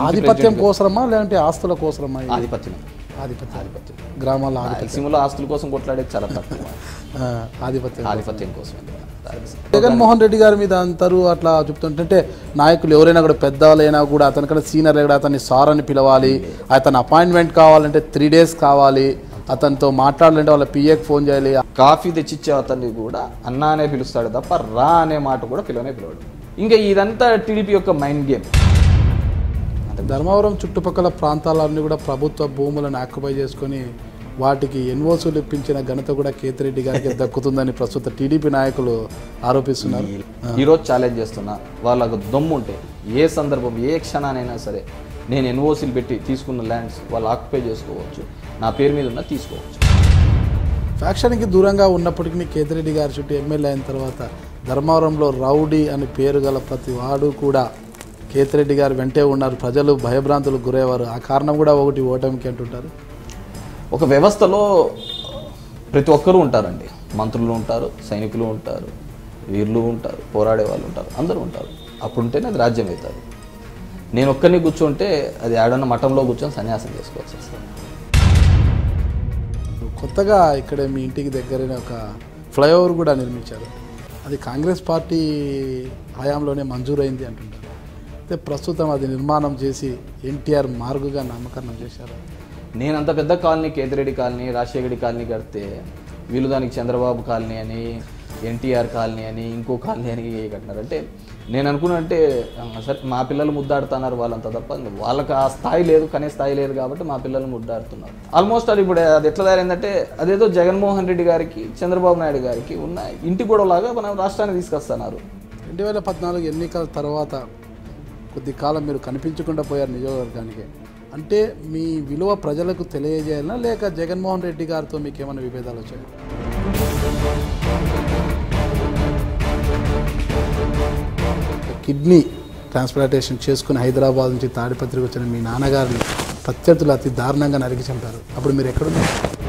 ఆధిపత్యం కోసమా లేదంటే ఆస్తుల కోసమా ఇది? ఆధిపత్యం ఆధిపత్యం ఆధిపత్యం గ్రామాల ఆధిపత్యం రాయలసీమలో ఆస్తుల కోసం కొట్లాడేది చాలా తక్కువ ఆ, ఆధిపత్యం ఆధిపత్యం కోసం రాయలసీమ. జగన్మోహన్ రెడ్డి గారి మీద అంటారు అట్లా చెప్తుంటే నాయకులు ఎవరైనా కూడా పెద్దవాళ్ళైనా కూడా అతనికన్నా సీనియర్ కూడా అతన్ని సార్ అని పిలవాలి అతని అపాయింట్మెంట్ కావాలంటే త్రీ డేస్ కావాలి అతనితో మాట్లాడాలంటే వాళ్ళ పిఏకి ఫోన్ చేయాలి కాఫీ తెచ్చిచ్చే అతన్ని కూడా అన్నా అనే పిలుస్తాడు తప్ప రా అనే మాట కూడా పిలవనే పిలవడు ఇంకా ఇదంతా టీడీపీ యొక్క మైండ్ గేమ్ ధర్మవరం చుట్టుపక్కల ప్రాంతాలన్నీ కూడా ప్రభుత్వ భూములను ఆక్యుపై చేసుకొని వాటికి ఎన్ఓసులు ఇప్పించిన ఘనత కూడా కేతిరెడ్డి గారికి దక్కుతుందని ప్రస్తుత టీడీపీ నాయకులు ఆరోపిస్తున్నారు ఈరోజు ఛాలెంజ్ చేస్తున్నా వాళ్ళకు దమ్ము ఉంటే ఏ సందర్భం ఏ క్షణానైనా సరే నేను ఎన్ఓసీలు పెట్టి తీసుకున్న ల్యాండ్స్ వాళ్ళు ఆక్యుపై చేసుకోవచ్చు నా పేరు మీద ఉన్న తీసుకోవచ్చు ఫ్యాక్షన్కి దూరంగా ఉన్నప్పటికీ కేతిరెడ్డి గారి చుట్టూ ఎమ్మెల్యే అయిన తర్వాత ధర్మవరంలో రౌడీ అని పేరు గల ప్రతి వాడు కూడా కేతిరెడ్డి గారు వెంటే ఉన్నారు ప్రజలు భయభ్రాంతులకు గురయ్యేవారు ఆ కారణం కూడా ఒకటి ఓటమికి అంటుంటారు ఒక వ్యవస్థలో ప్రతి ఒక్కరూ ఉంటారండి మంత్రులు ఉంటారు సైనికులు ఉంటారు వీరులు ఉంటారు పోరాడే వాళ్ళు ఉంటారు అందరూ ఉంటారు అప్పుడు ఉంటేనే అది రాజ్యం అవుతుంది నేను ఒక్కరిని కూర్చుంటే అది ఆడన్న మఠంలో కూర్చొని సన్యాసం చేసుకోవాల్సి వస్తుంది కొత్తగా ఇక్కడ మీ ఇంటికి దగ్గరనే ఒక ఫ్లైఓవర్ కూడా నిర్మించారు అది కాంగ్రెస్ పార్టీ హయాంలోనే మంజూరైంది అంటుంటారు అయితే ప్రస్తుతం అది నిర్మాణం చేసి ఎన్టీఆర్ మార్గుగా నామకరణం చేశారు నేను అంత పెద్ద colony Kethireddy colony Rajasekhari colony కడితే వీళ్ళు దానికి చంద్రబాబు కాలనీ అని ఎన్టీఆర్ కాలనీ అని ఇంకో కాలనీ అని కట్టినారు అంటే నేను అనుకున్నంటే సరే మా పిల్లలు ముద్దాడుతున్నారు వాళ్ళంతా తప్ప ఇంకా వాళ్ళకి ఆ స్థాయి లేదు కనే స్థాయి లేదు కాబట్టి మా పిల్లలు ముద్దాడుతున్నారు ఆల్మోస్ట్ అది ఇప్పుడు అది ఎట్లా తయారైందంటే అదేదో జగన్మోహన్ రెడ్డి గారికి చంద్రబాబు నాయుడు గారికి ఉన్న ఇంటి గొడవలాగా మనం రాష్ట్రాన్ని తీసుకొస్తున్నారు రెండు వేల పద్నాలుగు ఎన్నికల తర్వాత కొద్ది కాలం మీరు కనిపించకుండా పోయారు నియోజకవర్గానికి అంటే మీ విలువ ప్రజలకు తెలియజేయాలనా లేక జగన్మోహన్ రెడ్డి గారితో మీకు ఏమైనా విభేదాలు వచ్చాయి కిడ్నీ ట్రాన్స్ప్లాంటేషన్ చేసుకుని హైదరాబాద్ నుంచి తాడిపత్రికి వచ్చిన మీ నాన్నగారిని ప్రత్యర్థులు అతి దారుణంగా నరికి చంపారు అప్పుడు మీరు ఎక్కడున్నారు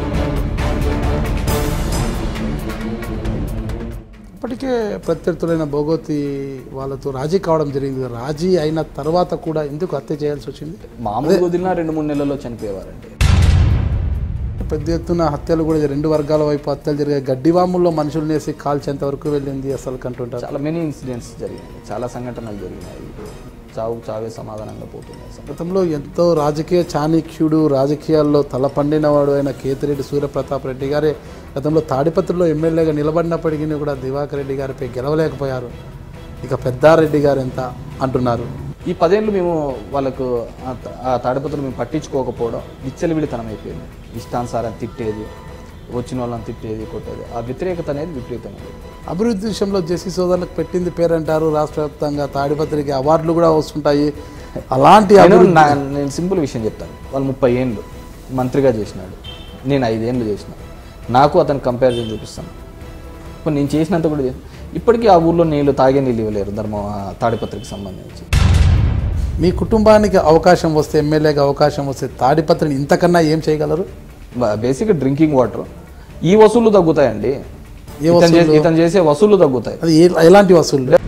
ఇప్పటికే ప్రత్యర్థులైన భోగోతి వాళ్ళతో రాజీ కావడం జరిగింది రాజీ అయిన తర్వాత కూడా ఎందుకు హత్య చేయాల్సి వచ్చింది మామూలుగా వదిలినా రెండు మూడు నెలల్లో చనిపోయేవారండి పెద్ద ఎత్తున హత్యలు కూడా రెండు వర్గాల వైపు హత్యలు జరిగాయి గడ్డివాముల్లో మనుషులు నేసి కాల్చేంత వరకు వెళ్ళింది అసలు కంటుంటారు చాలా మెనీ ఇన్సిడెంట్స్ జరిగినాయి చాలా సంఘటనలు జరిగినాయి చావు చావే సమాధానంగా పోతున్నాయి అసలు. గతంలో ఎంతో రాజకీయ చాణక్యుడు రాజకీయాల్లో తలపండినవాడు అయిన కేతిరెడ్డి సూర్యప్రతాప్ రెడ్డి గారే గతంలో తాడిపత్రిలో ఎమ్మెల్యేగా నిలబడినప్పటికీ కూడా దివాకర్ రెడ్డి గారిపై గెలవలేకపోయారు ఇక పెద్దారెడ్డి గారు ఎంత అంటున్నారు ఈ పదేళ్ళు మేము వాళ్ళకు ఆ త- ఆ తాడిపత్రులు మేము పట్టించుకోకపోవడం విచ్చలవిడితనం అయిపోయింది ఇష్టానుసారం తిట్టేది వచ్చిన వాళ్ళని తిట్టేది కొట్టేది ఆ వ్యతిరేకత అనేది విపరీతంగా ఉంది. అభివృద్ధి విషయంలో జెసి సోదరులకు పెట్టింది పేరు అంటారు రాష్ట్ర వ్యాప్తంగా తాడిపత్రికి అవార్డులు కూడా వస్తుంటాయి అలాంటి నేను అభివృద్ధి నా- నేను సింపుల్ విషయం చెప్తాను వాళ్ళు ముప్పై ఏళ్ళు మంత్రిగా చేసినాడు నేను ఐదేళ్ళు చేసిన నాకు అతను కంపారిజన్ చూపిస్తాను ఇప్పుడు నేను చేసినంత కూడా చేసి- ఇప్పటికీ ఆ ఊర్లో నీళ్ళు తాగే నీళ్ళు ఇవ్వలేరు ధర్మ తాడిపత్రికి సంబంధించి మీ కుటుంబానికి అవకాశం వస్తే ఎమ్మెల్యేగా అవకాశం వస్తే తాడిపత్రిని ఇంతకన్నా ఏం చేయగలరు బేసిక్ డ్రింకింగ్ వాటర్ ఈ వసూళ్ళు తగ్గుతాయండి ఏ ఇతను చేసే- ఇతను చేసే వసూళ్ళు తగ్గుతాయి అది ఏ- ఎలాంటి వసూలు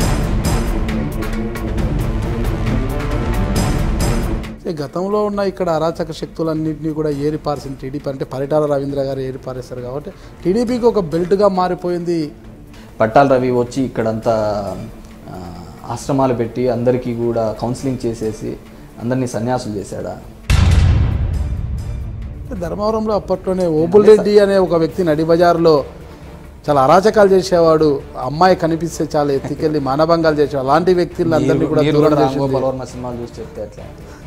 ఈ గతంలో ఉన్న ఇక్కడ అరాచక శక్తులన్నింటినీ కూడా ఏరిపార్సింది టీడీపీ అంటే పరిటాల రవీంద్ర గారు ఏరిపారేస్తారు కాబట్టి టీడీపీకి ఒక బెల్ట్గా మారిపోయింది పట్టాల రవి వచ్చి ఇక్కడంతా ఆ, ఆశ్రమాలు పెట్టి అందరికీ కూడా కౌన్సిలింగ్ చేసేసి అందరినీ సన్యాసులు చేశాడా ధర్మవరంలో అప్పట్లోనే ఓబుల్ రెడ్డి అనే ఒక వ్యక్తి నడి బజార్లో చాలా అరాచకాలు చేసేవాడు అమ్మాయి కనిపిస్తే చాలా ఎత్తికెళ్ళి మానభంగాలు చేసేవాడు అలాంటి వ్యక్తులు అందరినీ కూడా మీరు దూరం కూడా రామ్ చేసింది. గోపాల్ వర్మ సినిమాలు చూసి చెప్తే ఎట్లా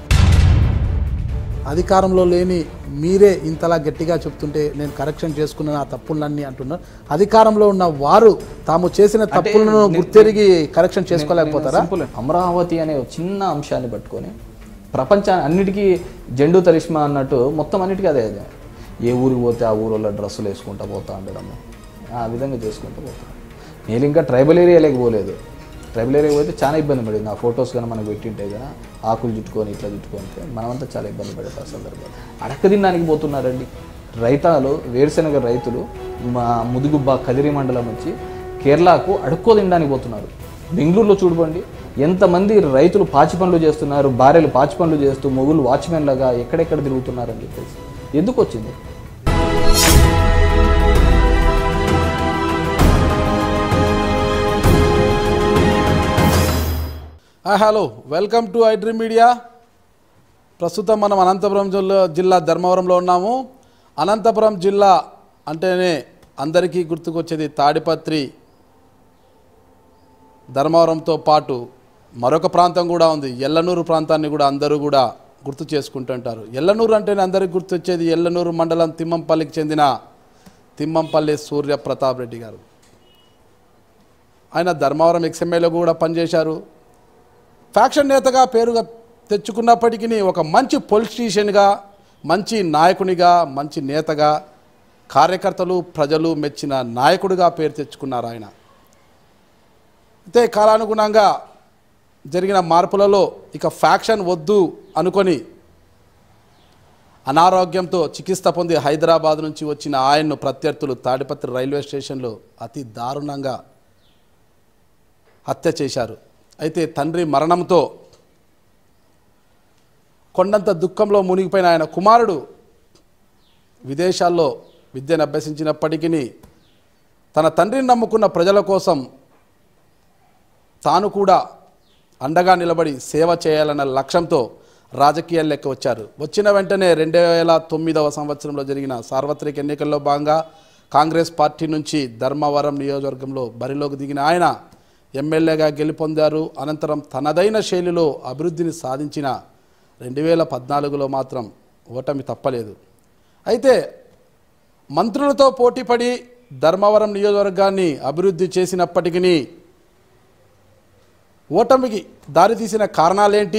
అధికారంలో లేని మీరే ఇంతలా గట్టిగా చెప్తుంటే నేను కరెక్షన్ చేసుకున్న ఆ తప్పులన్నీ అంటున్నారు అధికారంలో ఉన్న వారు తాము చేసిన తప్పులను గుర్తెరిగి కరెక్షన్ చేసుకోలేకపోతారా సింపుల్ అమరావతి అనే ఒక చిన్న అంశాన్ని పట్టుకొని ప్రపంచాన్ని అన్నిటికీ జెండు తరిష్మా అన్నట్టు మొత్తం అన్నిటికీ అదే అదే ఏ ఊరికి పోతే ఆ ఊరిలో డ్రెస్సులు వేసుకుంటా పోతా ఉండడము ఆ విధంగా చేసుకుంటూ పోతాం నేను ఇంకా ట్రైబల్ ఏరియాలోకి పోలేదు ట్రైబల్ ఏరియా పోతే చాలా ఇబ్బంది పడింది ఆ ఫొటోస్ కానీ మనకు పెట్టింటే కదా ఆకులు చుట్టుకొని ఇట్లా చుట్టుకొని మనమంతా చాలా ఇబ్బంది పడేది ఆ సందర్భాలు అడక్క తినడానికి పోతున్నారండి రైతాలు వేరుశెనగ రైతులు మా ముదుగుబ్బ కదిరి మండలం నుంచి కేరళకు అడుక్కో తినడానికి పోతున్నారు బెంగళూరులో చూడండి ఎంతమంది రైతులు పాచి పనులు చేస్తున్నారు భార్యలు పాచి పనులు చేస్తూ మొగులు వాచ్మెన్ లాగా ఎక్కడెక్కడ తిరుగుతున్నారని చెప్పేసి ఎందుకు వచ్చింది hi hello welcome to iDream media ప్రస్తుతం మనం అనంతపురం జిల్లా జిల్లా ధర్మవరంలో ఉన్నాము అనంతపురం జిల్లా అంటేనే అందరికీ గుర్తుకొచ్చేది తాడిపత్రి ధర్మవరంతో పాటు మరొక ప్రాంతం కూడా ఉంది ఎల్లనూరు ప్రాంతాన్ని కూడా అందరూ కూడా గుర్తు చేసుకుంటుంటారు ఎల్లనూరు అంటేనే అందరికీ గుర్తొచ్చేది ఎల్లనూరు మండలం తిమ్మంపల్లికి చెందిన తిమ్మంపల్లి సూర్య ప్రతాప్ రెడ్డి గారు ఆయన ధర్మవరం ఎక్స్ఎంఏలో కూడా పనిచేశారు ఫ్యాక్షన్ నేతగా పేరుగా తెచ్చుకున్నప్పటికీ ఒక మంచి పొలిటీషియన్గా మంచి నాయకునిగా మంచి నేతగా కార్యకర్తలు ప్రజలు మెచ్చిన నాయకుడిగా పేరు తెచ్చుకున్నారు ఆయన అయితే కాలానుగుణంగా జరిగిన మార్పులలో ఇక ఫ్యాక్షన్ వద్దు అనుకొని అనారోగ్యంతో చికిత్స పొంది హైదరాబాద్ నుంచి వచ్చిన ఆయన్ను ప్రత్యర్థులు తాడిపత్రి రైల్వే స్టేషన్లో అతి దారుణంగా హత్య చేశారు అయితే తండ్రి మరణంతో కొండంత దుఃఖంలో మునిగిపోయిన ఆయన కుమారుడు విదేశాల్లో విద్యను అభ్యసించినప్పటికీ తన తండ్రిని నమ్ముకున్న ప్రజల కోసం తాను కూడా అండగా నిలబడి సేవ చేయాలన్న లక్ష్యంతో రాజకీయాల్లోకి వచ్చారు వచ్చిన వెంటనే రెండు వేల తొమ్మిదవ సంవత్సరంలో జరిగిన సార్వత్రిక ఎన్నికల్లో భాగంగా కాంగ్రెస్ పార్టీ నుంచి ధర్మవరం నియోజకవర్గంలో బరిలోకి దిగిన ఆయన ఎమ్మెల్యేగా గెలుపొందారు అనంతరం తనదైన శైలిలో అభివృద్ధిని సాధించిన రెండు వేల పద్నాలుగులో మాత్రం ఓటమి తప్పలేదు అయితే మంత్రులతో పోటీపడి ధర్మవరం నియోజకవర్గాన్ని అభివృద్ధి చేసినప్పటికీ ఓటమికి దారితీసిన కారణాలేంటి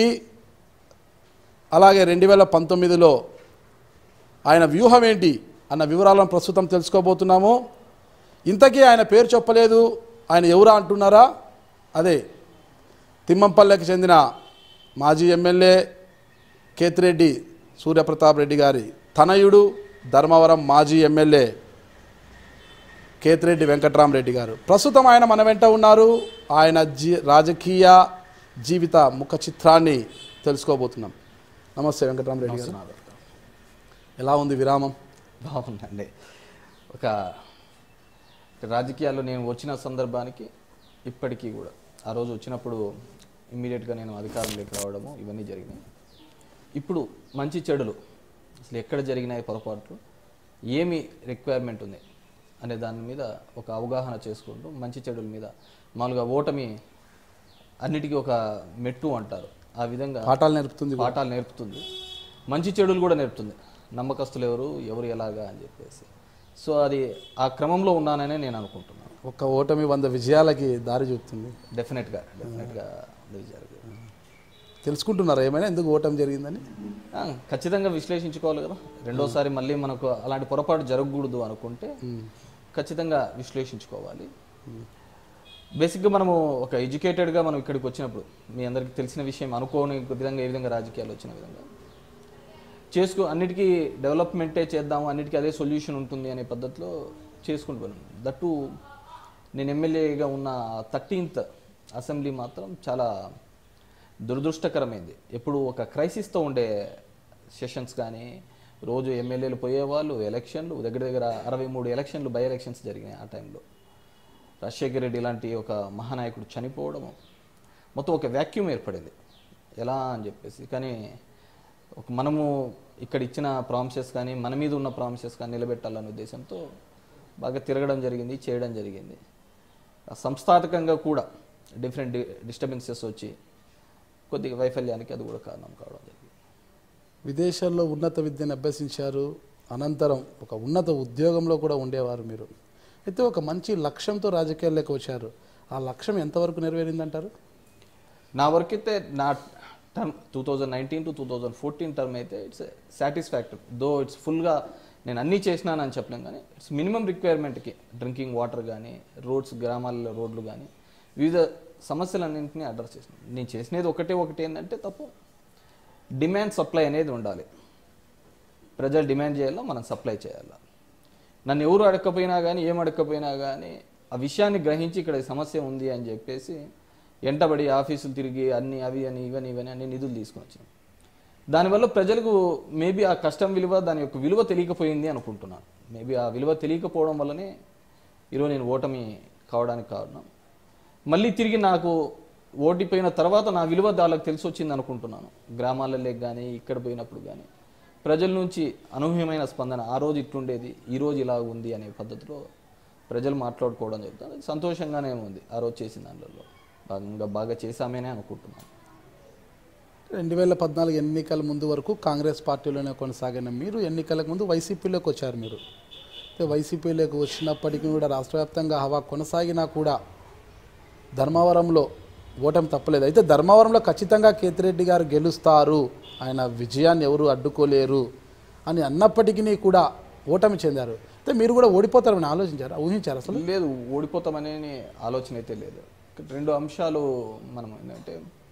అలాగే రెండు వేల పంతొమ్మిదిలో ఆయన వ్యూహం ఏంటి అన్న వివరాలను ప్రస్తుతం తెలుసుకోబోతున్నాము ఇంతకీ ఆయన పేరు చెప్పలేదు ఆయన ఎవరా అంటున్నారా అదే తిమ్మంపల్లెకి చెందిన మాజీ ఎమ్మెల్యే కేతిరెడ్డి సూర్యప్రతాప్ రెడ్డి గారి తనయుడు ధర్మవరం మాజీ ఎమ్మెల్యే కేతిరెడ్డి వెంకట్రామరెడ్డి గారు ప్రస్తుతం ఆయన మన వెంట ఉన్నారు ఆయన జీ రాజకీయ జీవిత ముఖ చిత్రాన్ని తెలుసుకోబోతున్నాం నమస్తే వెంకట్రామరెడ్డి గారు ఎలా ఉంది విరామం బాగుందండి ఒక రాజకీయాల్లో నేను వచ్చిన సందర్భానికి ఇప్పటికీ కూడా ఆ రోజు వచ్చినప్పుడు ఇమ్మీడియట్గా నేను అధికారంలోకి రావడము ఇవన్నీ జరిగినాయి ఇప్పుడు మంచి చెడులు అసలు ఎక్కడ జరిగినాయి పొరపాట్లు ఏమి రిక్వైర్మెంట్ ఉంది అనే దాని మీద ఒక అవగాహన చేసుకుంటూ మంచి చెడుల మీద మామూలుగా ఓటమి అన్నిటికీ ఒక మెట్టు అంటారు ఆ విధంగా పాఠాలు నేర్పుతుంది పాఠాలు నేర్పుతుంది మంచి చెడులు కూడా నేర్పుతుంది నమ్మకస్తులు ఎవరు ఎవరు ఎలాగా అని చెప్పేసి సో అది ఆ క్రమంలో ఉన్నాననే నేను అనుకుంటున్నాను ఒక్క ఓటమి వంద విజయాలకి దారి చూపుతుంది డెఫినెట్గా డెఫినెట్గా అది జరగదు తెలుసుకుంటున్నారా ఏమైనా ఎందుకు ఓటమి జరిగిందని ఆ, ఖచ్చితంగా విశ్లేషించుకోవాలి కదా రెండోసారి మళ్ళీ మనకు అలాంటి పొరపాటు జరగకూడదు అనుకుంటే ఖచ్చితంగా విశ్లేషించుకోవాలి బేసిక్గా మనము ఒక ఎడ్యుకేటెడ్గా మనం ఇక్కడికి వచ్చినప్పుడు మీ అందరికీ తెలిసిన విషయం అనుకోని విధంగా ఏ విధంగా రాజకీయాలు వచ్చిన విధంగా చేసుకో అన్నిటికీ డెవలప్మెంటే చేద్దాము అన్నిటికీ అదే సొల్యూషన్ ఉంటుంది అనే పద్ధతిలో చేసుకుంటూ పోయాను దట్టు నేను ఎమ్మెల్యేగా ఉన్న థర్టీన్త్ అసెంబ్లీ మాత్రం చాలా దురదృష్టకరమైంది ఎప్పుడు ఒక క్రైసిస్తో ఉండే సెషన్స్ కానీ రోజు ఎమ్మెల్యేలు పోయేవాళ్ళు ఎలక్షన్లు దగ్గర దగ్గర అరవై మూడు ఎలక్షన్లు బై ఎలక్షన్స్ జరిగినాయి ఆ టైంలో రాజశేఖర రెడ్డి లాంటి ఒక మహానాయకుడు చనిపోవడము మొత్తం ఒక వ్యాక్యూమ్ ఏర్పడింది ఎలా అని చెప్పేసి కానీ ఒక మనము ఇక్కడ ఇచ్చిన ప్రామిసెస్ కానీ మన మీద ఉన్న ప్రామిసెస్ కానీ నిలబెట్టాలనే ఉద్దేశంతో బాగా తిరగడం జరిగింది చేయడం జరిగింది ఆ సంస్థాగతంగా కూడా డిఫరెంట్ డిస్టర్బెన్సెస్ వచ్చి కొద్దిగా వైఫల్యానికి అది కూడా కారణం కావడం జరిగింది విదేశాల్లో ఉన్నత విద్యను అభ్యసించారు అనంతరం ఒక ఉన్నత ఉద్యోగంలో కూడా ఉండేవారు మీరు అయితే ఒక మంచి లక్ష్యంతో రాజకీయాల్లోకి వచ్చారు ఆ లక్ష్యం ఎంతవరకు నెరవేరిందంటారు నా వరకు అయితే నా term two thousand nineteen to two thousand fourteen term అయితే ఇట్స్ సాటిస్ఫాక్టరీ దో ఇట్స్ ఫుల్గా నేను అన్నీ చేసినానని చెప్పలేం కానీ ఇట్స్ మినిమం రిక్వైర్మెంట్కి డ్రింకింగ్ వాటర్ కానీ రోడ్స్ గ్రామాల్లో రోడ్లు కానీ వివిధ సమస్యలన్నింటినీ అడ్రస్ చేసినాను నేను చేసినది ఒకటే ఒకటి ఏంటంటే తప్పు డిమాండ్ సప్లై అనేది ఉండాలి ప్రజలు డిమాండ్ చేయాలా మనం సప్లై చేయాలా నన్ను ఎవరు అడగకపోయినా కానీ ఏం అడగకపోయినా కానీ ఆ విషయాన్ని గ్రహించి ఇక్కడ ఈ సమస్య ఉంది అని చెప్పేసి ఎంటబడి ఆఫీసులు తిరిగి అన్ని అవి అని ఇవని ఇవని అన్ని నిధులు తీసుకొని వచ్చినాం దానివల్ల ప్రజలకు మేబీ ఆ కష్టం విలువ దాని యొక్క విలువ తెలియకపోయింది అనుకుంటున్నాను మేబీ ఆ విలువ తెలియకపోవడం వల్లనే ఈరోజు నేను ఓటమి కావడానికి కారణం మళ్ళీ తిరిగి నాకు ఓడిపోయిన తర్వాత నా విలువ వాళ్ళకి తెలిసి వచ్చింది అనుకుంటున్నాను గ్రామాలలో కానీ ఇక్కడ పోయినప్పుడు కానీ ప్రజల నుంచి అనూహ్యమైన స్పందన ఆ రోజు ఇట్లుండేది ఈ రోజు ఇలా ఉంది అనే పద్ధతిలో ప్రజలు మాట్లాడుకోవడం జరుగుతుంది అది సంతోషంగానే ఉంది ఆ రోజు చేసిన దాంట్లో బాగా బాగా చేశామేనే అనుకుంటున్నాను రెండు వేల పద్నాలుగు ఎన్నికల ముందు వరకు కాంగ్రెస్ పార్టీలోనే కొనసాగిన మీరు ఎన్నికలకు ముందు వైసీపీలోకి వచ్చారు మీరు అయితే వైసీపీలోకి వచ్చినప్పటికీ కూడా రాష్ట్ర వ్యాప్తంగా హవా కొనసాగినా కూడా ధర్మవరంలో ఓటమి తప్పలేదు అయితే ధర్మవరంలో ఖచ్చితంగా కేతిరెడ్డి గారు గెలుస్తారు ఆయన విజయాన్ని ఎవరు అడ్డుకోలేరు అని అన్నప్పటికీ కూడా ఓటమి చెందారు అయితే మీరు కూడా ఓడిపోతారని ఆలోచించారా ఊహించారు అసలు లేదు ఓడిపోతామనే ఆలోచన అయితే లేదు రెండు అంశాలు మనం ఏంటంటే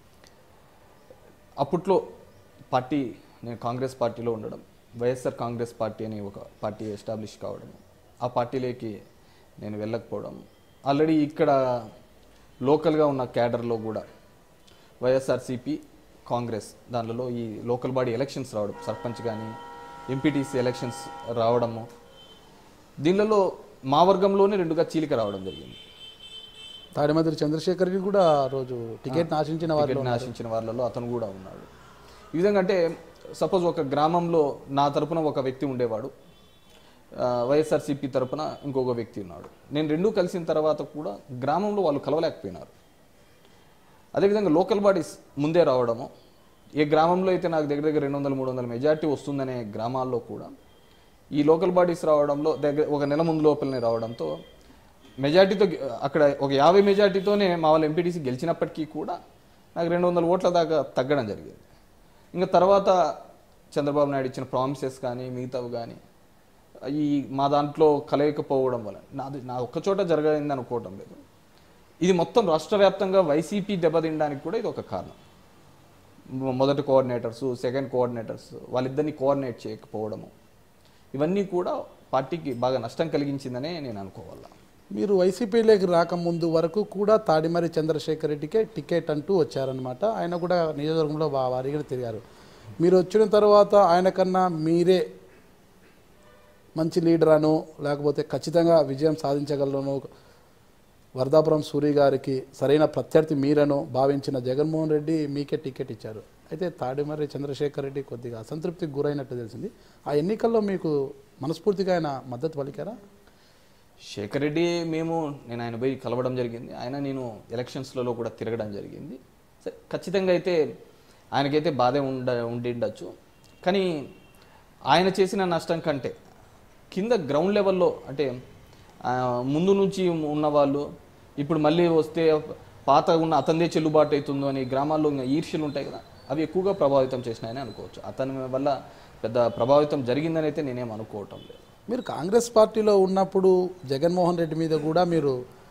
అప్పట్లో పార్టీ నేను కాంగ్రెస్ పార్టీలో ఉండడం వైఎస్ఆర్ కాంగ్రెస్ పార్టీ అని ఒక పార్టీ ఎస్టాబ్లిష్ కావడం ఆ పార్టీలోకి నేను వెళ్ళకపోవడం ఆల్రెడీ ఇక్కడ లోకల్గా ఉన్న క్యాడర్లో కూడా వైఎస్ఆర్సిపి కాంగ్రెస్ దానిలో ఈ లోకల్ బాడీ ఎలక్షన్స్ రావడం సర్పంచ్ కానీ ఎంపీటీసీ ఎలక్షన్స్ రావడము దీనిలో మా వర్గంలోనే రెండుగా చీలిక రావడం జరిగింది తాడిమద్రి చంద్రశేఖర్కి కూడా ఆ రోజు టికెట్ ఆశించిన వారు టికెట్ ఆశించిన వాళ్ళలో అతను కూడా ఉన్నాడు ఈ విధంగా అంటే సపోజ్ ఒక గ్రామంలో నా తరపున ఒక వ్యక్తి ఉండేవాడు ఆ, వైఎస్ఆర్సీపీ తరపున ఇంకొక వ్యక్తి ఉన్నాడు నేను రెండూ కలిసిన తర్వాత కూడా గ్రామంలో వాళ్ళు కలవలేకపోయినారు అదేవిధంగా లోకల్ బాడీస్ ముందే రావడము ఏ గ్రామంలో అయితే నాకు దగ్గర దగ్గర రెండు వందల మూడు వందల మెజార్టీ వస్తుందనే గ్రామాల్లో కూడా ఈ లోకల్ బాడీస్ రావడంలో దగ్గర ఒక నెల ముందు లోపలనే రావడంతో మెజార్టీతో గె- అక్కడ ఒక యాభై మెజార్టీతోనే మా వాళ్ళు ఎంపీటీసీ గెలిచినప్పటికీ కూడా నాకు రెండు వందల ఓట్ల దాకా తగ్గడం జరిగింది ఇంకా తర్వాత చంద్రబాబు నాయుడు ఇచ్చిన ప్రామిసెస్ కానీ మిగతావి కానీ ఈ మా దాంట్లో కలయకపోవడం వల్ల నాది నా ఒక్క చోట జరగైంది అనుకోవటం లేదు ఇది మొత్తం రాష్ట్ర వ్యాప్తంగా వైసీపీ దెబ్బతినడానికి కూడా ఇది ఒక కారణం మొ- మొదటి కోఆర్డినేటర్స్ సెకండ్ కోఆర్డినేటర్స్ వాళ్ళిద్దరిని కోఆర్డినేట్ చేయకపోవడము ఇవన్నీ కూడా పార్టీకి బాగా నష్టం కలిగించిందనే నేను అనుకోవాలా మీరు వైసీపీలోకి రాకముందు వరకు కూడా తాడిమరి చంద్రశేఖర్ రెడ్డికే టికెట్ అంటూ వచ్చారనమాట ఆయన కూడా నియోజకవర్గంలో వా- వారిగా తిరిగారు మీరు వచ్చిన తర్వాత ఆయన కన్నా మీరే మంచి లీడర్ అను లేకపోతే ఖచ్చితంగా విజయం సాధించగలను వరదాపురం సూరి గారికి సరైన ప్రత్యర్థి మీరను భావించిన జగన్మోహన్ రెడ్డి మీకే టికెట్ ఇచ్చారు అయితే తాడిమర్రి చంద్రశేఖర్ రెడ్డి కొద్దిగా అసంతృప్తికి గురైనట్టు తెలిసింది ఆ ఎన్నికల్లో మీకు మనస్ఫూర్తిగా ఆయన మద్దతు పలికారా శేఖర్ రెడ్డి మేము నేను ఆయన పోయి కలవడం జరిగింది ఆయన నేను ఎలక్షన్స్లలో కూడా తిరగడం జరిగింది సరే ఖచ్చితంగా అయితే ఆయనకైతే బాధే ఉండ ఉండిండొచ్చు కానీ ఆయన చేసిన నష్టం కంటే కింద గ్రౌండ్ లెవెల్లో అంటే ఆ, ముందు నుంచి ఉన్న వాళ్ళు ఇప్పుడు మళ్ళీ వస్తే పాత ఉన్న అతనిదే చెల్లుబాటు అవుతుందో అని గ్రామాల్లో ఇంకా ఈర్ష్యలు ఉంటాయి కదా అవి ఎక్కువగా ప్రభావితం చేసినాయని అనుకోవచ్చు అతని వల్ల పెద్ద ప్రభావితం జరిగిందని అయితే నేనేం అనుకోవటం లేదు మీరు కాంగ్రెస్ పార్టీలో ఉన్నప్పుడు జగన్మోహన్ రెడ్డి మీద కూడా మీరు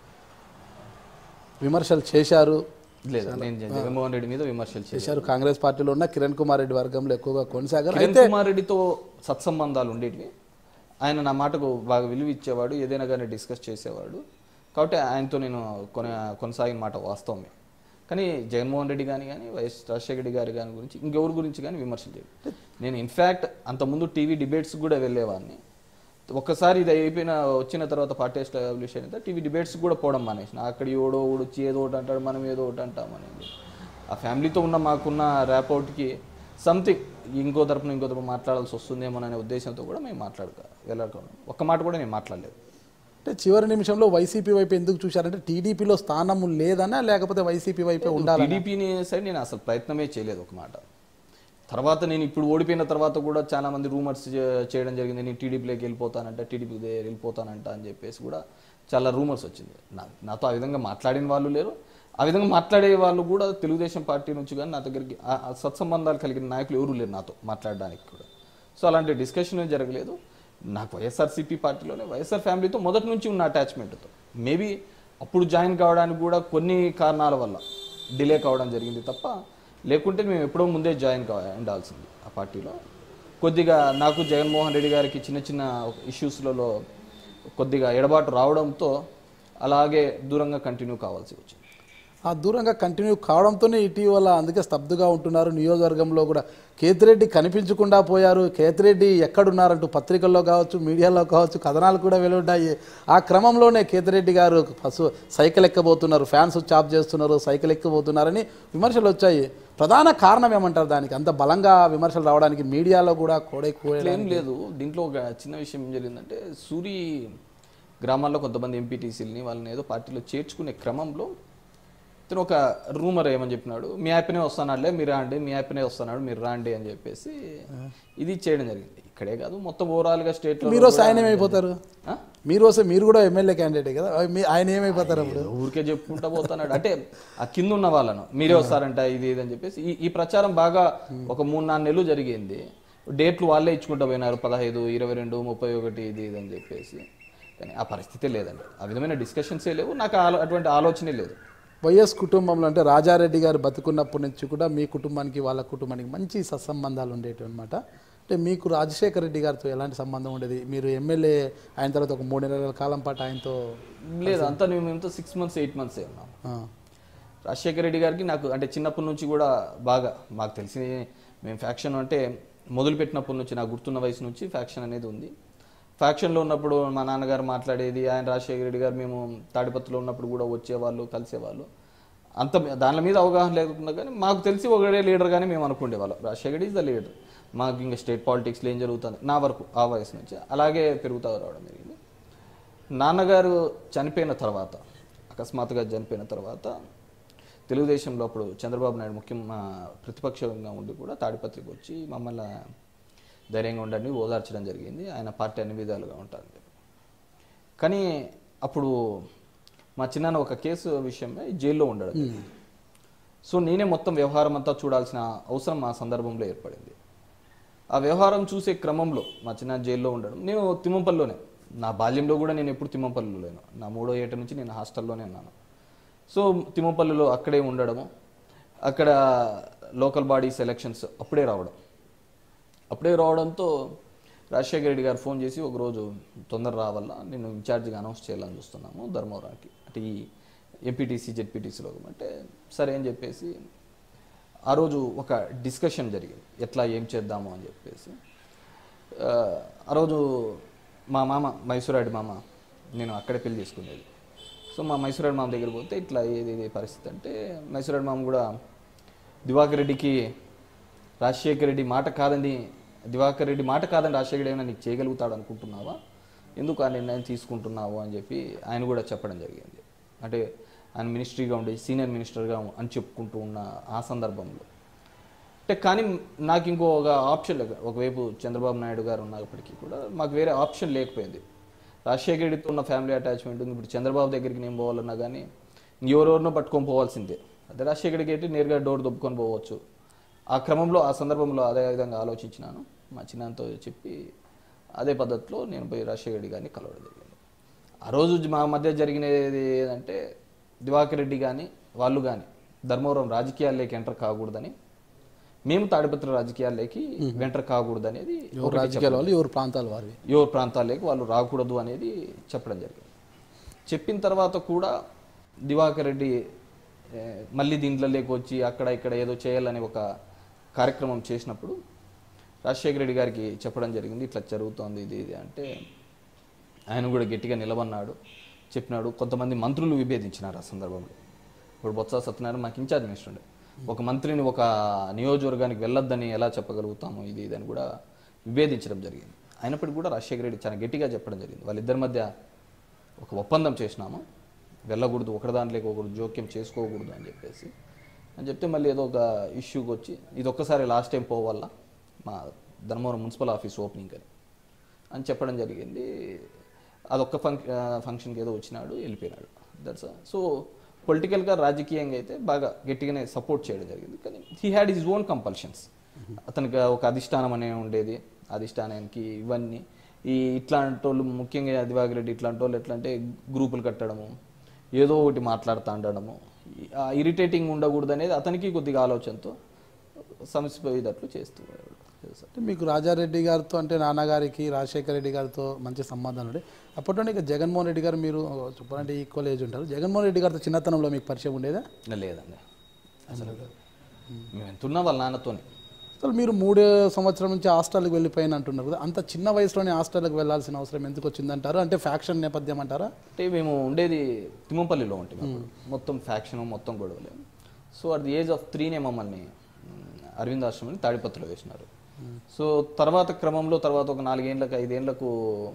విమర్శలు చేశారు లేదు నేను జ- జగన్మోహన్ రెడ్డి మీద విమర్శలు చేశాను చేశారు కాంగ్రెస్ పార్టీలో ఉన్న కిరణ్ కుమార్ రెడ్డి వర్గంలో ఎక్కువగా కొనసాగారు కిరణ్ కుమార్ రెడ్డితో సత్సంబంధాలు ఉండేటివి ఆయన నా మాటకు బాగా విలువ ఇచ్చేవాడు ఏదైనా కానీ డిస్కస్ చేసేవాడు కాబట్టి ఆయనతో నేను కొన కొనసాగిన మాట వాస్తవమే కానీ జగన్మోహన్ రెడ్డి కానీ కానీ వైఎస్ రాజశేఖర రెడ్డి గారి గారి గురించి ఇంకెవరి గురించి కానీ విమర్శలు చేయలేదు నేను ఇన్ఫ్యాక్ట్ అంతకుముందు టీవీ డిబేట్స్ కూడా వెళ్ళేవాడిని ఒక్కసారి ఇది అయిపోయిన వచ్చిన తర్వాత పార్టీ ఎస్టాబ్లిష్ అయిన టీవీ డిబేట్స్ కూడా పోవడం మానేసిన అక్కడ ఎవడో ఒకడు వచ్చి ఏదో ఒకటి అంటాడు మనం ఏదో ఒకటి అంటాం అనేది ఆ ఫ్యామిలీతో ఉన్న మాకున్న ర్యాపోర్ట్కి సంథింగ్ ఇంకో తరపున ఇంకో తరపున మాట్లాడాల్సి వస్తుందేమో అనే ఉద్దేశంతో కూడా మేము మాట్లాడక వెళ్ళకుండా ఒక్క మాట కూడా నేను మాట్లాడలేదు అంటే చివరి నిమిషంలో వైసీపీ వైపు ఎందుకు చూశారంటే టీడీపీలో స్థానం లేదనా లేకపోతే వైసీపీ వైపే ఉండాలి టీడీపీని సైడ్ నేను అసలు ప్రయత్నమే చేయలేదు ఒక మాట తర్వాత నేను ఇప్పుడు ఓడిపోయిన తర్వాత కూడా చాలా మంది రూమర్స్ చేయడం జరిగింది నేను టీడీపీలోకి వెళ్ళిపోతానంట టీడీపీ వెళ్ళిపోతానంట అని చెప్పేసి కూడా చాలా రూమర్స్ వచ్చింది నా నాతో ఆ విధంగా మాట్లాడిన వాళ్ళు లేరు ఆ విధంగా మాట్లాడే వాళ్ళు కూడా తెలుగుదేశం పార్టీ నుంచి కానీ నా దగ్గరికి ఆ- ఆ సత్సంబంధాలు కలిగిన నాయకులు ఎవరు లేరు నాతో మాట్లాడడానికి కూడా సో అలాంటి డిస్కషన్ జరగలేదు నాకు వైఎస్ఆర్సీపీ పార్టీలోనే వైఎస్ఆర్ ఫ్యామిలీతో మొదటి నుంచి ఉన్న అటాచ్మెంట్తో మేబీ అప్పుడు జాయిన్ కావడానికి కూడా కొన్ని కారణాల వల్ల డిలే కావడం జరిగింది తప్ప లేకుంటే మేము ఎప్పుడో ముందే జాయిన్ కా ఉండాల్సింది ఆ పార్టీలో కొద్దిగా నాకు జగన్మోహన్ రెడ్డి గారికి చిన్న చిన్న ఇష్యూస్లలో కొద్దిగా ఎడబాటు రావడంతో అలాగే దూరంగా కంటిన్యూ కావాల్సి వచ్చింది ఆ దూరంగా కంటిన్యూ కావడంతోనే ఇటీవల అందుకే స్తబ్దుగా ఉంటున్నారు నియోజకవర్గంలో కూడా కేతిరెడ్డి కనిపించకుండా పోయారు కేతిరెడ్డి ఎక్కడున్నారంటూ పత్రికల్లో కావచ్చు మీడియాలో కావచ్చు కథనాలు కూడా వెలువడ్డాయి ఆ క్రమంలోనే కేతిరెడ్డి గారు ఫస్ట్ సైకిల్ ఎక్కబోతున్నారు ఫ్యాన్స్ చాప్ చేస్తున్నారు సైకిల్ ఎక్కబోతున్నారని విమర్శలు వచ్చాయి ప్రధాన కారణం ఏమంటారు దానికి అంత బలంగా విమర్శలు రావడానికి మీడియాలో కూడా కోడెక్కువ ఇట్లా ఏం లేదు దీంట్లో ఒక చిన్న విషయం ఏం జరిగిందంటే సూరి గ్రామాల్లో కొంతమంది ఎంపీటీసీలని వాళ్ళని ఏదో పార్టీలో చేర్చుకునే క్రమంలో ఇతను ఒక రూమర్ ఏమని చెప్పినాడు మీ యాప్నే వస్తున్నాడులే మీరు రాండి మీ యాప్నే వస్తున్నాడు మీరు రాండి అని చెప్పేసి ఇది చేయడం జరిగింది ఇక్కడే కాదు మొత్తం ఓవరాల్గా స్టేట్లో మీరు వస్తే ఆయన ఏమైపోతారు మీరు వస్తే మీరు కూడా ఎమ్మెల్యే క్యాండిడేటే కదా మీ- ఆయన ఏమైపోతారు అప్పుడు ఊరికే చెప్పుకుంటా పోతున్నాడు అంటే ఆ కింద ఉన్న వాళ్ళను మీరే వస్తారంట ఇది ఇది అని చెప్పేసి ఈ ఈ ప్రచారం బాగా ఒక మూడు నాలుగు నెలలు జరిగింది డేట్లు వాళ్ళే ఇచ్చుకుంటూ పోయినారు పదహైదు ఇరవై రెండు ముప్పై ఒకటి ఇది ఇది అని చెప్పేసి కానీ ఆ పరిస్థితే లేదండి ఆ విధమైన డిస్కషన్సే లేవు నాకు ఆలో- అటువంటి ఆలోచనే లేదు వైఎస్ కుటుంబంలో అంటే రాజారెడ్డి గారు బతుకున్నప్పటి నుంచి కూడా మీ కుటుంబానికి వాళ్ళ కుటుంబానికి మంచి సత్సంబంధాలు ఉండేవి అనమాట అంటే మీకు రాజశేఖర రెడ్డి గారితో ఎలాంటి సంబంధం ఉండేది మీరు ఎమ్మెల్యే అయిన తర్వాత ఒక మూడు నెలల కాలం పాటు ఆయనతో లేదు అంతా మేము మేముతో సిక్స్ మంత్స్ ఎయిట్ మంత్స్ ఉన్నాం ఆ, రాజశేఖర రెడ్డి గారికి నాకు అంటే చిన్నప్పటి నుంచి కూడా బాగా మాకు తెలిసి మేము ఫ్యాక్షన్ అంటే మొదలుపెట్టినప్పటి నుంచి నాకు గుర్తున్న వయసు నుంచి ఫ్యాక్షన్ అనేది ఉంది ఫ్యాక్షన్లో ఉన్నప్పుడు మా నాన్నగారు మాట్లాడేది ఆయన రాజశేఖర రెడ్డి గారు మేము తాడిపత్రిలో ఉన్నప్పుడు కూడా వచ్చేవాళ్ళు కలిసేవాళ్ళు అంత దాని మీద అవగాహన లేకుండా కానీ మాకు తెలిసి ఒకడే లీడర్ కానీ మేము అనుకునేవాళ్ళం రాజశేఖర్ ఈజ్ ద లీడర్ మాకు ఇంకా స్టేట్ పాలిటిక్స్లో ఏం జరుగుతుంది నా వరకు ఆ వయసు నుంచి అలాగే పెరుగుతూ రావడం జరిగింది నాన్నగారు చనిపోయిన తర్వాత అకస్మాత్తుగా చనిపోయిన తర్వాత తెలుగుదేశంలో అప్పుడు చంద్రబాబు నాయుడు ముఖ్యం ఆ, ప్రతిపక్షంగా ఉండి కూడా తాడిపత్రికి వచ్చి మమ్మల్ని ధైర్యంగా ఉండండి ఓదార్చడం జరిగింది ఆయన పార్టీ అన్ని విధాలుగా ఉంటుంది కానీ అప్పుడు మా చిన్నాన్న ఒక కేసు విషయమై జైల్లో ఉండడు సో నేనే మొత్తం వ్యవహారం అంతా చూడాల్సిన అవసరం మా సందర్భంలో ఏర్పడింది ఆ వ్యవహారం చూసే క్రమంలో మా చిన్న జైల్లో ఉండడం నేను తిమ్మంపల్లిలోనే నా బాల్యంలో కూడా నేను ఎప్పుడు తిమ్మంపల్లిలో లేను నా మూడో ఏట నుంచి నేను హాస్టల్లోనే ఉన్నాను సో తిమ్మంపల్లిలో అక్కడే ఉండడము అక్కడ లోకల్ బాడీస్ ఎలక్షన్స్ అప్పుడే రావడం అప్పుడే రావడంతో రాజశేఖర రెడ్డి గారు ఫోన్ చేసి ఒకరోజు తొందర రావాలా నేను ఇన్ఛార్జిగా అనౌన్స్ చేయాలని చూస్తున్నాము ధర్మవరానికి అంటే ఈ ఎంపీటీసీ జెడ్పీటీసీలో అంటే సరే అని చెప్పేసి ఆ రోజు ఒక డిస్కషన్ జరిగింది ఎట్లా ఏం చేద్దాము అని చెప్పేసి ఆ, ఆ రోజు మా మామ మైసూరాడి మామ నేను అక్కడే పెళ్లి చేసుకునేది సో మా మైసూరాడి మామ దగ్గర పోతే ఇట్లా ఏది ఏది పరిస్థితి అంటే మైసూరాడి మామ కూడా దివాకర్ రెడ్డికి రాజశేఖర రెడ్డి మాట కాదని దివాకర్ రెడ్డి మాట కాదని రాజశేఖర రెడ్డి ఏమైనా నీకు చేయగలుగుతాడు అనుకుంటున్నావా ఎందుకు ఆ నిర్ణయం తీసుకుంటున్నావు అని చెప్పి ఆయన కూడా చెప్పడం జరిగింది అంటే ఆయన మినిస్ట్రీగా ఉండే సీనియర్ మినిస్టర్గా అని చెప్పుకుంటూ ఉన్న ఆ సందర్భంలో అంటే కానీ నాకు ఇంకో ఒక ఆప్షన్ లేక ఒకవైపు చంద్రబాబు నాయుడు గారు ఉన్నప్పటికీ కూడా మాకు వేరే ఆప్షన్ లేకపోయింది రాజశేఖర రెడ్డితో ఉన్న ఫ్యామిలీ అటాచ్మెంట్ ఉంది ఇప్పుడు చంద్రబాబు దగ్గరికి నేను పోవాలన్నా కానీ ఎవరెవరినో పట్టుకొని పోవాల్సిందే అదే రాజశేఖర రెడ్డి నేరుగా డోర్ దొబ్బుకొని పోవచ్చు ఆ క్రమంలో ఆ సందర్భంలో అదే విధంగా ఆలోచించినాను మా చిన్నతో చెప్పి అదే పద్ధతిలో నేను పోయి రాజశేఖర రెడ్డి గారిని కలవడం జరిగింది ఆ రోజు మా మధ్య జరిగినది ఏదంటే దివాకర్ రెడ్డి కానీ వాళ్ళు కానీ ధర్మవరం రాజకీయాల్లోకి ఎంటర్ కాకూడదని మేము తాడిపత్రి రాజకీయాల్లోకి ఎంటర్ కాకూడదు అనేది ఎవరు రాజకీయాల వాళ్ళు ఎవరు ప్రాంతాల వారివి యువ ప్రాంతాల్లోకి వాళ్ళు రాకూడదు అనేది చెప్పడం జరిగింది చెప్పిన తర్వాత కూడా దివాకర్ రెడ్డి ఏ, మళ్ళీ దీంట్లోకి వచ్చి అక్కడ ఇక్కడ ఏదో చేయాలని ఒక కార్యక్రమం చేసినప్పుడు రాజశేఖర రెడ్డి గారికి చెప్పడం జరిగింది ఇట్లా జరుగుతోంది ఇది ఇది అంటే ఆయన కూడా గట్టిగా నిలబడినాడు చెప్పినాడు కొంతమంది మంత్రులు విభేదించినారు ఆ సందర్భంలో ఇప్పుడు బొత్స సత్యనారాయణ మాకు ఇన్ఛార్జ్ మినిస్టర్ ఉండే ఒక మంత్రిని ఒక నియోజకవర్గానికి వెళ్ళొద్దని ఎలా చెప్పగలుగుతాము ఇది ఇది అని కూడా విభేదించడం జరిగింది అయినప్పటికీ కూడా రాజశేఖర రెడ్డి చాలా గట్టిగా చెప్పడం జరిగింది వాళ్ళిద్దరి మధ్య ఒక ఒప్పందం చేసినాము వెళ్ళకూడదు ఒకటి దాంట్లోకి ఒకరు జోక్యం చేసుకోకూడదు అని చెప్పేసి అని చెప్తే మళ్ళీ ఏదో ఒక ఇష్యూకి వచ్చి ఇది ఒక్కసారి లాస్ట్ టైం పోవాలా మా ధర్మవరం మున్సిపల్ ఆఫీస్ ఓపెనింగ్ అని అని చెప్పడం జరిగింది అదొక్క ఫంక్ ఫంక్షన్కి ఏదో వచ్చినాడు వెళ్ళిపోయినాడు దట్స్ సో పొలిటికల్గా రాజకీయంగా అయితే బాగా గట్టిగానే సపోర్ట్ చేయడం జరిగింది కానీ he had his own compulsions అతనికి ఒక అధిష్టానం అనే ఉండేది అధిష్టానానికి ఇవన్నీ ఈ ఇట్లాంటి వాళ్ళు ముఖ్యంగా దివాకర్ రెడ్డి ఇట్లాంటి వాళ్ళు ఎట్లా అంటే గ్రూపులు కట్టడము ఏదో ఒకటి మాట్లాడుతూ ఉండడము ఇరిటేటింగ్ ఉండకూడదు అనేది అతనికి కొద్దిగా ఆలోచనతో సమసిపోయేటట్లు చేస్తున్నాడు అంటే మీకు రాజారెడ్డి గారితో అంటే నాన్నగారికి రాజశేఖర రెడ్డి గారితో మంచి సంబంధాలు ఉండే అప్పట్లో ఇక జగన్మోహన్ రెడ్డి గారు మీరు చెప్పాలంటే ఈక్వల్ ఏజ్ ఉంటారు జగన్మోహన్ రెడ్డి గారితో చిన్నతనంలో మీకు పరిచయం ఉండేదా లేదండి అసలు మేము ఎంతున్నా వాళ్ళ నాన్నతోనే అసలు మీరు మూడు సంవత్సరం నుంచి హాస్టల్కి వెళ్ళిపోయిన అంటున్నారు కదా అంత చిన్న వయసులోనే హాస్టల్కి వెళ్ళాల్సిన అవసరం ఎందుకు వచ్చిందంటారు అంటే ఫ్యాక్షన్ నేపథ్యం అంటారా అంటే మేము ఉండేది తిమ్మపల్లిలో ఉంటాం అప్పుడు మొత్తం ఫ్యాక్షన్ మొత్తం గొడవలే so at the age of త్రీనే మమ్మల్ని మ్, అరవింద్ ఆశ్రమని తాడిపత్రిలో వేసినారు సో తర్వాత క్రమంలో తర్వాత ఒక నాలుగేళ్ళకి ఐదేళ్లకు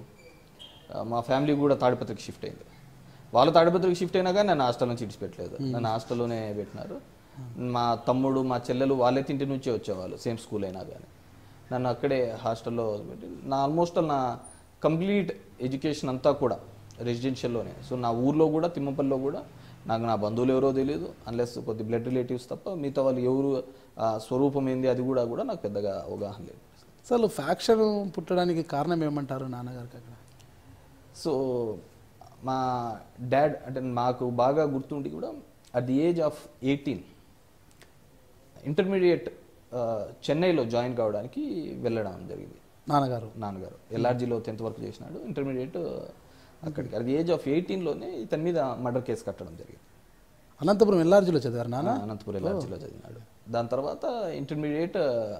ఆ, మా ఫ్యామిలీ కూడా తాడిపత్రికి షిఫ్ట్ అయింది వాళ్ళు తాడిపత్రికి షిఫ్ట్ అయినా కానీ నన్ను హాస్టల్ నుంచి ఇడిచిపెట్టలేదు నన్ను హాస్టల్లోనే పెట్టినారు మా తమ్ముడు మా చెల్లెలు వాళ్ళే ఇంటి నుంచే వచ్చేవాళ్ళు సేమ్ స్కూల్ అయినా కానీ నన్ను అక్కడే హాస్టల్లో పెట్టి నా ఆల్మోస్ట్ నా కంప్లీట్ ఎడ్యుకేషన్ అంతా కూడా రెసిడెన్షియల్లోనే సో నా ఊర్లో కూడా తిమ్మపల్లిలో కూడా నాకు నా బంధువులు ఎవరో తెలియదు అన్లెస్ కొద్ది బ్లడ్ రిలేటివ్స్ తప్ప మిగతా వాళ్ళు ఎవరు ఆ, స్వరూపం ఏంది అది కూడా కూడా నాకు పెద్దగా అవగాహన లేదు అసలు ఫ్యాక్షన్ పుట్టడానికి కారణం ఏమంటారు నాన్నగారికి అక్కడ సో మా డాడ్ అంటే మాకు బాగా గుర్తుండి కూడా at the age of eighteen intermediate చెన్నైలో జాయిన్ కావడానికి వెళ్ళడం జరిగింది నాన్నగారు నాన్నగారు ఎల్ఆర్జీలో టెన్త్ వరకు చేసినాడు ఇంటర్మీడియట్ అక్కడికి అది ఏజ్ ఆఫ్ ఎయిటీన్లోనే ఇతని మీద మర్డర్ కేసు కట్టడం జరిగింది అనంతపురం ఎల్ఆర్జీలో చదివారు నాన్న అనంతపురం ఎల్ఆర్జీలో చదివినాడు దాని తర్వాత ఇంటర్మీడియట్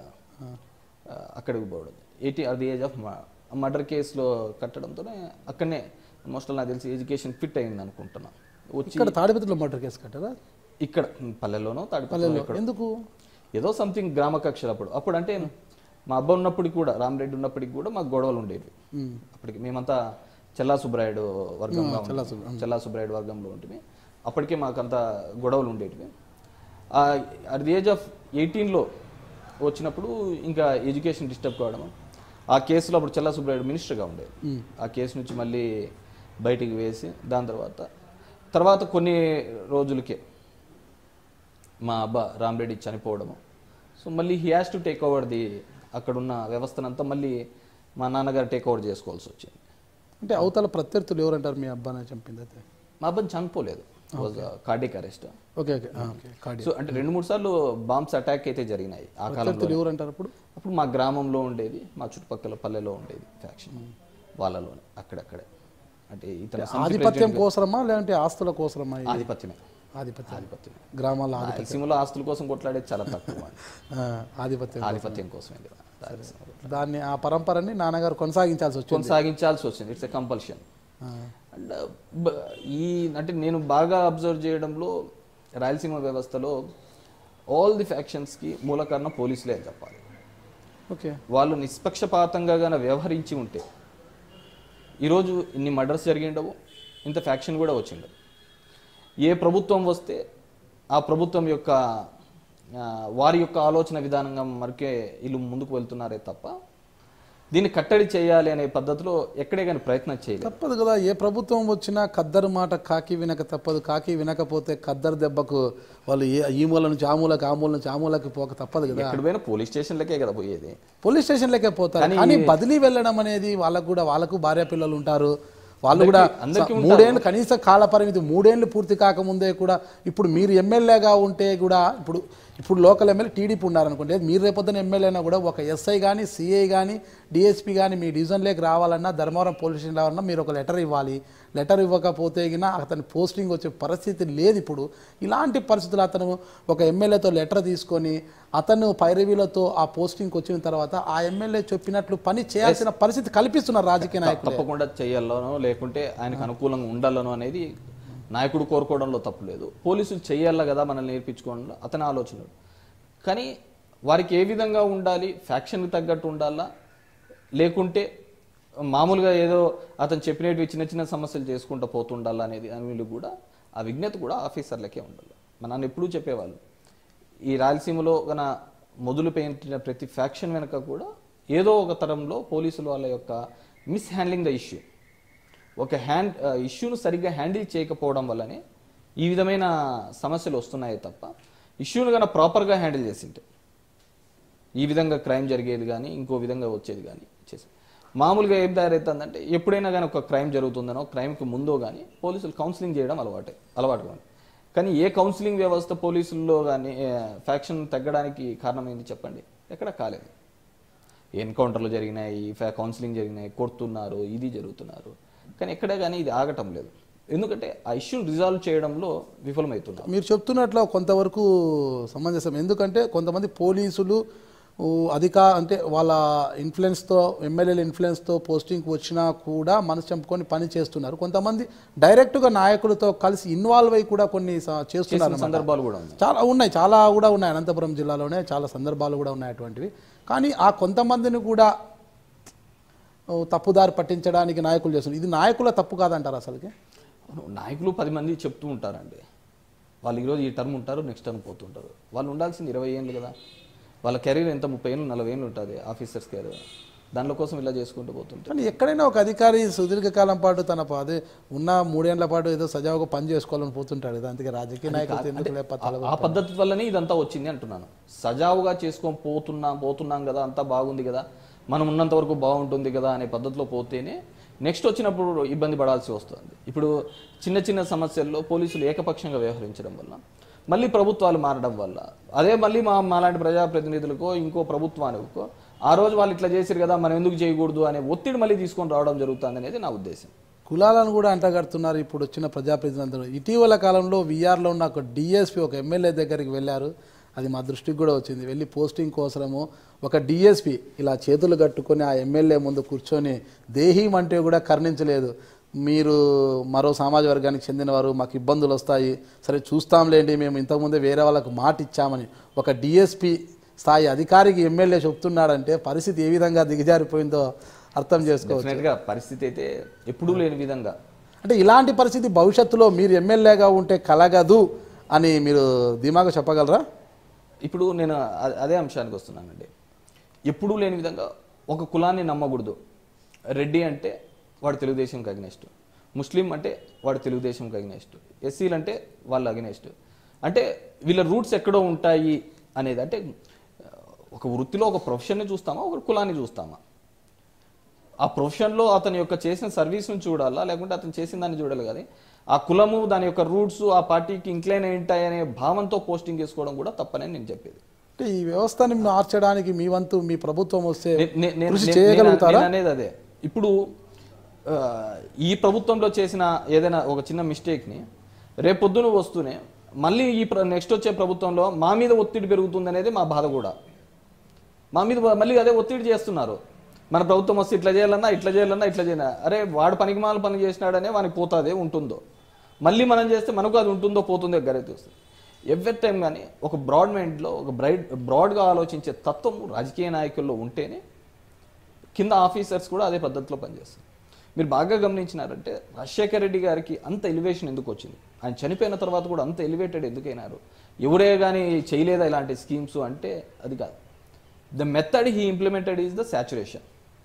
అక్కడికి పోవడం eighty at the age of murder కేసులో కట్టడంతోనే అక్కడనే మోస్ట్ నాకు తెలిసి ఎడ్యుకేషన్ ఫిట్ అయింది అనుకుంటున్నా వచ్చి ఇక్కడ తాడిపత్రిలో మర్డర్ కేసు కట్టారా ఇక్కడ పల్లెల్లోనో తాడిపల్లిలో ఇక్కడ ఎందుకు ఏదో సంథింగ్ గ్రామ కక్షలు అప్పుడు అప్పుడు అంటే మా అబ్బా ఉన్నప్పటికి కూడా రామరెడ్డి ఉన్నప్పటికి కూడా మాకు గొడవలు ఉండేవి మ్మ్. అప్పటికి మేమంతా చెల్లా సుబ్బరాయుడు వర్గంలో ఉంటాం. చెల్లా సుబ్బరాయుడు వర్గంలో ఉంటుంది అప్పటికే మాకంత గొడవలు ఉండేటివి అట్ ది ఏజ్ ఆఫ్ ఎయిటీన్లో వచ్చినప్పుడు ఇంకా ఎడ్యుకేషన్ డిస్టర్బ్ కావడం ఆ కేసులో అప్పుడు చెల్లా సుబ్బరాయుడు మినిస్టర్గా ఉండేది ఆ కేసు నుంచి మళ్ళీ బయటికి వేసి దాని తర్వాత తర్వాత కొన్ని రోజులకే మా అబ్బా రామరెడ్డి చనిపోవడము సో మళ్ళీ he has to take over the అక్కడున్న వ్యవస్థనంతా మళ్ళీ మా నాన్నగారు టేక్ ఓవర్ చేసుకోవాల్సి వచ్చింది అంటే అవతల ప్రత్యర్థులు ఎవరంటారు మీ అబ్బానే చంపింది అయితే మా అబ్బాయి చనిపోలేదు కార్డిక్ అరెస్ట్ ఓకే ఓకే ఆ, ఓకే కార్డి సో అంటే రెండు మూడు సార్లు బాంబ్స్ అటాక్ అయితే జరిగినాయి ఆ కాలంలో ప్రత్యర్థులు ఎవరంటారు అప్పుడు అప్పుడు మా గ్రామంలో ఉండేది మా చుట్టుపక్కల పల్లెలో ఉండేది ఫ్యాక్షన్ వాళ్ళలోనే అక్కడక్కడే అంటే ఇతను ఆధిపత్యం కోసరమా లేదంటే ఆస్తుల కోసరమా ఇది? ఆధిపత్యమే ఆధిపత్యం ఆధిపత్యం గ్రామాల రాయలసీమలో ఆస్తుల కోసం కొట్లాడేది చాలా తక్కువ ఆ, ఆధిపత్యం ఆధిపత్యం కోసమే కదా రాయలసీమలో. దాన్ని ఆ పరంపరని నాన్నగారు కొనసాగించాల్సి వచ్చింది కొనసాగించాల్సి వచ్చింది ఇట్స్ ఎ కంపల్షన్ ఆ, అండ్ ఈ అంటే నేను బాగా అబ్జర్వ్ చేయడంలో రాయలసీమ వ్యవస్థలో ఆల్ ది ఫ్యాక్షన్స్కి మూల కారణం పోలీసులే అని చెప్పాలి ఓకే వాళ్ళు నిష్పక్షపాతంగా గాన వ్యవహరించి ఉంటే ఈరోజు ఇన్ని మర్డర్స్ జరిగిండవు ఇంత ఫ్యాక్షన్ కూడా వచ్చిండవు ఏ ప్రభుత్వం వస్తే ఆ ప్రభుత్వం యొక్క ఆ, వారి యొక్క ఆలోచన విధానంగా మరికే వీళ్ళు ముందుకు వెళ్తున్నారే తప్ప దీన్ని కట్టడి చేయాలి అనే పద్ధతిలో ఎక్కడే కానీ ప్రయత్నం చేయలేదు తప్పదు కదా ఏ ప్రభుత్వం వచ్చినా ఖద్దరు మాట కాకి వినక తప్పదు కాకి వినకపోతే ఖద్దరు దెబ్బకు వాళ్ళు ఏ ఈ మూల నుంచి ఆ మూలకి ఆ మూల నుంచి ఆ మూలకి పోక తప్పదు కదా ఎక్కడ పోయినా పోలీస్ స్టేషన్లకే కదా పోయేది పోలీస్ స్టేషన్లకే పోతారు కానీ బదిలీ వెళ్ళడం అనేది వాళ్ళకు కూడా వాళ్ళకు భార్య పిల్లలు ఉంటారు వాళ్ళు కూడా అందరికీ స- మూడేళ్ళు కనీస కాల పరిమితి మూడేళ్ళు పూర్తి కాకముందే కూడా ఇప్పుడు మీరు ఎమ్మెల్యేగా ఉంటే కూడా ఇప్పుడు ఇప్పుడు లోకల్ ఎమ్మెల్యే టీడీపీ ఉన్నారనుకోండి మీరు రేపొద్దున ఎమ్మెల్యేనా కూడా ఒక ఎస్ఐ కానీ సిఐ కానీ డిఎస్పీ కానీ మీ డివిజన్లోకి రావాలన్నా ధర్మవరం పోలీస్ స్టేషన్ రావాలన్నా మీరు ఒక లెటర్ ఇవ్వాలి లెటర్ ఇవ్వకపోతే గిన అతని పోస్టింగ్ వచ్చే పరిస్థితి లేదు ఇప్పుడు ఇలాంటి పరిస్థితులు అతను ఒక ఎమ్మెల్యేతో లెటర్ తీసుకొని అతను పైరవీలతో ఆ పోస్టింగ్కి వచ్చిన తర్వాత ఆ ఎమ్మెల్యే చెప్పినట్లు పని చేయాల్సిన పరిస్థితి కల్పిస్తున్నారు రాజకీయ నాయకులు తప్పకుండా చేయాలనో లేకుంటే ఆయనకు అనుకూలంగా ఉండాలనో అనేది నాయకుడు కోరుకోవడంలో తప్పు లేదు పోలీసులు చేయాలా కదా మనల్ని నేర్పించుకోవడంలో అతని ఆలోచనలు కానీ వారికి ఏ విధంగా ఉండాలి ఫ్యాక్షన్కి తగ్గట్టు ఉండాలా లేకుంటే మామూలుగా ఏదో అతను చెప్పినట్టు చిన్న చిన్న సమస్యలు చేసుకుంటూ పోతుండాలా అనేది అని కూడా ఆ విజ్ఞత కూడా ఆఫీసర్లకే ఉండాలి మన నాన్న ఎప్పుడూ చెప్పేవాళ్ళు ఈ రాయలసీమలో గన మొదలు పెట్టిన ప్రతి ఫ్యాక్షన్ వెనుక కూడా ఏదో ఒక తరంలో పోలీసుల వాళ్ళ యొక్క మిస్ హ్యాండ్లింగ్ ద ఇష్యూ ఒక హ్యాండ్ ఇష్యూను సరిగ్గా హ్యాండిల్ చేయకపోవడం వల్లనే ఈ విధమైన సమస్యలు వస్తున్నాయి తప్ప ఇష్యూను కన్నా ప్రాపర్గా హ్యాండిల్ చేసింటే ఈ విధంగా క్రైమ్ జరిగేది కానీ ఇంకో విధంగా వచ్చేది కానీ చేసి మామూలుగా ఏం తయారవుతుందంటే ఎప్పుడైనా కానీ ఒక క్రైమ్ జరుగుతుందనో క్రైమ్కి ముందో కానీ పోలీసులు కౌన్సిలింగ్ చేయడం అలవాటే అలవాటు కానీ కానీ ఏ కౌన్సిలింగ్ వ్యవస్థ పోలీసుల్లో కానీ ఫ్యాక్షన్ తగ్గడానికి కారణమైంది చెప్పండి ఎక్కడ కాలేదు ఎన్కౌంటర్లు జరిగినాయి ఫ- కౌన్సిలింగ్ జరిగినాయి కొడుతున్నారు ఇది జరుగుతున్నారు కానీ ఎక్కడ కానీ ఇది ఆగటం లేదు ఎందుకంటే ఆ ఇష్యూని రిజాల్వ్ చేయడంలో విఫలమవుతున్నారు మీరు చెప్తున్నట్లు కొంతవరకు సమంజసం ఎందుకంటే కొంతమంది పోలీసులు ఊ, అధికా అంటే వాళ్ళ ఇన్ఫ్లుయెన్స్తో ఎమ్మెల్యేల ఇన్ఫ్లుయెన్స్తో పోస్టింగ్కి వచ్చినా కూడా మనసు చంపుకొని పని చేస్తున్నారు కొంతమంది డైరెక్ట్గా నాయకులతో కలిసి ఇన్వాల్వ్ అయ్యి కూడా కొన్ని స- చేస్తున్నారు చేసిన అన్నమాట. సందర్భాలు కూడా ఉన్నాయి చాలా ఉన్నాయి చాలా కూడా ఉన్నాయి అనంతపురం జిల్లాలోనే చాలా సందర్భాలు కూడా ఉన్నాయి అటువంటివి కానీ ఆ కొంతమందిని కూడా ఓ, తప్పుదారి పట్టించడానికి నాయకులు చేస్తున్నారు ఇది నాయకుల తప్పు కాదంటారు అసలుకి అవును, నాయకులు పది మంది చెప్తూ ఉంటారండి వాళ్ళు ఈరోజు ఈ టర్మ్ ఉంటారు నెక్స్ట్ టర్మ్ పోతుంటారు వాళ్ళు ఉండాల్సింది ఇరవై ఏళ్ళు కదా వాళ్ళ కెరీర్ ఎంత ముప్పై ఏళ్ళు నలభై ఏళ్ళు ఉంటుంది ఆఫీసర్స్ కెరీర్ దానిలో కోసం ఇలా చేసుకుంటూ పోతుంటారు కానీ ఎక్కడైనా ఒక అధికారి సుదీర్ఘకాలం పాటు తన ప- అదే ఉన్న మూడేళ్ల పాటు ఏదో సజావుగా పని చేసుకోవాలని పోతుంటాడు కదా అందుకే రాజకీయ నాయకులు ఎందుకు లేకపోతే ఆ- ఆ పద్ధతి వల్లనే ఇదంతా వచ్చింది అంటున్నాను సజావుగా చేసుకొని పోతున్నాం పోతున్నాం కదా అంతా బాగుంది కదా మనం ఉన్నంత వరకు బాగుంటుంది కదా అనే పద్ధతిలో పోతేనే నెక్స్ట్ వచ్చినప్పుడు ఇబ్బంది పడాల్సి వస్తుంది ఇప్పుడు చిన్న చిన్న సమస్యల్లో పోలీసులు ఏకపక్షంగా వ్యవహరించడం వల్ల మళ్ళీ ప్రభుత్వాలు మారడం వల్ల అదే మళ్ళీ మా మాలాంటి ప్రజాప్రతినిధులకో ఇంకో ప్రభుత్వానికో ఆ రోజు వాళ్ళు ఇట్లా చేశారు కదా మనం ఎందుకు చేయకూడదు అనే ఒత్తిడి మళ్ళీ తీసుకొని రావడం జరుగుతుంది అనేది నా ఉద్దేశం కులాలను కూడా అంటగడుతున్నారు ఇప్పుడు వచ్చిన ప్రజాప్రతినిధులు ఇటీవల కాలంలో విఆర్లో ఉన్న ఒక డిఎస్పీ ఒక ఎమ్మెల్యే దగ్గరికి వెళ్ళారు అది మా దృష్టికి కూడా వచ్చింది వెళ్ళి పోస్టింగ్ కోసము ఒక డిఎస్పి ఇలా చేతులు కట్టుకొని ఆ ఎమ్మెల్యే ముందు కూర్చొని దేహీం అంటే కూడా కరుణించలేదు మీరు మరో సమాజ వర్గానికి చెందినవారు మాకు ఇబ్బందులు వస్తాయి సరే చూస్తాంలేండి మేము ఇంతకుముందే వేరే వాళ్ళకు మాట ఇచ్చామని ఒక డిఎస్పి స్థాయి అధికారికి ఎమ్మెల్యే చెప్తున్నాడంటే పరిస్థితి ఏ విధంగా దిగజారిపోయిందో అర్థం చేసుకోవచ్చు డెఫినెట్గా పరిస్థితి అయితే ఎప్పుడూ లేని విధంగా అంటే ఇలాంటి పరిస్థితి భవిష్యత్తులో మీరు ఎమ్మెల్యేగా ఉంటే కలగదు అని మీరు ధీమాగా చెప్పగలరా ఇప్పుడు నేను అ- అదే అంశానికి వస్తున్నానండి ఎప్పుడూ లేని విధంగా ఒక కులాన్ని నమ్మకూడదు రెడ్డి అంటే వాడు తెలుగుదేశంకి అగ్నెస్ట్ ముస్లిం అంటే వాడు తెలుగుదేశంకి అగ్నెస్ట్ ఎస్సీలు అంటే వాళ్ళు అగ్నెస్ట్ అంటే వీళ్ళ రూట్స్ ఎక్కడో ఉంటాయి అనేది అంటే ఒక వృత్తిలో ఒక ప్రొఫెషన్ని చూస్తామా ఒక కులాన్ని చూస్తామా ఆ ప్రొఫెషన్లో అతని యొక్క చేసిన సర్వీస్ను చూడాలా లేకుంటే అతను చేసిన దాన్ని చూడాలి కానీ ఆ కులము దాని యొక్క రూట్స్ ఆ పార్టీకి ఇంక్లైన్ ఏంటాయి అనే భావంతో పోస్టింగ్ చేసుకోవడం కూడా తప్పనే నేను చెప్పేది అంటే ఈ వ్యవస్థని మార్చడానికి మీ వంతు మీ ప్రభుత్వం వస్తే నే- నే- నేను- కృషి నేను- చేయగలుగుతారా నేను అనేది అదే ఇప్పుడు ఆ, ఈ ప్రభుత్వంలో చేసిన ఏదైనా ఒక చిన్న మిస్టేక్ని రేపొద్దున వస్తూనే మళ్ళీ ఈ నెక్స్ట్ వచ్చే ప్రభుత్వంలో మా మీద ఒత్తిడి పెరుగుతుంది అనేది మా బాధ కూడా మా మీద మళ్ళీ అదే ఒత్తిడి చేస్తున్నారు మన ప్రభుత్వం వస్తే ఇట్లా చేయాలన్నా ఇట్లా చేయాలన్నా ఇట్లా చేయాలన్నా అరే వాడు పనికి మాల పని చేసినాడనే వానికి పోతాదే ఉంటుందో మళ్ళీ మనం చేస్తే మనకు అది ఉంటుందో పోతుందో గరైతే వస్తుంది ఎవ్రీ టైం కానీ ఒక బ్రాడ్ మైండ్లో ఒక బ్రైడ్ బ్రాడ్గా ఆలోచించే తత్వం రాజకీయ నాయకుల్లో ఉంటేనే కింద ఆఫీసర్స్ కూడా అదే పద్ధతిలో పనిచేస్తారు మీరు బాగా గమనించినారంటే రాజశేఖర రెడ్డి గారికి అంత ఎలివేషన్ ఎందుకు వచ్చింది ఆయన చనిపోయిన తర్వాత కూడా అంత ఎలివేటెడ్ ఎందుకైనారు ఎవరే కానీ చేయలేదా ఇలాంటి స్కీమ్స్ అంటే అది కాదు the method he implemented is the saturation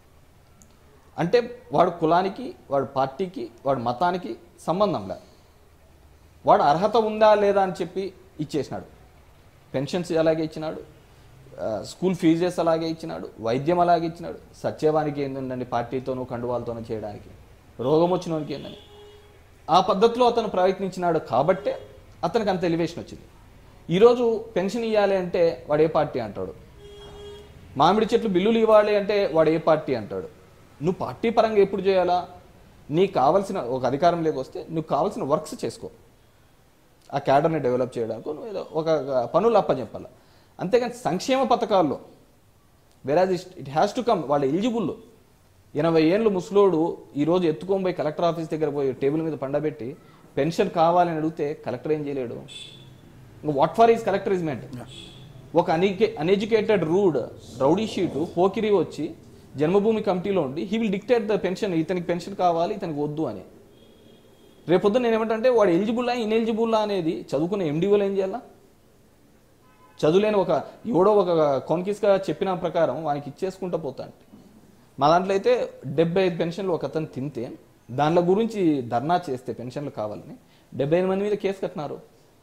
అంటే వాడు కులానికి వాడు పార్టీకి వాడు మతానికి సంబంధం లేదు వాడు అర్హత ఉందా లేదా అని చెప్పి ఇచ్చేసినాడు పెన్షన్స్ అలాగే ఇచ్చినాడు ఆ, స్కూల్ ఫీజెస్ అలాగే ఇచ్చినాడు వైద్యం అలాగే ఇచ్చినాడు సత్యవానికి ఏందండి పార్టీతోనూ కండువాలతోనూ చేయడానికి రోగం వచ్చినోనికి ఏందని ఆ పద్ధతిలో అతను ప్రయత్నించినాడు కాబట్టే అతనికి అంత ఎలివేషన్ వచ్చింది ఈరోజు పెన్షన్ ఇవ్వాలి అంటే వాడు ఏ పార్టీ అంటాడు మామిడి చెట్లు బిల్లులు ఇవ్వాలి అంటే వాడు ఏ పార్టీ అంటాడు నువ్వు పార్టీ పరంగా ఎప్పుడు చేయాలా నీకు కావాల్సిన ఒక అధికారం లేకొస్తే నువ్వు కావాల్సిన వర్క్స్ చేసుకో ఆ క్యాడర్ని డెవలప్ చేయడానికి నువ్వు ఏదో ఒక పనులు అప్పచెప్పాలి అంతేగాని సంక్షేమ పథకాల్లో వెరాజ్ ఇట్ హ్యాస్ టు కమ్ వాళ్ళు ఎలిజిబుల్ ఎనభై ఏళ్ళు ముసలోడు ఈరోజు ఎత్తుకొని పోయి కలెక్టర్ ఆఫీస్ దగ్గర పోయి టేబుల్ మీద పండబెట్టి పెన్షన్ కావాలని అడిగితే కలెక్టర్ ఏం చేయలేడు what for is collector is meant ఒక అన్ఎడ్యుకే అన్ఎడ్యుకేటెడ్ రూడ్ రౌడీ షీటు పోకిరి వచ్చి జన్మభూమి కమిటీలో ఉండి he will dictate the pension ఇతనికి పెన్షన్ కావాలి ఇతనికి వద్దు అని రేపొద్దు నేను ఏమంటే వాడు ఎలిజిబుల్లా ఇన్ఎలిజిబుల్లా అనేది చదువుకునే ఎండిఓలు ఏం చేయాలా చదువులేని ఒక ఎవడో ఒక కొన్కిస్గా చెప్పిన ప్రకారం వానికి ఇచ్చేసుకుంటూ పోతా అంటే మా దాంట్లో అయితే డెబ్బై ఐదు పెన్షన్లు ఒక అతను తింటే దానిలో గురించి ధర్నా చేస్తే పెన్షన్లు కావాలని డెబ్బై ఐదు మంది మీద కేసు కట్టినారు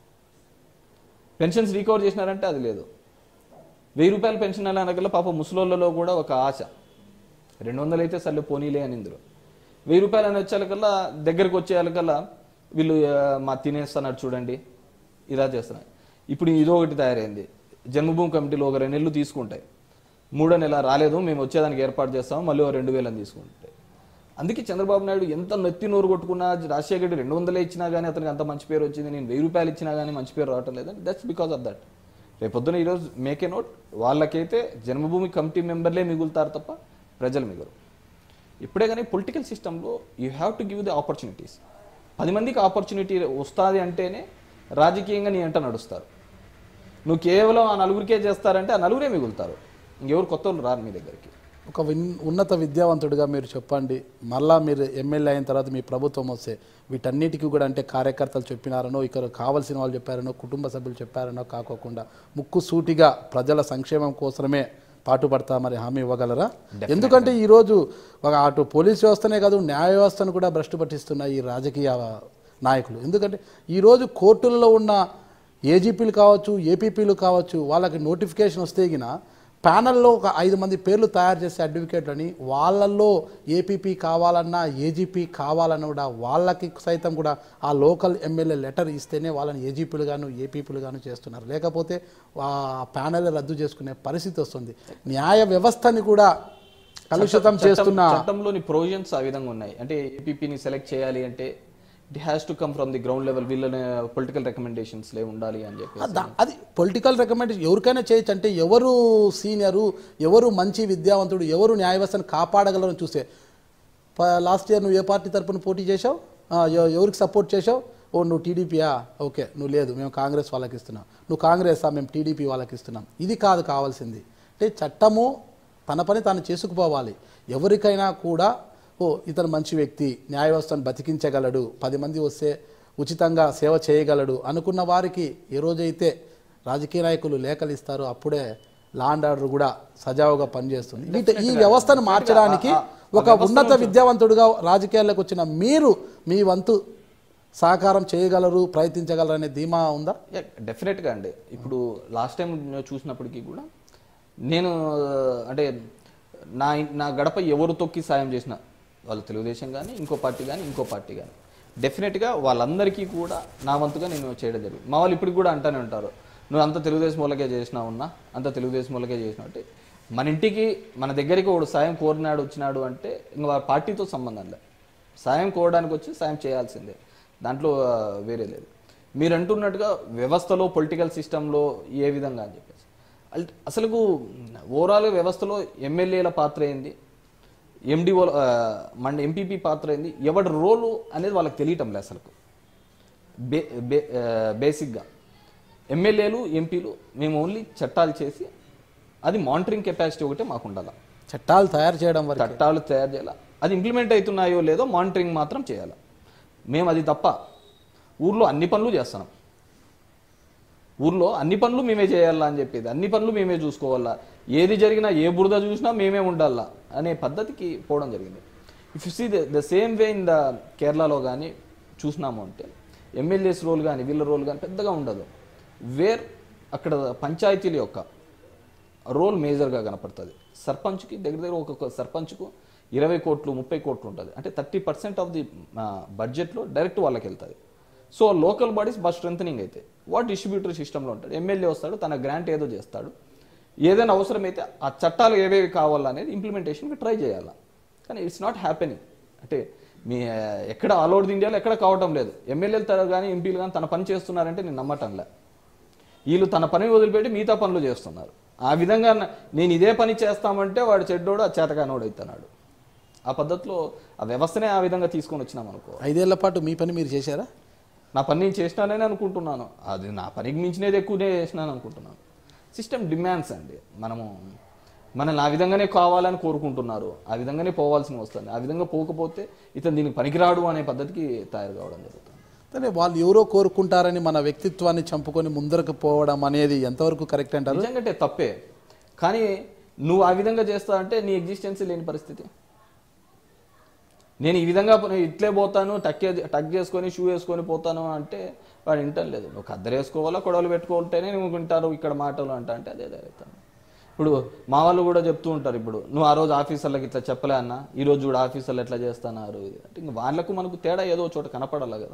పెన్షన్స్ రీకవర్ చేసినారంటే అది లేదు వెయ్యి రూపాయల పెన్షన్ అలా అనగల పాప ముసలోళ్ళలో కూడా ఒక ఆశ రెండు వందలు అయితే సర్లే పోనీలే అని ఇందులో వెయ్యి రూపాయలు అని వచ్చేకల్లా దగ్గరికి వచ్చేయాలకల్లా వీళ్ళు ఆ, మా తినేస్తున్నారు చూడండి ఇలా చేస్తున్నారు ఇప్పుడు ఇదో ఒకటి తయారైంది జన్మభూమి కమిటీలో ఒక రెండు నెలలు తీసుకుంటాయి మూడో నెల రాలేదు మేము వచ్చేదానికి ఏర్పాటు చేస్తాం మళ్ళీ ఓ రెండు వేలని తీసుకుంటే అందుకే చంద్రబాబు నాయుడు ఎంత నెత్తి నోరు కొట్టుకున్నా రాజశేఖర రెడ్డి రెండు వందలే ఇచ్చినా కానీ అతనికి అంత మంచి పేరు వచ్చింది నేను వెయ్యి రూపాయలు ఇచ్చినా కానీ మంచి పేరు రావటం లేదంటే దట్స్ బికాస్ ఆఫ్ దట్ రేపొద్దున ఈరోజు మేకే నోట్ వాళ్ళకైతే జన్మభూమి కమిటీ మెంబర్లే మిగులుతారు తప్ప ప్రజలు మిగరు ఇప్పుడే కానీ పొలిటికల్ సిస్టంలో you have to give the opportunities పది మందికి ఆపర్చునిటీ వస్తుంది అంటేనే రాజకీయంగా నీ ఎంట నడుస్తారు నువ్వు కేవలం ఆ నలుగురికే చేస్తారంటే ఆ నలుగురే మిగులుతారు ఇంకెవరు కొత్త వాళ్ళు రారు మీ దగ్గరికి ఒక విన్ ఉన్నత విద్యావంతుడిగా మీరు చెప్పండి మళ్ళా మీరు ఎమ్మెల్యే అయిన తర్వాత మీ ప్రభుత్వం వస్తే వీటన్నిటికీ కూడా అంటే కార్యకర్తలు చెప్పినారనో ఇక్కడ కావాల్సిన వాళ్ళు చెప్పారనో కుటుంబ సభ్యులు చెప్పారనో కాకోకుండా ముక్కు సూటిగా ప్రజల సంక్షేమం కోసమే పాటుపడతామని హామీ ఇవ్వగలరా ఎందుకంటే ఈరోజు ఒక అటు పోలీస్ వ్యవస్థనే కాదు న్యాయ వ్యవస్థను కూడా భ్రష్టు పట్టిస్తున్న ఈ రాజకీయ నాయకులు ఎందుకంటే ఈరోజు కోర్టుల్లో ఉన్న ఏజీపీలు కావచ్చు ఏపీపీలు కావచ్చు వాళ్ళకి నోటిఫికేషన్ వస్తే గిన ప్యానల్లో ఒక ఐదు మంది పేర్లు తయారు చేసే అడ్వకేట్లని వాళ్ళల్లో ఏపీపీ కావాలన్నా ఏజీపీ కావాలన్నా కూడా వాళ్ళకి సైతం కూడా ఆ లోకల్ ఎమ్మెల్యే లెటర్ ఇస్తేనే వాళ్ళని ఏజీపీలు గాను ఏపీపీలు గాను చేస్తున్నారు లేకపోతే ఆ ప్యానల్ రద్దు చేసుకునే పరిస్థితి వస్తుంది న్యాయ వ్యవస్థని కూడా కలుషితం చట్టం- చేస్తున్న చట్టంలోని ప్రొవిజన్స్ ఆ విధంగా ఉన్నాయి అంటే ఏపీపీని సెలెక్ట్ చేయాలి అంటే it has to come from the ground level వీళ్ళని పొలిటికల్ రికమెండేషన్స్ లే ఉండాలి అని చెప్పి ఆ దా- అది పొలిటికల్ రికమెండేషన్ ఎవరికైనా చేయొచ్చు అంటే ఎవరు సీనియరు ఎవరు మంచి విద్యావంతుడు ఎవరు న్యాయ వ్యవస్థను కాపాడగలరని చూస్తే లాస్ట్ ఇయర్ నువ్వు ఏ పార్టీ తరపున పోటీ చేశావు ఆ, ఎవ- ఎవరికి సపోర్ట్ చేశావు ఓ నువ్వు టీడీపీయా ఓకే నువ్వు లేదు మేము కాంగ్రెస్ వాళ్ళకి ఇస్తున్నాం నువ్వు కాంగ్రెసా మేము టీడీపీ వాళ్ళకి ఇస్తున్నాం ఇది కాదు కావాల్సింది అంటే చట్టము తన పని తాను చేసుకుపోవాలి ఎవరికైనా కూడా ఓ ఇతను మంచి వ్యక్తి న్యాయ వ్యవస్థను బతికించగలడు పది మంది వస్తే ఉచితంగా సేవ చేయగలడు అనుకున్న వారికి ఏ రోజైతే రాజకీయ నాయకులు లేఖలు ఇస్తారో అప్పుడే లాండ్ ఆర్డర్ కూడా సజావుగా పనిచేస్తుంది వీటి ఈ వ్యవస్థను మార్చడానికి ఒక ఉన్నత విద్యావంతుడుగా రాజకీయాల్లోకి వచ్చిన మీరు మీ వంతు సహకారం చేయగలరు ప్రయత్నించగలరు అనే ధీమా ఉందా డెఫినెట్గా అండి ఇప్పుడు లాస్ట్ టైం చూసినప్పటికీ కూడా నేను అంటే నా నా గడప ఎవరు తొక్కి సాయం చేసిన వాళ్ళు తెలుగుదేశం కానీ ఇంకో పార్టీ కానీ ఇంకో పార్టీ కానీ డెఫినెట్గా వాళ్ళందరికీ కూడా నా వంతుగా నేను చేయడం జరిగింది మా వాళ్ళు ఇప్పటికి కూడా అంటానే ఉంటారు నువ్వు అంత తెలుగుదేశం వాళ్ళకే చేసినావు ఉన్నా అంత తెలుగుదేశం వాళ్ళకే చేసినావు అంటే మన ఇంటికి మన దగ్గరికి ఒకడు సాయం కోరినాడు వచ్చినాడు అంటే ఇంకా వారి పార్టీతో సంబంధం లేదు సాయం కోరడానికి వచ్చి సాయం చేయాల్సిందే దాంట్లో ఆ, వేరే లేదు మీరు అంటున్నట్టుగా వ్యవస్థలో పొలిటికల్ సిస్టంలో ఏ విధంగా అని చెప్పేసి అల్ట్- అసలు ఓవరాల్ వ్యవస్థలో ఎమ్మెల్యేల పాత్ర ఏంది ఎండిఓ మన ఎంపీపీ పాత్ర ఏంది ఎవరి రోలు అనేది వాళ్ళకి తెలియటం లేదు అసలు బే బే ఆ, బేసిక్గా ఎమ్మెల్యేలు ఎంపీలు మేము ఓన్లీ చట్టాలు చేసి అది మానిటరింగ్ కెపాసిటీ ఒకటే మాకు ఉండాలి చట్టాలు తయారు చేయడం వరకు చట్టాలు తయారు చేయాలి అది ఇంప్లిమెంట్ అవుతున్నాయో లేదో మానిటరింగ్ మాత్రం చేయాలి మేము అది తప్ప ఊర్లో అన్ని పనులు చేస్తున్నాం ఊర్లో అన్ని పనులు మేమే చేయాలా అని చెప్పేది అన్ని పనులు మేమే చూసుకోవాలా ఏది జరిగినా ఏ బురద చూసినా మేమే ఉండాలా అనే పద్ధతికి పోవడం జరిగింది if you see the the same way in the కేరళలో కానీ చూసినాము అంటే ఎమ్మెల్యేస్ రోల్ కానీ వీళ్ళ రోల్ కానీ పెద్దగా ఉండదు వేర్ అక్కడ పంచాయతీల యొక్క రోల్ మేజర్గా కనపడుతుంది సర్పంచ్కి దగ్గర దగ్గర ఒక్కొక్క సర్పంచ్కు ఇరవై కోట్లు ముప్పై కోట్లు ఉంటుంది అంటే థర్టీ పర్సెంట్ ఆఫ్ ది బడ్జెట్లో డైరెక్ట్ వాళ్ళకి వెళ్తుంది సో లోకల్ బాడీస్ బాగా స్ట్రెంథనింగ్ అయితే వాట్ డిస్ట్రిబ్యూటర్ సిస్టంలో ఉంటాడు ఎమ్మెల్యే వస్తాడు తన గ్రాంట్ ఏదో చేస్తాడు ఏదైనా అవసరమైతే ఆ చట్టాలు ఏవేవి కావాలనేది ఇంప్లిమెంటేషన్కి ట్రై చేయాలి కానీ ఇట్స్ నాట్ హ్యాపెనింగ్ అంటే మీ ఆ, ఎక్కడ ఆల్ ఓవర్ ది ఇండియాలో ఎక్కడ కావటం లేదు ఎమ్మెల్యేలు తర కానీ ఎంపీలు కానీ తన పని చేస్తున్నారంటే నేను నమ్మటంలే వీళ్ళు తన పని వదిలిపెట్టి మిగతా పనులు చేస్తున్నారు ఆ విధంగా న- నేను ఇదే పని చేస్తామంటే వాడు చెడ్డోడు ఆ చేతకానోడు అవుతున్నాడు ఆ పద్ధతిలో ఆ వ్యవస్థనే ఆ విధంగా తీసుకొని వచ్చినాం అనుకో ఐదేళ్ల పాటు మీ పని మీరు చేశారా నా పని నేను చేసినానని అనుకుంటున్నాను అది నా పనికి మించినది ఎక్కువనే చేసినాను అనుకుంటున్నాను సిస్టమ్ డిమాండ్స్ అండి మనము మనల్ని ఆ విధంగానే కావాలని కోరుకుంటున్నారు ఆ విధంగానే పోవాల్సి వస్తుంది ఆ విధంగా పోకపోతే ఇతను దీనికి పనికిరాడు అనే పద్ధతికి తయారు కావడం జరుగుతుంది అంటే వాళ్ళు ఎవరో కోరుకుంటారని మన వ్యక్తిత్వాన్ని చంపుకొని ముందరకు పోవడం అనేది ఎంతవరకు కరెక్ట్ అంటారు నిజంగా అంటే తప్పే కానీ నువ్వు ఆ విధంగా చేస్తా అంటే నీ ఎగ్జిస్టెన్స్ లేని పరిస్థితి నేను ఈ విధంగా పో- ఇట్లే పోతాను టక్ ఏ- టక్ చేసుకొని షూ వేసుకొని పోతాను అంటే వాడు వింటం లేదు నువ్వు కద్దరు వేసుకోవాలా కొడవలు పెట్టుకుంటేనే నువ్వు వింటారు ఇక్కడ మాటలు అంట అంటే అదే అవుతాను ఇప్పుడు మా వాళ్ళు కూడా చెప్తూ ఉంటారు ఇప్పుడు నువ్వు ఆ రోజు ఆఫీసర్లకు ఇట్లా చెప్పలే అన్న ఈ రోజు కూడా ఆఫీసర్లు ఎట్లా చేస్తున్నారు ఇది అంటే ఇంక వాళ్ళకు మనకు తేడా ఏదో ఒక చోట కనపడాలి కదా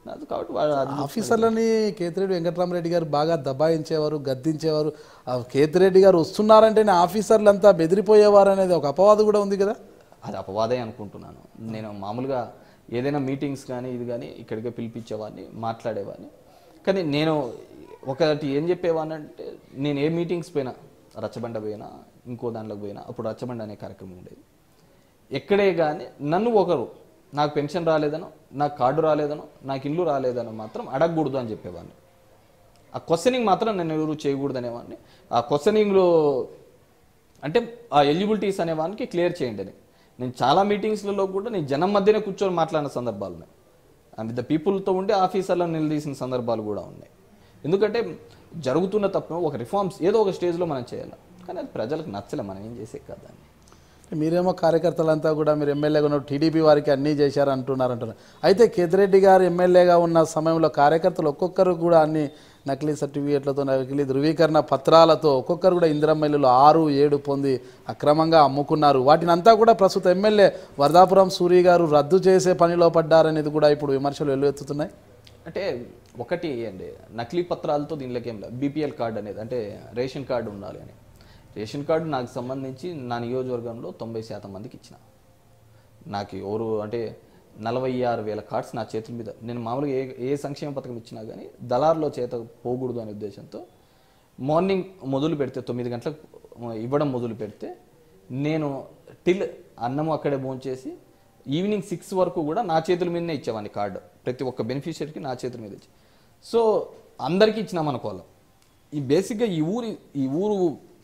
అది కాబట్టి వాళ్ళు అది ఆఫీసర్లని కేతిరెడ్డి వెంకటరామరెడ్డి గారు బాగా దబాయించేవారు గద్దించేవారు ఆ కేతిరెడ్డి గారు వస్తున్నారంటేనే ఆఫీసర్లు అంతా బెదిరిపోయేవారు అనేది ఒక అపవాదు కూడా ఉంది కదా అది అపవాదే అనుకుంటున్నాను నేను మామూలుగా ఏదైనా మీటింగ్స్ కానీ ఇది కానీ ఇక్కడికే పిలిపించేవాడిని మాట్లాడేవాడిని కానీ నేను ఒకటి ఏం చెప్పేవాడిని అంటే నేను ఏ మీటింగ్స్ పోయినా రచ్చబండ పోయినా ఇంకో దాంట్లోకి పోయినా అప్పుడు రచ్చబండ అనే కార్యక్రమం ఉండేది ఎక్కడే కానీ నన్ను ఒకరు నాకు పెన్షన్ రాలేదనో నాకు కార్డు రాలేదనో నాకు ఇల్లు రాలేదనో మాత్రం అడగకూడదు అని చెప్పేవాడిని ఆ క్వశ్చనింగ్ మాత్రం నేను ఎవరు చేయకూడదు అనేవాడిని ఆ క్వశ్చనింగ్లో అంటే ఆ ఎలిజిబిలిటీస్ అనేవానికి క్లియర్ చేయండి అని నేను చాలా మీటింగ్స్లలో కూడా నేను జనం మధ్యనే కూర్చొని మాట్లాడిన సందర్భాలు ఉన్నాయి విత్ ద పీపుల్తో ఉండి ఆఫీసర్లను నిలదీసిన సందర్భాలు కూడా ఉన్నాయి ఎందుకంటే జరుగుతున్న తప్పు ఒక రిఫార్మ్స్ ఏదో ఒక స్టేజ్లో మనం చేయాలి కానీ అది ప్రజలకు నచ్చలే మనం ఏం చేసే కదా దాన్ని మీరేమో కార్యకర్తలంతా కూడా మీరు ఎమ్మెల్యేగా ఉన్న టీడీపీ వారికి అన్నీ చేశారు అంటున్నారు అంటున్నారు అయితే కేతిరెడ్డి గారు ఎమ్మెల్యేగా ఉన్న సమయంలో కార్యకర్తలు ఒక్కొక్కరు కూడా అన్ని నకిలీ సర్టిఫికేట్లతో నకిలీ ధృవీకరణ పత్రాలతో ఒక్కొక్కరు కూడా ఇందిరమ్మల్లులు ఆరు ఏడు పొంది అక్రమంగా అమ్ముకున్నారు వాటిని అంతా కూడా ప్రస్తుత ఎమ్మెల్యే వరదాపురం సూరి గారు రద్దు చేసే పనిలో పడ్డారనేది కూడా ఇప్పుడు విమర్శలు వెల్లువెత్తుతున్నాయి అంటే ఒకటి అండి నకిలీ పత్రాలతో దీనిలోకి ఏం లేదు బీపీఎల్ కార్డు అనేది అంటే రేషన్ కార్డు ఉండాలి అని రేషన్ కార్డు నాకు సంబంధించి నా నియోజకవర్గంలో తొంభై శాతం మందికి ఇచ్చిన నాకు ఎవరు అంటే నలభై ఆరు వేల కార్డ్స్ నా చేతుల మీద నేను మామూలుగా ఏ ఏ సంక్షేమ పథకం ఇచ్చినా కానీ దళార్లో చేత పోకూడదు అనే ఉద్దేశంతో మార్నింగ్ మొదలు పెడితే తొమ్మిది గంటలకు ఇవ్వడం మొదలు పెడితే నేను టిల్ అన్నం అక్కడే భోంచేసి ఈవినింగ్ సిక్స్ వరకు కూడా నా చేతుల మీదనే ఇచ్చేవాడిని కార్డు ప్రతి ఒక్క బెనిఫిషియరీకి నా చేతుల మీద ఇచ్చి సో అందరికీ ఇచ్చినాం అనుకోవాలి ఈ బేసిక్గా ఈ ఊరి ఈ ఊరు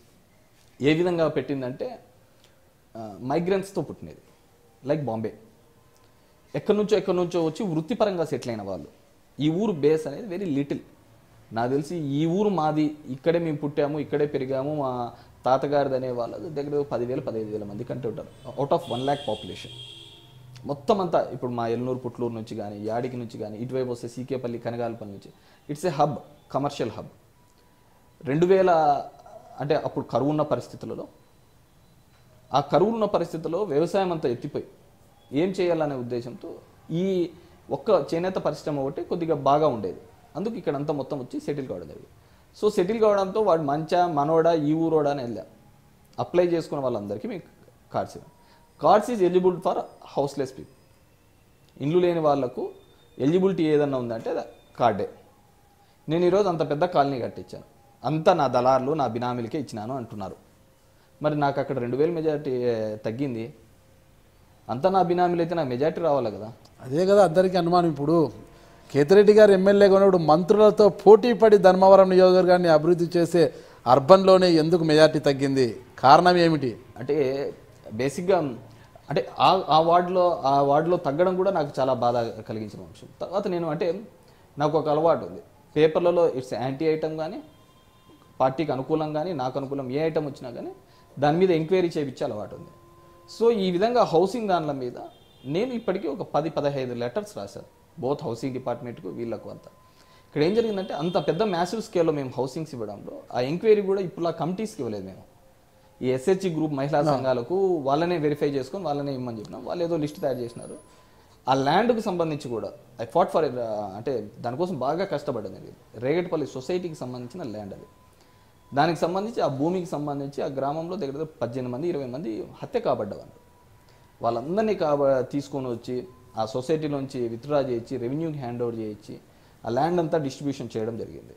ఏ విధంగా పెట్టిందంటే మైగ్రెంట్స్తో పుట్టినది లైక్ బాంబే ఎక్కడి నుంచో ఎక్కడి నుంచో వచ్చి వృత్తిపరంగా సెటిల్ అయిన వాళ్ళు ఈ ఊరు బేస్ అనేది వెరీ లిటిల్ నాకు తెలిసి ఈ ఊరు మాది ఇక్కడే మేము పుట్టాము ఇక్కడే పెరిగాము మా తాతగారిది అనే వాళ్ళు దగ్గర దగ్గర పదివేల పదిహేను వేల మంది కంటే ఉంటారు out of one lakh population మొత్తం అంతా ఇప్పుడు మా ఎల్నూరు పుట్లూరు నుంచి కానీ యాడికి నుంచి కానీ ఇటువైపు వస్తే సీకేపల్లి కనగాలపల్లి నుంచి it's a hub commercial hub రెండు వేల అంటే అప్పుడు కరువు ఉన్న పరిస్థితులలో ఆ కరువు ఉన్న పరిస్థితుల్లో వ్యవసాయం అంతా ఎత్తిపోయి ఏం చేయాలనే ఉద్దేశంతో ఈ ఒక్క చేనేత పరిశ్రమ ఒకటి కొద్దిగా బాగా ఉండేది అందుకు ఇక్కడ అంతా మొత్తం వచ్చి సెటిల్ కావడం జరిగింది సో సెటిల్ కావడంతో వాడు మంచా మనోడా ఈ ఊరోడా అని వెళ్ళాం అప్లై చేసుకున్న వాళ్ళందరికీ మీకు కార్డ్స్ ఇవ్వం cards is eligible for houseless people ఇండ్లు లేని వాళ్ళకు ఎలిజిబిలిటీ ఏదన్నా ఉందంటే అది కార్డే నేను ఈరోజు అంత పెద్ద కాలనీ కట్టించాను అంతా నా దళార్లు నా బినామీలకే ఇచ్చినాను అంటున్నారు మరి నాకు అక్కడ రెండు వేలు మెజారిటీ తగ్గింది అంతా నా బినామీలు అయితే నాకు మెజారిటీ రావాలి కదా అదే కదా అందరికీ అనుమానం ఇప్పుడు కేతిరెడ్డి గారు ఎమ్మెల్యేగా ఉన్నప్పుడు మంత్రులతో పోటీ పడి ధర్మవరం నియోజకవర్గాన్ని అభివృద్ధి చేసే అర్బన్లోనే ఎందుకు మెజార్టీ తగ్గింది కారణం ఏమిటి అంటే బేసిక్గా అంటే ఆ ఆ వార్డులో ఆ వార్డులో తగ్గడం కూడా నాకు చాలా బాధ కలిగించిన అంశం తర్వాత నేను అంటే నాకు ఒక అలవాటు ఉంది పేపర్లలో ఇట్స్ యాంటీ ఐటమ్ కానీ పార్టీకి అనుకూలం కానీ నాకు అనుకూలం ఏ ఐటమ్ వచ్చినా కానీ దాని మీద ఎంక్వైరీ చేయించే అలవాటు ఉంది సో ఈ విధంగా హౌసింగ్ దానిల మీద నేను ఇప్పటికీ ఒక పది పదహైదు లెటర్స్ రాశాను బోత్ హౌసింగ్ డిపార్ట్మెంట్కు వీళ్ళకు అంతా ఇక్కడ ఏం జరిగిందంటే అంత పెద్ద మ్యాసివ్ స్కేల్లో మేము హౌసింగ్స్ ఇవ్వడంలో ఆ ఎంక్వైరీ కూడా ఇప్పుడు ఆ కమిటీస్కి ఇవ్వలేదు మేము ఈ ఎస్హెచ్జి గ్రూప్ మహిళా సంఘాలకు వాళ్ళనే వెరిఫై చేసుకొని వాళ్ళనే ఇమ్మని చెప్పినాం వాళ్ళు ఏదో లిస్ట్ తయారు చేసినారు ఆ ల్యాండ్కి సంబంధించి కూడా ఐ ఫాట్ ఫర్ అంటే దానికోసం బాగా కష్టపడ్డది అది రేగటిపల్లి సొసైటీకి సంబంధించిన ల్యాండ్ అది దానికి సంబంధించి ఆ భూమికి సంబంధించి ఆ గ్రామంలో దగ్గర దగ్గర పద్దెనిమిది మంది ఇరవై మంది హత్య కాబడ్డవాళ్ళు వాళ్ళందరినీ కాబ తీసుకొని వచ్చి ఆ సొసైటీలోంచి విత్డ్రా చేయించి రెవెన్యూకి హ్యాండ్ ఓవర్ చేయించి ఆ ల్యాండ్ అంతా డిస్ట్రిబ్యూషన్ చేయడం జరిగింది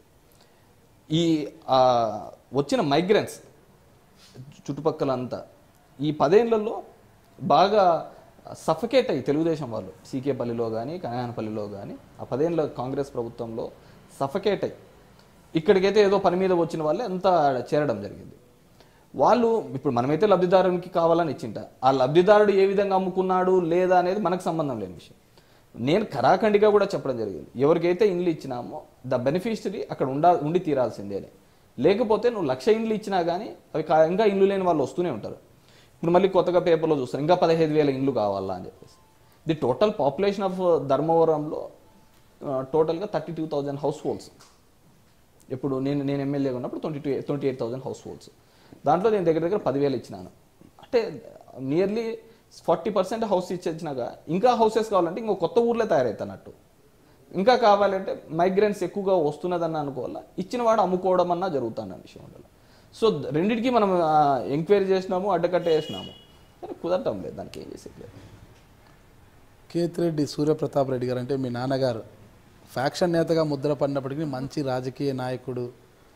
ఈ ఆ, వచ్చిన మైగ్రెంట్స్ చుట్టుపక్కల అంతా ఈ పదేళ్లలో బాగా సఫకేట్ అయ్యి తెలుగుదేశం వాళ్ళు సీకేపల్లిలో కానీ కనగానపల్లిలో కానీ ఆ పదేళ్ళ కాంగ్రెస్ ప్రభుత్వంలో సఫకేట్ అయ్యి ఇక్కడికైతే ఏదో పని మీద వచ్చిన వాళ్ళే అంతా ఆడ చేరడం జరిగింది వాళ్ళు ఇప్పుడు మనమైతే లబ్ధిదారునికి కావాలని ఇచ్చింట ఆ లబ్ధిదారుడు ఏ విధంగా అమ్ముకున్నాడు లేదా అనేది మనకు సంబంధం లేని విషయం నేను కరాఖండిగా కూడా చెప్పడం జరిగింది ఎవరికైతే ఇండ్లు ఇచ్చినామో ద బెనిఫిషరీ అక్కడ ఉండా ఉండి తీరాల్సిందే అని లేకపోతే నువ్వు లక్ష ఇండ్లు ఇచ్చినా కానీ అవి కా- ఇంకా ఇండ్లు లేని వాళ్ళు వస్తూనే ఉంటారు ఇప్పుడు మళ్ళీ కొత్తగా పేపర్లో చూస్తారు ఇంకా పదహైదు వేల ఇండ్లు కావాలా అని చెప్పేసి ది టోటల్ పాపులేషన్ ఆఫ్ ధర్మవరంలో టోటల్గా thirty two thousand households ఇప్పుడు నేను నేను ఎమ్మెల్యేగా ఉన్నప్పుడు twenty two twenty eight thousand households దాంట్లో నేను దగ్గర దగ్గర పదివేలు ఇచ్చినాను అంటే నియర్లీ ఫార్టీ పర్సెంట్ హౌస్ ఇచ్చినాక ఇంకా హౌసెస్ కావాలంటే ఇంకో కొత్త ఊర్లే తయారవుతున్నట్టు ఇంకా కావాలంటే మైగ్రెంట్స్ ఎక్కువగా వస్తున్నదని అనుకోవాలా ఇచ్చిన వాడు అమ్ముకోవడం అన్నా జరుగుతుంది విషయం ఉండాలి సో రెండింటికి మనం ఎంక్వైరీ చేసినాము అడ్డకట్ట వేసినాము కానీ కుదరటం లేదు దానికి ఏం చేసేది లేదు కేతిరెడ్డి సూర్యప్రతాప్ రెడ్డి గారు అంటే మీ నాన్నగారు ఫ్యాక్షన్ నేతగా ముద్ర పడినప్పటికీ మంచి రాజకీయ నాయకుడు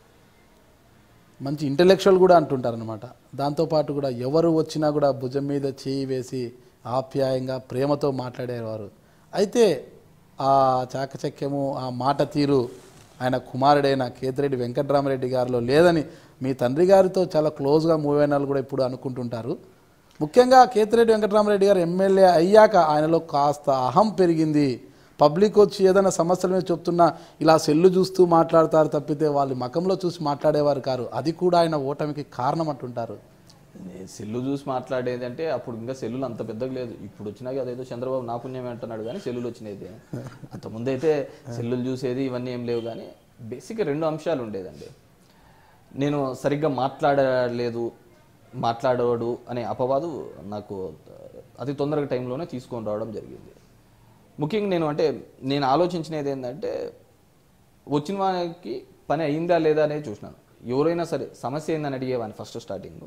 మంచి ఇంటలెక్చువల్ కూడా అంటుంటారనమాట దాంతోపాటు కూడా ఎవరు వచ్చినా కూడా భుజం మీద చేయి వేసి ఆప్యాయంగా ప్రేమతో మాట్లాడేవారు అయితే ఆ చాకచక్యము ఆ మాట తీరు ఆయన కుమారుడైన కేతిరెడ్డి వెంకట్రామరెడ్డి గారిలో లేదని మీ తండ్రి గారితో చాలా క్లోజ్గా మూవ్ అయిన వాళ్ళు కూడా ఇప్పుడు అనుకుంటుంటారు ముఖ్యంగా కేతిరెడ్డి వెంకటరామరెడ్డి గారు ఎమ్మెల్యే అయ్యాక ఆయనలో కాస్త అహం పెరిగింది పబ్లిక్ వచ్చి ఏదైనా సమస్యల మీద చెప్తున్నా ఇలా సెల్లు చూస్తూ మాట్లాడతారు తప్పితే వాళ్ళు మకంలో చూసి మాట్లాడేవారు కారు అది కూడా ఆయన ఓటమికి కారణం అంటుంటారు నే- సెల్లు చూసి మాట్లాడేది అంటే అప్పుడు ఇంకా సెల్లులు అంత పెద్దగా లేదు ఇప్పుడు వచ్చినాక అదేదో చంద్రబాబు నా పుణ్యం అంటున్నాడు కానీ సెల్లులు వచ్చినాయి అంత ముందైతే సెల్లులు చూసేది ఇవన్నీ ఏం లేవు కానీ బేసిక్గా రెండు అంశాలు ఉండేదండి నేను సరిగ్గా మాట్లాడలేదు మాట్లాడవాడు అనే అపవాదు నాకు అతి తొందరగా టైంలోనే తీసుకొని రావడం జరిగింది ముఖ్యంగా నేను అంటే నేను ఆలోచించినది ఏంటంటే వచ్చిన వానికి పని అయిందా లేదా అనేది చూసినాను ఎవరైనా సరే సమస్య ఏందని అడిగేవాడిని ఫస్ట్ స్టార్టింగ్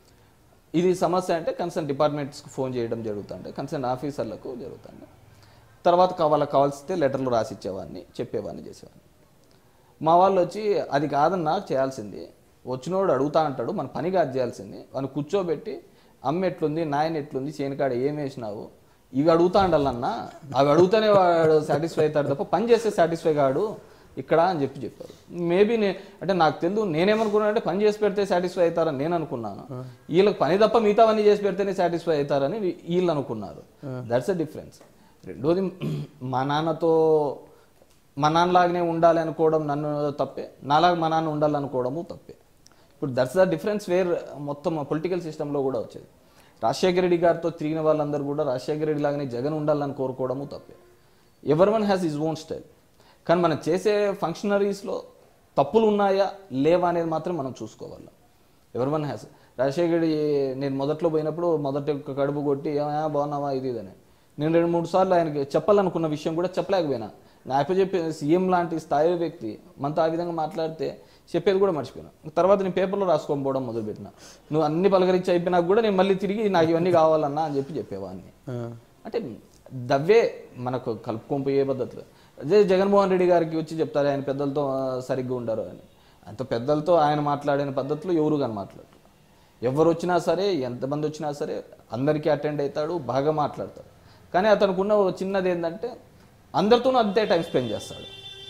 ఇది సమస్య అంటే కన్సర్న్ డిపార్ట్మెంట్స్కి ఫోన్ చేయడం జరుగుతుంటే కన్సర్న్ ఆఫీసర్లకు జరుగుతుంది తర్వాత కావాల కావాల్సితే లెటర్లు రాసి ఇచ్చేవాడిని చెప్పేవాడిని చేసేవాడిని మా వాళ్ళు వచ్చి అది కాదన్నా చేయాల్సింది వచ్చినోడు అడుగుతా అంటాడు మన పని కాదు చేయాల్సింది వాడిని కూర్చోబెట్టి అమ్మ ఎట్లుంది నాయన ఎట్లుంది చేనుకాడ ఏం వేసినావు ఇవి అడుగుతా అండాలన్నా అవి అడుగుతానే వాడు సాటిస్ఫై అవుతాడు తప్ప పని చేస్తే సాటిస్ఫై కాడు ఇక్కడ అని చెప్పి చెప్పారు మేబీ నే అంటే నాకు తెలియదు నేనేమనుకున్నాను అంటే పని చేసి పెడితే సాటిస్ఫై అవుతారని నేను అనుకున్నాను వీళ్ళకి పని తప్ప మిగతావన్నీ చేసి పెడితేనే సాటిస్ఫై అవుతారని వీ- వీళ్ళు అనుకున్నారు దట్స్ అ డిఫరెన్స్ రెండోది మా నాన్నతో మా నాన్నలాగానే ఉండాలి అనుకోవడం నన్ను తప్పే నాలాగా మా నాన్న ఉండాలనుకోవడము తప్పే ఇప్పుడు దట్స్ ద డిఫరెన్స్ వేర్ మొత్తం పొలిటికల్ సిస్టంలో కూడా వచ్చేది రాజశేఖర రెడ్డి గారితో తిరిగిన వాళ్ళందరూ కూడా రాజశేఖర రెడ్డి లాగానే జగన్ ఉండాలని కోరుకోవడము తప్పే ఎవరి one has his own style కానీ మనం చేసే ఫంక్షనరీస్లో తప్పులు ఉన్నాయా లేవా అనేది మాత్రం మనం చూసుకోవాలి ఎవరి వన్ హ్యాస్ రాజశేఖర రెడ్డి నేను మొదట్లో పోయినప్పుడు మొదట ఒక కడుపు కొట్టి "ఏమయ్యా, బాగున్నావా ఇది ఇదని నేను రెండు మూడు సార్లు ఆయనకి చెప్పాలనుకున్న విషయం కూడా చెప్పలేకపోయినా నాకు చెప్పే సీఎం లాంటి స్థాయి వ్యక్తి మనతో ఆ విధంగా మాట్లాడితే చెప్పేది కూడా మర్చిపోయినా తర్వాత నేను పేపర్లో రాసుకొని పోవడం మొదలుపెట్టిన నువ్వు అన్ని పలకరించి అయిపోయినాక కూడా నేను మళ్ళీ తిరిగి నాకు ఇవన్నీ కావాలన్నా అని చెప్పి చెప్పేవాడిని అంటే దవ్వే మనకు కలుపుకొని పోయే పద్ధతులు అదే జగన్మోహన్ రెడ్డి గారికి వచ్చి చెప్తారు ఆయన పెద్దలతో ఆ, సరిగ్గా ఉండరు అని అంత పెద్దలతో ఆయన మాట్లాడిన పద్ధతిలో ఎవరు కానీ మాట్లాడరు ఎవరు వచ్చినా సరే ఎంతమంది వచ్చినా సరే అందరికీ అటెండ్ అవుతాడు బాగా మాట్లాడతాడు కానీ అతనుకున్న ఒక చిన్నది ఏంటంటే అందరితోనూ అంతే టైం స్పెండ్ చేస్తాడు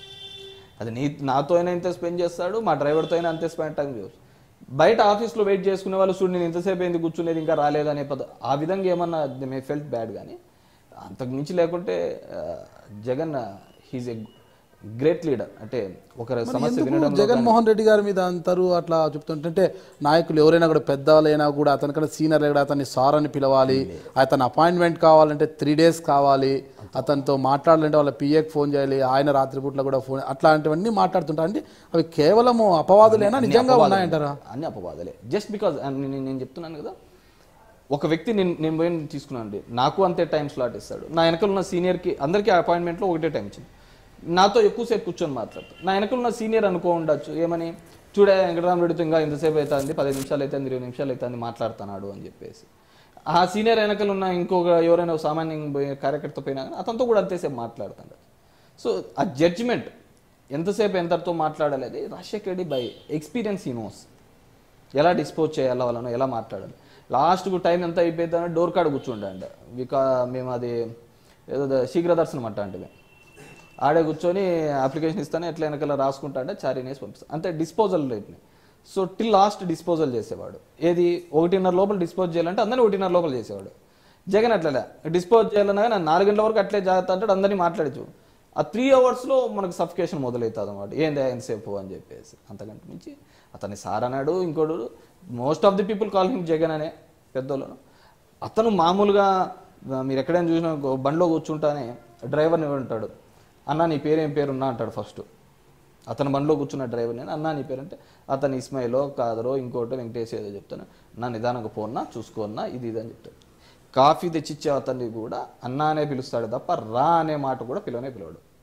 అది నీ నాతో అయినా ఇంతే స్పెండ్ చేస్తాడు మా డ్రైవర్తో అయినా అంతే స్పెండ్ టైం చేస్తాడు బయట ఆఫీస్లో వెయిట్ చేసుకునే వాళ్ళు చూడు నేను ఇంతసేపు ఏంది కూర్చునేది ఇంకా రాలేదనే పద ఆ విధంగా ఏమన్నా మే ఫెల్ట్ బ్యాడ్ కానీ అంతకు మించి లేకుంటే ఆ, Jagan he's a great leader అంటే ఒకరి సమస్య ఎందుకు వినడం జగన్మోహన్ రెడ్డి గారి మీద అంటారు అట్లా చెప్తుంటే నాయకులు ఎవరైనా కూడా పెద్దవాళ్ళైనా కూడా అతనికన్నా సీనియర్ కూడా అతన్ని సార్ అని పిలవాలి అతని అపాయింట్మెంట్ కావాలంటే త్రీ డేస్ కావాలి అతనితో మాట్లాడాలంటే వాళ్ళ పిఏకి ఫోన్ చేయాలి ఆయన రాత్రిపూట్ల కూడా ఫోన్ అట్లాంటివన్నీ మాట్లాడుతుంటారు అంటే అవి కేవలము అపవాదులేనా నిజంగా ఉన్నాయంటారా అన్ని అపవాదలే జస్ట్ బికాజ్ నేను నేను చెప్తున్నాను కదా ఒక వ్యక్తి నేను నేను పోయి తీసుకున్నాను అండి నాకు అంతే టైం స్లాట్ ఇస్తాడు నా వెనకాల ఉన్న సీనియర్కి అందరికీ అపాయింట్మెంట్లో ఒకటే టైం ఇచ్చింది నాతో ఎక్కువసేపు కూర్చొని మాట్లాడతాడు నా వెనకాల ఉన్న సీనియర్ అనుకో ఉండొచ్చు ఏమని చూడే వెంకటరామరెడ్డితో ఇంకా ఎంతసేపు అవుతుంది పదిహేను నిమిషాలు అవుతుంది ఇరవై నిమిషాలు అవుతుంది మాట్లాడుతున్నాడు అని చెప్పేసి ఆ సీనియర్ వెనకాల ఉన్న ఇంకొక ఎవరైనా ఒక సామాన్యంగా పోయే కార్యకర్త పోయినా కానీ అతనితో కూడా అంతేసేపు మాట్లాడుతాడు సో ఆ జడ్జిమెంట్ ఎంతసేపు ఎంతటితో మాట్లాడాలి అది Rajasekhar Reddy by experience he knows ఎలా డిస్పోజ్ చేయాలి వాళ్ళను ఎలా మాట్లాడాలి లాస్ట్కు టైం ఎంత అయిపోయిందని డోర్ కాడ కూర్చుండే అంట బికా మేము అది ఏదో ద- శీఘ్ర దర్శనం అంట అంటే మేము ఆడే కూర్చొని అప్లికేషన్ ఇస్తానే ఎట్లా వెనకాల రాసుకుంటా అంటే చారీనేసి పంపిస్తాను అంతే డిస్పోజల్ రేట్ని సో టిల్ లాస్ట్ డిస్పోజల్ చేసేవాడు ఏది ఒకటిన్నర లోపల డిస్పోజ్ చేయాలంటే అందరినీ ఒకటిన్నర లోపల చేసేవాడు జగన్ అట్లలే డిస్పోజ్ చేయాలన్నా కానీ నాలుగు గంటల వరకు అట్లే జాగ్రత్త అంటాడు అందరినీ మాట్లాడచ్చు ఆ త్రీ అవర్స్లో మనకు సఫికేషన్ మొదలవుతుంది అనమాట ఏంది ఎంతసేపు అని చెప్పేసి అంతకంటే మించి అతన్ని సార్ అన్నాడు ఇంకోడు most of the people call him Jagan అనే పెద్దోళ్ళను అతను మామూలుగా ఆ, మీరు ఎక్కడైనా చూసినా ఒక బండిలో కూర్చుంటానే డ్రైవర్ని ఉంటాడు అన్న నీ పేరేం పేరున్నా అంటాడు ఫస్ట్ అతను బండిలో కూర్చున్న డ్రైవర్ నేను అన్నా నీ పేరు అంటే అతను ఇస్మాయిలో కాదరో ఇంకోటో వెంకటేష్ ఏదో చెప్తాను నా నిదానంగా పోన్నా చూసుకోన్నా ఇది ఇది అని చెప్తాడు కాఫీ తెచ్చిచ్చే అతన్ని కూడా అన్నా అనే పిలుస్తాడు తప్ప రా అనే మాట కూడా పిలవనే పిలవడు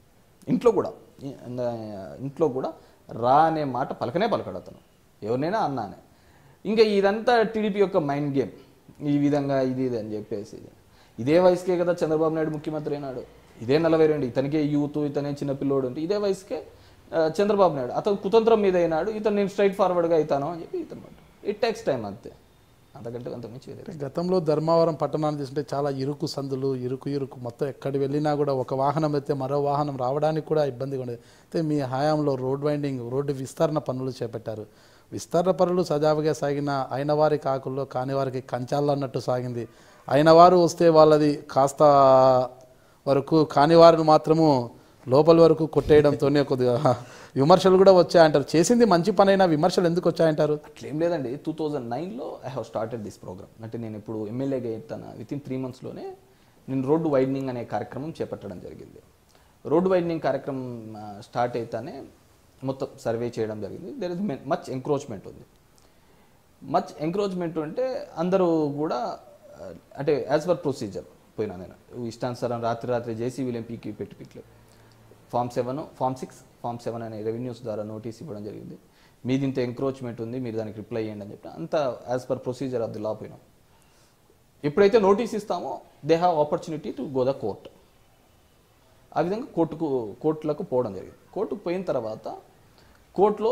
ఇంట్లో కూడా ఇ- ఇంట్లో కూడా రా అనే మాట పలకనే పలకడు అతను ఎవరినైనా అన్నానే ఇంకా ఇదంతా టీడీపీ యొక్క మైండ్ గేమ్ ఈ విధంగా ఇది ఇది అని చెప్పేసి ఇదే వయసుకే కదా చంద్రబాబు నాయుడు ముఖ్యమంత్రి అయినాడు ఇదే నలభై రెండు ఇతనికే యూత్ ఇతనే చిన్న పిల్లోడు అంటే ఇదే వయసుకే ఆ, చంద్రబాబు నాయుడు అతను కుతంత్రం మీద అయినాడు ఇతను నేను స్ట్రైట్ ఫార్వర్డ్గా అవుతాను అని చెప్పి ఇతను మాట ఇట్ టేక్స్ టైం అంతే అంతకంటే అంత మించి వేరే అంటే గతంలో ధర్మవరం పట్టణాన్ని తీసుకుంటే చాలా ఇరుకు సందులు ఇరుకు ఇరుకు మొత్తం ఎక్కడికి వెళ్ళినా కూడా ఒక వాహనం అయితే మరో వాహనం రావడానికి కూడా ఇబ్బందిగా ఉండేది అయితే మీ హయాంలో రోడ్ వైండింగ్ రోడ్డు విస్తరణ పనులు చేపట్టారు విస్తరణ పనులు సజావుగా సాగిన అయిన వారి కాకుల్లో కాని వారికి కంచాలు అన్నట్టు సాగింది అయిన వారు వస్తే వాళ్ళది కాస్త వరకు కాని వారిని మాత్రము లోపల వరకు కొట్టేయడంతోనే కొద్దిగా విమర్శలు కూడా వచ్చాయంటారు చేసింది మంచి పనైనా విమర్శలు ఎందుకు వచ్చాయంటారు అట్లేం లేదండి టూ థౌజండ్ నైన్లో I have started this program అంటే నేను ఇప్పుడు ఎమ్మెల్యేగా ఎత్తాను విత్ ఇన్ త్రీ మంత్స్లోనే నేను రోడ్డు వైడనింగ్ అనే కార్యక్రమం చేపట్టడం జరిగింది రోడ్డు వైడనింగ్ కార్యక్రమం స్టార్ట్ అయితేనే మొత్తం సర్వే చేయడం జరిగింది దెర్ ఇస్ మచ్ ఎంక్రోచ్మెంట్ ఉంది మచ్ ఎంక్రోచ్మెంట్ అంటే అందరూ కూడా ఆ, అంటే యాజ్ పర్ ప్రొసీజర్ పోయినా నేను ఇష్టానుసారం రాత్రి రాత్రి జేసీబీలు పీకి పెట్టి పిక్లేదు form seven form six form seven అనే రెవెన్యూస్ ద్వారా నోటీస్ ఇవ్వడం జరిగింది మీది ఇంత ఎంక్రోచ్మెంట్ ఉంది మీరు దానికి రిప్లై చేయండి అని చెప్పి అంత as per procedure of the law పోయినాం ఎప్పుడైతే నోటీస్ ఇస్తామో they have opportunity to go the court ఆ విధంగా కోర్టుకు కోర్టులకు పోవడం జరిగింది కోర్టుకు పోయిన తర్వాత కోర్టులో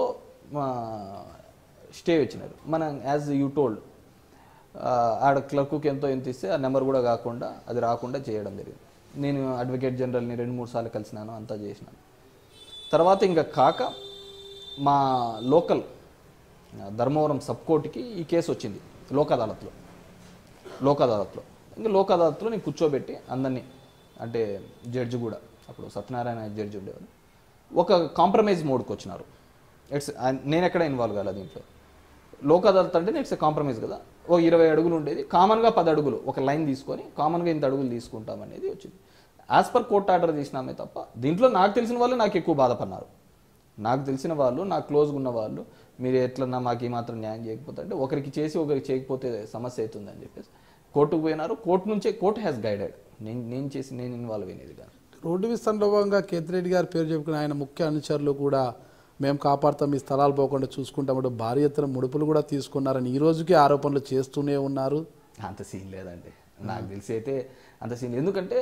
స్టే వచ్చినారు మనం యాజ్ యూ టోల్డ్ ఆడ క్లర్కుకి ఎంతో ఎంత ఇస్తే ఆ నెంబర్ కూడా కాకుండా అది రాకుండా చేయడం జరిగింది నేను అడ్వకేట్ జనరల్ని రెండు మూడు సార్లు కలిసినాను అంతా చేసినాను తర్వాత ఇంకా కాక మా లోకల్ ఆ, ధర్మవరం సబ్ కోర్టుకి ఈ కేసు వచ్చింది లోక్ అదాలత్లో లోక్ అదాలత్లో ఇంకా లోక్ అదాలత్లో నేను కూర్చోబెట్టి అందరినీ అంటే జడ్జి కూడా అప్పుడు సత్యనారాయణ జడ్జి ఉండేవారు ఒక కాంప్రమైజ్ మోడ్కి వచ్చినారు ఇట్స్ నేను ఎక్కడ ఇన్వాల్వ్ కాలేదు దీంట్లో లోక్ అదాలత్ అంటే ఇట్స్ కాంప్రమైజ్ కదా ఓ ఇరవై అడుగులు ఉండేది కామన్గా పది అడుగులు ఒక లైన్ తీసుకొని కామన్గా ఇంత అడుగులు తీసుకుంటాం అనేది వచ్చింది యాజ్ పర్ కోర్ట్ ఆర్డర్ తీసినామే తప్ప దీంట్లో నాకు తెలిసిన వాళ్ళు నాకు ఎక్కువ బాధపడినారు నాకు తెలిసిన వాళ్ళు నాకు క్లోజ్గా ఉన్న వాళ్ళు మీరు ఎట్లన్నా మాకు ఈ మాత్రం న్యాయం చేయకపోతే అంటే ఒకరికి చేసి ఒకరికి చేయకపోతే సమస్య అవుతుందని చెప్పేసి కోర్టుకు పోయినారు కోర్టు నుంచే కోర్టు హ్యాస్ గైడెడ్ నేను నేను చేసి నేను ఇన్వాల్వ్ అయినది కానీ రోడ్డు విస్తరణలో భాగంగా కేతిరెడ్డి గారి పేరు చెప్పుకుని ఆయన ముఖ్య అనుచరులు కూడా మేము కాపాడుతాం మీ స్థలాలు పోకుండా చూసుకుంటామంటూ భారీ ఎత్తున ముడుపులు కూడా తీసుకున్నారని ఈ రోజుకి ఆరోపణలు చేస్తూనే ఉన్నారు అంత సీన్ లేదండి నాకు తెలిసి అయితే అంత సీన్ ఎందుకంటే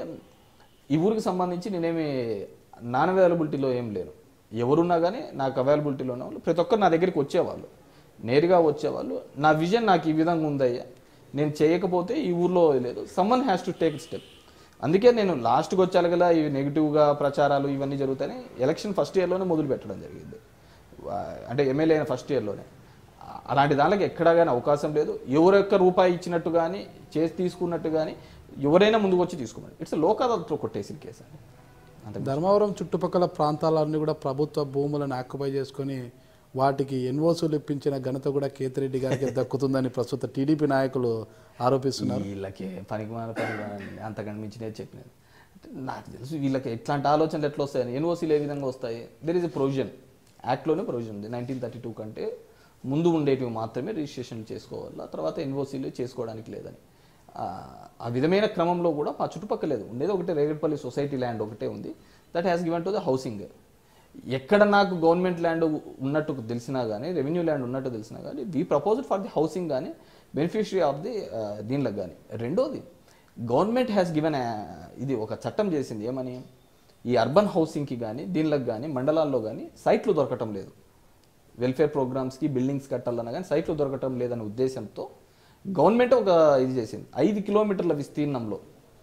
ఈ ఊరికి సంబంధించి నేనేమి నాన్ అవైలబిలిటీలో ఏం లేను ఎవరున్నా కానీ నాకు అవైలబిలిటీలో ఉన్న వాళ్ళు ప్రతి ఒక్కరు నా దగ్గరికి వచ్చేవాళ్ళు నేరుగా వచ్చేవాళ్ళు నా విజన్ నాకు ఈ విధంగా ఉందయ్యా నేను చేయకపోతే ఈ ఊర్లో లేదు someone has to take step అందుకే నేను లాస్ట్కి వచ్చాను కదా ఇవి నెగిటివ్గా ప్రచారాలు ఇవన్నీ జరుగుతాయని ఎలక్షన్ ఫస్ట్ ఇయర్లోనే మొదలు పెట్టడం జరిగింది వా- అంటే ఎమ్మెల్యే అయిన ఫస్ట్ ఇయర్లోనే అలాంటి దానికి ఎక్కడా కానీ అవకాశం లేదు ఎవరొక్క రూపాయి ఇచ్చినట్టు కానీ చేసి తీసుకున్నట్టు కానీ ఎవరైనా ముందుకు వచ్చి తీసుకోమని ఇట్స్ లోక్ అదాలత్లో కొట్టేసిన కేసు అండి అంత ధర్మవరం చుట్టుపక్కల ప్రాంతాలన్నీ కూడా ప్రభుత్వ భూములను ఆక్యుపై చేసుకొని వాటికి ఎన్ఓసీలు ఇప్పించిన ఘనత కూడా కేతిరెడ్డి గారికి దక్కుతుందని ప్రస్తుత టీడీపీ నాయకులు ఆరోపిస్తున్నారు వీళ్ళకి పనికి మాల పని కాదండి. అంతకంటే మించినే చెప్పినది అంటే నాకు తెలుసు వీళ్ళకి ఎట్లాంటి ఆలోచనలు ఎట్లా వస్తాయని ఎన్ఓసీలు ఏ విధంగా వస్తాయి దెర్ ఇస్ ఎ ప్రొవిజన్ యాక్ట్లోనే ప్రొవిజన్ ఉంది నైన్టీన్ థర్టీ టూ కంటే ముందు ఉండేటివి మాత్రమే రిజిస్ట్రేషన్ చేసుకోవాలి ఆ తర్వాత ఎన్ఓసీలు చేసుకోవడానికి లేదని ఆ, ఆ విధమైన క్రమంలో కూడా మా చుట్టుపక్కల లేదు ఉండేది ఒకటే రేగడ్పల్లి సొసైటీ ల్యాండ్ ఒకటే ఉంది that has given to the housing ఎక్కడ నాకు గవర్నమెంట్ ల్యాండ్ ఉన్నట్టు తెలిసినా కానీ రెవెన్యూ ల్యాండ్ ఉన్నట్టు తెలిసినా కానీ we proposal for the housing కానీ బెనిఫిషరీ ఆఫ్ ది దీనిలకు కానీ రెండోది గవర్నమెంట్ హ్యాస్ గివెన్ ఇది ఒక చట్టం చేసింది ఏమని ఈ అర్బన్ హౌసింగ్కి కానీ దీనిలకు కానీ మండలాల్లో కానీ సైట్లు దొరకటం లేదు వెల్ఫేర్ ప్రోగ్రామ్స్కి బిల్డింగ్స్ కట్టాలన్నా కానీ సైట్లు దొరకటం లేదనే ఉద్దేశంతో గవర్నమెంట్ ఒక ఇది చేసింది ఐదు కిలోమీటర్ల విస్తీర్ణంలో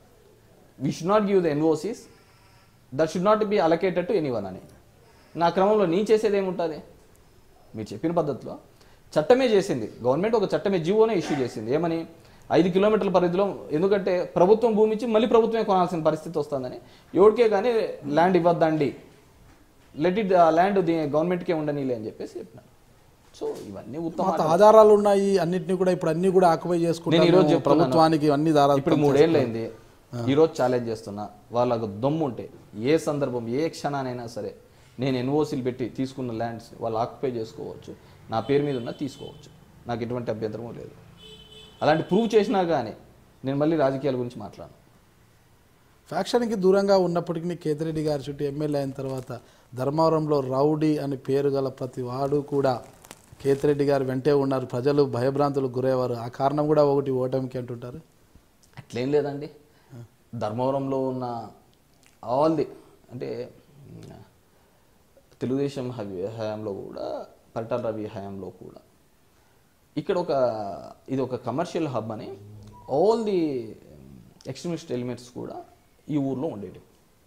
we should not give the NOCs that should not be allocated to anyone అని నా క్రమంలో నీ చేసేది ఏముంటుంది మీరు చెప్పిన పద్ధతిలో చట్టమే చేసింది గవర్నమెంట్ ఒక చట్టమే జీవోనే ఇష్యూ చేసింది ఏమని ఐదు కిలోమీటర్ల పరిధిలో ఎందుకంటే ప్రభుత్వం భూమి ఇచ్చి మళ్ళీ ప్రభుత్వమే కొనాల్సిన పరిస్థితి వస్తుందని ఎవరికే కానీ ల్యాండ్ ఇవ్వద్దండి లెట్ ఇట్ ల్యాండ్ గవర్నమెంట్కే ఉండనీలే అని చెప్పేసి చెప్పినాను సో ఇవన్నీ ఉత్తమ మాకు ఆధారాలు ఉన్నాయి అన్నిటిని కూడా ఇప్పుడు అన్ని కూడా ఆక్యుపై నేను ఈరోజు చేసుకుంటాను చెప్తున్నాను. ప్రభుత్వానికి అన్ని దారాలు ఇప్పుడు మూడేళ్ళు అయింది ఈరోజు ఛాలెంజ్ చేస్తున్నా వాళ్ళకు దమ్ము ఉంటే ఏ సందర్భం ఏ క్షణానైనా సరే నేను ఎన్ఓసీలు పెట్టి తీసుకున్న ల్యాండ్స్ వాళ్ళు ఆక్యుపై చేసుకోవచ్చు నా పేరు మీద ఉన్న తీసుకోవచ్చు నాకు ఎటువంటి అభ్యంతరము లేదు అలాంటి ప్రూవ్ చేసినా కానీ నేను మళ్ళీ రాజకీయాల గురించి మాట్లాడను ఫ్యాక్షన్కి దూరంగా ఉన్నప్పటికీ కేతిరెడ్డి గారి చుట్టూ ఎమ్మెల్యే అయిన తర్వాత ధర్మవరంలో రౌడీ అని పేరు గల ప్రతి వాడు కూడా కేతిరెడ్డి గారు వెంటే ఉన్నారు ప్రజలు భయభ్రాంతులకు గురయ్యేవారు ఆ కారణం కూడా ఒకటి ఓటమికి అంటుంటారు అట్లేం లేదండి ధర్మవరంలో ఉన్న ఆల్ ది అంటే మ్, తెలుగుదేశం హవి హయాంలో కూడా పరిటాల రవి హయాంలో కూడా ఇక్కడ ఒక ఇది ఒక కమర్షియల్ హబ్ అని ఆల్ ది ఎక్స్ట్రీమిస్ట్ ఎలిమెంట్స్ కూడా ఈ ఊర్లో ఉండేవి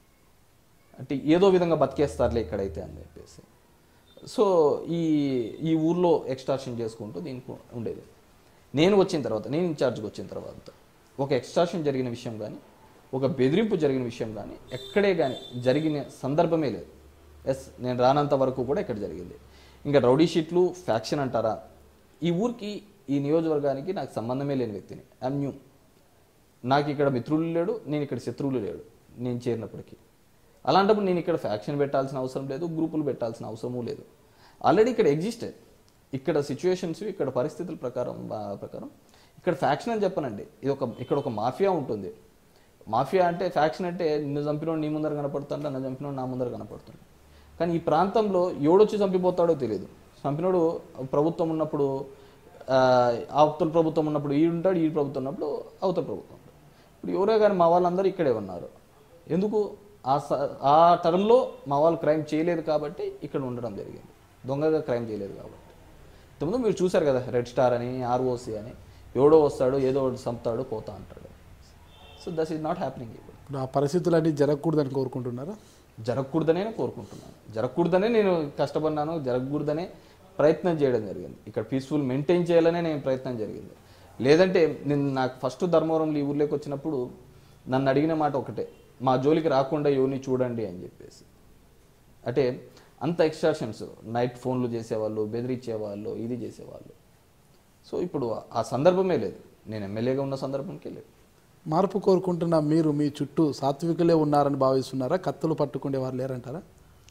అంటే ఏదో విధంగా బతికేస్తారులే ఇక్కడైతే అని చెప్పేసి సో ఈ ఈ ఊర్లో ఎక్స్టార్షన్ చేసుకుంటూ దీనికి ఉండేది నేను వచ్చిన తర్వాత నేను ఇన్ఛార్జ్కి వచ్చిన తర్వాత ఒక ఎక్స్టార్షన్ జరిగిన విషయం కానీ ఒక బెదిరింపు జరిగిన విషయం కానీ ఎక్కడే కానీ జరిగిన సందర్భమే లేదు ఎస్ నేను రానంత వరకు కూడా ఇక్కడ జరిగింది ఇంకా రౌడీ షీట్లు ఫ్యాక్షన్ అంటారా ఈ ఊరికి ఈ నియోజకవర్గానికి నాకు సంబంధమే లేని వ్యక్తిని ఐమ్ న్యూ నాకు ఇక్కడ మిత్రులు లేడు నేను ఇక్కడ శత్రువులు లేడు నేను చేరినప్పటికీ అలాంటప్పుడు నేను ఇక్కడ ఫ్యాక్షన్ పెట్టాల్సిన అవసరం లేదు గ్రూపులు పెట్టాల్సిన అవసరమూ లేదు ఆల్రెడీ ఇక్కడ ఎగ్జిస్టెడ్ ఇక్కడ సిచ్యువేషన్స్ ఇక్కడ పరిస్థితుల ప్రకారం బా- ప్రకారం ఇక్కడ ఫ్యాక్షన్ అని చెప్పనండి ఇది ఒక ఇక్కడ ఒక మాఫియా ఉంటుంది మాఫియా అంటే ఫ్యాక్షన్ అంటే నిన్ను చంపినోడు నీ ముందర కనపడుతుంటే నన్ను చంపినోడు నా ముందర కనపడుతుంది కానీ ఈ ప్రాంతంలో ఎవడొచ్చి చంపిపోతాడో తెలియదు చంపినోడు ప్రభుత్వం ఉన్నప్పుడు ఆ, అవతల ప్రభుత్వం ఉన్నప్పుడు ఈ ఉంటాడు ఈ ప్రభుత్వం ఉన్నప్పుడు అవతల ప్రభుత్వం ఉంటాడు ఇప్పుడు ఎవరో కానీ మా వాళ్ళందరూ ఇక్కడే ఉన్నారు ఎందుకు ఆ స- ఆ టర్మ్లో మా వాళ్ళు క్రైమ్ చేయలేదు కాబట్టి ఇక్కడ ఉండడం జరిగింది దొంగగా క్రైమ్ చేయలేదు కాబట్టి ఇంతకుముందు మీరు చూశారు కదా రెడ్ స్టార్ అని ఆర్ఓసి అని ఎవడో వస్తాడు ఏదో ఒకటి చంపుతాడు పోతా అంటాడు so this is not happening ఇప్పుడు ఇప్పుడు ఆ పరిస్థితులన్నీ జరగకూడదని కోరుకుంటున్నారా జరగకూడదనే నేను కోరుకుంటున్నాను జరగకూడదనే నేను కష్టపడినాను జరగకూడదనే ప్రయత్నం చేయడం జరిగింది ఇక్కడ పీస్ఫుల్ మెయింటైన్ చేయాలనే నేను ప్రయత్నం జరిగింది లేదంటే నేను నాకు ఫస్ట్ ధర్మవరం ఈ ఊర్లోకి వచ్చినప్పుడు నన్ను అడిగిన మాట ఒకటే మా జోలికి రాకుండా ఎవరిని చూడండి అని చెప్పేసి అంటే అంత ఎక్స్ట్రాక్షన్స్ నైట్ ఫోన్లు చేసేవాళ్ళు బెదిరించేవాళ్ళు ఇది చేసేవాళ్ళు సో ఇప్పుడు ఆ సందర్భమే లేదు నేను ఎమ్మెల్యేగా ఉన్న సందర్భంకే లేదు మార్పు కోరుకుంటున్న మీరు మీ చుట్టూ సాత్వికులే ఉన్నారని భావిస్తున్నారా కత్తులు పట్టుకునే వారు లేరంటారా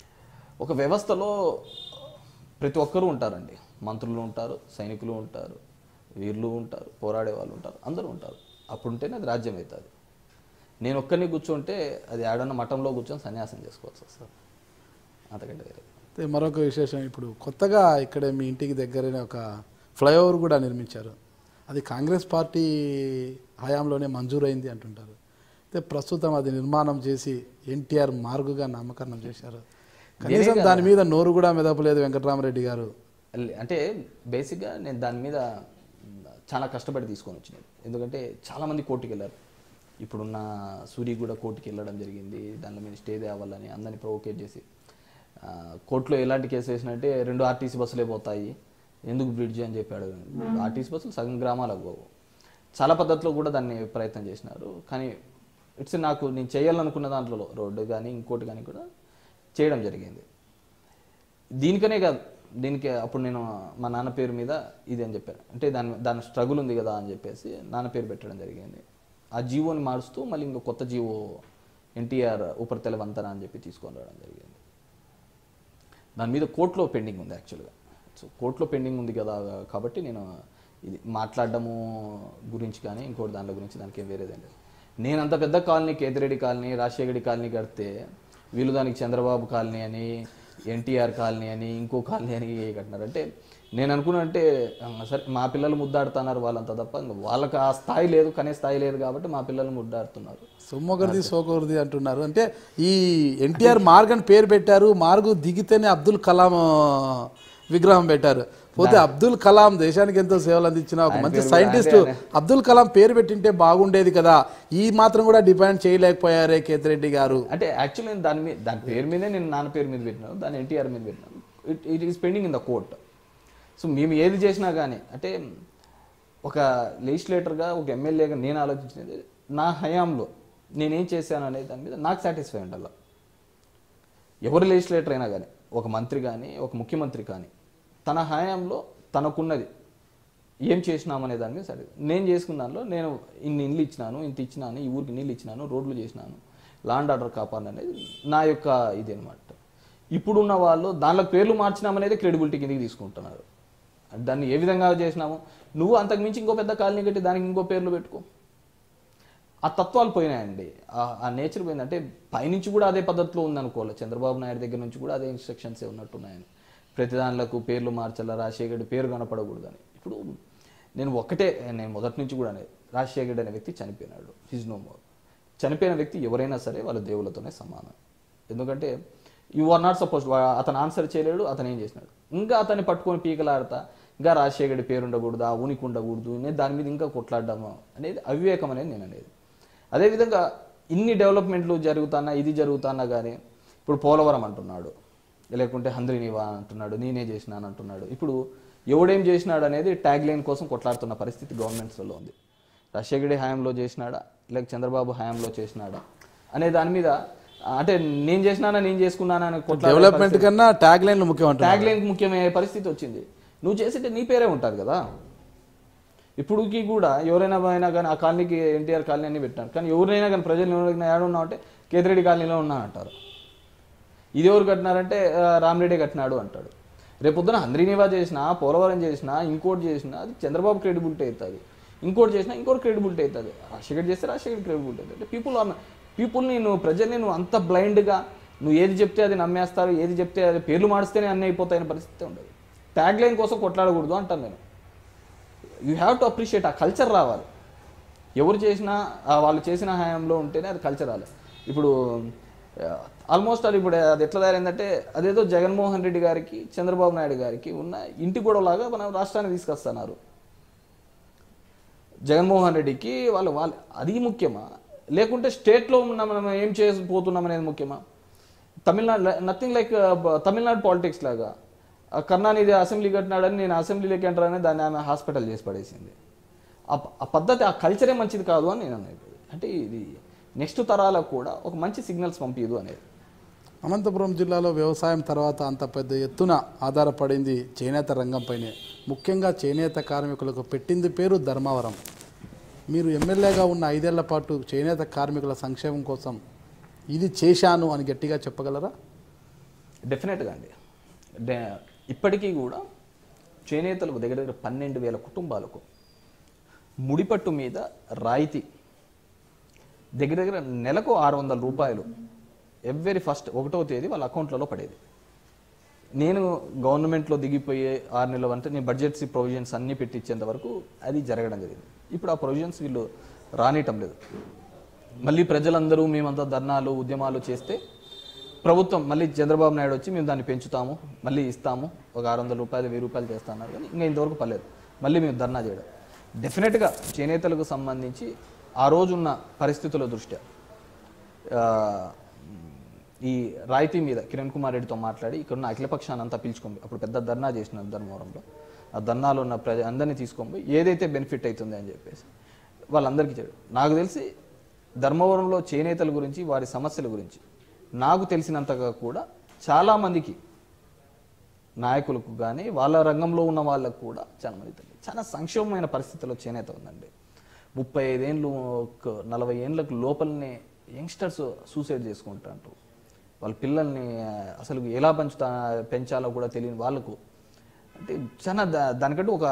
ఒక వ్యవస్థలో ప్రతి ఒక్కరూ ఉంటారండి మంత్రులు ఉంటారు సైనికులు ఉంటారు వీరులు ఉంటారు పోరాడే వాళ్ళు ఉంటారు అందరూ ఉంటారు అప్పుడు ఉంటేనే అది రాజ్యం అవుతుంది నేను ఒక్కరిని కూర్చుంటే అది ఆడన్న మఠంలో కూర్చొని సన్యాసం చేసుకోవచ్చు వస్తుంది అంతకంటే వేరే అయితే మరొక విశేషం ఇప్పుడు కొత్తగా ఇక్కడే మీ ఇంటికి దగ్గరనే ఒక ఫ్లైఓవర్ కూడా నిర్మించారు అది కాంగ్రెస్ పార్టీ హయాంలోనే మంజూరైంది అంటుంటారు అయితే ప్రస్తుతం అది నిర్మాణం చేసి ఎన్టీఆర్ మార్గుగా నామకరణం చేశారు కనీసం దాని మీద నోరు కూడా మెదపలేదు వెంకటరామరెడ్డి గారు లే- అంటే బేసిక్గా నేను దాని మీద చాలా కష్టపడి తీసుకొని వచ్చినాను ఎందుకంటే చాలామంది కోర్టుకి వెళ్ళారు ఇప్పుడున్న సూరి కూడా కోర్టుకి వెళ్ళడం జరిగింది దాని మీద స్టే తేవాలని అందరిని ప్రొవోకేట్ చేసి ఆ, కోర్టులో ఎలాంటి కేసు వేసినంటే రెండు ఆర్టీసీ బస్సులే పోతాయి ఎందుకు బ్రిడ్జ్ అని చెప్పాడు ఆర్టీసీ బస్సులు సగం గ్రామాలకు పోవు చాలా పద్ధతిలో కూడా దాన్ని ప్రయత్నం చేసినారు కానీ ఇట్స్ నాకు నేను చేయాలనుకున్న దాంట్లో రోడ్డు కానీ ఇంకోటి కానీ కూడా చేయడం జరిగింది దీనికనే కాదు దీనికి అప్పుడు నేను మా నాన్న పేరు మీద ఇది అని చెప్పాను అంటే దాని దాని స్ట్రగుల్ ఉంది కదా అని చెప్పేసి నాన్న పేరు పెట్టడం జరిగింది ఆ జీవోని మారుస్తూ మళ్ళీ ఇంకో కొత్త జీవో ఎన్టీఆర్ ఉపరితల వంతన అని చెప్పి తీసుకొని రావడం జరిగింది దాని మీద కోర్టులో పెండింగ్ ఉంది యాక్చువల్గా సో కోర్టులో పెండింగ్ ఉంది కదా కాబట్టి నేను ఇది మాట్లాడడము గురించి కానీ ఇంకోటి దానిలో గురించి దానికి ఏం వేరేదేం లేదు నేను అంత పెద్ద colony Kethireddy colony Rajasekhar Reddy colony కడితే వీళ్ళు దానికి చంద్రబాబు కాలనీ అని ఎన్టీఆర్ కాలనీ అని ఇంకో కాలనీ అని కట్టినారు అంటే నేను అనుకున్నా అంటే ఆ, సరే మా పిల్లలు ముద్దాడుతున్నారు వాళ్ళంతా తప్ప ఇంకా వాళ్ళకి ఆ స్థాయి లేదు కనే స్థాయి లేదు కాబట్టి మా పిల్లలు ముద్దాడుతున్నారు సొమ్మొకరిది సోకొకరిది అంటున్నారు అంటే ఈ ఎన్టీఆర్ మార్గ్ అని పేరు పెట్టారు మార్గు దిగితేనే అబ్దుల్ కలాం విగ్రహం పెట్టారు పోతే అబ్దుల్ కలాం దేశానికి ఎంతో సేవలు అందించిన ఒక మంచి సైంటిస్ట్ అబ్దుల్ కలాం పేరు పెట్టింటే బాగుండేది కదా ఈ మాత్రం కూడా డిపెండ్ చేయలేకపోయారే కేతిరెడ్డి గారు అంటే యాక్చువల్లీ నేను దాని మీద దాని పేరు మీదే నేను నాన్న పేరు మీద పెట్టినాను దాని ఎన్టీఆర్ మీద పెట్టినాను it it is pending in the court so మేము ఏది చేసినా కానీ అంటే ఒక లెజిస్లేటర్గా ఒక ఎమ్మెల్యేగా నేను ఆలోచించినది నా హయాంలో నేనేం చేశాను అనే దాని మీద నాకు సాటిస్ఫై ఉండాలి ఎవరు లెజిస్లేటర్ అయినా కానీ ఒక మంత్రి కానీ ఒక ముఖ్యమంత్రి కానీ తన హయాంలో తనకున్నది ఏం చేసినామనే దాని మీద సరే నేను చేసుకున్న దానిలో నేను ఇన్ని ఇల్లు ఇచ్చినాను ఇంత ఇచ్చినాను ఈ ఊరికి నీళ్ళు ఇచ్చినాను రోడ్లు చేసినాను లాండ్ ఆర్డర్ కాపాడు అనేది నా యొక్క ఇది అనమాట ఇప్పుడున్న వాళ్ళు దానిలో పేర్లు మార్చినామనేది క్రెడిబిలిటీ కిందకి తీసుకుంటున్నారు దాన్ని ఏ విధంగా చేసినాము నువ్వు అంతకు మించి ఇంకో పెద్ద కాలనీ కట్టి దానికి ఇంకో పేర్లు పెట్టుకో ఆ తత్వాలు పోయినాయండి ఆ- ఆ నేచర్ పోయింది అంటే పైనుంచి కూడా అదే పద్ధతిలో ఉందనుకోవాలి చంద్రబాబు నాయుడు దగ్గర నుంచి కూడా అదే ఇన్స్ట్రక్షన్స్ ఉన్నట్టున్నాయని ప్రతి దానిలకు పేర్లు మార్చాలా రాజశేఖర్ పేరు కనపడకూడదని ఇప్పుడు నేను ఒక్కటే నేను మొదటి నుంచి కూడా అనేది రాజశేఖర్ అనే వ్యక్తి చనిపోయినాడు హిజ్ నో మోర్ చనిపోయిన వ్యక్తి ఎవరైనా సరే వాళ్ళ దేవులతోనే సమానం ఎందుకంటే యు ఆర్ నాట్ సపోజ్ అతను ఆన్సర్ చేయలేడు అతను ఏం చేసినాడు ఇంకా అతన్ని పట్టుకొని పీకలాడతా ఇంకా రాజశేఖర్ పేరు ఉండకూడదా ఉనికి ఉండకూడదు నేను దాని మీద ఇంకా కొట్లాడడము అనేది అవివేకం అనేది నేను అనేది అదేవిధంగా ఇన్ని డెవలప్మెంట్లు జరుగుతున్నా ఇది జరుగుతున్నా కానీ ఇప్పుడు పోలవరం అంటున్నాడు లేకుంటే హంద్రినివా అంటున్నాడు నేనే చేసినాను అంటున్నాడు ఇప్పుడు ఎవడేం చేసినాడు అనేది ట్యాగ్ లైన్ కోసం కొట్లాడుతున్న పరిస్థితి గవర్నమెంట్స్లో ఉంది రాజశేఖరి హయాంలో చేసినాడా లేక చంద్రబాబు హయాంలో చేసినాడా అనే దాని మీద ఆ, అంటే నేను చేసినానా నేను చేసుకున్నానా అని కొట్లాడే డెవలప్మెంట్ కన్నా ట్యాగ్ లైన్లు ముఖ్యం అంటారు ట్యాగ్ లైన్ ముఖ్యమయ్యే పరిస్థితి వచ్చింది నువ్వు చేసింటే నీ పేరే ఉంటుంది కదా ఇప్పుడుకి కూడా ఎవరైనా అయినా కానీ ఆ కాలనీకి ఎన్టీఆర్ కాలనీ అని పెట్టారు కానీ ఎవరైనా కానీ ప్రజలు ఎవరైనా ఏడ ఉన్నావు అంటే కేతిరెడ్డి కాలనీలో ఉన్నా అంటారు ఇది ఎవరు కట్టినారంటే ఆ, రామిరెడ్డి కట్టినాడు అంటాడు రేపు పొద్దున హంద్రీనివా చేసినా పోలవరం చేసినా ఇంకోటి చేసినా అది చంద్రబాబు క్రెడిబిలిటీ అవుతుంది ఇంకోటి చేసినా ఇంకోటి క్రెడిబిలిటీ అవుతుంది రాజశేఖర్ చేస్తే రాజశేఖర్ క్రెడిబిలిటీ అవుతుంది అంటే పీపుల్ ఆర్ పీపుల్ని నువ్వు ప్రజల్ని నువ్వు అంత బ్లైండ్గా నువ్వు ఏది చెప్తే అది నమ్మేస్తారు ఏది చెప్తే అది పేర్లు మాడిస్తేనే అన్నీ అయిపోతాయనే పరిస్థితి ఉండదు ట్యాగ్ లైన్ కోసం కొట్లాడకూడదు అంటాను నేను యూ హ్యావ్ టు అప్రిషియేట్ ఆ కల్చర్ రావాలి ఎవరు చేసినా ఆ వాళ్ళు చేసిన హయాంలో ఉంటేనే అది కల్చర్ రావాలి ఇప్పుడు ఆల్మోస్ట్ అది ఇప్పుడు అది ఎట్లా తయారైందంటే అదేదో జగన్మోహన్ రెడ్డి గారికి చంద్రబాబు నాయుడు గారికి ఉన్న ఇంటి గొడవలాగా మన రాష్ట్రాన్ని తీసుకొస్తున్నారు జగన్మోహన్ రెడ్డికి వాళ్ళు వాళ్ళు అది ముఖ్యమా లేకుంటే స్టేట్లో ఉన్న మనం ఏం చేసిపోతున్నాం అనేది ముఖ్యమా Tamil Nadu nothing like Tamil Nadu politics లాగా ఆ కరుణానిధి అసెంబ్లీ కట్టినాడని నేను అసెంబ్లీలోకి ఎంటర్ అని దాన్ని ఆమె హాస్పిటల్ చేసి పడేసింది ఆ ప- ఆ పద్ధతి ఆ కల్చరే మంచిది కాదు అని నేను అనేది అంటే ఇది నెక్స్ట్ తరాలకు కూడా ఒక మంచి సిగ్నల్స్ పంపించదు అనేది అనంతపురం జిల్లాలో వ్యవసాయం తర్వాత అంత పెద్ద ఎత్తున ఆధారపడింది చేనేత రంగంపైనే ముఖ్యంగా చేనేత కార్మికులకు పెట్టింది పేరు ధర్మవరం మీరు ఎమ్మెల్యేగా ఉన్న ఐదేళ్ల పాటు చేనేత కార్మికుల సంక్షేమం కోసం ఇది చేశాను అని గట్టిగా చెప్పగలరా డెఫినెట్గా అండి డే ఇప్పటికీ కూడా చేనేతలకు దగ్గర దగ్గర పన్నెండు వేల కుటుంబాలకు ముడిపట్టు మీద రాయితీ దగ్గర దగ్గర నెలకు ఆరు వందల రూపాయలు ఎవ్రీ ఫస్ట్ ఒకటో తేదీ వాళ్ళ అకౌంట్లలో పడేది నేను గవర్నమెంట్లో దిగిపోయే ఆరు నెలలు అంటే నేను బడ్జెట్స్ ప్రొవిజన్స్ అన్నీ పెట్టించేంత వరకు అది జరగడం జరిగింది ఇప్పుడు ఆ ప్రొవిజన్స్ వీళ్ళు రానియటం లేదు మళ్ళీ ప్రజలందరూ మేమంతా ధర్నాలు ఉద్యమాలు చేస్తే ప్రభుత్వం మళ్ళీ చంద్రబాబు నాయుడు వచ్చి మేము దాన్ని పెంచుతాము మళ్ళీ ఇస్తాము ఒక ఆరు వందల రూపాయలు వెయ్యి రూపాయలు చేస్తున్నారు కానీ ఇంకా ఇంతవరకు పర్లేదు మళ్ళీ మేము ధర్నా చేయడం డెఫినెట్గా చేనేతలకు సంబంధించి ఆ రోజున్న పరిస్థితుల దృష్ట్యా ఆ, ఈ రాయితీ మీద కిరణ్ కుమార్ రెడ్డితో మాట్లాడి ఇక్కడ ఉన్న అఖిలపక్షాన్ని అంతా పిలుచుకొని అప్పుడు పెద్ద ధర్నా చేసిన ధర్మవరంలో ఆ ధర్నాలో ఉన్న ప్రజ అందరినీ తీసుకొని పోయి ఏదైతే బెనిఫిట్ అవుతుంది అని చెప్పేసి వాళ్ళందరికీ చేయడం నాకు తెలిసి ధర్మవరంలో చేనేతల గురించి వారి సమస్యల గురించి నాకు తెలిసినంతగా కూడా చాలామందికి నాయకులకు కానీ వాళ్ళ రంగంలో ఉన్న వాళ్ళకు కూడా చాలా మంది తెలియదు చాలా సంక్షోభమైన పరిస్థితిలో చేనేత ఉందండి ముప్పై ఐదేళ్ళు ఒక నలభై ఏళ్ళకు లోపలనే యంగ్స్టర్స్ సూసైడ్ చేసుకుంటారు వాళ్ళ పిల్లల్ని అసలు ఎలా పెంచుతా పెంచాలో కూడా తెలియని వాళ్ళకు అంటే చాలా దా- దానికంటే ఒక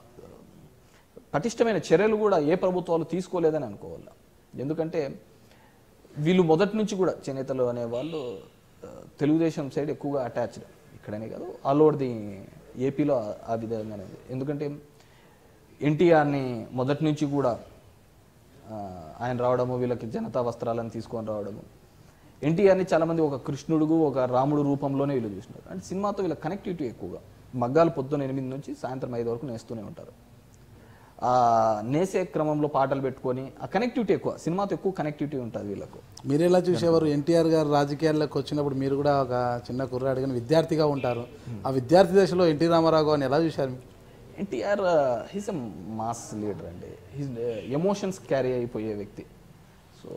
పటిష్టమైన చర్యలు కూడా ఏ ప్రభుత్వాలు తీసుకోలేదని అనుకోవాలి ఎందుకంటే వీళ్ళు మొదటి నుంచి కూడా చేనేతలు అనేవాళ్ళు ఆ, తెలుగుదేశం సైడ్ ఎక్కువగా అటాచ్డ్ ఇక్కడనే కాదు ఆల్ ఓవర్ ది ఏపీలో ఆ- ఆ విధంగానే ఉంది ఎందుకంటే ఎన్టీఆర్ని మొదటి నుంచి కూడా ఆ, ఆయన రావడము వీళ్ళకి జనతా వస్త్రాలను తీసుకొని రావడము ఎన్టీఆర్ని చాలామంది ఒక కృష్ణుడు ఒక రాముడు రూపంలోనే వీళ్ళు చూసినారు అంటే సినిమాతో వీళ్ళ కనెక్టివిటీ ఎక్కువగా మగ్గాలు పొద్దున్న ఎనిమిది నుంచి సాయంత్రం ఐదు వరకు నేస్తూనే ఉంటారు ఆ నేసే క్రమంలో పాటలు పెట్టుకొని ఆ కనెక్టివిటీ ఎక్కువ సినిమాతో ఎక్కువ కనెక్టివిటీ ఉంటుంది వీళ్ళకు మీరు ఎలా చూసేవారు ఎన్టీఆర్ గారు రాజకీయాల్లోకి వచ్చినప్పుడు మీరు కూడా ఒక చిన్న కుర్రాడు కానీ విద్యార్థిగా ఉంటారు ఆ విద్యార్థి దశలో ఎన్టీ రామారావు గారిని ఎలా చూశారు మీరు? NTR he's a mass leader అండి హీస్ ఎమోషన్స్ క్యారీ అయిపోయే వ్యక్తి so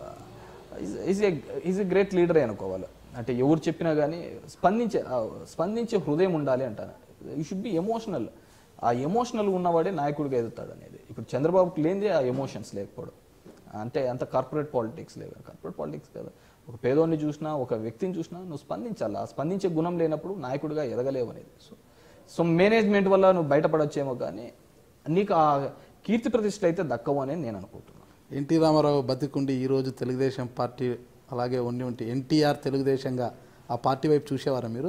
is a is a great లీడరే అనుకోవాలి అంటే ఎవరు చెప్పినా కానీ స్పందించే ఆ, స్పందించే హృదయం ఉండాలి అంటాను యూ షుడ్ బి ఎమోషనల్ ఆ ఎమోషనల్ ఉన్నవాడే నాయకుడిగా ఎదుగుతాడు అనేది ఇప్పుడు చంద్రబాబుకి లేనిదే ఆ ఎమోషన్స్ లేకపోవడం అంటే అంత కార్పొరేట్ పాలిటిక్స్ లేవు కార్పొరేట్ పాలిటిక్స్ కదా ఒక పేదోడిని చూసినా ఒక వ్యక్తిని చూసినా నువ్వు స్పందించాలి ఆ స్పందించే గుణం లేనప్పుడు నాయకుడిగా ఎదగలేవు అనేది సో సో మేనేజ్మెంట్ వల్ల నువ్వు బయటపడొచ్చేమో కానీ నీకు ఆ కీర్తి ప్రతిష్టలు అయితే దక్కవు అని నేను అనుకుంటున్నాను ఎన్టీ రామారావు బతికుండి ఈరోజు తెలుగుదేశం పార్టీ అలాగే ఉండి ఉంటే ఎన్టీఆర్ తెలుగుదేశంగా ఆ పార్టీ వైపు చూసేవారా మీరు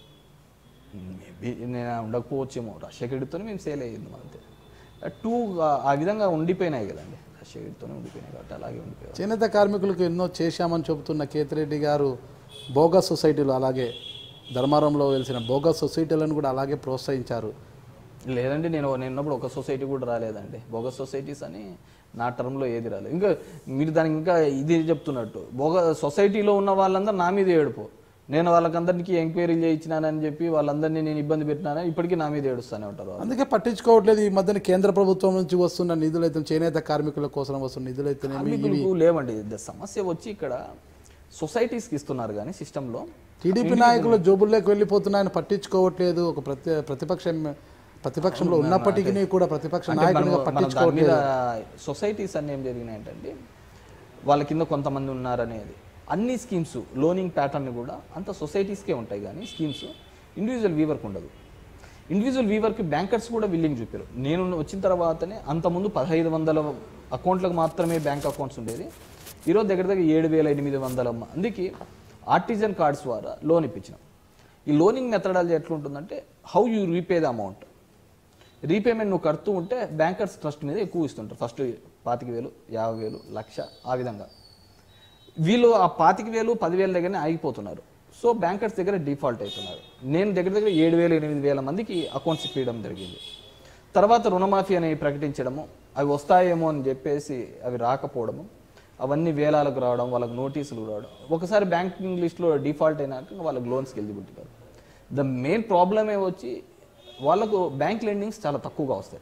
మేబీ నేను ఉండకపోవచ్చేమో రాజశేఖర రెడ్డితో మేము సేల్ అయ్యింది అంతే టూ ఆ విధంగా ఉండిపోయినాయి కదండి రాజశేఖర రెడ్డితోనే ఉండిపోయినాయి కాబట్టి అలాగే ఉండిపోయాయి చేనేత కార్మికులకు ఎన్నో చేశామని చెబుతున్న కేతిరెడ్డి గారు బోగస్ సొసైటీలు అలాగే ధర్మారంలో వెలిసిన బోగస్ సొసైటీలను కూడా అలాగే ప్రోత్సహించారు లేదండి నేను నేను ఉన్నప్పుడు ఒక సొసైటీ కూడా రాలేదండి బోగస్ సొసైటీస్ అని నా టర్మ్లో ఏది రాలేదు ఇంకా మీరు దానికి ఇంకా ఇది చెప్తున్నట్టు బోగ సొసైటీలో ఉన్న వాళ్ళందరూ నా మీద ఏడుపు నేను వాళ్ళకందరికీ ఎంక్వైరీలు చేయించినానని చెప్పి వాళ్ళందరినీ నేను ఇబ్బంది పెట్టినానని ఇప్పటికీ నా మీద ఏడుస్తూనే ఉంటారు వాళ్ళు. అందుకే పట్టించుకోవట్లేదు ఈ మధ్యన కేంద్ర ప్రభుత్వం నుంచి వస్తున్న నిధులైతే చేనేత కార్మికుల కోసం వస్తున్న నిధులైతేనేమి కార్మికులకు లేవండి ద సమస్య వచ్చి ఇక్కడ సొసైటీస్కి ఇస్తున్నారు కానీ సిస్టంలో టీడీపీ నాయకులు జోబుల్లోకి వెళ్ళిపోతున్నాయని పట్టించుకోవట్లేదు ఒక ప్రతి ప్రతిపక్షం ప్రతిపక్షంలో ఉన్నప్పటికీ కూడా ప్రతిపక్ష నాయకుడిగా మనం దాని మీద పట్టించుకోవట్లేదు సొసైటీస్ అన్ని ఏం జరిగినాయి ఏంటంటే వాళ్ళ కింద కొంతమంది ఉన్నారనేది అన్ని స్కీమ్స్ లోనింగ్ ప్యాటర్న్ కూడా అంత సొసైటీస్కే ఉంటాయి కానీ స్కీమ్స్ ఇండివిజువల్ వీవర్కి ఉండదు ఇండివిజువల్ వీవర్కి బ్యాంకర్స్ కూడా విల్లింగ్ చూపారు నేను వచ్చిన తర్వాతనే అంతకుముందు పదహైదు వందల అకౌంట్లకు మాత్రమే బ్యాంక్ అకౌంట్స్ ఉండేది ఈరోజు దగ్గర దగ్గర ఏడు వేల ఎనిమిది వందల మందికి ఆర్టిజన్ కార్డ్స్ ద్వారా లోన్ ఇప్పించినాం ఈ లోనింగ్ మెథడాలజీ ఎట్లుంటుందంటే how you repay the amount repayment నువ్వు కడుతూ ఉంటే బ్యాంకర్స్ ట్రస్ట్ మీద ఎక్కువ ఇస్తుంటారు ఫస్ట్ పాతిక వేలు యాభై వేలు లక్ష ఆ విధంగా వీళ్ళు ఆ పాతిక వేలు పదివేల దగ్గరనే ఆగిపోతున్నారు సో బ్యాంకర్స్ దగ్గర డిఫాల్ట్ అవుతున్నారు నేను దగ్గర దగ్గర ఏడు వేల ఎనిమిది వేల మందికి అకౌంట్స్ ఇప్పించడం జరిగింది తర్వాత రుణమాఫీ అని ప్రకటించడము అవి వస్తాయేమో అని చెప్పేసి అవి రాకపోవడము అవన్నీ వేలాలకు రావడం వాళ్ళకి నోటీసులు రావడం ఒకసారి బ్యాంకింగ్ లిస్ట్లో డిఫాల్ట్ అయినాక వాళ్ళకి లోన్స్కి ఎలిజిబిలిటీ కాదు ద మెయిన్ ప్రాబ్లమే వచ్చి వాళ్ళకు బ్యాంక్ లెండింగ్స్ చాలా తక్కువగా వస్తాయి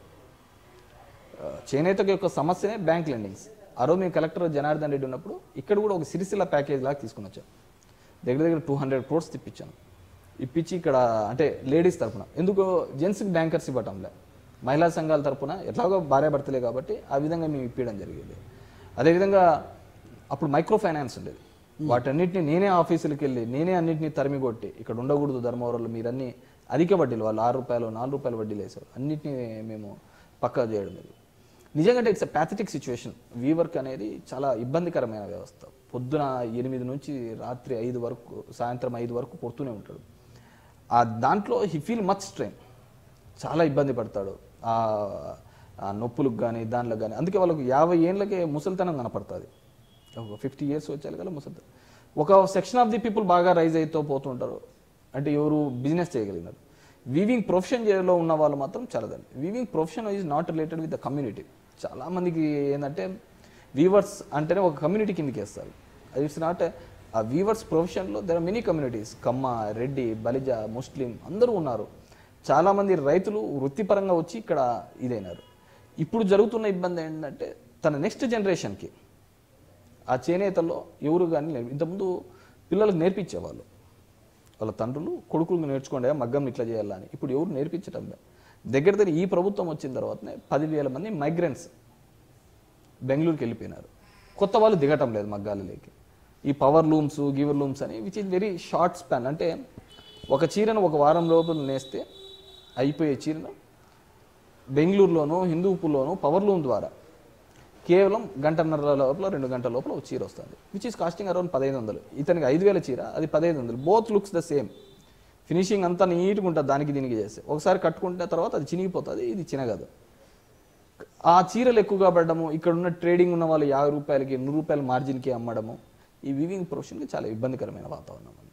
ఆ, చేనేతకు యొక్క సమస్యనే బ్యాంక్ లెండింగ్స్ ఆ రోజు మేము కలెక్టర్ జనార్దన్ రెడ్డి ఉన్నప్పుడు ఇక్కడ కూడా ఒక సిరిసిల్ల ప్యాకేజ్ లాగా తీసుకుని వచ్చాం దగ్గర దగ్గర టూ హండ్రెడ్ క్రోర్స్ తిప్పించాను ఇప్పించి ఇక్కడ అంటే లేడీస్ తరపున ఎందుకు జెంట్స్కి బ్యాంకర్స్ ఇవ్వటంలే మహిళా సంఘాల తరపున ఎట్లాగో భార్యాభర్తలే కాబట్టి ఆ విధంగా మేము ఇప్పించడం జరిగేది అదేవిధంగా అప్పుడు మైక్రో ఫైనాన్స్ ఉండేది వాటన్నిటిని నేనే ఆఫీసులకు వెళ్ళి నేనే అన్నింటినీ తరిమి కొట్టి ఇక్కడ ఉండకూడదు ధర్మవరంలో మీరన్నీ అధిక వడ్డీలు వాళ్ళు ఆరు రూపాయలు నాలుగు రూపాయల వడ్డీలు వేశారు అన్నిటినీ మేము పక్కా చేయడం జరిగింది నిజంగా ఇట్స్ అ ప్యాథటిక్ సిచ్యువేషన్ వీవర్క్ అనేది చాలా ఇబ్బందికరమైన వ్యవస్థ పొద్దున ఎనిమిది నుంచి రాత్రి ఐదు వరకు సాయంత్రం ఐదు వరకు కొడుతూనే ఉంటాడు ఆ దాంట్లో హీ ఫీల్ మచ్ స్ట్రెయిన్ చాలా ఇబ్బంది పడతాడు ఆ ఆ నొప్పులకు కానీ దానిలో కానీ అందుకే వాళ్ళకు యాభై ఏళ్ళకే ముసలితనం కనపడుతుంది ఒక ఫిఫ్టీ ఇయర్స్ వచ్చేది కదా ముసలితనం ఒక సెక్షన్ ఆఫ్ ది పీపుల్ బాగా రైజ్ అవుతూ పోతుంటారు అంటే ఎవరు బిజినెస్ చేయగలిగినారు వీవింగ్ ప్రొఫెషన్ లో ఉన్న వాళ్ళు మాత్రం చాలదండి weaving profession is not related with the community చాలా మందికి ఏంటంటే వీవర్స్ అంటేనే ఒక కమ్యూనిటీ కిందకి వేస్తారు ఇట్స్ నాట్ ఆ వీవర్స్ ప్రొఫెషన్లో there are many communities Kamma Reddy Balija Muslim అందరూ ఉన్నారు చాలామంది రైతులు వృత్తిపరంగా వచ్చి ఇక్కడ ఇదైనారు ఇప్పుడు జరుగుతున్న ఇబ్బంది ఏంటంటే తన నెక్స్ట్ జనరేషన్కి ఆ చేనేతల్లో ఎవరు కానీ లేరు ఇంతకుముందు పిల్లలకు నేర్పించేవాళ్ళు వాళ్ళ తండ్రులు కొడుకులకు నేర్చుకోండి మగ్గం ఇట్లా చేయాలని ఇప్పుడు ఎవరు నేర్పించటం లేదు దగ్గర దగ్గర ఈ ప్రభుత్వం వచ్చిన తర్వాతనే పదివేల మంది మైగ్రెంట్స్ బెంగళూరుకి వెళ్ళిపోయినారు కొత్త వాళ్ళు దిగటం లేదు మగ్గాలలోకి ఈ పవర్ లూమ్స్ గివర్ లూమ్స్ అని which is very short span అంటే ఒక చీరను ఒక వారం లోపల నేస్తే అయిపోయే చీరను బెంగళూరులోనూ హిందూపూర్లోనూ పవర్ లూమ్ ద్వారా కేవలం గంటన్నర లోపల రెండు గంటల లోపల ఒక చీర వస్తుంది విచ్ ఈస్ కాస్టింగ్ అరౌండ్ పదహైదు వందలు ఇతనికి ఐదు వేల చీర అది పదహైదు వందలు both looks the same finishing అంతా నీట్గా ఉంటుంది దానికి దీనికి చేస్తే ఒకసారి కట్టుకుంటే తర్వాత అది చినిగిపోతుంది ఇది చినగదు ఆ చీరలు ఎక్కువగా పడడము ఇక్కడ ఉన్న ట్రేడింగ్ ఉన్న వాళ్ళు యాభై రూపాయలకి నూరు రూపాయల మార్జిన్కి అమ్మడము ఈ వివింగ్ ప్రొఫెషన్కి చాలా ఇబ్బందికరమైన వాతావరణం అండి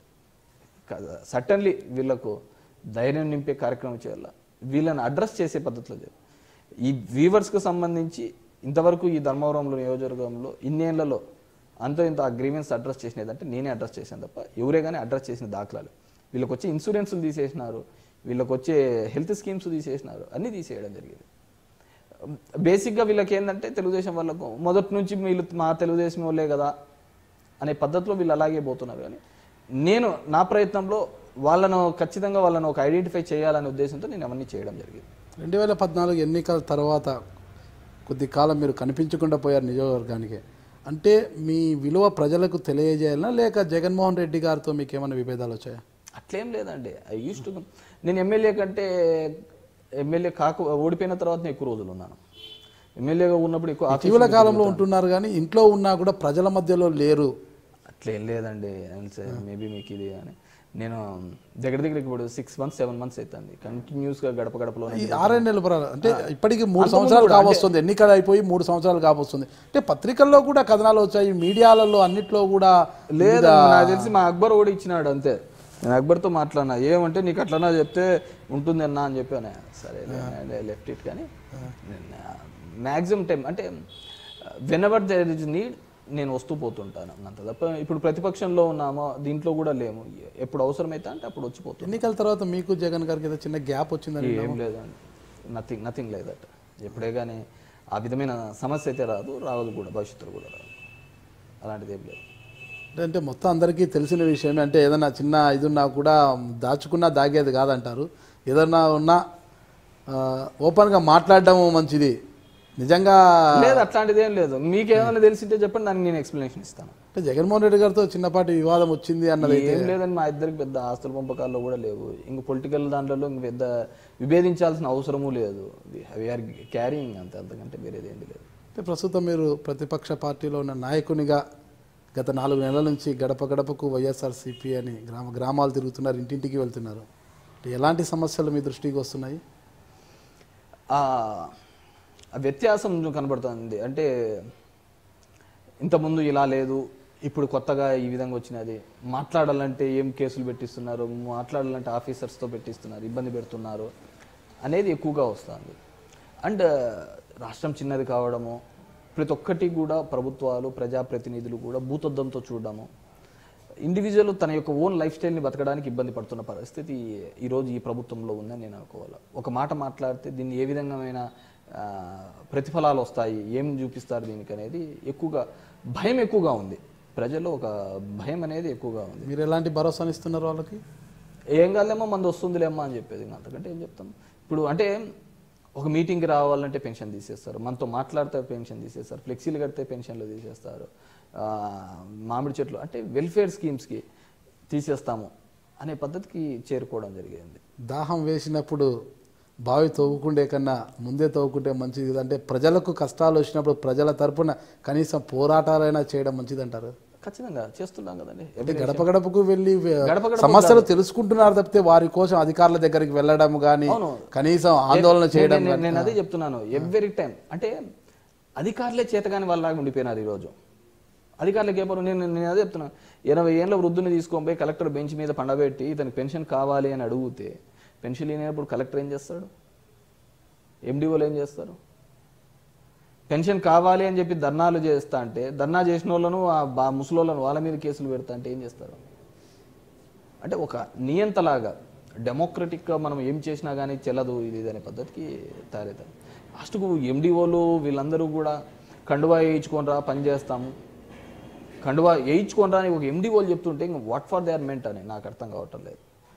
సటన్లీ వీళ్ళకు ధైర్యం నింపే కార్యక్రమం చేయాలి వీళ్ళని అడ్రస్ చేసే పద్ధతిలో చేయాలి ఈ వీవర్స్కి సంబంధించి ఇంతవరకు ఈ ధర్మవరంలో నియోజకవర్గంలో ఇన్నేళ్లలో అంత ఇంత అగ్రిమెంట్స్ అడ్రస్ చేసినదంటే నేనే అడ్రస్ చేశాను తప్ప ఎవరే కానీ అడ్రస్ చేసిన దాఖలాలు వీళ్ళకి వచ్చే ఇన్సూరెన్సులు తీసేసినారు వీళ్ళకి వచ్చే హెల్త్ స్కీమ్స్ తీసేసినారు అన్నీ తీసేయడం జరిగేది బేసిక్గా వీళ్ళకి ఏంటంటే తెలుగుదేశం వాళ్ళకు మొదటి నుంచి వీళ్ళు మా తెలుగుదేశం వాళ్ళే కదా అనే పద్ధతిలో వీళ్ళు అలాగే పోతున్నారు కానీ నేను నా ప్రయత్నంలో వాళ్ళను ఖచ్చితంగా వాళ్ళను ఒక ఐడెంటిఫై చేయాలనే ఉద్దేశంతో నేను అవన్నీ చేయడం జరిగింది రెండు వేల పద్నాలుగు ఎన్నికల తర్వాత కొద్ది కాలం మీరు కనిపించకుండా పోయారు నియోజకవర్గానికి అంటే మీ విలువ ప్రజలకు తెలియజేయాలనా లేక జగన్మోహన్ రెడ్డి గారితో మీకు ఏమైనా విభేదాలు వచ్చాయా అట్లేం లేదండి ఐ యూస్ టు నేను ఎమ్మెల్యే కంటే ఎమ్మెల్యే కాక ఓడిపోయిన తర్వాత ఎక్కువ రోజులు ఉన్నాను ఎమ్మెల్యేగా ఉన్నప్పుడు ఎక్కువ ఆఫీసులు ఇటీవల కాలంలో ఉంటున్నారు కానీ ఇంట్లో ఉన్నా కూడా ప్రజల మధ్యలో లేరు అట్లా ఏం లేదండి మేబీ మీకు ఇది అని నేను దగ్గర దగ్గర ఇప్పుడు సిక్స్ మంత్స్ సెవెన్ మంత్స్ అవుతుంది కంటిన్యూస్గా గడప గడపలోనే ఈ ఆరేడు నెలల పరాలు అంటే ఇప్పటికి మూడు సంవత్సరాలు కావస్తుంది ఎన్నికలు అయిపోయి మూడు సంవత్సరాలు కావస్తుంది అంటే పత్రికల్లో కూడా కథనాలు వచ్చాయి మీడియాలలో అన్నిట్లో కూడా లేదు నాకు తెలిసి మా అక్బర్ కూడా ఇచ్చినాడు అంతే నేను అక్బర్తో మాట్లాడినా ఏమంటే నీకు అట్లనా చెప్తే ఉంటుంది అన్నా అని చెప్పాను సరే లెఫ్ట్ ఇట్ కానీ మ్యాక్సిమం టైం అంటే whenever there is need నేను వస్తూ పోతుంటాను అంత తప్ప ఇప్పుడు ప్రతిపక్షంలో ఉన్నామో దీంట్లో కూడా లేము ఎప్పుడు అవసరమైతే అంటే అప్పుడు వచ్చిపోతుంది ఎన్నికల తర్వాత మీకు జగన్ గారికి ఏదో చిన్న గ్యాప్ వచ్చిందని ఏం లేదండి నథింగ్ నథింగ్ లేదట ఎప్పుడే కానీ ఆ విధమైన సమస్య అయితే రాదు రావదు కూడా భవిష్యత్తులో కూడా రాదు అలాంటిది ఏం లేదు అంటే- అంటే మొత్తం అందరికీ తెలిసిన విషయమే అంటే ఏదైనా చిన్న ఇది ఉన్నా కూడా దాచుకున్నా దాగేది కాదంటారు ఏదన్నా ఉన్నా ఆ, ఓపెన్గా మాట్లాడడం మంచిది నిజంగా లేదు అట్లాంటిది ఏం లేదు మీకు ఏమైనా తెలిసింటే చెప్పండి దానికి నేను ఎక్స్ప్లెనేషన్ ఇస్తాను అంటే జగన్మోహన్ రెడ్డి గారితో చిన్నపాటి వివాదం వచ్చింది అన్నది ఏం లేదని మా ఇద్దరికి పెద్ద ఆస్తుల పంపకాల్లో కూడా లేవు ఇంక పొలిటికల్ దాంట్లో ఇంక పెద్ద విభేదించాల్సిన అవసరము లేదు వీఆర్ క్యారింగ్ అంతే అంతకంటే వేరేది ఏంటి లేదు అంటే ప్రస్తుతం మీరు ప్రతిపక్ష పార్టీలో ఉన్న నాయకునిగా గత నాలుగు నెలల నుంచి గడప గడపకు వైఎస్ఆర్సీపీ అని గ్రామ గ్రామాలు తిరుగుతున్నారు ఇంటింటికి వెళ్తున్నారు అంటే ఎలాంటి సమస్యలు మీ దృష్టికి వస్తున్నాయి ఆ ఆ వ్యత్యాసం కనబడుతుంది అంటే ఇంతకుముందు ఇలా లేదు ఇప్పుడు కొత్తగా ఈ విధంగా వచ్చినది మాట్లాడాలంటే ఏం కేసులు పెట్టిస్తున్నారు మాట్లాడాలంటే ఆఫీసర్స్తో పెట్టిస్తున్నారు ఇబ్బంది పెడుతున్నారు అనేది ఎక్కువగా వస్తుంది అండ్ రాష్ట్రం చిన్నది కావడము ప్రతి ఒక్కటి కూడా ప్రభుత్వాలు ప్రజాప్రతినిధులు కూడా భూతద్దంతో చూడడము ఇండివిజువల్ తన యొక్క ఓన్ లైఫ్ స్టైల్ని బతకడానికి ఇబ్బంది పడుతున్న పరిస్థితి ఈరోజు ఈ ప్రభుత్వంలో ఉందని నేను అనుకోవాలి ఒక మాట మాట్లాడితే దీన్ని ఏ విధమైన ఆ, ప్రతిఫలాలు వస్తాయి ఏం చూపిస్తారు దీనికి అనేది ఎక్కువగా భయం ఎక్కువగా ఉంది ప్రజల్లో ఒక భయం అనేది ఎక్కువగా ఉంది మీరు ఎలాంటి భరోసాని ఇస్తున్నారు వాళ్ళకి ఏం కాలేమో మంది వస్తుందిలేమ్మా అని చెప్పేది ఇంకా అంతకంటే ఏం చెప్తాం ఇప్పుడు అంటే ఒక మీటింగ్కి రావాలంటే పెన్షన్ తీసేస్తారు మనతో మాట్లాడితే పెన్షన్ తీసేస్తారు ఫ్లెక్సీలు కడితే పెన్షన్లు తీసేస్తారు ఆ, మామిడి చెట్లు అంటే వెల్ఫేర్ స్కీమ్స్కి తీసేస్తాము అనే పద్ధతికి చేరుకోవడం జరిగింది దాహం వేసినప్పుడు బావి తవ్వుకుండే కన్నా ముందే తవ్వుకుంటే మంచిది కదా. అంటే ప్రజలకు కష్టాలు వచ్చినప్పుడు ప్రజల తరపున కనీసం పోరాటాలైనా చేయడం మంచిది అంటారు ఖచ్చితంగా చేస్తున్నాం కదండి అంటే గడప గడపకు వెళ్ళి గడప గడపకు సమస్యలు తెలుసుకుంటున్నారు తప్పితే వారి కోసం అధికారుల దగ్గరికి వెళ్ళడం కానీ అవును. కనీసం ఆందోళన చేయడం నేను- నేను అదే చెప్తున్నాను ఎవ్రీ టైం అంటే అధికారులే చేతగాని వాళ్ళలాగా ఉండిపోయినారు ఈరోజు అధికారులకు ఏ పని నేను నేను అదే చెప్తున్నాను ఎనభై ఏళ్ళ వృద్ధుని తీసుకొని పోయి కలెక్టర్ బెంచ్ మీద పండబెట్టి ఇతనికి పెన్షన్ కావాలి అని అడిగితే పెన్షన్ లేనప్పుడు కలెక్టర్ ఏం చేస్తాడు ఎండిఓలు ఏం చేస్తారు పెన్షన్ కావాలి అని చెప్పి ధర్నాలు చేస్తా అంటే ధర్నా చేసిన వాళ్ళను ఆ బా ముసలోళ్ళను వాళ్ళ మీద కేసులు పెడతా అంటే ఏం చేస్తారు అంటే ఒక నియంతలాగా డెమోక్రటిక్గా మనం ఏం చేసినా కానీ చెల్లదు ఇది ఇది అనే పద్ధతికి తయారవుతారు లాస్ట్కు ఎండిఓలు వీళ్ళందరూ కూడా కండువా వేయించుకొని రా పని చేస్తాము కండువా వేయించుకొని రా అని ఒక ఎండిఓలు చెప్తుంటే ఇంక what for they are meant అని నాకు అర్థం కావటం లేదు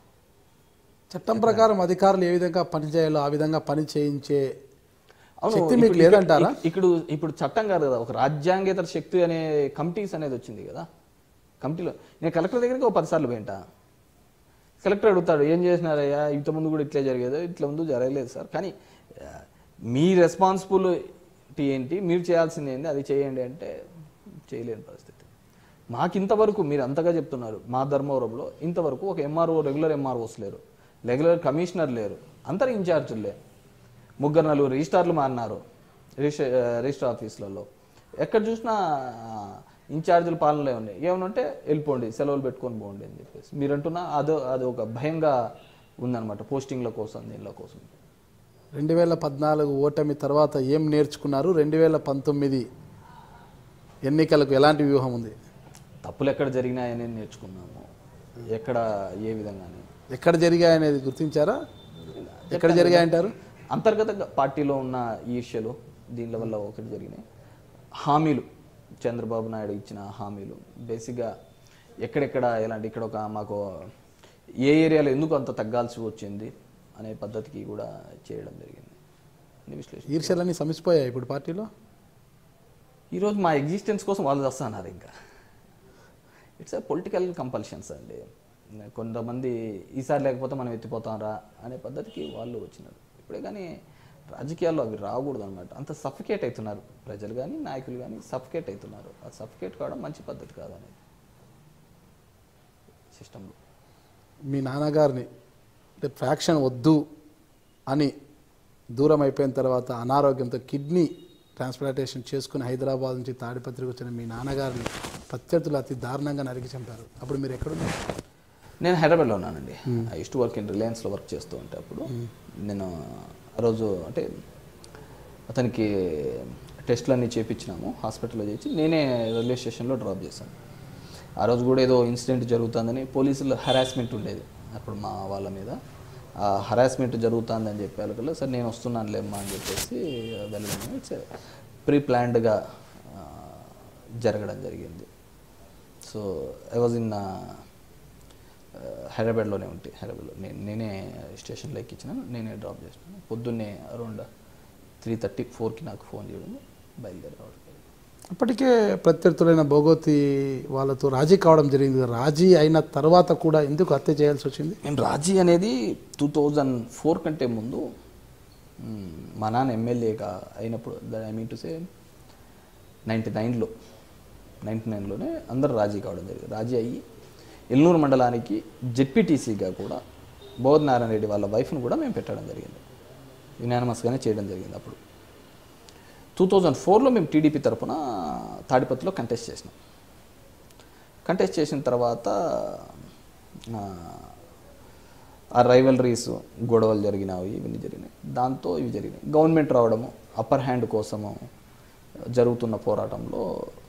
చట్టం ప్రకారం అధికారులు ఏ విధంగా పని చేయాలో ఆ విధంగా పని చేయించే అవును శక్తి మీకు ఇప్పుడు- లేదంటారా? ఇప్పుడు ఇప్పుడు చట్టం కాదు కదా ఒక రాజ్యాంగేతర శక్తి అనే కమిటీస్ అనేది వచ్చింది కదా కమిటీలో నేను కలెక్టర్ దగ్గరికి ఒక పదిసార్లు పోయింటా కలెక్టర్ అడుగుతాడు ఏం చేసినారయ్యా ఇంత ముందు కూడా ఇట్లే జరిగేదో ఇట్లా ముందు జరగలేదు సార్ కానీ ఆ, మీ రెస్పాన్సిబిలిటీ ఏంటి మీరు చేయాల్సింది ఏంటి అది చేయండి అంటే చేయలేని పరిస్థితి మాకు ఇంతవరకు మీరు అంతగా చెప్తున్నారు మా ధర్మవరంలో ఇంతవరకు ఒక ఎంఆర్ఓ రెగ్యులర్ ఎంఆర్ఓస్ లేరు రెగ్యులర్ కమిషనర్ లేరు అందరు ఇన్ఛార్జీలే ముగ్గురు నలుగురు రిజిస్టార్లు మారినారు రిజిస్టర్ రిజిస్టర్ ఆఫీసులలో ఎక్కడ చూసినా ఇన్ఛార్జీల పాలనలే ఉన్నాయి ఏమనంటే వెళ్ళిపోండి సెలవులు పెట్టుకొని పోండి అని చెప్పేసి మీరు అంటున్నా అదో అది ఒక భయంగా ఉందన్నమాట పోస్టింగ్ల కోసం దీనిల కోసం రెండు వేల పద్నాలుగు ఓటమి తర్వాత ఏం నేర్చుకున్నారు రెండు వేల పంతొమ్మిది ఎన్నికలకు ఎలాంటి వ్యూహం ఉంది తప్పులు ఎక్కడ జరిగినాయని నేర్చుకున్నాము ఎక్కడ ఏ విధంగా ఎక్కడ జరిగాయనేది గుర్తించారా ఎక్కడ జరిగాయంటారు అంతర్గత పార్టీలో ఉన్న ఈర్ష్యలు దీనిల వల్ల ఒకటి జరిగినాయి హామీలు చంద్రబాబు నాయుడు ఇచ్చిన హామీలు బేసిక్గా ఎక్కడెక్కడ ఎలాంటి ఇక్కడ ఒక మాకు ఏ ఏరియాలో ఎందుకు అంత తగ్గాల్సి వచ్చింది అనే పద్ధతికి కూడా చేయడం జరిగింది అని విశ్లేషణ ఈర్ష్యలన్నీ సమిసిపోయాయి ఇప్పుడు పార్టీలో ఈరోజు మా ఎగ్జిస్టెన్స్ కోసం వాళ్ళు వస్తున్నారు ఇంకా ఇట్స్ పొలిటికల్ కంపల్షన్స్ అండి కొంతమంది ఈసారి లేకపోతే మనం ఎత్తిపోతాం రా అనే పద్ధతికి వాళ్ళు వచ్చినారు ఇప్పుడే కానీ రాజకీయాల్లో అవి రాకూడదు అనమాట అంత సఫికేట్ అవుతున్నారు ప్రజలు కానీ నాయకులు కానీ సఫికేట్ అవుతున్నారు ఆ సఫికేట్ కావడం మంచి పద్ధతి కాదనేది సిస్టంలో మీ నాన్నగారిని అంటే ఫ్యాక్షన్ వద్దు అని దూరం అయిపోయిన తర్వాత అనారోగ్యంతో కిడ్నీ ట్రాన్స్ప్లాంటేషన్ చేసుకుని హైదరాబాద్ నుంచి తాడిపత్రికి వచ్చిన మీ నాన్నగారిని ప్రత్యర్థులు అతి దారుణంగా నరికి చంపారు అప్పుడు మీరు ఎక్కడున్నారు నేను హైదరాబాద్లో ఉన్నానండి ఐ టు వర్క్ ఇన్ రిలయన్స్లో వర్క్ చేస్తూ ఉంటే అప్పుడు నేను ఆ రోజు అంటే అతనికి టెస్టులు అన్నీ చేయించినాము హాస్పిటల్లో చేసి నేనే రైల్వే స్టేషన్లో డ్రాప్ చేశాను ఆ రోజు కూడా ఏదో ఇన్సిడెంట్ జరుగుతుందని పోలీసులు హరాస్మెంట్ ఉండేది అప్పుడు మా వాళ్ళ మీద ఆ హరాస్మెంట్ జరుగుతుందని చెప్పారు కదా సార్ నేను వస్తున్నాను లేమ్మా అని చెప్పేసి వెళ్ళడం ఇట్స్ ప్రీ ప్లాన్డ్గా జరగడం జరిగింది సో ఐ వాజ్ ఇన్ హైదరాబాద్లోనే ఉంటే హైదరాబాద్లో నేను నేనే స్టేషన్లో ఎక్కించినాను నేనే డ్రాప్ చేసినాను పొద్దున్నే అరౌండ్ త్రీ థర్టీ ఫోర్కి నాకు ఫోన్ చేయడం బయలుదేరి రావడం జరిగింది. అప్పటికే ప్రత్యర్థులైన భోగోతి వాళ్ళతో రాజీ కావడం జరిగింది రాజీ అయిన తర్వాత కూడా ఎందుకు హత్య చేయాల్సి వచ్చింది మేము రాజీ అనేది టూ థౌజండ్ ఫోర్ కంటే ముందు మ్, మా నాన్న ఎమ్మెల్యేగా అయినప్పుడు I mean to say ninety నైన్లో నైంటీ నైన్లోనే అందరు రాజీ కావడం జరిగింది రాజీ అయ్యి ఎల్నూరు మండలానికి జెడ్పీటీసీగా కూడా బోధ నారాయణ రెడ్డి వాళ్ళ వైఫ్ను కూడా మేము పెట్టడం జరిగింది యునానిమస్గానే చేయడం జరిగింది అప్పుడు టూ థౌజండ్ ఫోర్లో మేము టీడీపీ తరపున తాడిపత్రిలో కంటెస్ట్ చేసినాం కంటెస్ట్ చేసిన తర్వాత ఆ, ఆ రైవలరీస్ గొడవలు జరిగినాయి ఇవన్నీ జరిగినాయి దాంతో ఇవి జరిగినాయి గవర్నమెంట్ రావడము అప్పర్ హ్యాండ్ కోసము జరుగుతున్న పోరాటంలో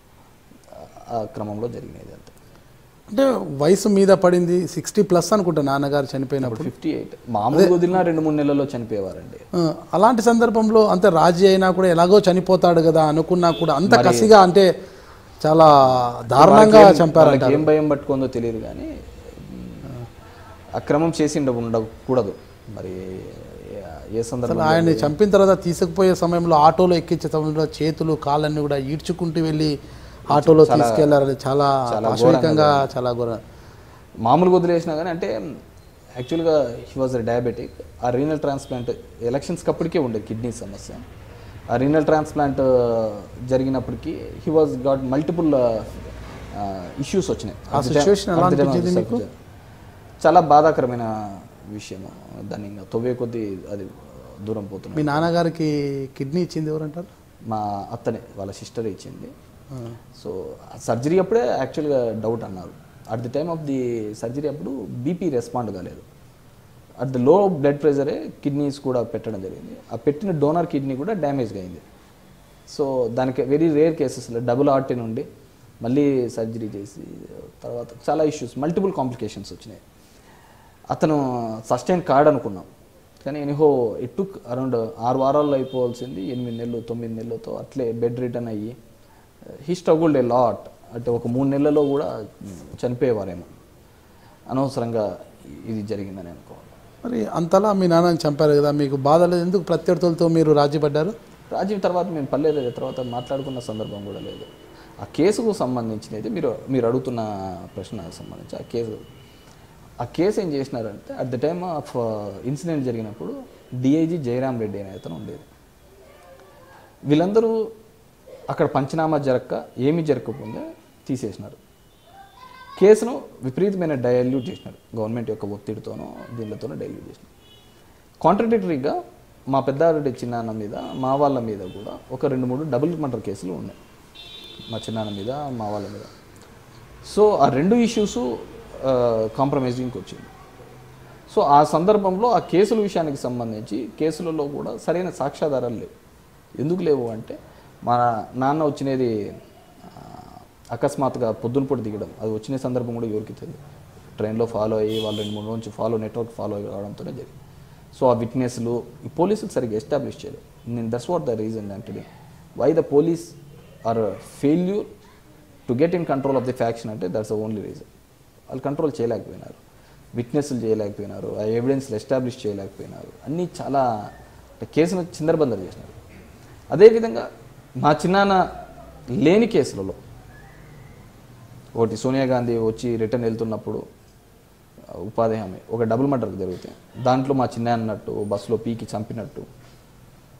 ఆ క్రమంలో జరిగినది అంతే అంటే వయసు మీద పడింది సిక్స్టీ ప్లస్ అనుకుంటా నాన్నగారు చనిపోయినప్పుడు ఫిఫ్టీ ఎయిట్ మామూలుగా వదిలినా రెండు మూడు నెలల్లో చనిపోయేవారండి ఆ, అలాంటి సందర్భంలో అంతే రాజీ అయినా కూడా ఎలాగో చనిపోతాడు కదా అనుకున్నా కూడా అంత కసిగా అంటే చాలా దారుణంగా చంపారు వాళ్ళకి ఏం భయం పట్టుకుందో తెలియదు కానీ మ్, అక్రమం చేసి ఉండ- ఉండకూడదు మరి ఏ- ఏ సందర్భం ఆయన్ని చంపిన తర్వాత తీసుకుపోయే సమయంలో ఆటోలో ఎక్కించే సమయంలో చేతులు కాళ్ళన్నీ కూడా ఈడ్చుకుంటూ వెళ్ళి ఆటోలో తీసుకెళ్లారని చాలా పాశవికంగా చాలా ఘోరం మామూలుగా వదిలేసినా కానీ అంటే యాక్చువల్గా హీ వాజ్ డయాబెటిక్ ఆ రీనల్ ట్రాన్స్ప్లాంట్ ఎలక్షన్స్కి అప్పటికే ఉండేది కిడ్నీ సమస్య ఆ రీనల్ ట్రాన్స్ప్లాంట్ జరిగినప్పటికీ he was got multiple issues వచ్చినాయి ఆ situation ఎలా అనిపించింది మీకు? చాలా బాధాకరమైన విషయం దాన్ని ఇంకా తొవ్వే కొద్దీ అది దూరం పోతుంది మీ నాన్నగారికి కిడ్నీ ఇచ్చింది ఎవరంటారు మా అత్తనే వాళ్ళ సిస్టర్ ఇచ్చింది సో సర్జరీ అప్పుడే యాక్చువల్గా డౌట్ అన్నారు at the time of the surgery అప్పుడు బీపీ రెస్పాండ్ కాలేదు అట్ ది లో బ్లడ్ ప్రెషరే కిడ్నీస్ కూడా పెట్టడం జరిగింది ఆ పెట్టిన డోనర్ కిడ్నీ కూడా డ్యామేజ్ అయింది సో దానికి వెరీ రేర్ కేసెస్లో డబుల్ ఆర్టీ నుండి మళ్ళీ సర్జరీ చేసి తర్వాత చాలా ఇష్యూస్ మల్టిపుల్ కాంప్లికేషన్స్ వచ్చినాయి అతను సస్టైన్ కార్డ్ అనుకున్నాం కానీ ఎనిహో ఇట్ టుక్ అరౌండ్ ఆరు వారాల్లో అయిపోవాల్సింది ఎనిమిది నెలలు తొమ్మిది నెలలతో అట్లే బెడ్ రిటర్న్ అయ్యి హీ స్ట్రగుల్డ్ ఏ లాట్ అంటే ఒక మూడు నెలల్లో కూడా చనిపోయేవారేమో అనవసరంగా ఇది జరిగిందని అనుకోవాలి మరి అంతలా మీ నాన్నని చంపారు కదా మీకు బాధ లేదు ఎందుకు ప్రత్యర్థులతో మీరు రాజీ పడ్డారు రాజీవ్ తర్వాత మేము పల్లె తర్వాత మాట్లాడుకున్న సందర్భం కూడా లేదు ఆ కేసుకు సంబంధించినది మీరు మీరు అడుగుతున్న ప్రశ్నకు సంబంధించి ఆ కేసు ఆ కేసు ఏం చేసినారంటే at the time of incident జరిగినప్పుడు డిఐజీ జయరాం రెడ్డి అనే అతను ఉండేది వీళ్ళందరూ అక్కడ పంచనామా జరగక ఏమీ జరగకపోతే తీసేసినారు కేసును విపరీతమైన డైల్యూట్ చేసినారు గవర్నమెంట్ యొక్క ఒత్తిడితోనో దీనితోనో డైల్యూట్ చేసినారు కాంట్రడిక్టరీగా మా పెద్దారెడ్డి చిన్నాన్న మీద మా వాళ్ళ మీద కూడా ఒక రెండు మూడు డబుల్ మర్డర్ కేసులు ఉన్నాయి మా చిన్నాన్న మీద మా వాళ్ళ మీద సో ఆ రెండు ఇష్యూస్ కాంప్రమైజింగ్కి వచ్చింది సో ఆ సందర్భంలో ఆ కేసుల విషయానికి సంబంధించి కేసులలో కూడా సరైన సాక్ష్యాధారాలు లేవు ఎందుకు లేవు అంటే మా నాన్న వచ్చినది ఆ, అకస్మాత్తుగా పొద్దునపూట దిగడం అది వచ్చిన సందర్భం కూడా ఎవరికి తెలియదు ట్రైన్లో ఫాలో అయ్యి వాళ్ళు రెండు మూడు నుంచి ఫాలో నెట్వర్క్ ఫాలో కావడంతోనే జరిగింది సో ఆ విట్నెస్లు ఈ పోలీసులు సరిగ్గా ఎస్టాబ్లిష్ చేయలేదు నేను దట్స్ వాట్ ద రీజన్ అంటే why the police are failure to get in control of the faction అంటే దట్స్ ద ఓన్లీ రీజన్ వాళ్ళు కంట్రోల్ చేయలేకపోయినారు విట్నెస్లు చేయలేకపోయినారు ఆ ఎవిడెన్స్లు ఎస్టాబ్లిష్ చేయలేకపోయినారు అన్నీ చాలా అంటే కేసును చిందరబందరు చేసినారు అదేవిధంగా మా చిన్నాన్న లేని కేసులలో ఒకటి సోనియా గాంధీ వచ్చి రిటర్న్ వెళ్తున్నప్పుడు ఆ, ఉపాధి హామీ ఒక డబుల్ మర్డర్ జరిగితే దాంట్లో మా చిన్న అన్నట్టు బస్సులో పీకి చంపినట్టు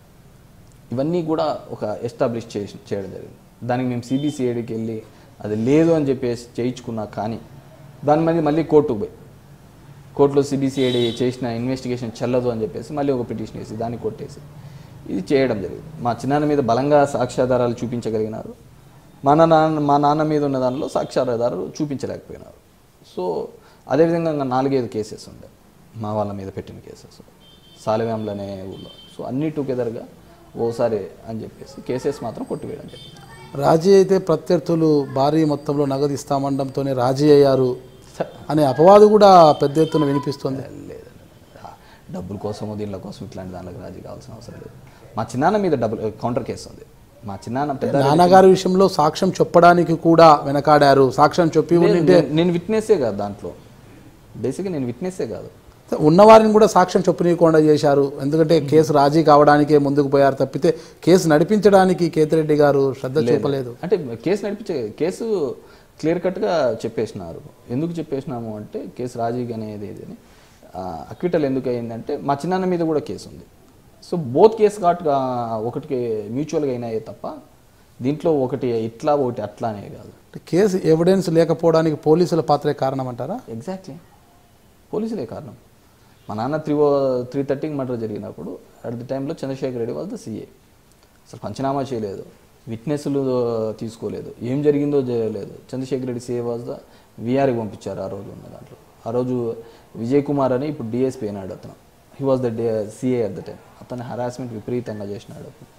ఇవన్నీ కూడా ఒక ఎస్టాబ్లిష్ చేసి చేయడం జరిగింది దానికి మేము సిబిసిఐడికి వెళ్ళి అది లేదు అని చెప్పేసి చేయించుకున్నా కానీ దాని మీద మళ్ళీ కోర్టుకు పోయి కోర్టులో సిబిసిఐడి చేసిన ఇన్వెస్టిగేషన్ చెల్లదు అని చెప్పేసి మళ్ళీ ఒక పిటిషన్ వేసి దాన్ని కొట్టేసి ఇది చేయడం జరిగింది మా చిన్నాన్న మీద బలంగా సాక్ష్యాధారాలు చూపించగలిగినారు మా నాన్న మా నాన్న మీద ఉన్న దానిలో సాక్ష్యాధారాలు చూపించలేకపోయినారు సో అదేవిధంగా ఇంకా నాలుగైదు కేసెస్ ఉండే మా వాళ్ళ మీద పెట్టిన కేసెస్ సాలివ్యాంలు అనే ఊళ్ళో సో అన్నీ టుగెదర్గా ఓసారి అని చెప్పేసి కేసెస్ మాత్రం కొట్టివేయడం జరిగింది రాజీ అయితే ప్రత్యర్థులు భారీ మొత్తంలో నగదు ఇస్తామండంతోనే రాజీ అయ్యారు అనే అపవాదు కూడా పెద్ద ఎత్తున వినిపిస్తుంది లేదండి ఆ డబ్బుల కోసమో దీనిల కోసం ఇట్లాంటి దానిలోకి రాజీ కావాల్సిన అవసరం లేదు మా చిన్నాన్న మీద డబ్బుల్ కౌంటర్ కేసు ఉంది మా చిన్నాన్న పెద్ద నాన్నగారి విషయంలో సాక్ష్యం చెప్పడానికి కూడా వెనకాడారు సాక్ష్యం చెప్పి లేదు, ఉండింటే నేను- నేను విట్నెస్సే కాదు దాంట్లో బేసిక్గా నేను విట్నెస్సే కాదు ఉన్నవారిని కూడా సాక్ష్యం చెప్పనీయకుండా చేశారు ఎందుకంటే కేసు రాజీ కావడానికే ముందుకు పోయారు తప్పితే కేసు నడిపించడానికి కేతిరెడ్డి గారు శ్రద్ధ చూపలేదు అంటే కేసు నడిపించే కేసు క్లియర్ కట్గా చెప్పేసినారు ఎందుకు చెప్పేసినాము అంటే కేసు రాజీగా అనేది ఇది అని అక్విటల్ ఎందుకు అయిందంటే మా చిన్నాన్న మీద కూడా కేసు ఉంది సో బోత్ కేసు ఘాట్గా ఒకటికి మ్యూచువల్గా అయినాయే తప్ప దీంట్లో ఒకటి ఇట్లా ఒకటి అట్లా అనే కాదు అంటే కేసు ఎవిడెన్స్ లేకపోవడానికి పోలీసుల పాత్రే కారణం అంటారా ఎగ్జాక్ట్లీ పోలీసులే కారణం మా నాన్న త్రీ త్రీ థర్టీకి మర్డర్ జరిగినప్పుడు అట్ ది టైంలో చంద్రశేఖర్ రెడ్డి వాళ్ళ సీఏ అసలు పంచనామా చేయలేదు విట్నెస్లు తీసుకోలేదు ఏం జరిగిందో చేయలేదు Chandrasekhar Reddy CA was the విఆర్కి పంపించారు ఆ రోజు ఉన్న దాంట్లో ఆ రోజు విజయ్ కుమార్ అని ఇప్పుడు డిఎస్పీ అయినాడు అతను he was the CA at the time అతను హరాస్మెంట్ విపరీతంగా చేసినాడు అప్పుడు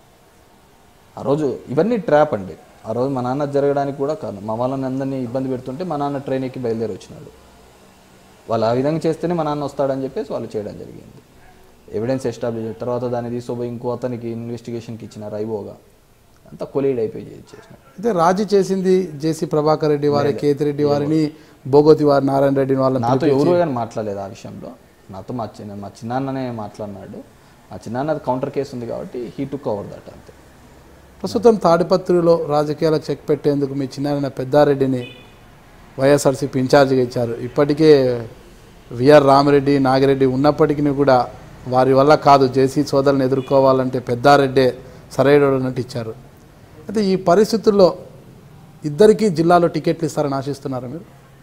ఆ రోజు ఇవన్నీ ట్రాప్ అండి ఆ రోజు మా నాన్న జరగడానికి కూడా కారణం మా వాళ్ళని అందరినీ ఇబ్బంది పెడుతుంటే మా నాన్న ట్రైన్ ఎక్కి బయలుదేరి వచ్చినాడు వాళ్ళు ఆ విధంగా చేస్తేనే మా నాన్న వస్తాడని చెప్పేసి వాళ్ళు చేయడం జరిగింది ఎవిడెన్స్ ఎస్టాబ్లిష్ తర్వాత దాన్ని తీసుకుపోయి ఇంకో అతనికి ఇన్వెస్టిగేషన్కి ఇచ్చినారు ఐఓగా అంతా కొలీడ్ అయిపోయి చేసినారు అయితే రాజీ చేసింది జేసీ ప్రభాకర్ రెడ్డి వారి కేతిరెడ్డి వారిని బోగోతి వారి నారాయణ రెడ్డి వాళ్ళని నాతో ఎవరు కానీ మాట్లాడలేదు ఆ విషయంలో నాతో మా చిన్న మా చిన్నాన్ననే మాట్లాడినాడు మా చిన్నాన్నది కౌంటర్ కేసు ఉంది కాబట్టి హీ టుక్ ఓవర్ దట్ అంతే ప్రస్తుతం తాడిపత్రిలో రాజకీయాలకు చెక్ పెట్టేందుకు మీ చిన్న పెద్దారెడ్డిని వైఎస్ఆర్సీపీ ఇన్ఛార్జిగా ఇచ్చారు ఇప్పటికే విఆర్ రామిరెడ్డి నాగిరెడ్డి ఉన్నప్పటికీ కూడా వారి వల్ల కాదు జేసీ సోదరులను ఎదుర్కోవాలంటే పెద్దారెడ్డే సరైనట్టు ఇచ్చారు అయితే ఈ పరిస్థితుల్లో ఇద్దరికీ జిల్లాలో టికెట్లు ఇస్తారని ఆశిస్తున్నారు మీరు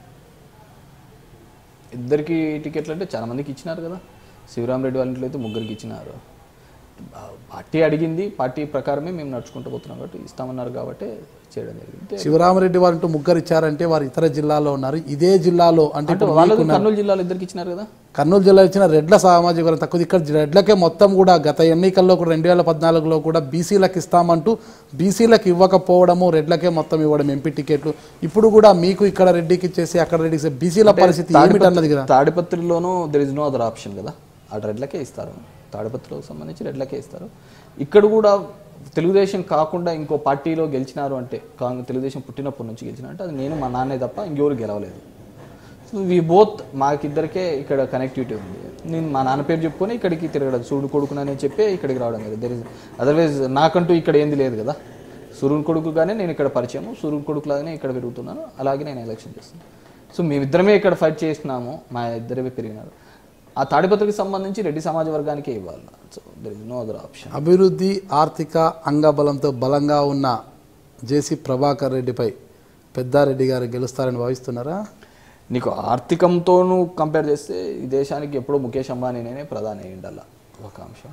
ఇద్దరికి టికెట్లు అంటే చాలా మందికి ఇచ్చినారు కదా శివరామరెడ్డి వాళ్ళ ఇంట్లో అయితే ముగ్గురికి ఇచ్చినారు ఆ, పార్టీ అడిగింది పార్టీ ప్రకారమే మేము నడుచుకుంటూ పోతున్నాం కాబట్టి ఇస్తామన్నారు కాబట్టి చేయడం జరిగింది శివరామరెడ్డి వారంటూ ముగ్గురు ఇచ్చారంటే వారు ఇతర జిల్లాలో ఉన్నారు ఇదే జిల్లాలో అంటే అంటే ఇప్పుడు వాళ్ళకి కర్నూలు జిల్లాలో ఇద్దరికి ఇచ్చినారు కదా కర్నూలు జిల్లా ఇచ్చిన రెడ్ల సామాజిక వర్గం తక్కువ ఇక్కడ రెడ్లకే మొత్తం కూడా గత ఎన్నికల్లో కూడా రెండు వేల పద్నాలుగులో కూడా బీసీలకు ఇస్తామంటూ బీసీలకు ఇవ్వకపోవడము రెడ్లకే మొత్తం ఇవ్వడం ఎంపీ టికెట్లు ఇప్పుడు కూడా మీకు ఇక్కడ రెడ్డికి ఇచ్చేసి అక్కడ రెడ్డికి ఇస్తే బీసీల పరిస్థితి ఏమిటన్నది కదా తాడిపత్రిలోనూ there is no other option కదా అటు రెడ్లకే ఇస్తారు తాడిపత్రికి సంబంధించి రెడ్లకే ఇస్తారు ఇక్కడ కూడా తెలుగుదేశం కాకుండా ఇంకో పార్టీలో గెలిచినారు అంటే కాంగ్రెస్ తెలుగుదేశం పుట్టినప్పటి నుంచి గెలిచిన అంటే అది నేను మా నాన్నే తప్ప ఇంకెవరు గెలవలేదు సో వి బోత్ మాకిద్దరికే ఇక్కడ కనెక్టివిటీ ఉంది నేను మా నాన్న పేరు చెప్పుకొని ఇక్కడికి తిరగడం సూర్యుడు కొడుకునని చెప్పి ఇక్కడికి రావడం జరిగింది దెర్ ఇస్ అదర్వైజ్ నాకంటూ ఇక్కడ ఏంది లేదు కదా సూర్యుని కొడుకుగానే నేను ఇక్కడ పరిచయము సూర్యుని కొడుకులాగానే ఇక్కడ పెరుగుతున్నాను అలాగే నేను ఎలక్షన్ చేస్తున్నాను సో మేమిద్దరమే ఇక్కడ ఫైట్ చేసినాము మా ఇద్దరే పెరిగినారు ఆ తాడిపత్రికి సంబంధించి రెడ్డి సమాజ వర్గానికే ఇవ్వాలి so there is no other option అభివృద్ధి ఆర్థిక అంగబలంతో బలంగా ఉన్న జేసీ ప్రభాకర్ రెడ్డిపై పెద్దారెడ్డి గారు గెలుస్తారని భావిస్తున్నారా నీకు ఆర్థికంతోనూ కంపేర్ చేస్తే ఈ దేశానికి ఎప్పుడో ముఖేష్ అంబానీనే ప్రధాని అయ్యిండల్లా ఒక అంశం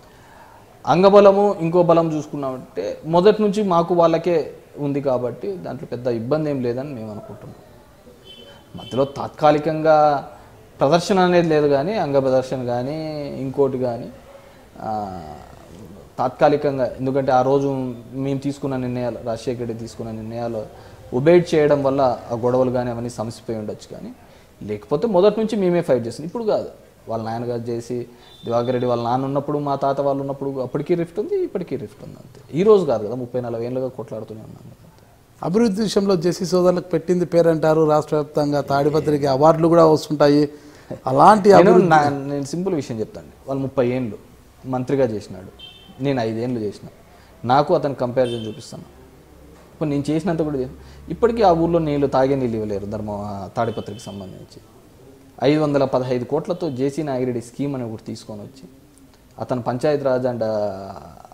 అంగబలము ఇంకో బలం చూసుకున్నామంటే మొదటి నుంచి మాకు వాళ్ళకే ఉంది కాబట్టి దాంట్లో పెద్ద ఇబ్బంది ఏం లేదని మేము అనుకుంటున్నాం మధ్యలో తాత్కాలికంగా ప్రదర్శన అనేది లేదు కానీ అంగ ప్రదర్శన కానీ ఇంకోటి కానీ ఆ, తాత్కాలికంగా ఎందుకంటే ఆ రోజు మేము తీసుకున్న నిర్ణయాలు రాజశేఖర రెడ్డి తీసుకున్న నిర్ణయాలు ఒబేట్ చేయడం వల్ల ఆ గొడవలు కానీ అవన్నీ సమసిపోయి ఉండొచ్చు కానీ లేకపోతే మొదటి నుంచి మేమే ఫైట్ చేస్తున్నాం ఇప్పుడు కాదు వాళ్ళ నాన్నగారు చేసి దివాకర్ రెడ్డి వాళ్ళ నాన్న ఉన్నప్పుడు మా తాత వాళ్ళు ఉన్నప్పుడు అప్పటికీ రిఫ్ట్ ఉంది ఇప్పటికీ రిఫ్ట్ ఉంది అంతే ఈ రోజు కాదు కదా ముప్పై నలభై ఏళ్ళుగా కొట్లాడుతూనే ఉన్నాం కదా అంతే. అభివృద్ధి విషయంలో జేసీ సోదరులకు పెట్టింది పేరు అంటారు రాష్ట్ర వ్యాప్తంగా తాడిపత్రికి అవార్డులు కూడా వస్తుంటాయి అలాంటి నేను నా- నేను సింపుల్ విషయం చెప్తాను వాళ్ళు ముప్పై ఏళ్ళు మంత్రిగా చేసినాడు నేను ఐదేళ్ళు చేసిన నాకు అతను కంపారిజన్ చూపిస్తాను ఇప్పుడు నేను చేసినంత కూడా చేసిన. ఇప్పటికీ ఆ ఊర్లో నీళ్ళు తాగే నీళ్ళు ఇవ్వలేరు ధర్మ తాడిపత్రికి సంబంధించి ఐదు వందల పదహైదు కోట్లతో జేసీ నాగిరెడ్డి స్కీమ్ అని ఒకటి తీసుకొని వచ్చి అతను Panchayat Raj and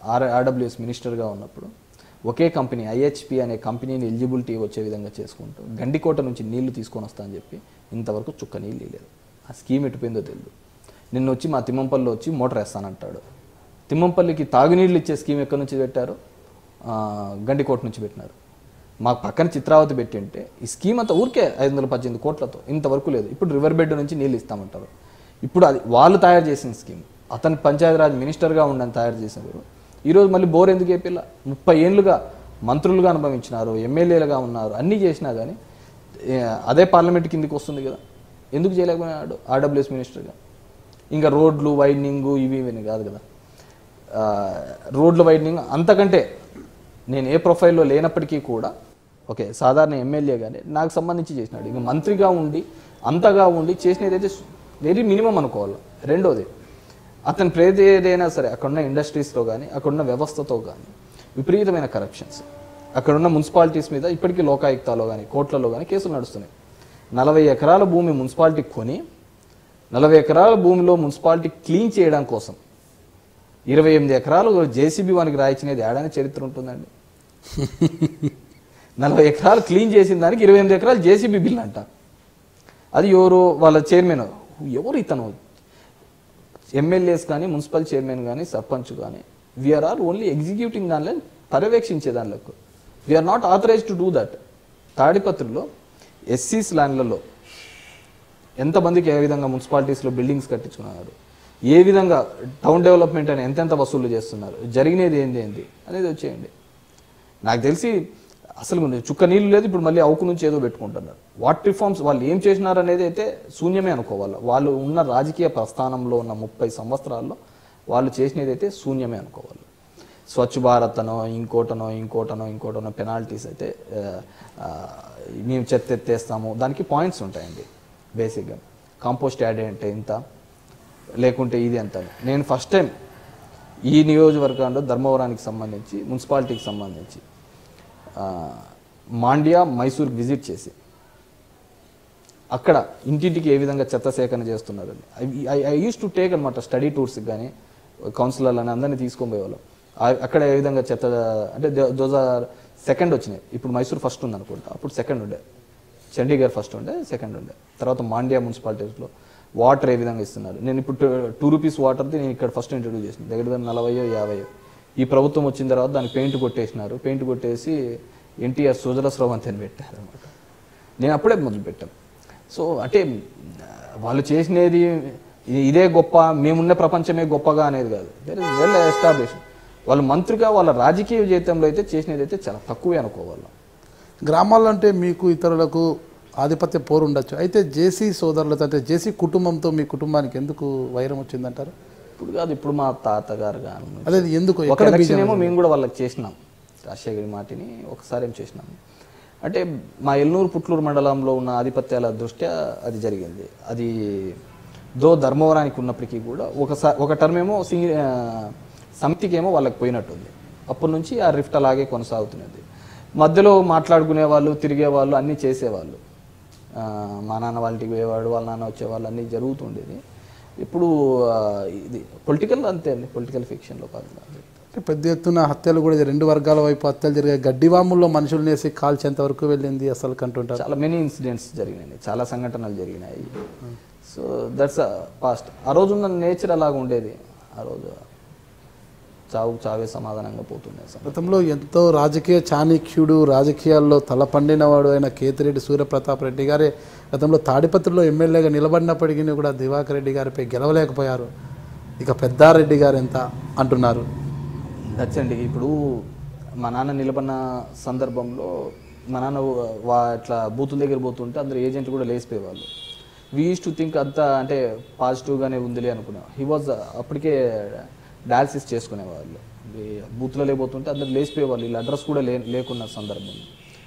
R RWS మినిస్టర్గా ఉన్నప్పుడు ఒకే కంపెనీ ఐహెచ్పి అనే కంపెనీని ఎలిజిబిలిటీ వచ్చే విధంగా చేసుకుంటూ గండికోట నుంచి నీళ్లు తీసుకొని వస్తా అని చెప్పి ఇంతవరకు చుక్క నీళ్ళు లేదు ఆ స్కీమ్ ఎటుపోయిందో తెలియదు నిన్న వచ్చి మా తిమ్మంపల్లిలో వచ్చి మోటార్ వేస్తానంటాడు తిమ్మంపల్లికి తాగునీళ్ళు ఇచ్చే స్కీమ్ ఎక్కడి నుంచి పెట్టారు ఆ, గండికోట నుంచి పెట్టినారు మాకు పక్కన చిత్రావతి పెట్టి ఉంటే ఈ స్కీమ్ అంతా ఊరికే ఐదు వందల పద్దెనిమిది కోట్లతో ఇంతవరకు లేదు ఇప్పుడు రివర్ బెడ్ నుంచి నీళ్ళు ఇస్తామంటారు ఇప్పుడు అది వాళ్ళు తయారు చేసిన స్కీమ్ అతను పంచాయతీరాజ్ మినిస్టర్గా ఉండని తయారు చేసినారు ఈరోజు మళ్ళీ బోర్ ఎందుకు వేపిల్ల ముప్పై ఏళ్ళుగా మంత్రులుగా అనుభవించినారు ఎమ్మెల్యేలుగా ఉన్నారు అన్నీ చేసినా కానీ ఏ, అదే పార్లమెంట్ కిందికి వస్తుంది కదా ఎందుకు చేయలేకపోయినాడు ఆర్డబ్ల్యూఎస్ మినిస్టర్గా ఇంకా రోడ్లు వైడనింగ్ ఇవి ఇవి కాదు కదా ఆ, రోడ్ల వైడనింగ్ అంతకంటే నేను ఏ ప్రొఫైల్లో లేనప్పటికీ కూడా ఓకే సాధారణ ఎమ్మెల్యే కానీ నాకు సంబంధించి చేసినాడు ఇంకా మంత్రిగా ఉండి అంతగా ఉండి చేసినది అయితే వెరీ మినిమం అనుకోవాలి రెండోది అతని ప్రేత ఏదైనా సరే అక్కడున్న ఇండస్ట్రీస్లో కానీ అక్కడున్న వ్యవస్థతో కానీ విపరీతమైన కరప్షన్స్ అక్కడున్న మున్సిపాలిటీస్ మీద ఇప్పటికీ లోకాయుక్తాలో కానీ కోర్టులలో కానీ కేసులు నడుస్తున్నాయి నలభై ఎకరాల భూమి మున్సిపాలిటీ కొని నలభై ఎకరాల భూమిలో మున్సిపాలిటీ క్లీన్ చేయడం కోసం ఇరవై ఎనిమిది ఎకరాలు జేసీబీ వానికి రాయించినది ఏడాది చరిత్ర ఉంటుందండి నలభై ఎకరాలు క్లీన్ చేసిన దానికి ఇరవై ఎనిమిది ఎకరాలు జేసీబీ బిల్ అంట అది ఎవరు వాళ్ళ చైర్మన్ ఎవరు ఇతను ఎమ్మెల్యేస్ కానీ మున్సిపల్ చైర్మన్ కానీ సర్పంచ్ కానీ వీఆర్ ఆర్ ఓన్లీ ఎగ్జిక్యూటింగ్ దానిలో పర్యవేక్షించే దానిలో we're not authorize to do that తాడిపత్రిలో ఎస్సీస్ ల్యాండ్లలో ఎంతమందికి ఏ విధంగా మున్సిపాలిటీస్లో బిల్డింగ్స్ కట్టించుకున్నారు ఏ విధంగా టౌన్ డెవలప్మెంట్ అని ఎంతెంత వసూలు చేస్తున్నారు జరిగినది ఏంది ఏంది అనేది వచ్చేయండి నాకు తెలిసి అసలు చుక్క నీళ్ళు లేదు ఇప్పుడు మళ్ళీ అవుకు నుంచి ఏదో పెట్టుకుంటున్నారు వాట్ రిఫార్మ్స్ వాళ్ళు ఏం చేసినారు అనేది అయితే శూన్యమే అనుకోవాలి వాళ్ళు ఉన్న రాజకీయ ప్రస్థానంలో ఉన్న ముప్పై సంవత్సరాల్లో వాళ్ళు చేసినది అయితే శూన్యమే అనుకోవాలి స్వచ్ఛ భారత్ అనో ఇంకోటనో ఇంకోటనో ఇంకోటనో పెనాల్టీస్ అయితే ఆ, ఆ, మేము చెత్త ఎత్తేస్తాము దానికి పాయింట్స్ ఉంటాయండి బేసిక్గా కాంపోస్ట్ యాడ్ అంటే ఇంత లేకుంటే ఇది ఎంత అని. నేను ఫస్ట్ టైం ఈ నియోజకవర్గంలో ధర్మవరానికి సంబంధించి మున్సిపాలిటీకి సంబంధించి ఆ, మాండ్యా మైసూర్ విజిట్ చేసి అక్కడ ఇంటింటికి ఏ విధంగా చెత్త సేకరణ చేస్తున్నారని I I used to take అనమాట స్టడీ టూర్స్కి కానీ కౌన్సిలర్లని అందరినీ తీసుకొని పోయేవాళ్ళం ఆ- అక్కడ ఏ విధంగా చెత్త అంటే దోస్ ఆర్ సెకండ్ వచ్చినాయి ఇప్పుడు మైసూర్ ఫస్ట్ ఉంది అనుకుంటా అప్పుడు సెకండ్ ఉండే చండీగఢ్ ఫస్ట్ ఉండే సెకండ్ ఉండే తర్వాత మాండ్యా మున్సిపాలిటీస్లో వాటర్ ఏ విధంగా ఇస్తున్నారు నేను ఇప్పుడు టూ- టూ రూపీస్ వాటర్ది నేను ఇక్కడ ఫస్ట్ ఇంట్రడ్యూస్ చేసిన దగ్గర దగ్గర నలభైయో యాభైయో ఈ ప్రభుత్వం వచ్చిన తర్వాత దానికి పెయింట్ కొట్టేసినారు పెయింట్ కొట్టేసి ఎన్టీఆర్ సుజల స్రవంతి అని పెట్టారు అనమాట నేను అప్పుడే మొదలు పెట్టాను సో అంటే ఆ, వాళ్ళు చేసినది ఇ- ఇదే గొప్ప మేమున్న ప్రపంచమే గొప్పగా అనేది కాదు దేర్ ఇస్ వెల్ ఎస్టాబ్లిష్ వాళ్ళు మంత్రిగా వాళ్ళ రాజకీయ జీవితంలో అయితే చేసినది అయితే చాలా తక్కువే అనుకోవాలి గ్రామాల్లో అంటే మీకు ఇతరులకు ఆధిపత్య పోరు ఉండొచ్చు అయితే జేసీ సోదరులతో అంటే జేసీ కుటుంబంతో మీ కుటుంబానికి ఎందుకు వైరం వచ్చిందంటారు ఇప్పుడు కాదు ఇప్పుడు మా తాతగారు కానీ అదే ఎందుకు ఒక ఎక్కడ ఎలక్షన్ ఏమో మేము కూడా వాళ్ళకి చేసినాం రాజశేఖరి మాటిని ఒకసారి ఏం చేసినాం అంటే మా ఎల్నూరు పుట్లూరు మండలంలో ఉన్న ఆధిపత్యాల దృష్ట్యా అది జరిగింది అది దో ధర్మవరానికి ఉన్నప్పటికీ కూడా ఒకసారి ఒక టర్మ్ ఏమో సింగి ఆ, సమితికి ఏమో వాళ్ళకి పోయినట్టుంది అప్పటి నుంచి ఆ రిఫ్ట్ అలాగే కొనసాగుతున్నది మధ్యలో మాట్లాడుకునే వాళ్ళు తిరిగే వాళ్ళు అన్నీ చేసేవాళ్ళు ఆ, మా నాన్న వాళ్ళ ఇంటికి పోయేవాడు వాళ్ళ నాన్న వచ్చేవాళ్ళు అన్నీ జరుగుతుండేది ఇప్పుడు ఆ, ఇది పొలిటికల్ అంతే అండి పొలిటికల్ ఫిక్షన్లో భాగంగా అంటే పెద్ద ఎత్తున హత్యలు కూడా జరిగాయి. రెండు వర్గాల వైపు హత్యలు జరిగాయి గడ్డివాముల్లో మనుషులు వేసి కాల్చేంత వరకు వెళ్ళింది అసలు కంటుంటారు చాలా మెనీ ఇన్సిడెంట్స్ జరిగినాయి చాలా సంఘటనలు జరిగినాయి సో దట్స్ పాస్ట్ ఆ రోజు ఉన్న నేచర్ అలాగ ఉండేది ఆ రోజు చావు చావే సమాధానంగా పోతుండే అసలు గతంలో ఎంతో రాజకీయ చాణక్యుడు రాజకీయాల్లో తలపండినవాడు అయిన కేతిరెడ్డి సూర్యప్రతాప్ రెడ్డి గారే గతంలో తాడిపత్రిలో ఎమ్మెల్యేగా నిలబడినప్పటికీ కూడా దివాకర్ రెడ్డి గారిపై గెలవలేకపోయారు ఇక పెద్దారెడ్డి గారు ఎంత అంటున్నారు నచ్చండి ఇప్పుడు మా నాన్న నిలబడిన సందర్భంలో మా నాన్న వా ఇట్లా బూతుల దగ్గర పోతుంటే అందరు ఏజెంట్ కూడా లేచిపోయేవాళ్ళు వీ యూస్ టు థింక్ అంతా అంటే పాజిటివ్గానే ఉందిలే అనుకున్నాం హీ వాజ్ అప్పటికే డయాలసిస్ చేసుకునేవాళ్ళు ఈ బూత్లలో పోతుంటే అందరు లేచిపోయేవాళ్ళు వీళ్ళ అడ్రస్ కూడా లే లేకున్న సందర్భం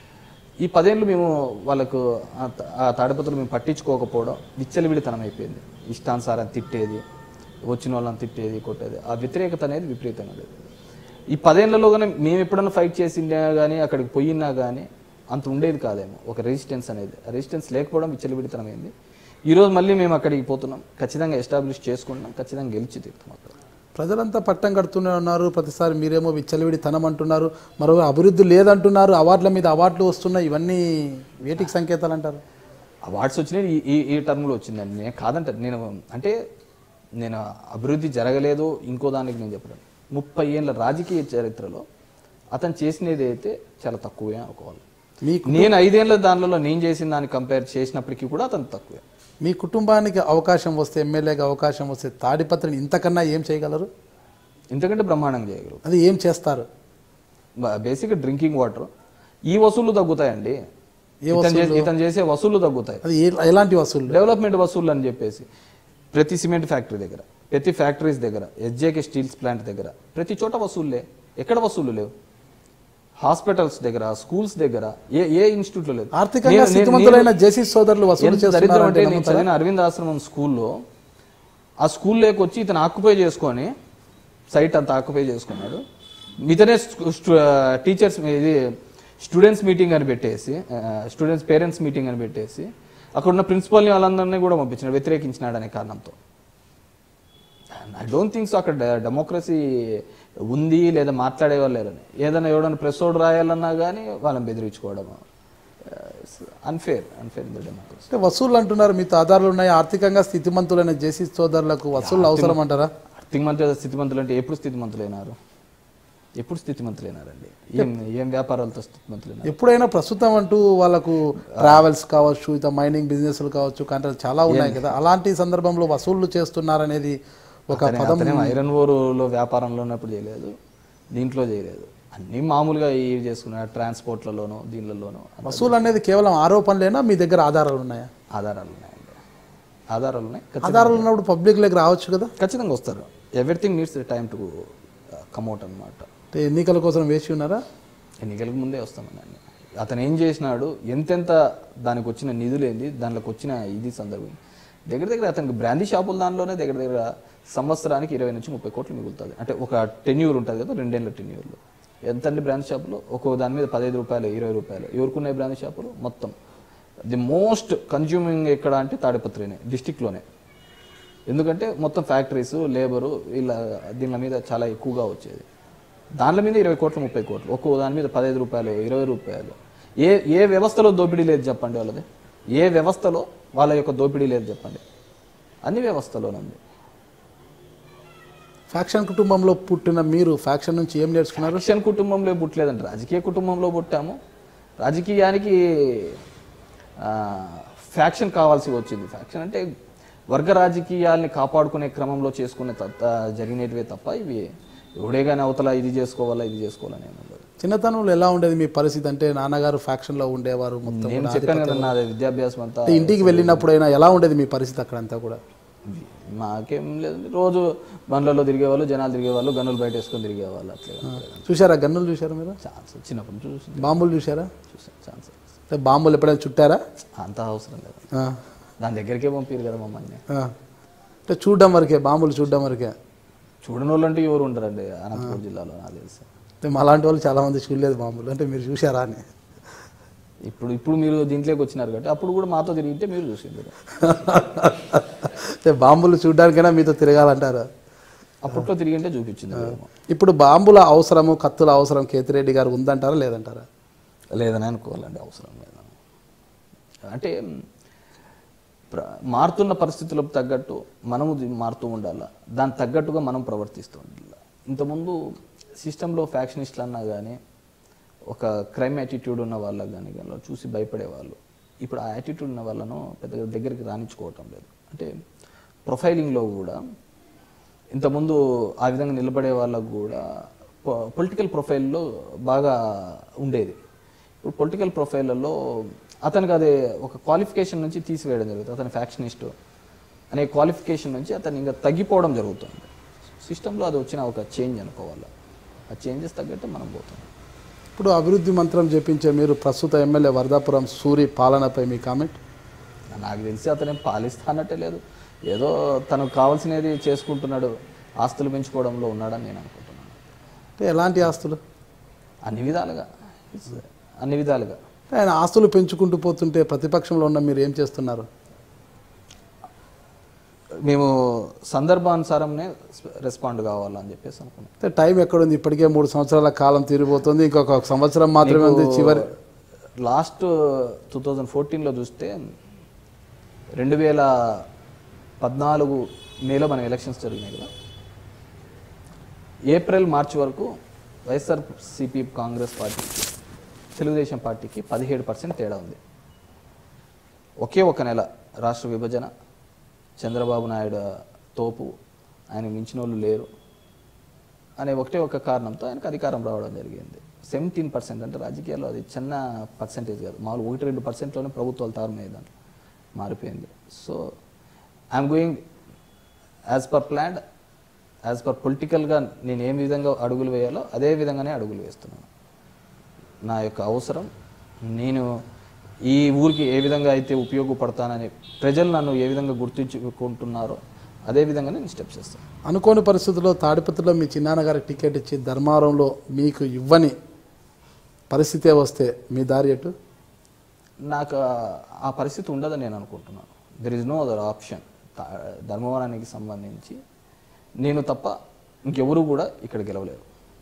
ఈ పదేళ్ళు మేము వాళ్ళకు ఆ త- ఆ తాడిపత్రులు మేము పట్టించుకోకపోవడం విచ్చలవిడితనం అయిపోయింది ఇష్టానుసారం తిట్టేది వచ్చిన వాళ్ళని తిట్టేది కొట్టేది ఆ వ్యతిరేకత అనేది విపరీతంగా ఉండేది ఈ పదేళ్లలో కానీ మేము ఎప్పుడన్నా ఫైట్ చేసిండే కానీ అక్కడికి పోయినా కానీ అంత ఉండేది కాదేమో ఒక రెసిస్టెన్స్ అనేది ఆ రెసిస్టెన్స్ లేకపోవడం విచ్చలవిడితనం అయింది ఈరోజు మళ్ళీ మేము అక్కడికి పోతున్నాం ఖచ్చితంగా ఎస్టాబ్లిష్ చేసుకుంటున్నాం ఖచ్చితంగా గెలిచి తీరుతాం అక్కడ ప్రజలంతా పట్టం కడుతూనే ఉన్నారు ప్రతిసారి మీరేమో విచ్చలవిడి తనం అంటున్నారు మరో అభివృద్ధి లేదంటున్నారు అవార్డుల మీద అవార్డులు వస్తున్నాయి ఇవన్నీ వేటికి సంకేతాలు అంటారు అవార్డ్స్ వచ్చినాయి ఈ- ఈ ఈ టర్మ్లో వచ్చిందండి నేను కాదంట నేను అంటే నేను అభివృద్ధి జరగలేదు ఇంకో దానికి నేను చెప్పలేను ముప్పై ఏళ్ళ రాజకీయ చరిత్రలో అతను చేసినది అయితే చాలా తక్కువే అనుకోవాలి మీకు నేను ఐదేళ్ల దానిలో నేను చేసిన దాన్ని కంపేర్ చేసినప్పటికీ కూడా అతను తక్కువే మీ కుటుంబానికి అవకాశం వస్తే ఎమ్మెల్యేగా అవకాశం వస్తే తాడిపత్రిని ఇంతకన్నా ఏం చేయగలరు ఇంతకంటే బ్రహ్మాండంగా చేయగలరు అది ఏం చేస్తారు బేసిక్ డ్రింకింగ్ వాటర్ ఈ వసూళ్లు తగ్గుతాయండి ఏ ఇతను చేసే- ఇతను చేసే వసూళ్లు తగ్గుతాయి అది ఏ- ఎలాంటి వసూళ్ళు డెవలప్మెంట్ వసూళ్ళు అని చెప్పేసి ప్రతి సిమెంట్ ఫ్యాక్టరీ దగ్గర ప్రతి ఫ్యాక్టరీస్ దగ్గర ఎస్జేకే స్టీల్స్ ప్లాంట్ దగ్గర ప్రతి చోట వసూళ్ళే ఎక్కడ వసూళ్ళు లేవు హాస్పిటల్స్ దగ్గర స్కూల్స్ దగ్గర ఏ ఏ ఇన్స్టిట్యూట్లో లేదు ఆర్థికంగా నేను- నేను- స్థితిమంతులైన జేసీ సోదరులు వసూలు ఎంత దరిద్రం అంటే చేస్తున్నారంటే నేను చదివిన అరవింద్ ఆశ్రమం స్కూల్లో ఆ స్కూల్లోకి వచ్చి ఇతను ఆక్యుపై చేసుకొని సైట్ అంతా ఆక్యుపై చేసుకున్నాడు ఇతనే టీచర్స్ ఇది స్టూడెంట్స్ మీటింగ్ అని పెట్టేసి స్టూడెంట్స్ పేరెంట్స్ మీటింగ్ అని పెట్టేసి అక్కడ ఉన్న ప్రిన్సిపల్ని వాళ్ళందరినీ కూడా పంపించినాడు వ్యతిరేకించినాడు అనే కారణంతో ఐ డోంట్ థింక్ సో అక్కడ డెమోక్రసీ ఉంది లేదా మాట్లాడేవాళ్ళు లేరని ఏదైనా ఎవడన్నా ప్రెస్ ఓడ్ రాయాలన్నా కానీ వాళ్ళని బెదిరించుకోవడం unfair unfair in the democracy అంటే వసూళ్ళు అంటున్నారు మీతో ఆధారాలు ఉన్నాయి ఆర్థికంగా స్థితిమంతులైన జేసీ సోదరులకు వసూళ్ళు అవసరం అంటారా స్థితిమంతులు స్థితిమంతులు అంటే ఎప్పుడు స్థితిమంతులైనారు ఎప్పుడు స్థితిమంతులైనారండి ఏం ఏం వ్యాపారాలతో స్థితిమంతులైనారు ఎప్పుడైనా ప్రస్తుతం అంటూ వాళ్ళకు ట్రావెల్స్ కావచ్చు ఇత మైనింగ్ బిజినెస్లు కావచ్చు కాంట్రాక్ట్ చాలా ఉన్నాయి కదా అలాంటి సందర్భంలో వసూళ్లు చేస్తున్నారనేది ఒక అతనే- అతనే ఐరన్ ఓరులో వ్యాపారంలో ఉన్నప్పుడు చేయలేదు దీంట్లో చేయలేదు అన్నీ మామూలుగా ఇవి చేసుకున్నాడు ట్రాన్స్పోర్ట్లలోనూ దీనిలలోనూ వసూలు అనేది కేవలం ఆరోపణలేనా మీ దగ్గర ఆధారాలు ఉన్నాయా ఆధారాలు ఉన్నాయండి ఆధారాలు ఉన్నాయి ఖచ్చితంగా- ఆధారాలు ఉన్నప్పుడు పబ్లిక్ లెక్క రావచ్చు కదా ఖచ్చితంగా వస్తారు everything needs time to come out అనమాట అంటే ఎన్నికల కోసం వేసి ఉన్నారా ఎన్నికలకు ముందే వస్తామని అన్ని అతను ఏం చేసినాడు ఎంతెంత దానికి వచ్చిన నిధులు ఏంది దాంట్లోకి వచ్చిన ఇది సందర్భం దగ్గర దగ్గర అతనికి బ్రాందీ షాపుల దానిలోనే దగ్గర దగ్గర సంవత్సరానికి ఇరవై నుంచి ముప్పై కోట్లు మిగులుతుంది అంటే ఒక టెన్యూర్ ఉంటుంది కదా రెండేళ్ళ టెన్యూర్లో ఎంత అండి బ్రాందీ షాపులు ఒక్కో దాని మీద పదహైదు రూపాయలు ఇరవై రూపాయలు ఎవరుకున్నాయి బ్రాందీ షాపులు మొత్తం ది మోస్ట్ కన్జ్యూమింగ్ ఎక్కడ అంటే తాడిపత్రినే డిస్టిక్లోనే ఎందుకంటే మొత్తం ఫ్యాక్టరీస్ లేబరు ఇలా దీని మీద చాలా ఎక్కువగా వచ్చేది దానిల మీద ఇరవై కోట్లు ముప్పై కోట్లు ఒక్కో దాని మీద పదహైదు రూపాయలు ఇరవై రూపాయలు ఏ ఏ వ్యవస్థలో దోపిడీ లేదు చెప్పండి వాళ్ళది ఏ వ్యవస్థలో వాళ్ళ యొక్క దోపిడీ లేదు చెప్పండి అన్ని వ్యవస్థలోనే ఉంది ఫ్యాక్షన్ కుటుంబంలో పుట్టిన మీరు ఫ్యాక్షన్ నుంచి ఏం నేర్చుకున్నారు క్రిస్టియన్ కుటుంబంలో పుట్టలేదండి రాజకీయ కుటుంబంలో పుట్టాము రాజకీయానికి ఫ్యాక్షన్ కావాల్సి వచ్చింది ఫ్యాక్షన్ అంటే వర్గ రాజకీయాల్ని కాపాడుకునే క్రమంలో చేసుకునే తప్ప జరిగినటివే తప్ప ఇవి ఎవడే కానీ అవతల ఇది చేసుకోవాలా ఇది చేసుకోవాలని ఏమి ఉండదు చిన్నతనంలో ఎలా ఉండేది మీ పరిస్థితి అంటే నాన్నగారు ఫ్యాక్షన్లో ఉండేవారు మొత్తం నేను చెప్పాను కదా నాది విద్యాభ్యాసం అంతా అంటే ఇంటికి వెళ్ళినప్పుడైనా ఎలా ఉండేది మీ పరిస్థితి అక్కడంతా కూడా మాకేం లేదు రోజు బండ్లలో తిరిగేవాళ్ళు జనాలు తిరిగేవాళ్ళు గన్నులు బయట వేసుకొని తిరిగేవాళ్ళు అట్లే చూసారా గన్నులు చూసారా మీరు ఛాన్స్ చిన్నప్పటి నుంచి చూసి బాంబులు చూసారా చూసాను ఛాన్స్ అంటే బాంబులు ఎప్పుడైనా చుట్టారా అంత అవసరం లేదు ఆ, దాని దగ్గరికే పంపారు కదా మమ్మల్ని ఆ. అంటే చూడడం వరకే బాంబులు చూడడం వరకే చూడని వాళ్ళు అంటే ఎవరు ఉంటారండి అనంతపురం జిల్లాలో నాకు తెలిసి అంటే మాలాంటి వాళ్ళు చాలా మంది చూడలేదు బాంబులు అంటే మీరు చూసారా అని ఇప్పుడు ఇప్పుడు మీరు దీంట్లోకి వచ్చినారు కాబట్టి అప్పుడు కూడా మాతో తిరిగితే మీరు చూసిండ్రు అంటే బాంబులు చూడడానికైనా మీతో తిరగాలంటారు అప్పట్లో తిరిగింటే చూపించింది ఏమో. ఇప్పుడు బాంబుల అవసరము కత్తుల అవసరం కేతిరెడ్డి గారు ఉందంటారా లేదంటారా లేదని అనుకోవాలండి అవసరం లేదు అంటే ప్ర- మారుతున్న పరిస్థితులకు తగ్గట్టు మనము ది- మారుతూ ఉండాలి దానికి తగ్గట్టుగా మనం ప్రవర్తిస్తూ ఉండాలి ఇంతకుముందు సిస్టంలో ఫ్యాక్షనిస్టులు అన్నా కానీ ఒక క్రైమ్ యాటిట్యూడ్ ఉన్న వాళ్ళకి కానీ కానీ చూసి భయపడేవాళ్ళు ఇప్పుడు ఆ యాటిట్యూడ్ ఉన్న వాళ్ళను పెద్దగా దగ్గరికి రాణించుకోవటం లేదు అంటే ప్రొఫైలింగ్లో కూడా ఇంతకుముందు ఆ విధంగా నిలబడే వాళ్ళకు కూడా పొలిటికల్ ప్రొఫైల్లో బాగా ఉండేది ఇప్పుడు పొలిటికల్ ప్రొఫైల్లో అతనికి అదే ఒక క్వాలిఫికేషన్ నుంచి తీసివేయడం జరుగుతుంది అతని ఫ్యాక్షనిస్ట్ అనే క్వాలిఫికేషన్ నుంచి అతను ఇంకా తగ్గిపోవడం జరుగుతుంది సిస్టంలో అది వచ్చిన ఒక చేంజ్ అనుకోవాలి ఆ చేంజెస్ తగ్గట్టు మనం పోతాం ఇప్పుడు అభివృద్ధి మంత్రం చెప్పించే మీరు ప్రస్తుత ఎమ్మెల్యే వరదాపురం సూరి పాలనపై మీ కామెంట్ నాకు తెలిసి అతనేం పాలిస్తా అన్నట్టే లేదు ఏదో తనకు కావాల్సినది చేసుకుంటున్నాడు ఆస్తులు పెంచుకోవడంలో ఉన్నాడని నేను అనుకుంటున్నాను అంటే ఎలాంటి ఆస్తులు అన్ని విధాలుగా అన్ని విధాలుగా అంటే ఆయన ఆస్తులు పెంచుకుంటూ పోతుంటే ప్రతిపక్షంలో ఉన్న మీరు ఏం చేస్తున్నారు మేము సందర్భానుసారంనే రెస్పాండ్ కావాలని చెప్పేసి అనుకున్నాం అంటే టైం ఎక్కడుంది ఇప్పటికే మూడు సంవత్సరాల కాలం తీరిపోతుంది ఇంకొక సంవత్సరం మాత్రమే ఉంది చివరి లాస్ట్ టూ థౌజండ్ ఫోర్టీన్లో చూస్తే రెండు వేల పద్నాలుగు మేలో మన ఎలక్షన్స్ జరిగినాయి కదా ఏప్రిల్ మార్చి వరకు వైఎస్ఆర్ సిపి కాంగ్రెస్ పార్టీకి తెలుగుదేశం పార్టీకి పదిహేడు పర్సెంట్ తేడా ఉంది ఒకే ఒక నెల రాష్ట్ర విభజన చంద్రబాబు నాయుడు తోపు ఆయన మించిన వాళ్ళు లేరు అనే ఒకటే ఒక కారణంతో ఆయనకు అధికారం రావడం జరిగింది సెవెంటీన్ పర్సెంట్ అంటే రాజకీయాల్లో అది చిన్న పర్సెంటేజ్ కాదు మామూలు ఒకటి రెండు పర్సెంట్లోనే ప్రభుత్వాలు తారుమయ్యేదాన్ని మారిపోయింది so I'm going as per plan as per పొలిటికల్గా నేను ఏ విధంగా అడుగులు వేయాలో అదే విధంగానే అడుగులు వేస్తున్నాను నా యొక్క అవసరం నేను ఈ ఊరికి ఏ విధంగా అయితే ఉపయోగపడతానని ప్రజలు నన్ను ఏ విధంగా గుర్తుంచుకుంటున్నారో అదే విధంగా నేను స్టెప్స్ చేస్తాను అనుకోని పరిస్థితుల్లో తాడిపత్రిలో మీ చిన్నాన్నగారికి టికెట్ ఇచ్చి ధర్మారంలో మీకు ఇవ్వని పరిస్థితే వస్తే మీ దారి ఎటు నాకు ఆ- ఆ పరిస్థితి ఉండదని నేను అనుకుంటున్నాను there is no other option ధర్మవరానికి సంబంధించి నేను తప్ప ఇంకెవరు కూడా ఇక్కడ గెలవలేరు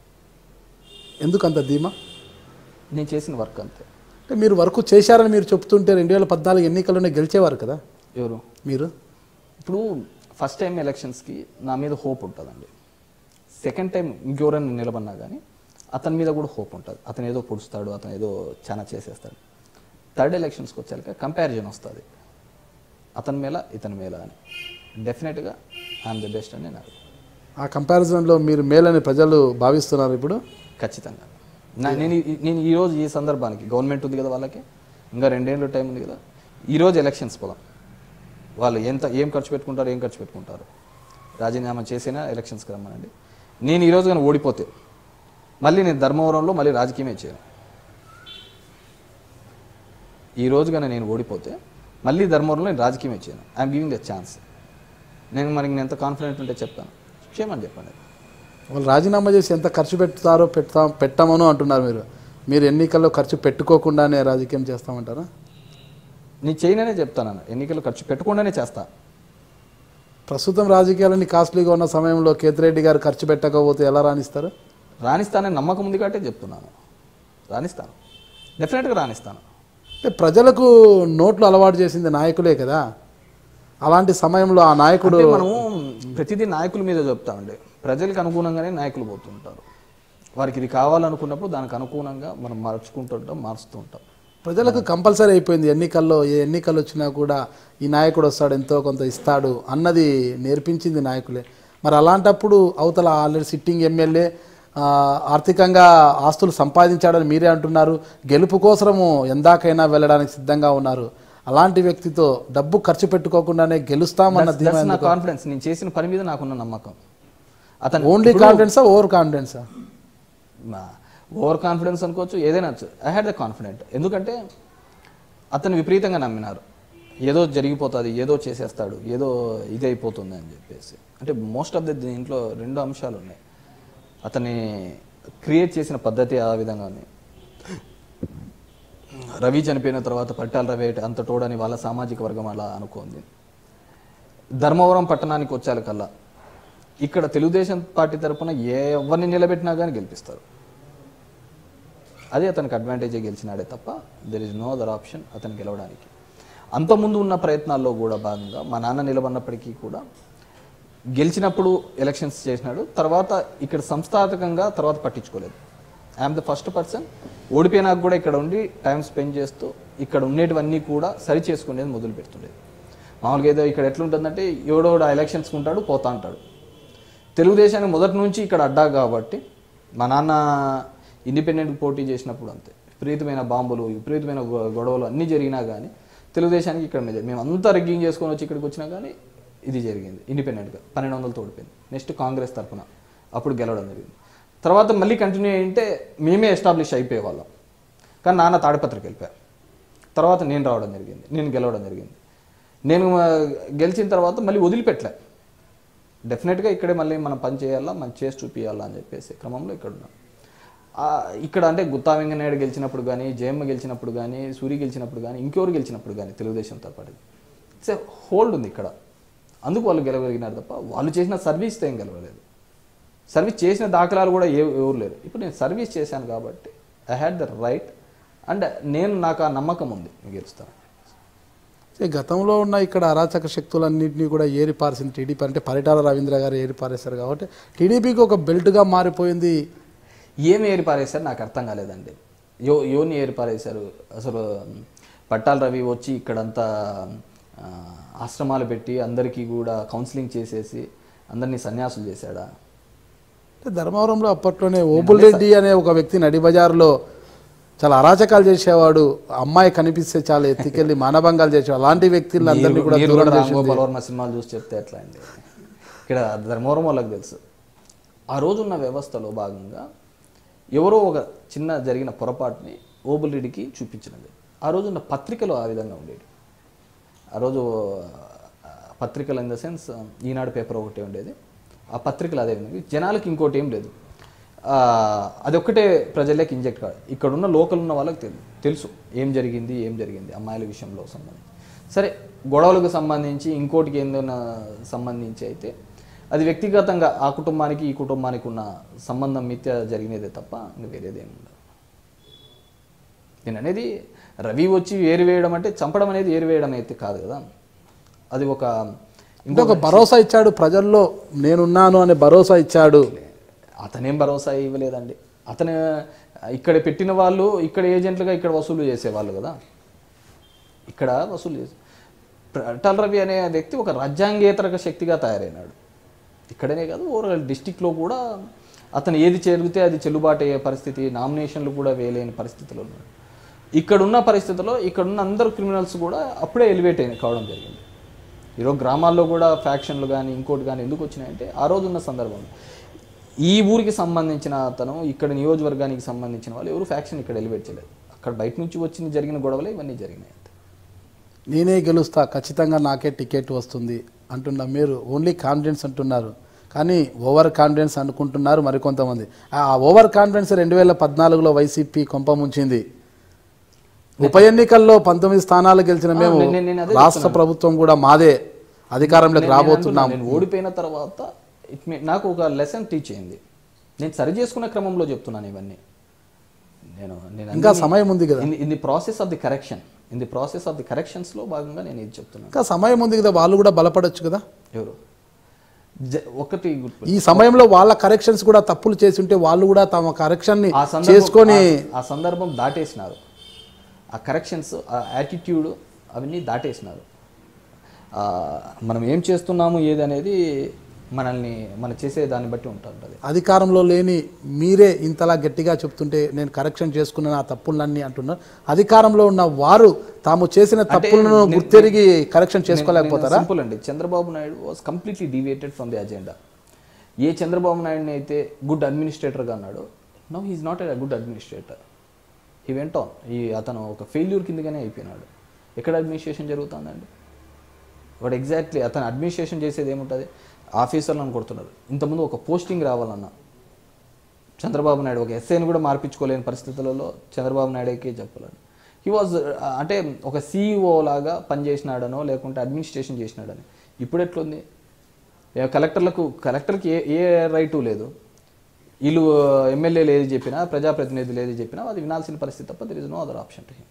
ఎందుకు అంత ధీమా నేను చేసిన వర్క్ అంతే అంటే మీరు వర్క్ చేశారని మీరు చెప్తుంటే రెండు వేల పద్నాలుగు ఎన్నికల్లోనే గెలిచేవారు కదా ఎవరు మీరు ఇప్పుడు ఫస్ట్ టైం ఎలక్షన్స్కి నా మీద హోప్ ఉంటుందండి సెకండ్ టైం ఇంకెవరైనా నిలబడినా కానీ అతని మీద కూడా హోప్ ఉంటుంది అతను ఏదో పొడుస్తాడు అతను ఏదో చాలా చేసేస్తాడు థర్డ్ ఎలక్షన్స్కి వచ్చాక కంపారిజన్ వస్తుంది అతని మేల ఇతని మేల అని డెఫినెట్గా ఐఎమ్ ది బెస్ట్ అని నాకు ఆ కంపారిజన్లో మీరు మేలని ప్రజలు భావిస్తున్నారు ఇప్పుడు ఖచ్చితంగా నా నేను ఈ- నేను ఈరోజు ఈ సందర్భానికి గవర్నమెంట్ ఉంది కదా వాళ్ళకి ఇంకా రెండేళ్ళు టైం ఉంది కదా ఈరోజు ఎలక్షన్స్ పోదాం వాళ్ళు ఎంత ఏం ఖర్చు పెట్టుకుంటారు ఏం ఖర్చు పెట్టుకుంటారు రాజీనామా చేసినా ఎలక్షన్స్కి రమ్మనండి నేను ఈరోజు కానీ ఓడిపోతే మళ్ళీ నేను ధర్మవరంలో మళ్ళీ రాజకీయమే చేయను ఈ రోజు కానీ నేను ఓడిపోతే మళ్ళీ ధర్మవరంలో నేను రాజకీయమే చేయను ఐఎమ్ గివింగ్ ద ఛాన్స్ నేను మనకి నేను ఎంత కాన్ఫిడెంట్ ఉంటే చెప్తాను చేయమని చెప్పండి వాళ్ళు రాజీనామా చేసి ఎంత ఖర్చు పెడతారో పెడతా పెట్టమను అంటున్నారు మీరు మీరు ఎన్నికల్లో ఖర్చు పెట్టుకోకుండానే రాజకీయం చేస్తామంటారా నేను చేయననే చెప్తాను అన్న. ఎన్నికలు ఖర్చు పెట్టకుండానే చేస్తా ప్రస్తుతం రాజకీయాలన్నీ కాస్ట్లీగా ఉన్న సమయంలో కేతిరెడ్డి గారు ఖర్చు పెట్టకపోతే ఎలా రాణిస్తారు రాణిస్తానని నమ్మకం ఉంది కాబట్టి చెప్తున్నాను రాణిస్తాను డెఫినెట్గా రాణిస్తాను అంటే ప్రజలకు నోట్లు అలవాటు చేసింది నాయకులే కదా అలాంటి సమయంలో ఆ నాయకుడు అంటే మనము ప్రతిదీ నాయకుల మీద చెప్తామండి ప్రజలకు అనుగుణంగానే నాయకులు పోతుంటారు వారికి ఇది కావాలనుకున్నప్పుడు దానికి అనుగుణంగా మనం మార్చుకుంటుంటాం మారుస్తూ ఉంటాం ప్రజలకు కంపల్సరీ అయిపోయింది ఎన్నికల్లో ఏ ఎన్నికలు వచ్చినా కూడా ఈ నాయకుడు వస్తాడు ఎంతో కొంత ఇస్తాడు అన్నది నేర్పించింది నాయకులే మరి అలాంటప్పుడు అవతల ఆల్రెడీ సిట్టింగ్ ఎమ్మెల్యే ఆ, ఆర్థికంగా ఆస్తులు సంపాదించాడని మీరే అంటున్నారు గెలుపు కోసము ఎందాకైనా వెళ్ళడానికి సిద్ధంగా ఉన్నారు అలాంటి వ్యక్తితో డబ్బు ఖర్చు పెట్టుకోకుండానే గెలుస్తామన్న ధీమా That's నా కాన్ఫిడెన్స్ నేను చేసిన పని మీద నాకున్న నమ్మకం అతను ఓన్లీ కాన్ఫిడెన్సా ఓవర్ కాన్ఫిడెన్సా ఓవర్ కాన్ఫిడెన్స్ అనుకోవచ్చు ఏదైనా ఐ హ్యాడ్ ద కాన్ఫిడెంట్ ఎందుకంటే అతను విపరీతంగా నమ్మినారు ఏదో జరిగిపోతుంది ఏదో చేసేస్తాడు ఏదో ఇది అయిపోతుంది అని చెప్పేసి అంటే మోస్ట్ ఆఫ్ ద దీంట్లో రెండు అంశాలు ఉన్నాయి అతన్ని క్రియేట్ చేసిన పద్ధతి ఆ విధంగా ఉంది రవి చనిపోయిన తర్వాత పట్టాల రవి అంత తోడని వాళ్ళ సామాజిక వర్గం అలా అనుకుంది ధర్మవరం పట్టణానికి వచ్చాక కల్లా ఇక్కడ తెలుగుదేశం పార్టీ తరపున ఏ ఎవరిని నిలబెట్టినా కానీ గెలిపిస్తారు అది అతనికి అడ్వాంటేజే గెలిచినాడే తప్ప there is no other option అతను గెలవడానికి అంతకుముందు ఉన్న ప్రయత్నాల్లో కూడా భాగంగా మా నాన్న నిలబడినప్పటికీ కూడా గెలిచినప్పుడు ఎలక్షన్స్ చేసినాడు తర్వాత ఇక్కడ సంస్థాగతంగా తర్వాత పట్టించుకోలేదు ఐఎమ్ ద ఫస్ట్ పర్సన్ ఓడిపోయినాక కూడా ఇక్కడ ఉండి టైం స్పెండ్ చేస్తూ ఇక్కడ ఉండేటివన్నీ కూడా సరి చేసుకునేది మొదలు పెడుతుండేది మామూలుగా ఏదో ఇక్కడ ఎట్లుంటుందంటే ఎవడోడు ఆ ఎలక్షన్స్కి ఉంటాడు పోతా అంటాడు తెలుగుదేశానికి మొదటి నుంచి ఇక్కడ అడ్డా కాబట్టి మా నాన్న ఇండిపెండెంట్ పోటీ చేసినప్పుడు అంతే విపరీతమైన బాంబులు విపరీతమైన గొ- గొడవలు అన్నీ జరిగినా కానీ తెలుగుదేశానికి ఇక్కడ మీద మేము అంతా రెగ్గింగ్ చేసుకొని వచ్చి ఇక్కడికి వచ్చినా కానీ ఇది జరిగింది ఇండిపెండెంట్గా పన్నెండు వందలతో ఓడిపోయింది నెక్స్ట్ కాంగ్రెస్ తరఫున అప్పుడు గెలవడం జరిగింది తర్వాత మళ్ళీ కంటిన్యూ అయ్యింటే మేమే ఎస్టాబ్లిష్ అయిపోయే వాళ్ళం కానీ నాన్న తాడిపత్రికి వెళ్ళిపోయారు తర్వాత నేను రావడం జరిగింది నేను గెలవడం జరిగింది నేను ఆ, గెలిచిన తర్వాత మళ్ళీ వదిలిపెట్టలే డెఫినెట్గా ఇక్కడే మళ్ళీ మనం పని చేయాలా మనం చేసి చూపించాలా అని చెప్పేసి క్రమంలో ఇక్కడ ఉన్నాం ఆ, ఇక్కడ అంటే గుత్తా వెంకయ్యనాయుడు గెలిచినప్పుడు కానీ జయమ్మ గెలిచినప్పుడు కానీ సూరి గెలిచినప్పుడు కానీ ఇంకెవరు గెలిచినప్పుడు కానీ తెలుగుదేశం తరపాటు ఇట్స్ ఏ హోల్డ్ ఉంది ఇక్కడ అందుకు వాళ్ళు గెలవగలిగినారు తప్ప వాళ్ళు చేసిన సర్వీస్తో ఏం గెలవలేదు సర్వీస్ చేసిన దాఖలాలు కూడా ఏ ఎవరు లేరు ఇప్పుడు నేను సర్వీస్ చేశాను కాబట్టి I had the right and నేను నాకు ఆ నమ్మకం ఉంది నేను గెలుస్తాను ఈ గతంలో ఉన్న ఇక్కడ అరాచక శక్తులన్నింటినీ కూడా ఏరి పారేసింది టీడీపీ అంటే పరిటాల రవీంద్ర గారు ఏరి పారేశారు కాబట్టి టీడీపీకి ఒక బెల్ట్గా మారిపోయింది ఏమి ఏరిపారేశారు నాకు అర్థం కాలేదండి యో యోని ఏరిపారేశారు అసలు పట్టాల రవి వచ్చి ఇక్కడంతా ఆ, ఆశ్రమాలు పెట్టి అందరికీ కూడా కౌన్సిలింగ్ చేసేసి అందరినీ సన్యాసులు చేశాడా అంటే ధర్మవరంలో అప్పట్లోనే ఓబుల్ రెడ్డి అనే ఒక వ్యక్తి నడి బజార్లో చాలా అరాచకాలు చేసేవాడు అమ్మాయి కనిపిస్తే చాలా ఎత్తుకెళ్ళి మానభంగాలు చేసేవాడు అలాంటి వ్యక్తులు అందరినీ కూడా మీరు దూరం కూడా రామ్ చేసింది గోపాల్ వర్మ సినిమాలు చూసి చెప్తే ఎట్లా అండి ఇక్కడ ధర్మవరం వాళ్ళకి తెలుసు ఆ రోజున్న వ్యవస్థలో భాగంగా ఎవరో ఒక చిన్న జరిగిన పొరపాటుని ఓబుల్రెడ్డికి చూపించినది ఆ రోజున్న పత్రికలు ఆ విధంగా ఉండేది ఆ రోజు ఆ, పత్రికలు in the sense Eenadu paper ఒకటే ఉండేది ఆ పత్రికలు అదే ఉండేవి జనాలకి ఇంకోటి ఏం లేదు ఆ, అదొక్కటే ప్రజల్లోకి ఇంజెక్ట్ కాదు ఇక్కడ ఉన్న లోకల్ ఉన్న వాళ్ళకి తెలు తెలుసు ఏం జరిగింది ఏం జరిగింది అమ్మాయిల విషయంలో సంబంధించి సరే గొడవలకు సంబంధించి ఇంకోటికి ఏందైనా సంబంధించి అయితే అది వ్యక్తిగతంగా ఆ కుటుంబానికి ఈ కుటుంబానికి ఉన్న సంబంధం మిథ్య జరిగినదే తప్ప ఇంకా వేరేది ఏమి ఉండదు నేను అనేది రవి వచ్చి ఏరివేయడం అంటే చంపడం అనేది ఏరివేయడం అయితే కాదు కదా అది ఒక అంటే ఒక భరోసా ఇచ్చాడు ప్రజల్లో నేనున్నాను అనే భరోసా ఇచ్చాడు అతనేం భరోసా ఇవ్వలేదండి అతను ఇక్కడ పెట్టిన వాళ్ళు ఇక్కడ ఏజెంట్లుగా ఇక్కడ వసూలు చేసేవాళ్ళు కదా ఇక్కడ వసూలు చేసే అటల్ రవి అనే వ్యక్తి ఒక రాజ్యాంగేతరక శక్తిగా తయారైనాడు ఇక్కడనే కాదు ఓవరాల్ డిస్టిక్లో కూడా అతను ఏది చేరిగితే అది చెల్లుబాటు అయ్యే పరిస్థితి నామినేషన్లు కూడా వేయలేని పరిస్థితిలో ఉన్నాడు ఇక్కడున్న పరిస్థితిలో ఇక్కడున్న అందరు క్రిమినల్స్ కూడా అప్పుడే ఎలివేట్ అయిన కావడం జరిగింది ఈరోజు గ్రామాల్లో కూడా ఫ్యాక్షన్లు కానీ ఇంకోటి కానీ ఎందుకు వచ్చినాయంటే ఆ రోజు ఉన్న సందర్భంలో ఈ ఊరికి సంబంధించిన అతను ఇక్కడ నియోజకవర్గానికి సంబంధించిన వాళ్ళు ఎవరు ఫ్యాక్షన్ ఇక్కడ ఎలివేట్ చేయలేదు అక్కడ బయట నుంచి వచ్చి జరిగిన గొడవలే ఇవన్నీ జరిగినాయి అంతే నేనే గెలుస్తా ఖచ్చితంగా నాకే టికెట్ వస్తుంది అంటున్న మీరు ఓన్లీ కాన్ఫిడెన్స్ అంటున్నారు కానీ ఓవర్ కాన్ఫిడెన్స్ అనుకుంటున్నారు మరికొంతమంది ఆ ఓవర్ కాన్ఫిడెన్స్ రెండు వేల పద్నాలుగులో వైసీపీ కొంప ముంచింది ఉప ఎన్నికల్లో పంతొమ్మిది స్థానాలు గెలిచిన మేము నేను- నేను అదే రాష్ట్ర ప్రభుత్వం కూడా మాదే అధికారంలోకి నేను రాబోతున్నాం అంటున్నా, నేను ఓడిపోయిన తర్వాత ఇట్ మే నాకు ఒక లెసన్ టీచ్ అయింది నేను సరి చేసుకునే క్రమంలో చెప్తున్నాను ఇవన్నీ నేను నేను ఇంకా సమయం ఉంది కదా in the process of the correction in the process of the కరెక్షన్స్లో భాగంగా నేను ఇది చెప్తున్నాను ఇంకా సమయం ఉంది కదా వాళ్ళు కూడా బలపడొచ్చు కదా ఎవరు జ- ఒకటి గుర్తు ఈ సమయంలో వాళ్ళ కరెక్షన్స్ కూడా తప్పులు చేసి ఉంటే వాళ్ళు కూడా తమ కరెక్షన్ ని ఆ సందర్భం చేసుకొని ఆ- ఆ సందర్భం దాటేసినారు ఆ కరెక్షన్స్ ఆ యాటిట్యూడ్ అవన్నీ దాటేసినారు ఆ, మనం ఏం చేస్తున్నాము ఏది అనేది మనల్ని మనం చేసే దాన్ని బట్టి ఉంటుంటుంది అధికారంలో లేని మీరే ఇంతలా గట్టిగా చెప్తుంటే నేను కరెక్షన్ చేసుకున్న ఆ తప్పులన్నీ అంటున్నారు అధికారంలో ఉన్న వారు తాము చేసిన తప్పులను గుర్తెరిగి కరెక్షన్ చేసుకోలేకపోతారా సింపుల్ అండి Chandrababu Naidu was completely deviated from the agenda ఏ చంద్రబాబు నాయుడుని అయితే గుడ్ అడ్మినిస్ట్రేటర్గా అన్నాడు no he's not a good administrator he went on ఈ అతను ఒక ఫెయిల్యూర్ కిందగానే అయిపోయినాడు ఎక్కడ అడ్మినిస్ట్రేషన్ జరుగుతుందండి వాడు ఎగ్జాక్ట్లీ అతను అడ్మినిస్ట్రేషన్ చేసేది ఏముంటుంది ఆఫీసర్లను కొడుతున్నారు ఇంతకుముందు ఒక పోస్టింగ్ రావాలన్నా చంద్రబాబు నాయుడు ఒక ఎస్ఐని కూడా మార్పించుకోలేని పరిస్థితులలో చంద్రబాబు నాయుడుకే చెప్పలేదు హీ వాజ్ అంటే ఒక సీఈఓ లాగా పనిచేసినాడనో లేకుంటే అడ్మినిస్ట్రేషన్ చేసినాడని ఇప్పుడు ఎట్లుంది ఏ కలెక్టర్లకు కలెక్టర్కి ఏ ఏ రైటు లేదు వీళ్ళు ఎమ్మెల్యేలు ఏది చెప్పినా ప్రజాప్రతినిధులు ఏది చెప్పినా అది వినాల్సిన పరిస్థితి తప్ప there is no other option to him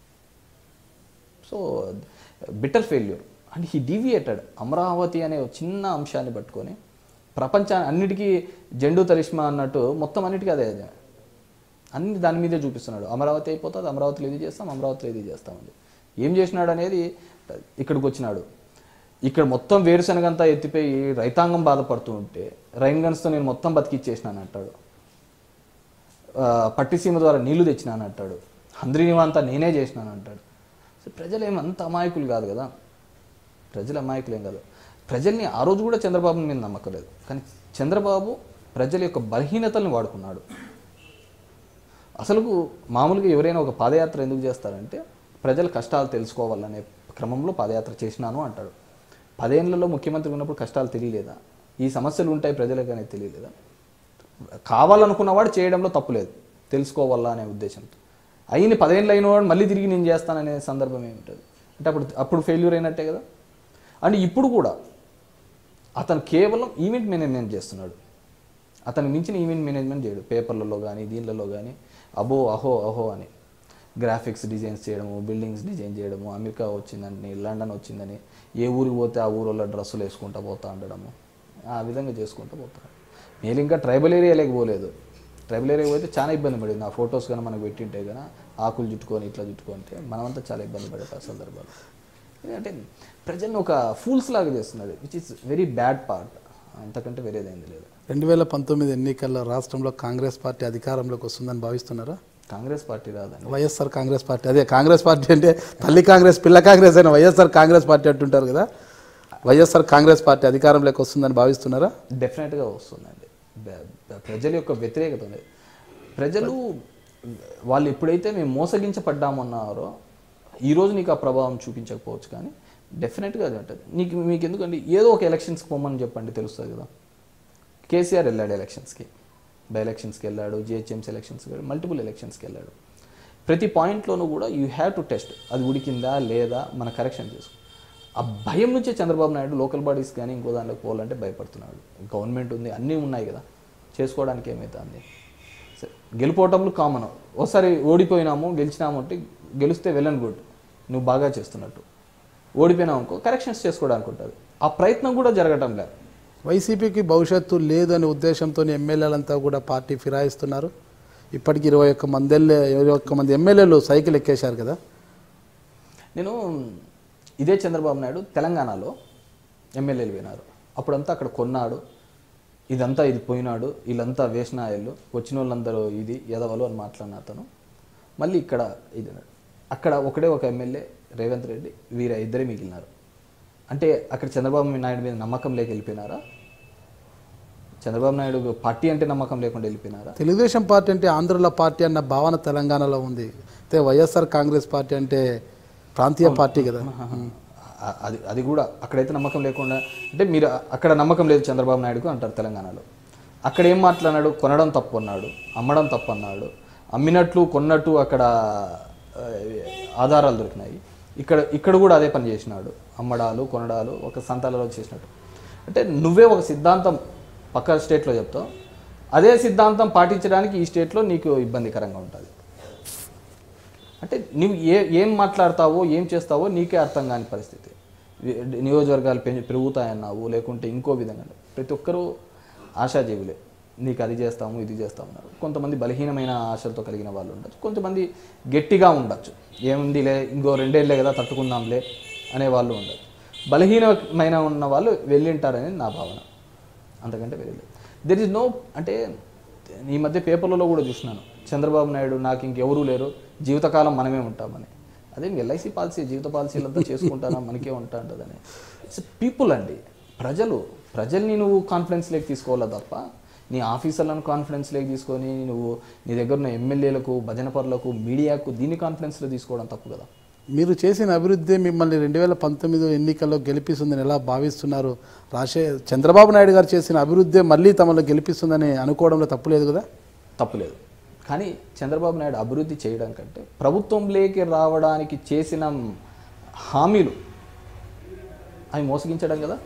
so bitter failure and he deviated Amaravati అనే ఒక చిన్న అంశాన్ని పట్టుకొని ప్రపంచాన్ని అన్నిటికీ జెండు తరిష్మా అన్నట్టు మొత్తం అన్నిటికీ అదే అదే అన్ని దాని మీదే చూపిస్తున్నాడు అమరావతి అయిపోతుంది అమరావతిలో ఇది చేస్తాం అమరావతిలో ఇది చేస్తామని ఏం చేసినాడు అనేది ఇక్కడికి వచ్చినాడు ఇక్కడ మొత్తం వేరుశనగంతా ఎత్తిపోయి రైతాంగం బాధపడుతూ ఉంటే రైన్ గన్స్తో నేను మొత్తం బతికిచ్చేసినాను అంటాడు ఆ, పట్టిసీమ ద్వారా నీళ్లు తెచ్చినాను అంటాడు హంద్రీనివా అంతా నేనే చేసినాను అంటాడు సో ప్రజలు ఏమంత అమాయకులు కాదు కదా ప్రజలు అమాయకులేం కాదు ప్రజల్ని ఆ రోజు కూడా చంద్రబాబు మీద నమ్మకలేదు కానీ చంద్రబాబు ప్రజల యొక్క బలహీనతల్ని వాడుకున్నాడు అసలు మామూలుగా ఎవరైనా ఒక పాదయాత్ర ఎందుకు చేస్తారంటే ప్రజల కష్టాలు తెలుసుకోవాలనే క్రమంలో పాదయాత్ర చేసినాను అంటాడు పదేళ్లలో ముఖ్యమంత్రి ఉన్నప్పుడు కష్టాలు తెలియలేదా ఈ సమస్యలు ఉంటాయి ప్రజలకు అనేది తెలియలేదా కావాలనుకున్నవాడు చేయడంలో తప్పులేదు తెలుసుకోవాలా అనే ఉద్దేశంతో అయిన పదేళ్ళు అయిన వాడు మళ్ళీ తిరిగి నేను చేస్తాననే సందర్భం ఏమిటది అంటే అప్పుడు అప్పుడు ఫెయిల్యూర్ అయినట్టే కదా అండ్ ఇప్పుడు కూడా అతను కేవలం ఈవెంట్ మేనేజ్మెంట్ చేస్తున్నాడు అతను మించిన ఈవెంట్ మేనేజ్మెంట్ చేయడు పేపర్లలో కానీ దీనిలలో కానీ అబో అహో అహో అని గ్రాఫిక్స్ డిజైన్స్ చేయడము బిల్డింగ్స్ డిజైన్ చేయడము అమెరికా వచ్చిందని లండన్ వచ్చిందని ఏ ఊరికి పోతే ఆ ఊరిలో డ్రెస్సులు వేసుకుంటూ పోతా ఉండడము ఆ విధంగా చేసుకుంటూ పోతాడు నేను ఇంకా ట్రైబల్ ఏరియాలోకి పోలేదు ట్రైబల్ ఏరియా పోతే చాలా ఇబ్బంది పడింది ఆ ఫొటోస్ కానీ మనకు పెట్టింటే కానీ ఆకులు చుట్టుకొని ఇట్లా చుట్టుకుంటే మనమంతా చాలా ఇబ్బంది పడే సందర్భాలు ఎందుకంటే ప్రజల్ని ఒక ఫూల్స్ లాగా చేస్తున్నాడు which is very bad part అంతకంటే వేరేదైంది లేదు రెండు వేల పంతొమ్మిది ఎన్నికల్లో రాష్ట్రంలో కాంగ్రెస్ పార్టీ అధికారంలోకి వస్తుందని భావిస్తున్నారా కాంగ్రెస్ పార్టీ రాదండి వైఎస్ఆర్ కాంగ్రెస్ పార్టీ అదే కాంగ్రెస్ పార్టీ అంటే తల్లి కాంగ్రెస్ పిల్ల కాంగ్రెస్ అయిన వైఎస్ఆర్ కాంగ్రెస్ పార్టీ అంటుంటారు కదా వైఎస్ఆర్ కాంగ్రెస్ పార్టీ అధికారంలోకి వస్తుందని భావిస్తున్నారా డెఫినెట్గా వస్తుందండి బ- బ- ప్రజల యొక్క వ్యతిరేకత ఉంది ప్రజలు వాళ్ళు ఎప్పుడైతే మేము మోసగించబడ్డామన్నారో ఈరోజు నీకు ఆ ప్రభావం చూపించకపోవచ్చు కానీ డెఫినెట్గా అది ఉంటుంది నీకు మీకు ఎందుకంటే ఏదో ఒక ఎలక్షన్స్కి పోమని చెప్పండి తెలుస్తుంది కదా కేసీఆర్ వెళ్ళాడు ఎలక్షన్స్కి బై ఎలక్షన్స్కి వెళ్ళాడు జిహెచ్ఎంసీ ఎలక్షన్స్కి వెళ్ళాడు మల్టిపుల్ ఎలక్షన్స్కి వెళ్ళాడు ప్రతి పాయింట్లోనూ కూడా యూ హ్యావ్ టు టెస్ట్ అది ఉడికిందా లేదా మన కరెక్షన్ చేసుకో ఆ భయం నుంచే చంద్రబాబు నాయుడు లోకల్ బాడీస్ కానీ ఇంకో దాంట్లోకి పోవాలంటే భయపడుతున్నాడు గవర్నమెంట్ ఉంది అన్నీ ఉన్నాయి కదా చేసుకోవడానికి ఏమవుతుంది సరే, గెలుపోవటంలో కామన్ ఒకసారి ఓడిపోయినాము గెలిచినాము అంటే గెలిస్తే వెల్ అండ్ గుడ్ నువ్వు బాగా చేస్తున్నట్టు ఓడిపోయినావు అనుకో కరెక్షన్స్ చేసుకోవడానికి ఉంటుంది ఆ ప్రయత్నం కూడా జరగటం లేదు వైసీపీకి భవిష్యత్తు లేదు అనే ఉద్దేశంతో ఎమ్మెల్యేలంతా కూడా పార్టీ ఫిరాయిస్తున్నారు ఇప్పటికి ఇరవై ఒక్క మంది ఇరవై ఒక్క మంది ఎమ్మెల్యేలు సైకిల్ ఎక్కేశారు కదా నేను ఇదే చంద్రబాబు నాయుడు తెలంగాణలో ఎమ్మెల్యేలు పోయినారు అప్పుడంతా అక్కడ కొన్నాడు ఇదంతా ఇది పోయినాడు వీళ్ళంతా వేసినాయలు వచ్చిన వాళ్ళందరూ ఇది ఎదవలు అని మాట్లాడిన అతను మళ్ళీ ఇక్కడ ఇది అన్నాడు. అక్కడ ఒకడే ఒక ఎమ్మెల్యే రేవంత్ రెడ్డి వీర ఇద్దరే మిగిలినారు అంటే అక్కడ చంద్రబాబు నాయుడు మీద నమ్మకం లేక వెళ్ళిపోయినారా చంద్రబాబు నాయుడు పార్టీ అంటే నమ్మకం లేకుండా వెళ్ళిపోయినారా తెలుగుదేశం పార్టీ అంటే ఆంధ్రుల పార్టీ అన్న భావన తెలంగాణలో ఉంది అయితే వైఎస్ఆర్ కాంగ్రెస్ పార్టీ అంటే ప్రాంతీయ పార్టీ కదా ఆ- అది అది కూడా అక్కడైతే నమ్మకం లేకుండా అంటే మీరు అక్కడ నమ్మకం లేదు చంద్రబాబు నాయుడుకు అంటారు తెలంగాణలో అక్కడ ఏం మాట్లాడినాడు కొనడం తప్పు అన్నాడు అమ్మడం తప్పు అన్నాడు అమ్మినట్లు కొన్నట్టు అక్కడ ఆ, ఆధారాలు దొరికినాయి ఇక్కడ ఇక్కడ కూడా అదే పని చేసినాడు అమ్మడాలు కొనడాలు ఒక సంతాలలో చేసినట్టు అంటే నువ్వే ఒక సిద్ధాంతం పక్క స్టేట్లో చెప్తావు అదే సిద్ధాంతం పాటించడానికి ఈ స్టేట్లో నీకు ఇబ్బందికరంగా ఉంటుంది అంటే నువ్వు ఏ ఏం మాట్లాడతావో ఏం చేస్తావో నీకే అర్థం కాని పరిస్థితి వి- నియోజకవర్గాలు పెంచి పెరుగుతాయన్నావు లేకుంటే ఇంకో విధంగా ప్రతి ఒక్కరూ ఆశాజీవులే నీకు అది చేస్తాము ఇది చేస్తాము అన్నారు కొంతమంది బలహీనమైన ఆశలతో కలిగిన వాళ్ళు ఉండొచ్చు కొంతమంది గట్టిగా ఉండొచ్చు ఏముందిలే ఇంకో రెండేళ్ళే కదా తట్టుకుందాంలే అనే వాళ్ళు ఉండొచ్చు బలహీనమైన ఉన్న వాళ్ళు వెళ్ళింటారని నా భావన అంతకంటే వేరే లేదు దెర్ ఇస్ నో అంటే ఈ మధ్య పేపర్లలో కూడా చూసినాను చంద్రబాబు నాయుడు నాకు ఇంకెవరూ లేరు జీవితకాలం మనమే ఉంటామని అదే ఎల్ఐసి పాలసీ జీవిత పాలసీలంతా చేసుకుంటారా మనకే ఉంటా ఉంటుందని ఇట్స్ పీపుల్ అండి ప్రజలు ప్రజల్ని నువ్వు కాన్ఫిడెన్స్లోకి తీసుకోవాలా తప్ప నీ ఆఫీసర్లను కాన్ఫిడెన్స్లోకి తీసుకొని నువ్వు నీ దగ్గర ఉన్న ఎమ్మెల్యేలకు భజన పరులకు మీడియాకు దీన్ని కాన్ఫిడెన్స్లో తీసుకోవడం తప్పు కదా మీరు చేసిన అభివృద్ధి మిమ్మల్ని రెండు వేల పంతొమ్మిది ఎన్నికల్లో గెలిపిస్తుందని ఎలా భావిస్తున్నారు రాశే చంద్రబాబు నాయుడు గారు చేసిన అభివృద్ధి మళ్ళీ తమను గెలిపిస్తుందని అనుకోవడంలో తప్పులేదు కదా తప్పులేదు కానీ చంద్రబాబు నాయుడు అభివృద్ధి చేయడం కంటే ప్రభుత్వంలోకి రావడానికి చేసిన హామీలు అవి మోసగించడం కదా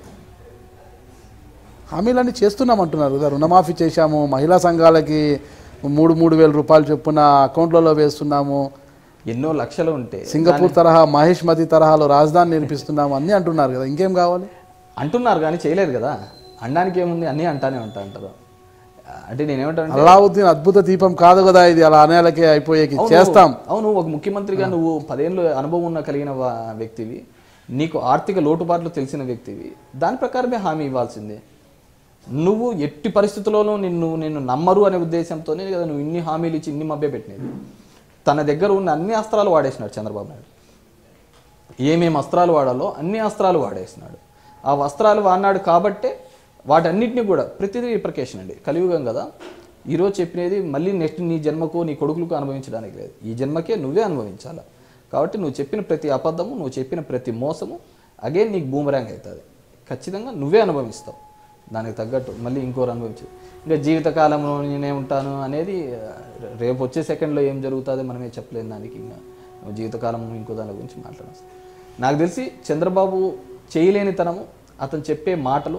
హామీలన్నీ చేస్తున్నాం అంటున్నారు కదా రుణమాఫీ చేశాము మహిళా సంఘాలకి మూడు మూడు వేల రూపాయలు చొప్పున అకౌంట్లలో వేస్తున్నాము ఎన్నో లక్షలు ఉంటే సింగపూర్ తరహా మహేష్ మతి తరహాలో రాజధాని నిర్మిస్తున్నాము అన్నీ అంటున్నారు కదా ఇంకేం కావాలి అంటున్నారు కానీ చేయలేరు కదా అనడానికి ఏముంది అన్నీ అంటానే ఉంటా అంటారు అంటే నేనేమంటాను అలావుద్దీన్ అద్భుత దీపం కాదు కదా ఇది అలా అనేలకే అయిపోయేకి చేస్తాం అవును ఒక ముఖ్యమంత్రిగా నువ్వు పదేళ్ళు అనుభవం ఉన్న కలిగిన వా- వ్యక్తివి నీకు ఆర్థిక లోటుపాట్లు తెలిసిన వ్యక్తివి దాని ప్రకారమే హామీ ఇవ్వాల్సిందే నువ్వు ఎట్టి పరిస్థితుల్లోనూ నిన్ను నిన్ను నమ్మరు అనే ఉద్దేశంతోనే కదా నువ్వు ఇన్ని హామీలు ఇచ్చి ఇన్ని మభ్య పెట్టినది తన దగ్గర ఉన్న అన్ని అస్త్రాలు వాడేసినాడు చంద్రబాబు నాయుడు ఏమేమి అస్త్రాలు వాడాలో అన్ని అస్త్రాలు వాడేసినాడు ఆ వస్త్రాలు వాడినాడు కాబట్టే వాటన్నిటిని కూడా ప్రతిదీ రిప్రికేషన్ అండి కలియుగం కదా ఈరోజు చెప్పినది మళ్ళీ నెక్స్ట్ నీ జన్మకు నీ కొడుకులకు అనుభవించడానికి లేదు ఈ జన్మకే నువ్వే అనుభవించాలి కాబట్టి నువ్వు చెప్పిన ప్రతి అబద్ధము నువ్వు చెప్పిన ప్రతి మోసము అగైన్ నీకు బూమరాంగ్ అవుతుంది ఖచ్చితంగా నువ్వే అనుభవిస్తావు దానికి తగ్గట్టు మళ్ళీ ఇంకోరు అనుభవించు ఇంకా జీవితకాలంలో నేనే ఉంటాను అనేది ఆ, రేపు వచ్చే సెకండ్లో ఏం జరుగుతుందో మనమే చెప్పలేము దానికి ఇంకా నువ్వు జీవితకాలం ఇంకో దాని గురించి మాట్లాడచ్చు నాకు తెలిసి చంద్రబాబు చేయలేనితనము అతను చెప్పే మాటలు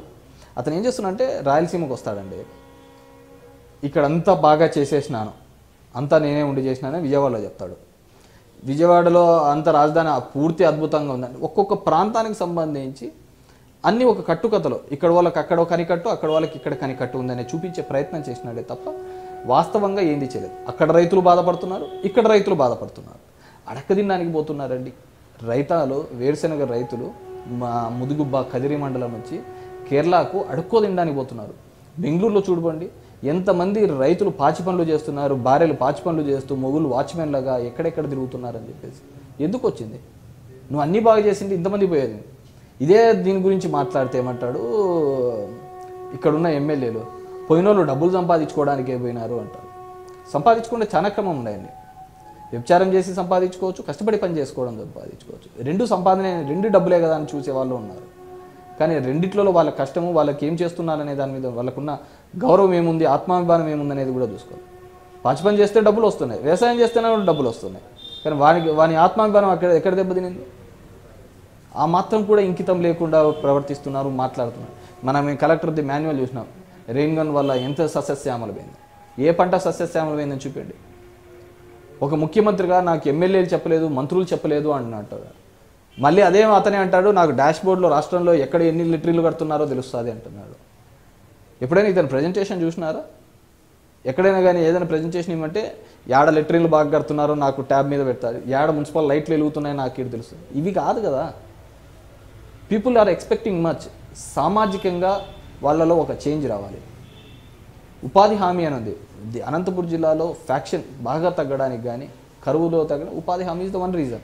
అతను ఏం చేస్తున్నాడంటే రాయలసీమకు వస్తాడండి ఇక్కడ అంతా బాగా చేసేసినాను అంతా నేనే ఉండి చేసినానని విజయవాడలో చెప్తాడు విజయవాడలో అంత రాజధాని పూర్తి అద్భుతంగా ఉందండి ఒక్కొక్క ప్రాంతానికి సంబంధించి అన్ని ఒక కట్టుకథలో ఇక్కడ వాళ్ళకి అక్కడ కనికట్టు అక్కడ వాళ్ళకి ఇక్కడ కనికట్టు ఉందని చూపించే ప్రయత్నం చేసినాడే తప్ప వాస్తవంగా ఏంది చేయలేదు అక్కడ రైతులు బాధపడుతున్నారు ఇక్కడ రైతులు బాధపడుతున్నారు అడక్క తినడానికి పోతున్నారండి రైతాలు వేరుశెనగ రైతులు మా ముదుగుబ్బ కదిరి మండలం నుంచి కేరళకు అడుక్కో తినడానికి పోతున్నారు బెంగళూరులో చూడండి ఎంతమంది రైతులు పాచి పనులు చేస్తున్నారు భార్యలు పాచి పనులు చేస్తూ మొగులు వాచ్మెన్ లాగా ఎక్కడెక్కడ తిరుగుతున్నారని చెప్పేసి ఎందుకు వచ్చింది నువ్వు అన్నీ బాగా చేసింది ఇంతమంది పోయేది ఇదే దీని గురించి మాట్లాడితే ఏమంటాడు ఇక్కడున్న ఎమ్మెల్యేలు పోయిన వాళ్ళు డబ్బులు సంపాదించుకోవడానికే పోయినారు అంటారు సంపాదించుకుంటే చాలా క్రమం ఉన్నాయండి వ్యభిచారం చేసి సంపాదించుకోవచ్చు కష్టపడి పని చేసుకోవడం సంపాదించుకోవచ్చు రెండు సంపాదన రెండు డబ్బులే కదా అని చూసే వాళ్ళు ఉన్నారు కానీ రెండిట్లలో వాళ్ళ కష్టము వాళ్ళకి ఏం చేస్తున్నారనే దాని మీద వాళ్ళకున్న గౌరవం ఏముంది ఆత్మాభిమానం ఏముంది అనేది కూడా చూసుకోవాలి పాచి పని చేస్తే డబ్బులు వస్తున్నాయి వ్యవసాయం చేస్తేనే కూడా డబ్బులు వస్తున్నాయి కానీ వానికి వాని ఆత్మాభిమానం అక్కడ ఎక్కడ దెబ్బతినింది ఆ మాత్రం కూడా ఇంకితం లేకుండా ప్రవర్తిస్తున్నారు మాట్లాడుతున్నారు మనం ఈ కలెక్టర్ది మాన్యువల్ చూసినాం రెయిన్ గన్ వల్ల ఎంత సస్యశ్యామలమైంది ఏ పంట సస్యశ్యామలమైందని చూపండి ఒక ముఖ్యమంత్రిగా నాకు ఎమ్మెల్యేలు చెప్పలేదు మంత్రులు చెప్పలేదు అంటున్నట్టు మళ్ళీ అదే అతనే అంటాడు నాకు డాష్ బోర్డ్లో రాష్ట్రంలో ఎక్కడ ఎన్ని లిటరీలు కడుతున్నారో తెలుస్తుంది అంటున్నాడు ఎప్పుడైనా ఇతను ప్రజెంటేషన్ చూసినారా ఎక్కడైనా కానీ ఏదైనా ప్రజెంటేషన్ ఇవ్వమంటే యాడ లెటరీలు బాగా కడుతున్నారో నాకు ట్యాబ్ మీద పెడతారు యాడ మున్సిపల్ లైట్లు వెలుగుతున్నాయో నాకు ఇది తెలుస్తుంది ఇవి కాదు కదా పీపుల్ ఆర్ ఎక్స్పెక్టింగ్ మచ్ సామాజికంగా వాళ్ళలో ఒక చేంజ్ రావాలి ఉపాధి హామీ అని ఉంది ది అనంతపురం జిల్లాలో ఫ్యాక్షన్ బాగా తగ్గడానికి కానీ కరువులో తగ్గడం ఉపాధి హామీ ఇస్ ద వన్ రీజన్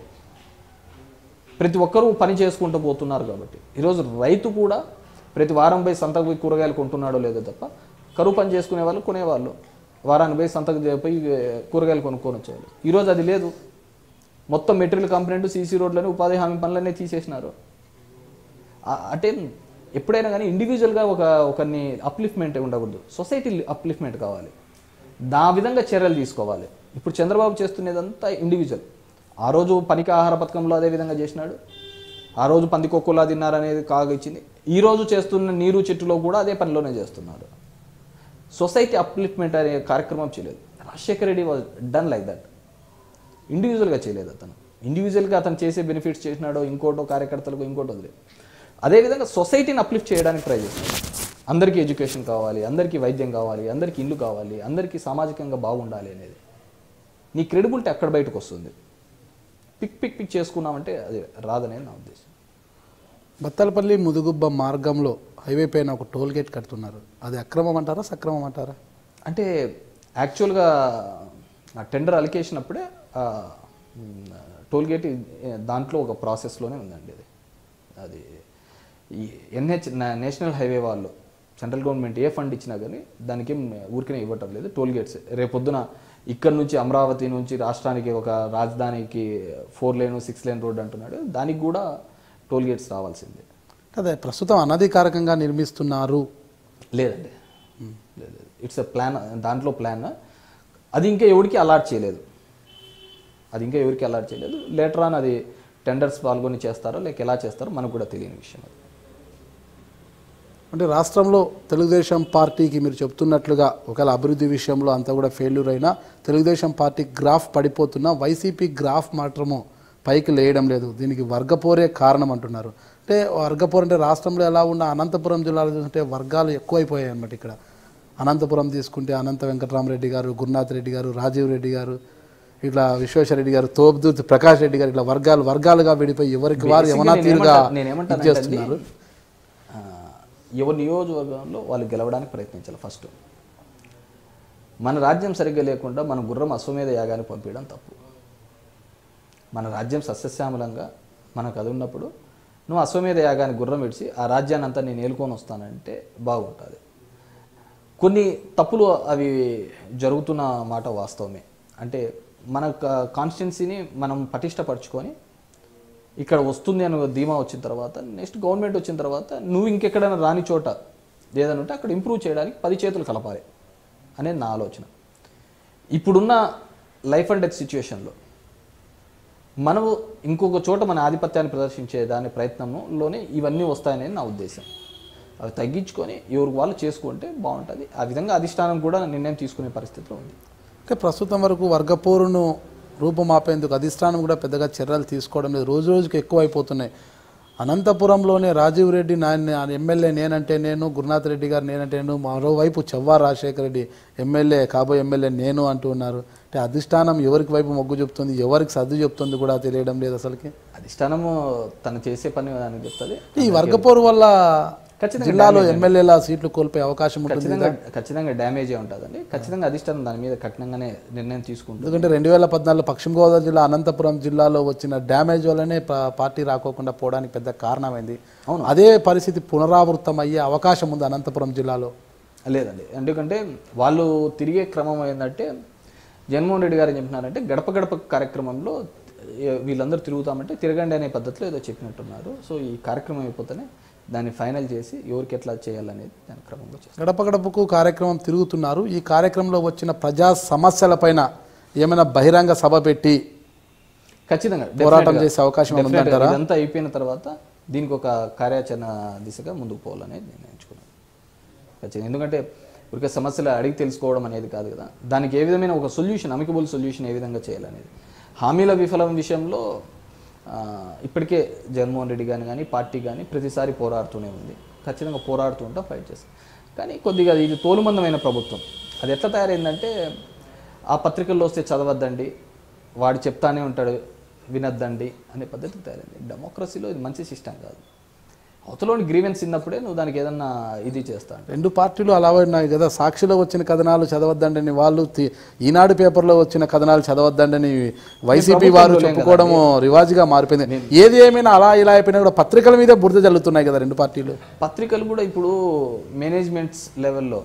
ప్రతి ఒక్కరూ పని చేసుకుంటూ పోతున్నారు కాబట్టి ఈరోజు రైతు కూడా ప్రతి వారం పోయి సంతకు పోయి కూరగాయలు కొంటున్నాడో లేదో తప్ప కరువు పని చేసుకునే వాళ్ళు కొనేవాళ్ళు వారానికి పోయి సంతకు చే- పోయి ఏ, కూరగాయలు కొనుక్కొని వచ్చేవాళ్ళు ఈరోజు అది లేదు మొత్తం మెటీరియల్ కంపెనీ సీసీ రోడ్లని ఉపాధి హామీ పనులన్నీ తీసేసినారు ఆ- అంటే ఎప్పుడైనా కానీ ఇండివిజువల్గా ఒక ఒకరిని అప్లిఫ్ట్మెంట్ ఉండకూడదు సొసైటీ అప్లిఫ్ట్మెంట్ కావాలి దా విధంగా చర్యలు తీసుకోవాలి ఇప్పుడు చంద్రబాబు చేస్తున్నదంతా ఇండివిజువల్ ఆ రోజు పనికి ఆహార పథకంలో అదే విధంగా చేసినాడు ఆ రోజు పందికొక్కులా తిన్నారనేది కాగా ఇచ్చింది ఈ రోజు చేస్తున్న నీరు చెట్టులో కూడా అదే పనిలోనే చేస్తున్నాడు సొసైటీ అప్లిఫ్ట్మెంట్ అనే కార్యక్రమం చేయలేదు Rajasekhara Reddy was done like that ఇండివిజువల్గా చేయలేదు అతను ఇండివిజువల్గా అతను చేసే బెనిఫిట్స్ చేసినాడో ఇంకోటో కార్యకర్తలకు ఇంకోటి వదిలేదు అదేవిధంగా సొసైటీని అప్లిఫ్ట్ చేయడానికి ట్రై చేస్తున్నాడు అందరికీ ఎడ్యుకేషన్ కావాలి అందరికీ వైద్యం కావాలి అందరికీ ఇల్లు కావాలి అందరికీ సామాజికంగా బాగుండాలి అనేది నీ క్రెడిబిలిటీ అక్కడ బయటకు వస్తుంది పిక్ పిక్ పిక్ చేసుకున్నామంటే అది రాదనేది నా ఉద్దేశం బత్తలపల్లి ముదుగుబ్బ మార్గంలో హైవే పైన ఒక టోల్ గేట్ కడుతున్నారు అది అక్రమం అంటారా సక్రమం అంటారా అంటే యాక్చువల్గా ఆ టెండర్ అలికేషన్ అప్పుడే ఆ, మ్, టోల్ గేట్ ఈ- దాంట్లో ఒక ప్రాసెస్లోనే ఉందండి అది అది ఈ ఎన్హెచ్ నా- నేషనల్ హైవే వాళ్ళు సెంట్రల్ గవర్నమెంట్ ఏ ఫండ్ ఇచ్చినా కానీ దానికి ఏం ఊరికనే ఇవ్వటం లేదు టోల్ గేట్స్ రేపొద్దున ఇక్కడ నుంచి అమరావతి నుంచి రాష్ట్రానికి ఒక రాజధానికి four lane six lane road అంటున్నాడు దానికి కూడా టోల్ గేట్స్ రావాల్సిందే అదే ప్రస్తుతం అనధికారికంగా నిర్మిస్తున్నారు లేదండి లేదు ఇట్స్ ఎ ప్లాన్ దాంట్లో ప్లాన్ అది ఇంకా ఎవరికి అలాట్ చేయలేదు అది ఇంకా ఎవరికి అలాట్ చేయలేదు లేటర్ ఆన్ అది టెండర్స్ పాల్గొని చేస్తారో లేక ఎలా చేస్తారో మనకు కూడా తెలియని విషయం అది అంటే రాష్ట్రంలో తెలుగుదేశం పార్టీకి మీరు చెప్తున్నట్లుగా ఒకవేళ అభివృద్ధి విషయంలో అంతా కూడా ఫెయిల్యూర్ అయినా తెలుగుదేశం పార్టీ గ్రాఫ్ పడిపోతున్నా వైసీపీ గ్రాఫ్ మాత్రము పైకి లేయడం లేదు దీనికి వర్గపోరే కారణం అంటున్నారు అంటే వర్గపోరు అంటే రాష్ట్రంలో ఎలా ఉన్న అనంతపురం జిల్లాలో చూస్తుంటే వర్గాలు ఎక్కువైపోయాయి అన్నమాట ఇక్కడ అనంతపురం తీసుకుంటే అనంత వెంకటరామరెడ్డి గారు గురునాథ్ రెడ్డి గారు రాజీవ్ రెడ్డి గారు ఇట్లా విశ్వేశ్వరరెడ్డి గారు తోపుదూర్తి ప్రకాష్ రెడ్డి గారు ఇట్లా వర్గాలు వర్గాలుగా విడిపోయి ఎవరికి వారు Basically యమనా తీరుగా నేనేమంటా- నేనేమంటానంటే ఇది చేస్తున్నారు ఆ, ఎవరి నియోజకవర్గంలో వాళ్ళు గెలవడానికి ప్రయత్నించాలి ఫస్ట్ మన రాజ్యం సరిగ్గా లేకుండా మన గుర్రం అశ్వమేధ యాగానికి పంపించడం తప్పు మన రాజ్యం సస్యశ్యామలంగా మనకు అది ఉన్నప్పుడు నువ్వు అశ్వమేధ యాగానికి గుర్రం విడిచి ఆ రాజ్యాన్ని అంతా నేను ఏలుకొని వస్తానంటే బాగుంటుంది కొన్ని తప్పులు అవి జరుగుతున్న మాట వాస్తవమే అంటే మన కాన్స్టిట్యున్సీని మనం పటిష్టపరచుకొని ఇక్కడ వస్తుంది అని ఒక ధీమా వచ్చిన తర్వాత నెక్స్ట్ గవర్నమెంట్ వచ్చిన తర్వాత నువ్వు ఇంకెక్కడైనా రాని చోట ఏదైనా ఉంటే అక్కడ ఇంప్రూవ్ చేయడానికి పది చేతులు కలపాలి అనేది నా ఆలోచన ఇప్పుడున్న లైఫ్ అండ్ డెత్ సిచ్యువేషన్లో మనము ఇంకొక చోట మన ఆధిపత్యాన్ని ప్రదర్శించే దాని ప్రయత్నంలోనే ఇవన్నీ వస్తాయనేది నా ఉద్దేశం అవి తగ్గించుకొని ఎవరికి వాళ్ళు చేసుకుంటే బాగుంటుంది ఆ విధంగా అధిష్టానం కూడా నిర్ణయం తీసుకునే పరిస్థితిలో ఉంది అంటే ప్రస్తుతం వరకు వర్గపోరును రూపుమాపేందుకు అధిష్టానం కూడా పెద్దగా చర్యలు తీసుకోవడం లేదు రోజు రోజుకి ఎక్కువ అయిపోతున్నాయి అనంతపురంలోనే రాజీవ్ రెడ్డి నా నా ఎమ్మెల్యే నేనంటే నేను గురునాథ్ రెడ్డి గారు నేనంటే నేను మరోవైపు చెవ్వార్ రాజశేఖర రెడ్డి ఎమ్మెల్యే కాబోయే ఎమ్మెల్యే నేను అంటూ ఉన్నారు అంటే అధిష్టానం ఎవరికి వైపు మొగ్గు చెప్తుంది ఎవరికి సర్దు చెప్తుంది కూడా తెలియడం లేదు అసలుకి అధిష్టానము తను చేసే పని అని చెప్తుంది ఈ వర్గపోరు వల్ల ఖచ్చితంగా జిల్లాలో ఎమ్మెల్యేల సీట్లు కోల్పోయే అవకాశం ఉంటుంది ఖచ్చితంగా ఖచ్చితంగా డ్యామేజే ఉంటుందండి ఖచ్చితంగా అధిష్టానం దాని మీద కఠినంగానే నిర్ణయం తీసుకుంటుంది ఎందుకంటే రెండు వేల పద్నాలుగులో పశ్చిమ గోదావరి జిల్లా అనంతపురం జిల్లాలో వచ్చిన డ్యామేజ్ వల్లనే ప- పార్టీ రాకోకుండా పోవడానికి పెద్ద కారణమైంది అవును. అదే పరిస్థితి పునరావృతం అయ్యే అవకాశం ఉంది అనంతపురం జిల్లాలో లేదండి ఎందుకంటే వాళ్ళు తిరిగే క్రమం ఏంటంటే జగన్మోహన్ రెడ్డి గారు ఏం చెప్పినారంటే గడప గడప కార్యక్రమంలో ఏ- వీళ్ళందరూ తిరుగుతామంటే తిరగండి అనే పద్ధతిలో ఏదో చెప్పినట్టున్నారు సో ఈ కార్యక్రమం అయిపోతేనే దాన్ని ఫైనల్ చేసి ఎవరికి ఎట్లా చేయాలనేది దాని క్రమంలో చేస్తారు గడప గడపకు కార్యక్రమం తిరుగుతున్నారు ఈ కార్యక్రమంలో వచ్చిన ప్రజా సమస్యలపైన ఏమైనా బహిరంగ సభ పెట్టి ఖచ్చితంగా పోరాటం definitely గా- చేసే అవకాశం ఏమైనా definitely గా ఇదంతా అయిపోయిన తర్వాత దీనికి ఒక కార్యాచరణ దిశగా ముందుకు పోవాలనేది నిర్ణయించుకున్నాను ఖచ్చితంగా ఎందుకంటే ఊరికే సమస్యలు అడిగి తెలుసుకోవడం అనేది కాదు కదా దానికి ఏ విధమైన ఒక సొల్యూషన్ అమికబుల్ సొల్యూషన్ ఏ విధంగా చేయాలనేది హామీల విఫలం విషయంలో ఆ, ఇప్పటికే జగన్మోహన్ రెడ్డి గాని కానీ పార్టీ కానీ ప్రతిసారి పోరాడుతూనే ఉంది ఖచ్చితంగా పోరాడుతూ ఉంటాం ఫైట్ చేస్తాం కానీ కొద్దిగా ఇది తోలుమందమైన ప్రభుత్వం అది ఎట్లా తయారైందంటే ఆ పత్రికల్లో వస్తే చదవద్దండి వాడు చెప్తానే ఉంటాడు వినద్దండి అనే పద్ధతికి తయారైంది డెమోక్రసీలో ఇది మంచి సిస్టమ్ కాదు అవతలోని గ్రీవెన్స్ ఉన్నప్పుడే నువ్వు దానికి ఏదన్నా ఇది చేస్తా అంటే రెండు పార్టీలు అలా ఉన్నాయి కదా సాక్షిలో వచ్చిన కథనాలు చదవద్దండని వాళ్ళు తి- ఈనాడు పేపర్లో వచ్చిన కథనాలు చదవద్దండని వైసీపీ వారు చెప్పుకోవడము రివాజ్గా మారిపోయింది ఏది ఏమైనా అలా ఇలా అయిపోయినా కూడా పత్రికల మీదే బురద జల్లుతున్నాయి కదా రెండు పార్టీలు పత్రికలు కూడా ఇప్పుడు మేనేజ్మెంట్స్ లెవెల్లో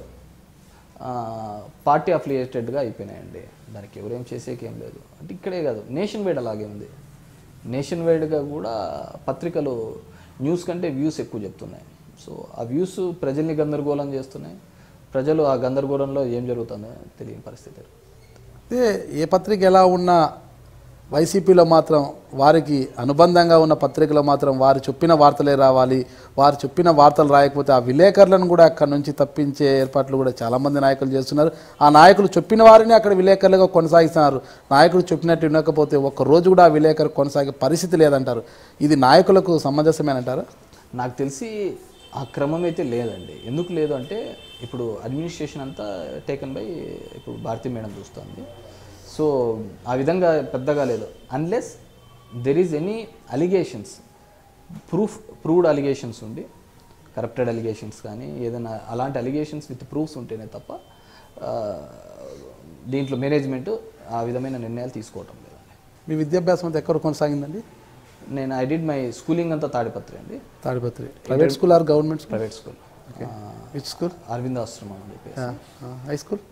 పార్టీ అఫిలియేటెడ్గా అయిపోయినాయండి దానికి ఎవరేం చేసేకి ఏం లేదు అంటే ఇక్కడే కాదు నేషన్ వైడ్ అలాగే ఉంది నేషన్ వైడ్గా కూడా పత్రికలు న్యూస్ కంటే వ్యూస్ ఎక్కువ చెప్తున్నాయి సో ఆ వ్యూస్ ప్రజల్ని గందరగోళం చేస్తున్నాయి ప్రజలు ఆ గందరగోళంలో ఏం జరుగుతుందో తెలియని పరిస్థితి అయితే ఏ పత్రిక ఎలా ఉన్నా వైసీపీలో మాత్రం వారికి అనుబంధంగా ఉన్న పత్రికలో మాత్రం వారు చెప్పిన వార్తలే రావాలి వారు చెప్పిన వార్తలు రాయకపోతే ఆ విలేకరులను కూడా అక్కడ నుంచి తప్పించే ఏర్పాట్లు కూడా చాలామంది నాయకులు చేస్తున్నారు ఆ నాయకులు చెప్పిన వారిని అక్కడ విలేకరులుగా కొనసాగిస్తున్నారు నాయకులు చెప్పినట్టు వినకపోతే ఒక్క రోజు కూడా ఆ విలేకరు కొనసాగే పరిస్థితి లేదంటారు ఇది నాయకులకు సమంజసమేనంటారా నాకు తెలిసి ఆ క్రమం అయితే లేదండి ఎందుకు లేదు అంటే ఇప్పుడు అడ్మినిస్ట్రేషన్ అంతా టేకన్ బై ఇప్పుడు భారతీ మేడం చూస్తుంది సో ఆ విధంగా పెద్దగా లేదు unless there is any allegations proof proved allegations ఉండి కరప్టెడ్ అలిగేషన్స్ కానీ ఏదైనా అలాంటి అలిగేషన్స్ విత్ ప్రూఫ్స్ ఉంటేనే తప్ప ఆ, దీంట్లో మేనేజ్మెంట్ ఆ విధమైన నిర్ణయాలు తీసుకోవటం లేదండి మీ విద్యాభ్యాసం అంతా ఎక్కడ కొనసాగిందండి నేను ఐ డిడ్ మై స్కూలింగ్ అంతా తాడిపత్రి అండి Tadipatri private school or government school private school which school Aravind Ashramam అని చెప్పేసి high school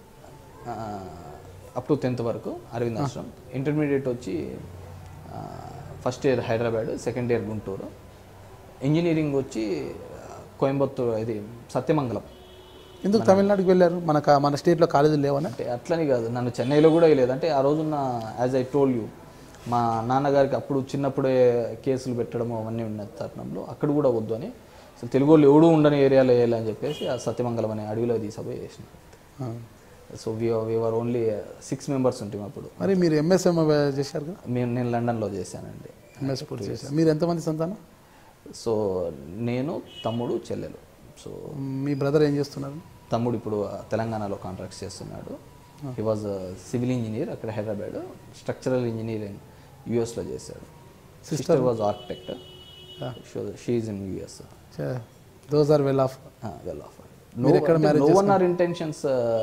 up to tenth వరకు అరవింద్ ఆశ్రమం ఇంటర్మీడియట్ వచ్చి first year Hyderabad second year Guntur engineering వచ్చి ఆ, కోయంబత్తూరు ఇది సత్యమంగళం ఎందుకు తమిళనాడుకి వెళ్ళారు మన కా- మన స్టేట్లో కాలేజీలు లేవనా అంటే అట్లని కాదు నన్ను చెన్నైలో కూడా వేయలేదు అంటే ఆ రోజున్న యాజ్ ఐ టోల్ యూ మా నాన్నగారికి అప్పుడు చిన్నప్పుడే కేసులు పెట్టడం అవన్నీ ఉన్న తరుణంలో అక్కడ కూడా వద్దు అని అసలు తెలుగు వాళ్ళు ఎవడు ఉండని ఏరియాలో వేయాలని చెప్పేసి ఆ సత్యమంగళం అనే అడవిలో తీసుకుపోయి వేసిన ఆ. So we're only six members ఉంటాం అప్పుడు మరి మీరు ఎంఎస్ఎం చేశారు కదా మేము నేను లండన్లో చేశానండి ఎంఎస్ పూర్తి చేశారు మీరు ఎంతమంది సంతానం సో నేను తమ్ముడు చెల్లెలు సో మీ బ్రదర్ ఏం చేస్తున్నారు తమ్ముడు ఇప్పుడు తెలంగాణలో కాంట్రాక్ట్స్ చేస్తున్నాడు హీ వాజ్ సివిల్ ఇంజనీర్ అక్కడ హైదరాబాద్ స్ట్రక్చరల్ ఇంజనీరింగ్ యూఎస్లో చేశాడు sister was architect she in US those are well off well off no one are intentions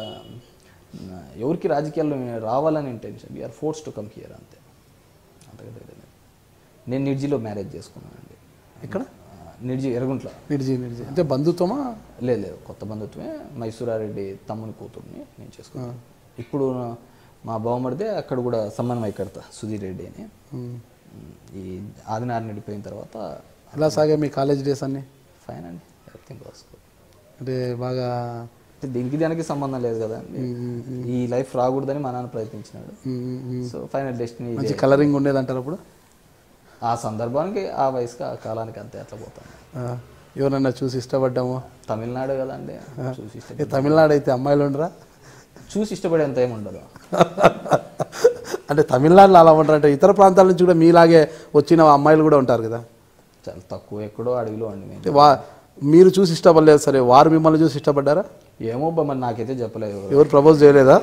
ఎవరికి రాజకీయాల్లో రావాలని intention we're force to come here అంతే అంతకంటే లేదు. నేను నిర్జీలో మ్యారేజ్ చేసుకున్నానండి ఇక్కడ ఆ, నిర్జీ ఎరగుంట్ల నిర్జీ నిర్జీ అంటే బంధుత్వమా లేదు లేదు కొత్త బంధుత్వమే మైసూరారెడ్డి తమ్ముని కూతుర్ని నేను చేసుకున్నాను ఇప్పుడు మా బావమడిదే అక్కడ కూడా సమ్మన్వయ కడతా సుధీర్ రెడ్డి అని ఉమ్. ఈ ఆదినారాయణ వెళ్ళిపోయిన తర్వాత ఎలా సాగే మీ కాలేజ్ డేస్ అన్ని ఫైన్ అండి ఎవ్రీథింగ్ వాస్ అంటే బాగా దీనికి దానికి సంబంధం లేదు కదా అండి ఈ లైఫ్ రాకూడదని మా నాన్న ప్రయత్నించినాడు um, um, um. So final destiny మంచి కలరింగ్ ఉండేది అంటారు అప్పుడు ఆ సందర్భానికి ఆ వయసుకి ఆ కాలానికి అంతే అట్లా పోతాను ఆ. ఎవరన్నా చూసి ఇష్టపడ్డామో తమిళనాడు కదండి చూసి ఇష్టం ఏ తమిళనాడు అయితే అమ్మాయిలు ఉండరా చూసి ఇష్టపడేంత ఏమి ఉండదు అంటే తమిళనాడులో అలా ఉంటారు అంటే ఇతర ప్రాంతాల నుంచి కూడా మీలాగే వచ్చిన అమ్మాయిలు కూడా ఉంటారు కదా చాలా తక్కువ ఎక్కడో అడవిలో అండి మేము అంటే వా మీరు చూసి ఇష్టపడలేదు సరే వారు మిమ్మల్ని చూసి ఇష్టపడ్డారా ఏమో బా మరి నాకైతే చెప్పలేదు ఎవరు ప్రపోజ్ చేయలేదా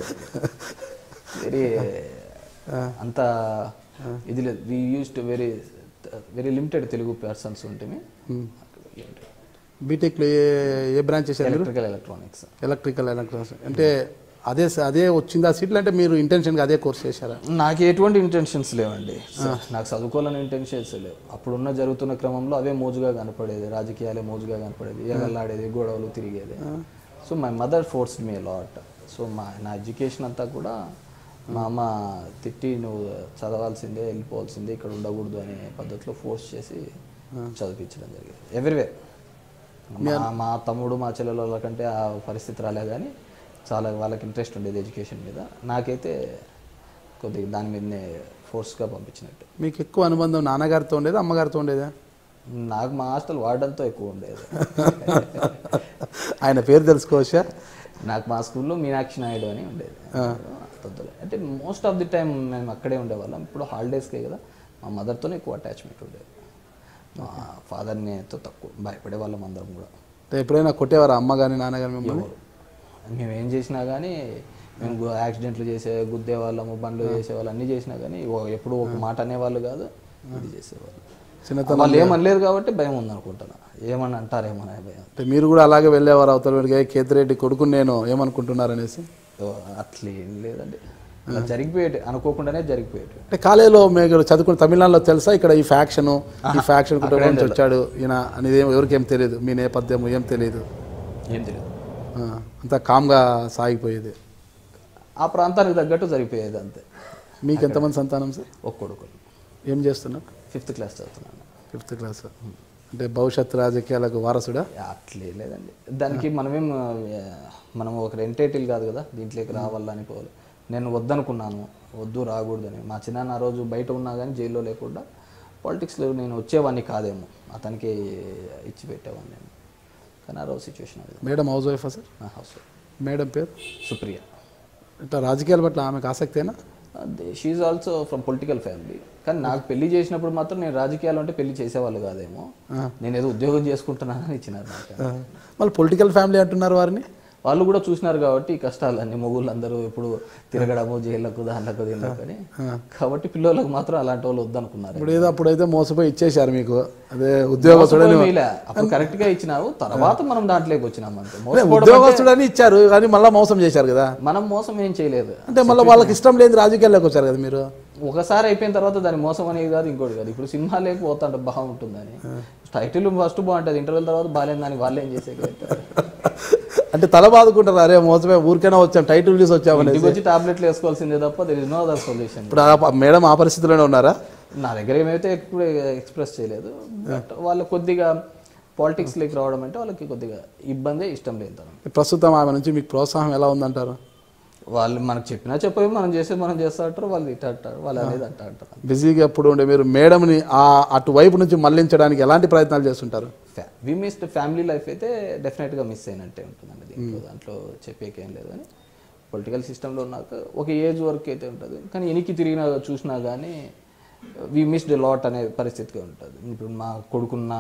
వెరీ అంత ఇది లేదు we used to very very limited Telugu persons ఉంటుంది బీటెక్లో ఏ ఏ బ్రాంచ్ చేశారు మీరు ఎలక్ట్రికల్ ఎలక్ట్రానిక్స్ ఎలక్ట్రికల్ ఎలక్ట్రానిక్స్ అంటే అదే అదే వచ్చిందా సీట్లు అంటే మీరు ఇంటెన్షన్గా అదే కోర్స్ చేశారా నాకు ఎటువంటి ఇంటెన్షన్స్ లేవండి నాకు చదువుకోవాలని ఇంటెన్షన్స్ లేవు అప్పుడున్న జరుగుతున్న క్రమంలో అవే మోజుగా కనపడేది రాజకీయాలే మోజుగా కనపడేది ఎగలాడేది గొడవలు తిరిగేది so my mother force me lot so మా నా ఎడ్యుకేషన్ అంతా కూడా మా అమ్మ తిట్టి నువ్వు చదవాల్సిందే వెళ్ళిపోవాల్సిందే ఇక్కడ ఉండకూడదు అనే పద్ధతిలో ఫోర్స్ చేసి చదివించడం జరిగింది ఎవ్రీవేర్ మా మా తమ్ముడు మా చెల్లెల వాళ్ళకంటే ఆ పరిస్థితి రాలే కానీ చాలా వాళ్ళకి ఇంట్రెస్ట్ ఉండేది ఎడ్యుకేషన్ మీద నాకైతే కొద్దిగా దాని మీదనే ఫోర్స్గా పంపించినట్టు మీకు ఎక్కువ అనుబంధం నాన్నగారితో ఉండేదా అమ్మగారితో ఉండేదా నాకు మా హాస్టల్ వార్డన్తో ఎక్కువ ఉండేది ఆయన పేరు తెలుసుకోవచ్చా నాకు మా స్కూల్లో మీనాక్షి నాయుడు అని ఉండేది అంతొద్దులే. అంటే మోస్ట్ ఆఫ్ ది టైం మేము అక్కడే ఉండేవాళ్ళం ఇప్పుడు హాలిడేస్కే కదా మా మదర్తోనే ఎక్కువ అటాచ్మెంట్ ఉండేది మా ఫాదర్ని ఎంతో తక్కువ భయపడే వాళ్ళం అందరం కూడా అంటే ఎప్పుడైనా కొట్టేవారా అమ్మ కానీ నాన్నగారు మిమ్మల్ని మేము ఏం చేసినా కానీ మేము గు- యాక్సిడెంట్లు చేసే గుద్దే వాళ్ళము బండ్లు చేసేవాళ్ళు అన్నీ చేసినా కానీ ఓ- ఎప్పుడు ఒక మాట అనేవాళ్ళు కాదు ఇది చేసేవాళ్ళు చిన్నతనం వాళ్ళు ఏమనలేదు కాబట్టి భయం ఉందనుకుంటున్నా ఏమని అంటారేమో అనే భయం అంటే మీరు కూడా అలాగే వెళ్ళేవారు అవతల వీడికి కేతిరెడ్డి కొడుకుని నేను ఏమనుకుంటున్నారు అనేసి ఓ, అట్లా ఏం లేదండి అలా జరిగిపోయేటి అనుకోకుండానే జరిగిపోయేటి అంటే కాలేజీలో మీరు చదువుకుని తమిళనాడులో తెలుసా ఇక్కడ ఈ ఫ్యాక్షన్ ఈ ఫ్యాక్షన్ కుటుంబం నుంచి వచ్చాడు ఈయన అనేది ఏం- ఎవరికేం తెలియదు మీ నేపథ్యం ఏం తెలియదు ఏం తెలియదు ఆ, అంతా కామ్గా సాగిపోయేది ఆ ప్రాంతానికి తగ్గట్టు జరిగిపోయేది అంతే మీకు ఎంతమంది సంతానం సార్ ఒక కొడుకులు ఏం చేస్తున్నారు ఫిఫ్త్ క్లాస్ చదువుతున్నాను ఫిఫ్త్ క్లాస్ అంటే భవిష్యత్ రాజకీయాలకు వారసుడా అట్లే లేదండి దానికి మనమేం ఆ, మనం ఒక రెంటేటిల్ కాదు కదా దీంట్లోకి రావాలని పోవాలి నేను వద్దనుకున్నాను వద్దు రాకూడదని మా చిన్నాన్న ఆ రోజు బయట ఉన్నా కానీ జైల్లో లేకుండా పాలిటిక్స్లో నేను వచ్చేవాడిని కాదేమో అతనికి ఇచ్చి పెట్టేవాడిని నేను కానీ ఆ రోజు సిచ్యువేషన్ అది మేడం హౌస్ వైఫా సార్ నా హౌస్ మేడం పేరు సుప్రియ ఇట్లా రాజకీయాల పట్ల ఆమెకు ఆసక్తేనా she also from political family కానీ నాకు పెళ్లి చేసినప్పుడు మాత్రం నేను రాజకీయాలు అంటే పెళ్లి చేసేవాళ్ళు కాదేమో నేను ఏదో ఉద్యోగం చేసుకుంటున్నానని ఇచ్చినారు నాకు ఆ, మళ్ళీ పొలిటికల్ ఫ్యామిలీ అంటున్నారు వారిని వాళ్ళు కూడా చూసినారు కాబట్టి ఈ కష్టాలన్నీ మొగుళ్ళందరూ ఇప్పుడు తిరగడము జైళ్ళకు దానిలకు దీనిలకు అని కాబట్టి పిల్లలకు మాత్రం అలాంటి వాళ్ళు వద్దనుకున్నారు ఇప్పుడు ఏదో అప్పుడైతే మోసపోయి ఇచ్చేశారు మీకు అదే ఉద్యోగస్తుడని మోసపోయిలే. అప్పుడు కరెక్ట్ గా ఇచ్చినావు తర్వాత మనం దాంట్లోకి వచ్చినాం అంతే అదే మోసపోవడం ఉద్యోగస్తుడని ఇచ్చారు కానీ మళ్ళీ మోసం చేశారు కదా మనం మోసం ఏం చేయలేదు అంటే మళ్ళీ వాళ్ళకి ఇష్టం లేని రాజకీయాల్లోకి వచ్చారు కదా మీరు ఒకసారి అయిపోయిన తర్వాత దాని మోసం అనేది కాదు ఇంకోటి కాదు ఇప్పుడు సినిమా లేకపోతుంటే బాగుంటుందని టైటిల్ ఫస్ట్ బాగుంటుంది ఇంటర్వెల్ తర్వాత బాగాలేదు దానికి వాళ్ళు ఏం చేసే అంటే తల బాదుకుంటారు అరే మోసమే ఊరికైనా వచ్చాం టైటిల్ చూసి వచ్చామని ఇంటికి వచ్చి టాబ్లెట్లు వేసుకోవాల్సిందే తప్ప there is no other solution ఇప్పుడు ఆ మేడం ఆ పరిస్థితిలోనే ఉన్నారా నా దగ్గర ఏమైతే ఎక్కువ ఎక్స్ప్రెస్ చేయలేదు బట్ వాళ్ళు కొద్దిగా పాలిటిక్స్లోకి రావడం అంటే వాళ్ళకి కొద్దిగా ఇబ్బంది ఇష్టం లేదు తనం. ప్రస్తుతం ఆమె నుంచి మీకు ప్రోత్సాహం ఎలా ఉందంటారు వాళ్ళు మనకు చెప్పినా చెప్పేవి మనం చేసేది మనం చేస్తా అంటారు వాళ్ళు ఇట్లా అంటారు వాళ్ళు అనేది అంట అంటారు బిజీగా ఎప్పుడు ఉండే మీరు మేడంని ఆ అటువైపు నుంచి మళ్లించడానికి ఎలాంటి ప్రయత్నాలు చేస్తుంటారు వి మిస్డ్ ఫ్యామిలీ లైఫ్ అయితే డెఫినెట్గా మిస్ అయినట్టే ఉంటుందండి దీంట్లో దాంట్లో చెప్పేకేం లేదు అని పొలిటికల్ సిస్టంలో ఉన్నాక ఒక ఏజ్ వరకు అయితే ఉంటుంది కానీ ఎనికి తిరిగినా చూసినా కానీ వి మిస్డ్ లాట్ అనే పరిస్థితిగా ఉంటుంది ఇప్పుడు మా కొడుకున్న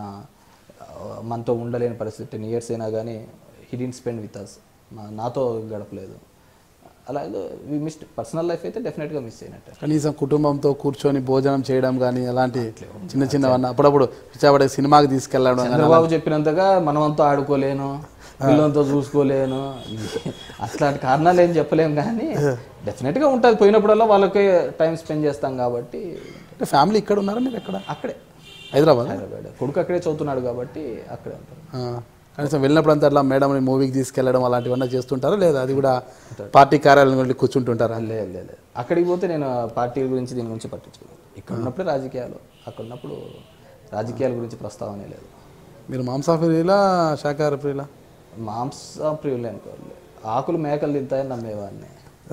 ఆ, మనతో ఉండలేని పరిస్థితి టెన్ ఇయర్స్ అయినా కానీ he didn't spend with us మా నాతో గడపలేదు అలాగే వి మిస్డ్ పర్సనల్ లైఫ్ అయితే డెఫినెట్గా మిస్ అయినట్టే కనీసం కుటుంబంతో కూర్చొని భోజనం చేయడం కానీ అలాంటి చిన్న చిన్నవన్నీ అప్పుడప్పుడు పిచ్చాపడే సినిమాకి తీసుకెళ్ళడం కానీ చంద్రబాబు చెప్పినంతగా మనమంతా ఆడుకోలేను పిల్లలతో చూసుకోలేను ఇది అట్లాంటి కారణాలు ఏం చెప్పలేం కానీ డెఫినెట్గా ఉంటుంది పోయినప్పుడల్లా వాళ్ళకి టైం స్పెండ్ చేస్తాం కాబట్టి అంటే ఫ్యామిలీ ఇక్కడ ఉన్నారా మీరు ఎక్కడ అక్కడే హైదరాబాద్ హైదరాబాద్ కొడుకు అక్కడే చదువుతున్నాడు కాబట్టి అక్కడే ఉంటారు ఆ, కనీసం వెళ్ళినప్పుడు అంతా అట్లా మేడంని మూవీకి తీసుకెళ్ళడం అలాంటివన్నీ చేస్తుంటారా లేదా అది కూడా పార్టీ కార్యాలయం వెళ్ళి కూర్చుంటుంటారా లేదు లేదు లేదు. అక్కడికి పోతే నేను పార్టీ గురించి దీని గురించి పట్టించుకోలేదు ఇక్కడ ఉన్నప్పుడే రాజకీయాలు అక్కడ ఉన్నప్పుడు రాజకీయాల గురించి ప్రస్తావనే లేదు మీరు మాంసాహారీలా శాకాహార ప్రియులా మాంస ప్రియులే అనుకోవాలి ఆకులు మేకలు తింటాయని నమ్మేవాడిని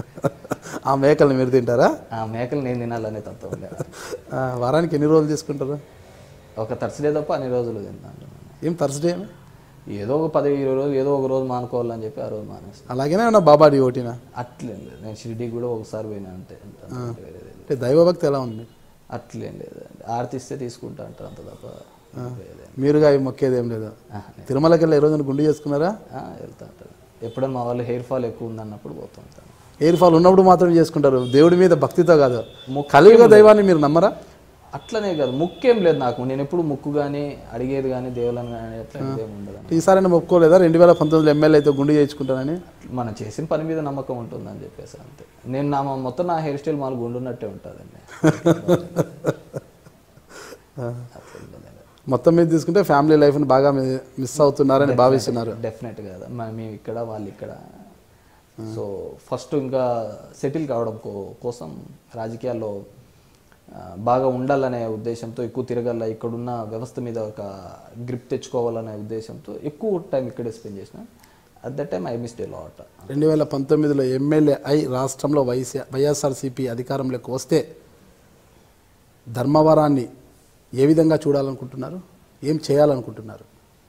ఆ మేకల్ని మీరు తింటారా ఆ మేకలు నేను తినాలనే తత్వం ఉండేది ఆ, వారానికి ఎన్ని రోజులు తీసుకుంటారు ఒక థర్స్డే తప్ప అన్ని రోజులు తింటాను ఏం థర్స్డే ఏమి ఏదో ఒక పది ఇరవై రోజులు ఏదో ఒక రోజు మానుకోవాలని చెప్పి ఆ రోజు మానేస్తాను అలాగనే ఉన్న బాబా డివోటీనా అట్లేం లేదు నేను షిరిడీకి కూడా ఒకసారి పోయినా అంతే అంత వేరేది ఏం లేదు. అంటే దైవభక్తి ఎలా ఉంది అట్లేం లేదు ఆర్తిస్తే తీసుకుంటా అంటారు అంత తప్ప వేరేది ఏం- మీరుగా అవి మొక్కేది ఏం లేదు ఆ, తిరుమలకి వెళ్ళి ఈ రోజున గుండు చేసుకున్నారా ఆ, వెళ్తా ఉంటాను ఎప్పుడైనా మా వాళ్ళు హెయిర్ ఫాల్ ఎక్కువ ఉందన్నప్పుడు పోతుంటాను ఎయిర్ ఫాల్ ఉన్నప్పుడు మాత్రం చేసుకుంటారు దేవుడి మీద భక్తితో కాదు కలియుగ దైవాన్ని మీరు నమ్మరా అట్లనే కాదు ముక్కేం లేదు నాకు నేను ఎప్పుడు ముక్కు కానీ అడిగేది కానీ దేవులను కానీ అట్లా ఏం ఉండదు ఈసారి ఒప్పుకోలేదా రెండు వేల పంతొమ్మిదిలో ఎమ్మెల్యే అయితే గుండు చేయించుకుంటానని మనం చేసిన పని మీద నమ్మకం ఉంటుందని చెప్పేసి అంతే నేను నా మొత్తం నా హెయిర్ స్టైల్ మాకు గుండున్నట్టే ఉంటుందండి అట్లా ఇబ్బంది లేదు. మొత్తం మీద తీసుకుంటే ఫ్యామిలీ లైఫ్ని బాగా మీ- మిస్ అవుతున్నారని భావిస్తున్నారు డెఫినెట్ కదా మ- మేము ఇక్కడ వాళ్ళు ఇక్కడ సో ఫస్ట్ ఇంకా సెటిల్ కావడం కో- కోసం రాజకీయాల్లో ఆ, బాగా ఉండాలనే ఉద్దేశంతో ఎక్కువ తిరగల ఇక్కడున్న వ్యవస్థ మీద ఒక గ్రిప్ తెచ్చుకోవాలనే ఉద్దేశంతో ఎక్కువ టైం ఇక్కడే స్పెండ్ చేసిన at that time I missed a lot రెండు వేల పంతొమ్మిదిలో ఎమ్మెల్యే అయి రాష్ట్రంలో వైసీ వైఎస్ఆర్సీపీ అధికారంలోకి వస్తే ధర్మవరాన్ని ఏ విధంగా చూడాలనుకుంటున్నారు ఏం చేయాలనుకుంటున్నారు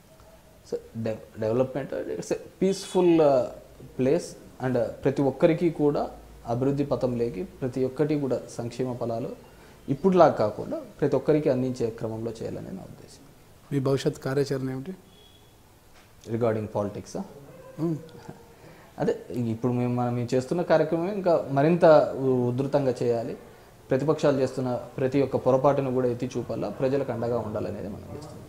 సో డె development it's peaceful place and ప్రతి ఒక్కరికి కూడా అభివృద్ధి పథంలోకి ప్రతి ఒక్కటి కూడా సంక్షేమ ఫలాలు ఇప్పుడులా కాకుండా ప్రతి ఒక్కరికి అందించే క్రమంలో చేయాలని నా ఉద్దేశం మీ భవిష్యత్ కార్యాచరణ ఏమిటి రిగార్డింగ్ పాలిటిక్స్ ఉమ్. అదే ఇప్పుడు మేము మనం మేము చేస్తున్న కార్యక్రమం ఇంకా మరింత ఉ- ఉధృతంగా చేయాలి ప్రతిపక్షాలు చేస్తున్న ప్రతి ఒక్క పొరపాటును కూడా ఎత్తి చూపాలా ప్రజలకు అండగా ఉండాలనేది మనం చేస్తున్నాం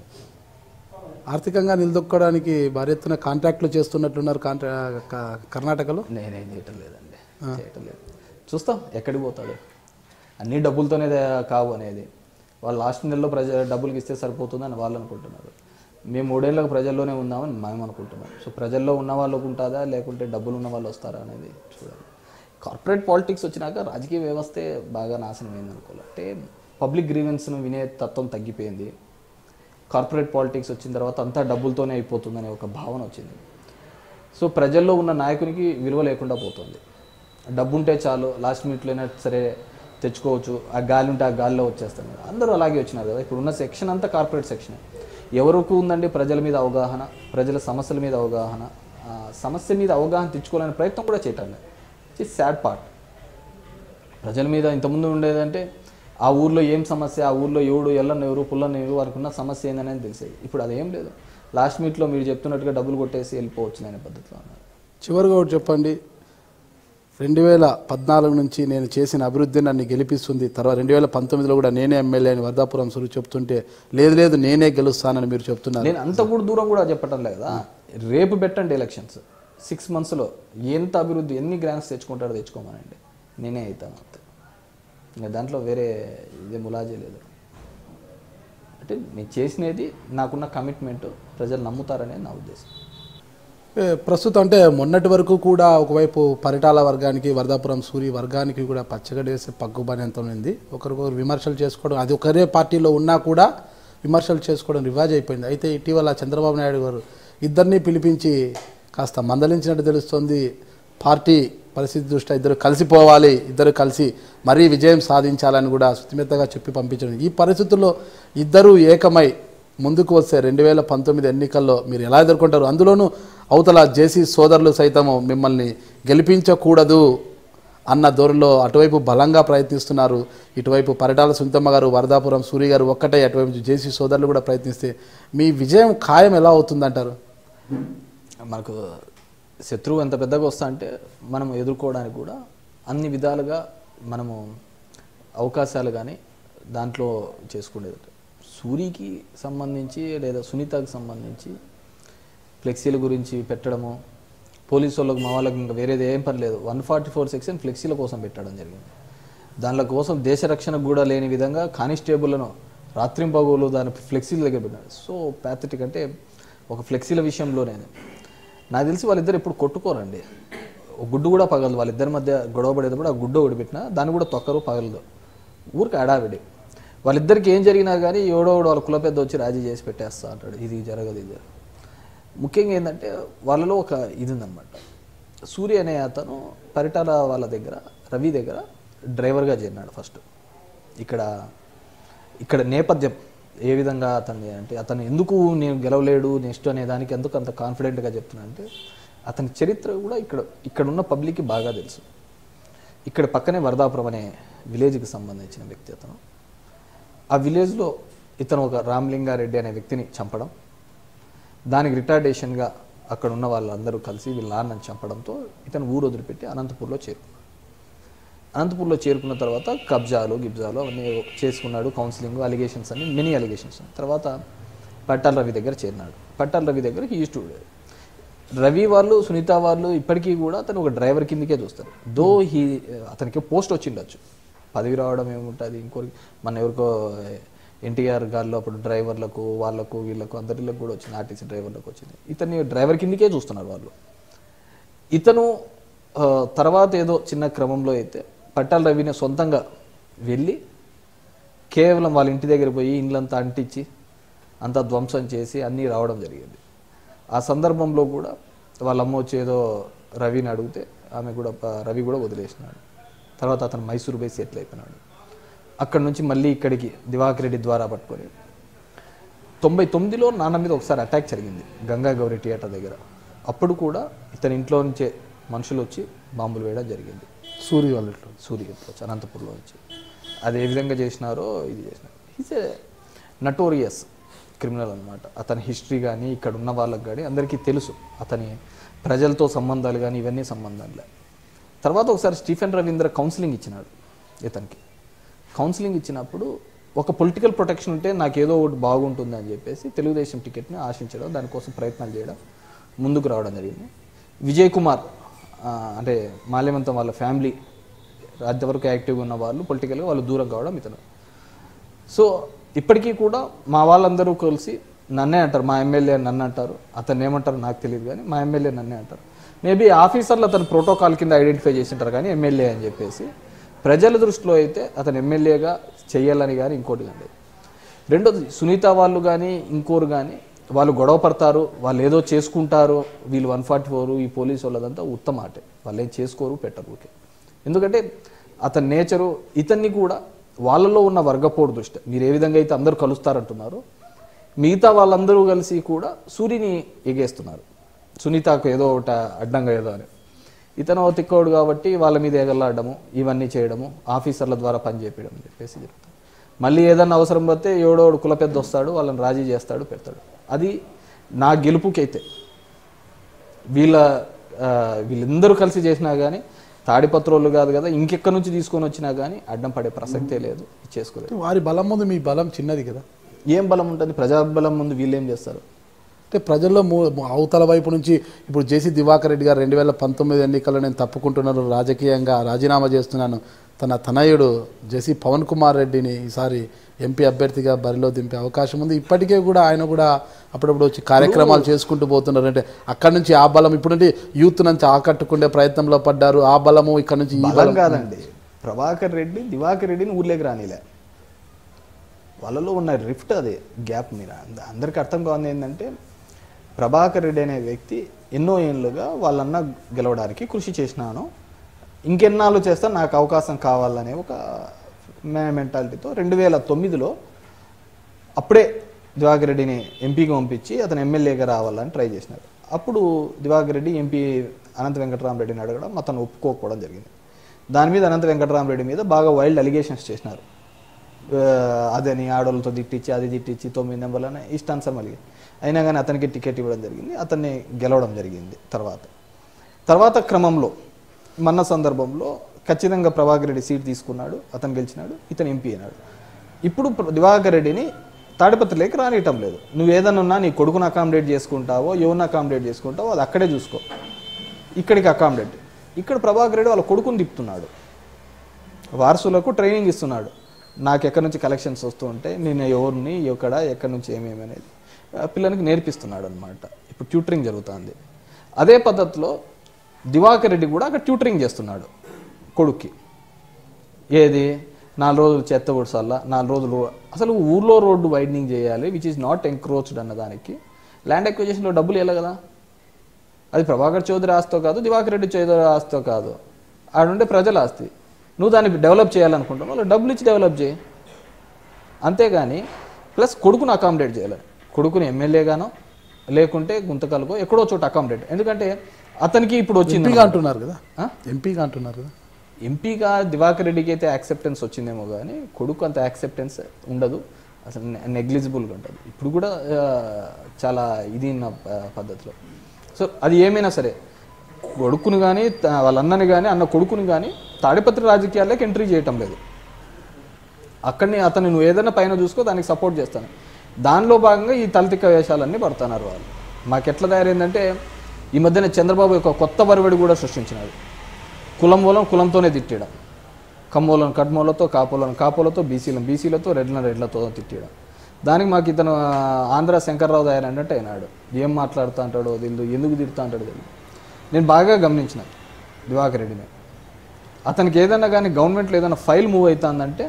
ఆర్థికంగా నిలదొక్కడానికి భారీ ఎత్తున కాంట్రాక్ట్లు చేస్తున్నట్లున్నారు కాంట్రా క- కర్ణాటకలో నేనేం చేయటం లేదండి చేయటం లేదు చూస్తాం ఎక్కడికి పోతాడు అన్ని డబ్బులతోనే దే- కావు అనేది వాళ్ళు లాస్ట్ నెలలో ప్రజ డబ్బులకి ఇస్తే సరిపోతుందని వాళ్ళు అనుకుంటున్నారు మేము మూడేళ్ళకు ప్రజల్లోనే ఉందామని మేము అనుకుంటున్నాం సో ప్రజల్లో ఉన్న వాళ్ళకు ఉంటుందా లేకుంటే డబ్బులు ఉన్న వాళ్ళు వస్తారా అనేది చూడాలి కార్పొరేట్ పాలిటిక్స్ వచ్చినాక రాజకీయ వ్యవస్థే బాగా నాశనం అయింది అనుకోవాలి అంటే పబ్లిక్ గ్రీవెన్స్ను వినే తత్వం తగ్గిపోయింది కార్పొరేట్ పాలిటిక్స్ వచ్చిన తర్వాత అంతా డబ్బులతోనే అయిపోతుందనే ఒక భావన వచ్చింది సో ప్రజల్లో ఉన్న నాయకునికి విలువ లేకుండా పోతుంది డబ్బు ఉంటే చాలు లాస్ట్ మినిట్లో అయినా సరే తెచ్చుకోవచ్చు ఆ గాలి ఉంటే ఆ గాలిలో వచ్చేస్తాను అందరూ అలాగే వచ్చినారు కదా ఇప్పుడు ఉన్న సెక్షన్ అంతా కార్పొరేట్ సెక్షన్ ఎవరికి ఉందండి ప్రజల మీద అవగాహన ప్రజల సమస్యల మీద అవగాహన ఆ సమస్య మీద అవగాహన తెచ్చుకోవాలనే ప్రయత్నం కూడా చేయటం లేదు ఇట్స్ సాడ్ పార్ట్ ప్రజల మీద ఇంతకుముందు ఉండేదంటే ఆ ఊర్లో ఏం సమస్య ఆ ఊర్లో ఎవడు ఎల్లన్న ఎవరు పుల్లన్న ఎవరు వారికి ఉన్న సమస్య ఏందనేది తెలిసేది ఇప్పుడు అదేం లేదు లాస్ట్ మీట్లో మీరు చెప్తున్నట్టుగా డబ్బులు కొట్టేసి వెళ్ళిపోవచ్చు అనే పద్ధతిలో ఉన్నారు చివరిగా ఒకటి చెప్పండి రెండు వేల పద్నాలుగు నుంచి నేను చేసిన అభివృద్ధి నన్ను గెలిపిస్తుంది తర్వాత రెండు వేల పంతొమ్మిదిలో కూడా నేనే ఎమ్మెల్యే అని వర్ధాపురం సురు చెప్తుంటే లేదు లేదు నేనే గెలుస్తానని మీరు చెప్తున్నారు నేను అంత కూడా దూరం కూడా చెప్పటం లేదు కదా రేపు పెట్టండి ఎలక్షన్స్ సిక్స్ మంత్స్లో ఎంత అభివృద్ధి ఎన్ని గ్రాంట్స్ తెచ్చుకుంటారో తెచ్చుకోమనండి నేనే అవుతాను అంతే ఇంకా దాంట్లో వేరే ఇదే ములాజీ లేదు అంటే నేను చేసినది నాకున్న కమిట్మెంట్ ప్రజలు నమ్ముతారనేది నా ఉద్దేశం ఏ, ప్రస్తుతం అంటే మొన్నటి వరకు కూడా ఒకవైపు పరిటాల వర్గానికి వరదాపురం సూరి వర్గానికి కూడా పచ్చగడ్డ వేసే పగ్గుబాని ఎంత ఉంది ఒకరికొకరు విమర్శలు చేసుకోవడం అది ఒకరే పార్టీలో ఉన్నా కూడా విమర్శలు చేసుకోవడం రివాజ్ అయిపోయింది అయితే ఇటీవల చంద్రబాబు నాయుడు గారు ఇద్దరిని పిలిపించి కాస్త మందలించినట్టు తెలుస్తోంది పార్టీ పరిస్థితి దృష్ట్యా ఇద్దరు కలిసిపోవాలి ఇద్దరు కలిసి మరీ విజయం సాధించాలని కూడా శుతిమెత్తగా చెప్పి పంపించడం ఈ పరిస్థితుల్లో ఇద్దరూ ఏకమై ముందుకు వస్తే రెండు వేల పంతొమ్మిది ఎన్నికల్లో మీరు ఎలా ఎదుర్కొంటారు అందులోనూ అవతల జేసీ సోదరులు సైతము మిమ్మల్ని గెలిపించకూడదు అన్న ధోరణిలో అటువైపు బలంగా ప్రయత్నిస్తున్నారు ఇటువైపు పరిటాల సుంతమ్మ గారు వరదాపురం సూరి గారు ఒక్కటే అటువైపు జేసీ సోదరులు కూడా ప్రయత్నిస్తే మీ విజయం ఖాయం ఎలా అవుతుందంటారు మనకు శత్రువు ఎంత పెద్దగా వస్తా అంటే మనం ఎదుర్కోవడానికి కూడా అన్ని విధాలుగా మనము అవకాశాలు కానీ దాంట్లో చేసుకునేది సూరికి సంబంధించి లేదా సునీతకు సంబంధించి ఫ్లెక్సీల గురించి పెట్టడము పోలీసు వాళ్ళకి మా వాళ్ళకి ఇంకా వేరేది ఏం పని లేదు వన్ ఫార్టీ ఫోర్ సెక్షన్ ఫ్లెక్సీల కోసం పెట్టడం జరిగింది దానిలో కోసం దేశ రక్షణకు కూడా లేని విధంగా కానిస్టేబుల్లను రాత్రింపగోలు దాని ఫ్లెక్సీల దగ్గర పెట్టారు సో ప్యాథటిక్ అంటే ఒక ఫ్లెక్సీల విషయంలోనే నాకు తెలిసి వాళ్ళిద్దరు ఎప్పుడు కొట్టుకోరండి ఒక గుడ్డు కూడా పగలదు వాళ్ళిద్దరి మధ్య గొడవ పడేటప్పుడు ఆ గుడ్డు ఒకటి పెట్టినా దాన్ని కూడా తొక్కరు పగలదు ఊరికి అడావిడి వాళ్ళిద్దరికి ఏం జరిగినా కానీ ఎవడో ఒకడు వాళ్ళ కుల పెద్ద వచ్చి రాజీ చేసి పెట్టేస్తా అంటాడు ఇది జరగదు ఇది జరగదు. ముఖ్యంగా ఏంటంటే వాళ్ళలో ఒక ఇది ఉందన్నమాట సూర్య అనే అతను పరిటాల వాళ్ళ దగ్గర రవి దగ్గర డ్రైవర్గా చేరినాడు ఫస్ట్ ఇక్కడ ఇక్కడ నేపథ్యం ఏ విధంగా అతన్ని అంటే అతను ఎందుకు నేను గెలవలేడు నెక్స్ట్ అనే దానికి ఎందుకు అంత కాన్ఫిడెంట్గా చెప్తున్నా అంటే అతని చరిత్ర కూడా ఇక్కడ ఇక్కడ ఉన్న పబ్లిక్కి బాగా తెలుసు ఇక్కడ పక్కనే వరదాపురం అనే విలేజ్కి సంబంధించిన వ్యక్తి అతను ఆ విలేజ్లో ఇతను ఒక రామలింగారెడ్డి అనే వ్యక్తిని చంపడం దానికి రిటార్డేషన్గా అక్కడ ఉన్న వాళ్ళందరూ కలిసి వీళ్ళ నాన్నని చంపడంతో ఇతను ఊరు వదిలిపెట్టి అనంతపూర్లో చేరుకున్నాడు అనంతపూర్లో చేరుకున్న తర్వాత కబ్జాలు గిబ్జాలు అవన్నీ చేసుకున్నాడు కౌన్సిలింగ్ అలిగేషన్స్ అన్ని మెనీ అలిగేషన్స్ తర్వాత పట్టాల రవి దగ్గర చేరినాడు పట్టాల రవి దగ్గర హీ టు రవి వాళ్ళు సునీత వాళ్ళు ఇప్పటికీ కూడా అతను ఒక డ్రైవర్ కిందకే చూస్తారు దో హీ అతనికి పోస్ట్ వచ్చిండొచ్చు పదవి రావడం ఏముంటుంది ఇంకోరికి మన ఎవరికో ఎన్టీఆర్ గారిలో అప్పుడు డ్రైవర్లకు వాళ్ళకు వీళ్ళకు అందరిలకు కూడా వచ్చింది ఆర్టీసీ డ్రైవర్లకు వచ్చింది ఇతన్ని డ్రైవర్ కిందకే చూస్తున్నారు వాళ్ళు ఇతను ఆ, తర్వాత ఏదో చిన్న క్రమంలో అయితే పట్టాల రవిని సొంతంగా వెళ్ళి కేవలం వాళ్ళ ఇంటి దగ్గర పోయి ఇండ్లంతా అంటించి అంతా ధ్వంసం చేసి అన్నీ రావడం జరిగింది ఆ సందర్భంలో కూడా వాళ్ళ అమ్మ వచ్చి ఏదో రవిని అడిగితే ఆమె కూడా ప- రవి కూడా వదిలేసినాడు తర్వాత అతను మైసూరు పోయి సెటిల్ అయిపోయినాడు అక్కడ నుంచి మళ్ళీ ఇక్కడికి దివాకర్ రెడ్డి ద్వారా పట్టుకొని తొంభై తొమ్మిదిలో నాన్న మీద ఒకసారి అటాక్ జరిగింది గంగా గౌరి థియేటర్ దగ్గర అప్పుడు కూడా ఇతని ఇంట్లో నుంచే మనుషులు వచ్చి బాంబులు వేయడం జరిగింది సూర్య వాళ్ళ ఇంట్లో సూర్యగిరిలో వచ్చి అనంతపూర్లో వచ్చి అది ఏ విధంగా చేసినారో ఇది చేసినారు ఈజ్ ఏ నటోరియస్ క్రిమినల్ అనమాట అతని హిస్టరీ కానీ ఇక్కడ ఉన్న వాళ్ళకి కానీ అందరికీ తెలుసు అతని ప్రజలతో సంబంధాలు కానీ ఇవన్నీ సంబంధాలే తర్వాత ఒకసారి స్టీఫెన్ రవీంద్ర కౌన్సిలింగ్ ఇచ్చినాడు ఇతనికి కౌన్సిలింగ్ ఇచ్చినప్పుడు ఒక పొలిటికల్ ప్రొటెక్షన్ ఉంటే నాకు ఏదో ఒకటి బాగుంటుంది అని చెప్పేసి తెలుగుదేశం టికెట్ని ఆశించడం దానికోసం ప్రయత్నాలు చేయడం ముందుకు రావడం జరిగింది విజయ్ కుమార్ ఆ, అంటే మాల్యవంతం వాళ్ళ ఫ్యామిలీ అంతవరకు యాక్టివ్గా ఉన్న వాళ్ళు పొలిటికల్గా వాళ్ళు దూరం కావడం ఇతను సో ఇప్పటికీ కూడా మా వాళ్ళందరూ కలిసి నన్నే అంటారు మా ఎమ్మెల్యే నన్ను అంటారు అతను ఏమంటారు నాకు తెలియదు కానీ మా ఎమ్మెల్యే నన్నే అంటారు మేబీ ఆఫీసర్లు అతను ప్రోటోకాల్ కింద ఐడెంటిఫై చేసి ఉంటారు కానీ ఎమ్మెల్యే అని చెప్పేసి ప్రజల దృష్టిలో అయితే అతను ఎమ్మెల్యేగా చేయాలని కానీ ఇంకోటి కానీ లేదు. రెండోది సునీత వాళ్ళు కానీ ఇంకోరు కానీ వాళ్ళు గొడవ పడతారు వాళ్ళు ఏదో చేసుకుంటారు వీళ్ళు వన్ ఫార్టీ ఫోర్ ఈ పోలీసు వాళ్ళదంతా ఉత్తమ ఆటే వాళ్ళు ఏం చేసుకోరు పెట్టరు ఊరికే ఎందుకంటే అతని నేచరు ఇతన్ని కూడా వాళ్ళలో ఉన్న వర్గపోడు దృష్టి మీరు ఏ విధంగా అయితే అందరూ కలుస్తారంటున్నారో మిగతా వాళ్ళందరూ కలిసి కూడా సూర్యుని ఎగేస్తున్నారు సునీతకు ఏదో ఒకటి అడ్డంగా ఏదో అని ఇతను ఓ తిక్కోడు కాబట్టి వాళ్ళ మీద ఎగలాడము ఇవన్నీ చేయడము ఆఫీసర్ల ద్వారా పని చేపించడం అని చెప్పేసి జరుగుతుంది మళ్ళీ ఏదన్నా అవసరం పడితే ఎవడోడు కుల పెద్ద వస్తాడు వాళ్ళని రాజీ చేస్తాడు పెడతాడు అది నా గెలుపుకైతే వీళ్ళ ఆ, వీళ్ళందరూ కలిసి చేసినా కానీ తాడిపత్రోళ్ళు కాదు కదా ఇంకెక్కడి నుంచి తీసుకొని వచ్చినా కానీ అడ్డం పడే ప్రసక్తే లేదు చేసుకోలేదు వారి బలం ముందు మీ బలం చిన్నది కదా ఏం బలం ఉంటుంది ప్రజాబలం ముందు వీళ్ళు ఏం చేస్తారు అంటే ప్రజల్లో మూ- అవతల వైపు నుంచి ఇప్పుడు జేసీ దివాకర్ రెడ్డి గారు రెండు వేల పంతొమ్మిది ఎన్నికల్లో నేను తప్పుకుంటున్నాను రాజకీయంగా రాజీనామా చేస్తున్నాను తన తనయుడు జేసీ పవన్ కుమార్ రెడ్డిని ఈసారి ఎంపీ అభ్యర్థిగా బరిలో దింపే అవకాశం ఉంది ఇప్పటికే కూడా ఆయన కూడా అప్పుడప్పుడు వచ్చి కార్యక్రమాలు చేసుకుంటూ పోతున్నారు అంటే అక్కడి నుంచి ఆ బలం ఇప్పుడంటే యూత్ నుంచి ఆకట్టుకునే ప్రయత్నంలో పడ్డారు ఆ బలము ఇక్కడ నుంచి ఈ బలం బలం కాదండి ప్రభాకర్ రెడ్డి దివాకర్ రెడ్డిని ఊర్లోకి రానిలే వాళ్ళలో ఉన్న రిఫ్ట్ అది గ్యాప్ మీద అంద- అందరికీ అర్థం కావాలి ఏంటంటే ప్రభాకర్ రెడ్డి అనే వ్యక్తి ఎన్నో ఏళ్ళుగా వాళ్ళన్న గెలవడానికి కృషి చేసినాను ఇంకెన్నాళ్ళు చేస్తా నాకు అవకాశం కావాలనే ఒక మెంటాలిటీతో రెండు వేల తొమ్మిదిలో అప్పుడే దివాకర్ రెడ్డిని ఎంపీకి పంపించి అతను ఎమ్మెల్యేగా రావాలని ట్రై చేసినాడు అప్పుడు దివాకర్ రెడ్డి ఎంపీ అనంత వెంకటరామరెడ్డిని అడగడం అతను ఒప్పుకోకపోవడం జరిగింది దాని మీద అనంత వెంకటరామరెడ్డి మీద బాగా వైల్డ్ అలిగేషన్స్ చేసినారు ఆ, అదని ఆడోళ్ళతో తిట్టించి అది తిట్టించి తొమ్మిది నెంబర్లని ఇష్టానుసారం అలిగి అయినా కానీ అతనికి టికెట్ ఇవ్వడం జరిగింది అతన్ని గెలవడం జరిగింది తర్వాత తర్వాత క్రమంలో మొన్న సందర్భంలో ఖచ్చితంగా ప్రభాకర్ రెడ్డి సీట్ తీసుకున్నాడు అతను గెలిచినాడు ఇతను ఎంపీ అయినాడు ఇప్పుడు ప్ర- దివాకర్ రెడ్డిని తాడిపత్రిలోకి రానియటం లేదు నువ్వు ఏదన్నా ఉన్నా నీ కొడుకును అకామిడేట్ చేసుకుంటావో ఎవరిని అకామిడేట్ చేసుకుంటావో అది అక్కడే చూసుకో ఇక్కడికి అకామిడేట్ ఇక్కడ ప్రభాకర్ రెడ్డి వాళ్ళ కొడుకుని తిప్పుతున్నాడు వారసులకు ట్రైనింగ్ ఇస్తున్నాడు నాకు ఎక్కడి నుంచి కలెక్షన్స్ వస్తూ ఉంటే నేను ఎవరిని ఎక్కడ ఎక్కడి నుంచి ఏమేమి అనేది ఆ పిల్లనికి నేర్పిస్తున్నాడు అనమాట ఇప్పుడు ట్యూటరింగ్ జరుగుతుంది అదే పద్ధతిలో దివాకర్ రెడ్డి కూడా అక్కడ ట్యూటరింగ్ చేస్తున్నాడు కొడుక్కి ఏది నాలుగు రోజులు చెత్త ఉడసాల నాలుగు రోజులు అసలు ఊర్లో రోడ్డు వైడనింగ్ చేయాలి విచ్ ఈస్ నాట్ ఎంక్రోచ్డ్ అన్న దానికి ల్యాండ్ ఎక్విజేషన్లో డబ్బులు ఇవ్వాలి కదా అది ప్రభాకర్ చౌదరి ఆస్తో కాదు దివాకర్ రెడ్డి చౌదరి ఆస్తో కాదు ఆడుండే ప్రజల ఆస్తి నువ్వు దాన్ని డెవలప్ చేయాలనుకుంటున్నావు వాళ్ళు డబ్బులు ఇచ్చి డెవలప్ చేయి అంతేగాని ప్లస్ కొడుకును అకామిడేట్ చేయాలి కొడుకుని ఎమ్మెల్యేగానో లేకుంటే గుంతకలుగో ఎక్కడో చోట అకామిడేట్ ఎందుకంటే అతనికి ఇప్పుడు వచ్చింది ఎంపీగా అంటున్నారు కదా ఆ? ఎంపీగా అంటున్నారు కదా ఎంపీగా దివాకర్ రెడ్డికి అయితే యాక్సెప్టెన్స్ వచ్చిందేమో కానీ కొడుకు అంత యాక్సెప్టెన్స్ ఉండదు అసలు నెగ్లిజిబుల్గా ఉంటుంది ఇప్పుడు కూడా ఆ, చాలా ఇది ఉన్న ఆ, పద్ధతిలో సో అది ఏమైనా సరే కొడుకుని కానీ వాళ్ళ అన్నని కానీ అన్న కొడుకుని కానీ తాడిపత్రి రాజకీయాల్లోకి ఎంట్రీ చేయటం లేదు అక్కడిని అతను నువ్వు ఏదైనా పైన చూసుకో దానికి సపోర్ట్ చేస్తాను దానిలో భాగంగా ఈ తలతిక్క వేషాలన్నీ పడుతున్నారు వాళ్ళు మాకు ఎట్లా తయారైందంటే ఈ మధ్యన చంద్రబాబు యొక్క కొత్త వరవడి కూడా సృష్టించినాడు కులం మూలం కులంతోనే తిట్టేయడం కమ్మోలను కడ్మోలతో కాపోలను కాపోలతో బీసీలను బీసీలతో రెడ్లను రెడ్లతో తిట్టేయడం దానికి మాకు ఇతను ఆ, ఆంధ్ర శంకర్రావు తయారు అన్నట్టు అయినాడు ఏం మాట్లాడుతూ అంటాడో తెలియదు ఎందుకు తిడుతూ అంటాడో తెలియదు నేను బాగా గమనించిన దివాకర్ రెడ్డిని అతనికి ఏదైనా కానీ గవర్నమెంట్లో ఏదైనా ఫైల్ మూవ్ అవుతుందంటే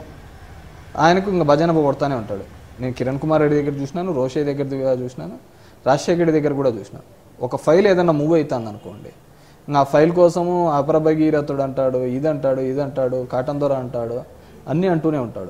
ఆయనకు ఇంకా భజన కొడతానే ఉంటాడు నేను కిరణ్ కుమార్ రెడ్డి దగ్గర చూసినాను రోషయ్య దగ్గర ది- చూసినాను రాజశేఖర్ రెడ్డి దగ్గర కూడా చూసినాను ఒక ఫైల్ ఏదైనా మూవ్ అవుతుంది అనుకోండి ఇంకా ఆ ఫైల్ కోసము అపర భగీరథుడు అంటాడు ఇది అంటాడు ఇది అంటాడు కాటన్ దొర అంటాడు అన్నీ అంటూనే ఉంటాడు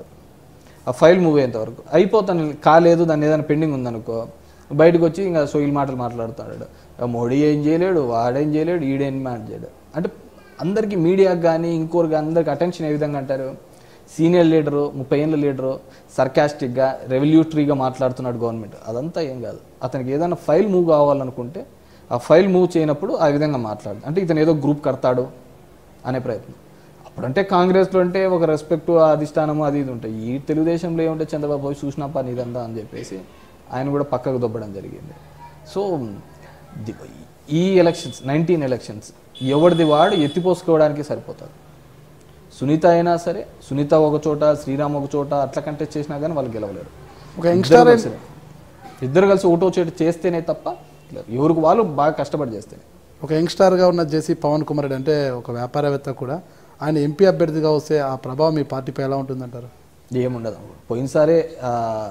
ఆ ఫైల్ మూవ్ అయ్యేంత వరకు అయిపోతాను కాలేదు దాన్ని ఏదైనా పెండింగ్ ఉందనుకో బయటకు వచ్చి ఇంకా సోయిల్ మాటలు మాట్లాడుతాడు ఆ మోడీ ఏం చేయలేడు వాడేం చేయలేడు ఈడేం మాట చేయడు అంటే అందరికీ మీడియాకి కానీ ఇంకోరికి అందరికి అటెన్షన్ ఏ విధంగా అంటారు సీనియర్ లీడరు ముప్పై ఏళ్ళ లీడరు సర్కాస్టిక్గా రెవల్యూటరీగా మాట్లాడుతున్నాడు గవర్నమెంట్ అదంతా ఏం కాదు అతనికి ఏదైనా ఫైల్ మూవ్ కావాలనుకుంటే ఆ ఫైల్ మూవ్ చేయనప్పుడు ఆ విధంగా మాట్లాడు అంటే ఇతను ఏదో గ్రూప్ కడతాడు అనే ప్రయత్నం అప్పుడంటే కాంగ్రెస్లో అంటే ఒక రెస్పెక్ట్ అధిష్టానము అది ఇది ఉంటాయి ఈ తెలుగుదేశంలో ఏముంటే చంద్రబాబు పోయి చూసినా పని ఇదంతా అని చెప్పేసి ఆయన కూడా పక్కకు దొబ్బడం జరిగింది సో ది- ఈ ఎలక్షన్స్ నైన్టీన్ ఎలక్షన్స్ ఎవరిది వాడు ఎత్తిపోసుకోవడానికి సరిపోతారు సునీత అయినా సరే సునీత ఒక చోట శ్రీరామ్ ఒక చోట అట్లా కంటెస్ట్ చేసినా కానీ వాళ్ళు గెలవలేరు ఒక యంగ్స్టర్ ఇద్దరు కలిసి- ఇద్దరు కలిసి ఓటో చోటు చేస్తేనే తప్ప గెలవరు. ఎవరికి వాళ్ళు బాగా కష్టపడి చేస్తేనే ఒక యంగ్స్టర్గా ఉన్న జేసీ పవన్ కుమార్ రెడ్డి అంటే ఒక వ్యాపారవేత్త కూడా ఆయన ఎంపీ అభ్యర్థిగా వస్తే ఆ ప్రభావం మీ పార్టీపై ఎలా ఉంటుందంటారు ఏముండదు పోయినసారే ఆ,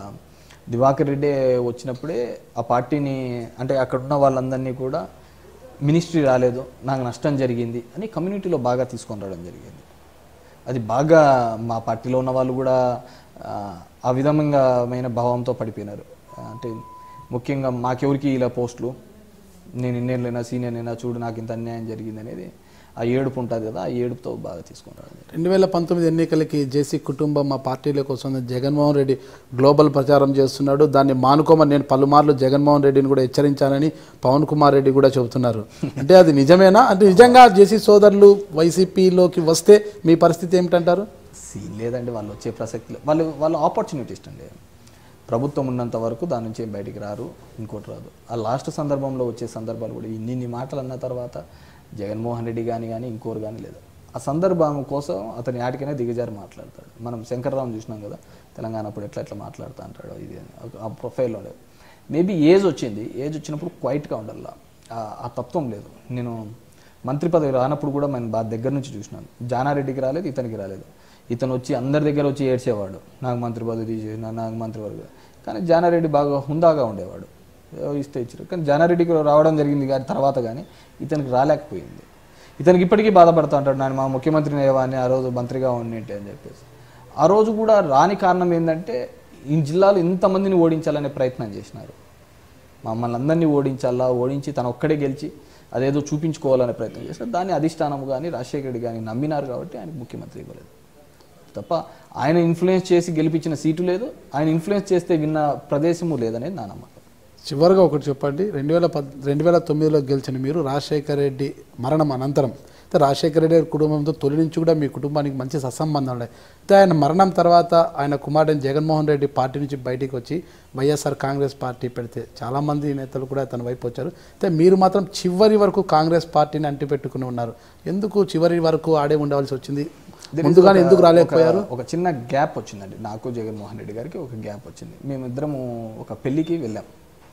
దివాకర్ రెడ్డి వచ్చినప్పుడే ఆ పార్టీని అంటే అక్కడ ఉన్న వాళ్ళందరినీ కూడా మినిస్ట్రీ రాలేదు నాకు నష్టం జరిగింది అని కమ్యూనిటీలో బాగా తీసుకొని రావడం జరిగింది అది బాగా మా పార్టీలో ఉన్న వాళ్ళు కూడా ఆ, ఆ విధమైన భావంతో పడిపోయినారు అంటే ముఖ్యంగా మాకెవరికి ఇలా పోస్టులు నేను ఇన్నేళ్ళైనా సీనియర్నైనా చూడు నాకు ఇంత అన్యాయం జరిగింది అనేది ఆ ఏడుపు ఉంటుంది కదా ఆ ఏడుపుతో బాగా తీసుకొని రావడం జరిగింది. రెండు వేల పంతొమ్మిది ఎన్నికలకి జేసీ కుటుంబం మా పార్టీలోకి వస్తుంది జగన్మోహన్ రెడ్డి గ్లోబల్ ప్రచారం చేస్తున్నాడు దాన్ని మానుకోమని నేను పలుమార్లు జగన్మోహన్ రెడ్డిని కూడా హెచ్చరించానని పవన్ కుమార్ రెడ్డి కూడా చెబుతున్నారు అంటే అది నిజమేనా అంటే నిజంగా జేసీ సోదరులు వైసీపీలోకి వస్తే మీ పరిస్థితి ఏమిటంటారు సీన్ లేదండి వాళ్ళు వచ్చే ప్రసక్తి లేదు. వాళ్ళు వాళ్ళ ఆపర్చునిటీస్ట్ అండి ప్రభుత్వం ఉన్నంత వరకు దాని నుంచి ఏం బయటికి రారు ఇంకోటి రాదు ఆ లాస్ట్ సందర్భంలో వచ్చే సందర్భాలు కూడా ఇన్ని ఇన్ని మాటలు అన్న తర్వాత జగన్మోహన్ రెడ్డి కానీ కానీ ఇంకోరు కానీ లేదు ఆ సందర్భం కోసం అతని ఆటికైనా దిగజారి మాట్లాడతాడు మనం శంకర్రావు చూసినాం కదా తెలంగాణ అప్పుడు ఎట్లా ఎట్లా మాట్లాడుతూ అంటాడు ఇది అని. ఒక- ఆ ప్రొఫైల్లో లేదు మేబీ ఏజ్ వచ్చింది ఏజ్ వచ్చినప్పుడు క్వైట్గా ఉండాల ఆ- ఆ తత్వం లేదు నేను మంత్రి పదవి రానప్పుడు కూడా నేను బాగా దగ్గర నుంచి చూసినాను జానారెడ్డికి రాలేదు ఇతనికి రాలేదు ఇతను వచ్చి అందరి దగ్గర వచ్చి ఏడ్చేవాడు నాకు మంత్రి పదవి తీసేసిన నాకు మంత్రి పదవి కానీ జానారెడ్డి బాగా హుందాగా ఉండేవాడు ఏవో ఇస్తే ఇచ్చారు కానీ జానారెడ్డికి రావడం జరిగింది కానీ తర్వాత కానీ ఇతనికి రాలేకపోయింది ఇతనికి ఇప్పటికీ బాధపడుతూ ఉంటాడు నేను మా ముఖ్యమంత్రిని అయ్యేవాడిని ఆ రోజు మంత్రిగా ఉండింటి అని చెప్పేసి ఆ రోజు కూడా రాని కారణం ఏంటంటే ఈ జిల్లాలో ఇంతమందిని ఓడించాలనే ప్రయత్నం చేసినారు మమ్మల్ని అందరినీ ఓడించాలా ఓడించి తను ఒక్కడే గెలిచి అదేదో చూపించుకోవాలనే ప్రయత్నం చేశారు దాన్ని అధిష్టానం కానీ రాజశేఖర రెడ్డి కానీ నమ్మినారు కాబట్టి ఆయనకు ముఖ్యమంత్రి ఇవ్వలేదు తప్ప ఆయన ఇన్ఫ్లుయెన్స్ చేసి గెలిపించిన సీటు లేదు ఆయన ఇన్ఫ్లుయెన్స్ చేస్తే విన్న ప్రదేశము లేదనేది నా నమ్మకం చివరిగా ఒకటి చెప్పండి రెండు వేల పద్ రెండు వేల తొమ్మిదిలో గెలిచిన మీరు రాజశేఖర రెడ్డి మరణం అనంతరం అయితే రాజశేఖర రెడ్డి గారి కుటుంబంతో తొలి నుంచి కూడా మీ కుటుంబానికి మంచి సత్సంబంధం ఉన్నాయి అయితే ఆయన మరణం తర్వాత ఆయన కుమారుడు జగన్మోహన్ రెడ్డి పార్టీ నుంచి బయటికి వచ్చి వైఎస్ఆర్ కాంగ్రెస్ పార్టీ పెడితే చాలామంది నేతలు కూడా తన వైపు వచ్చారు అయితే మీరు మాత్రం చివరి వరకు కాంగ్రెస్ పార్టీని అంటిపెట్టుకుని ఉన్నారు ఎందుకు చివరి వరకు ఆడే ఉండవలసి వచ్చింది ముందుగానే ఎందుకు రాలేకపోయారు ఒక- ఒక చిన్న గ్యాప్ వచ్చిందండి నాకు జగన్మోహన్ రెడ్డి గారికి ఒక గ్యాప్ వచ్చింది మేమిద్దరము ఒక పెళ్ళికి వెళ్ళాం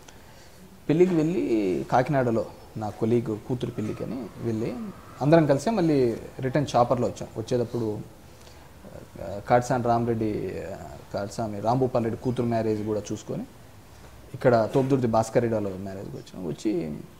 పెళ్ళికి వెళ్ళి కాకినాడలో నా కొలీగ్ కూతురు పెళ్ళికి అని వెళ్ళి అందరం కలిసి మళ్ళీ రిటర్న్ చాపర్లో వచ్చాం వచ్చేటప్పుడు ఆ, కాట్సాని రామరెడ్డి ఆ, కాట్సామి రాంభూపాల్ రెడ్డి కూతురు మ్యారేజ్ కూడా చూసుకొని ఇక్కడ తోపుదుర్తి భాస్కర్ రెడ్డి వాళ్ళ మ్యారేజ్కి వచ్చాం వచ్చి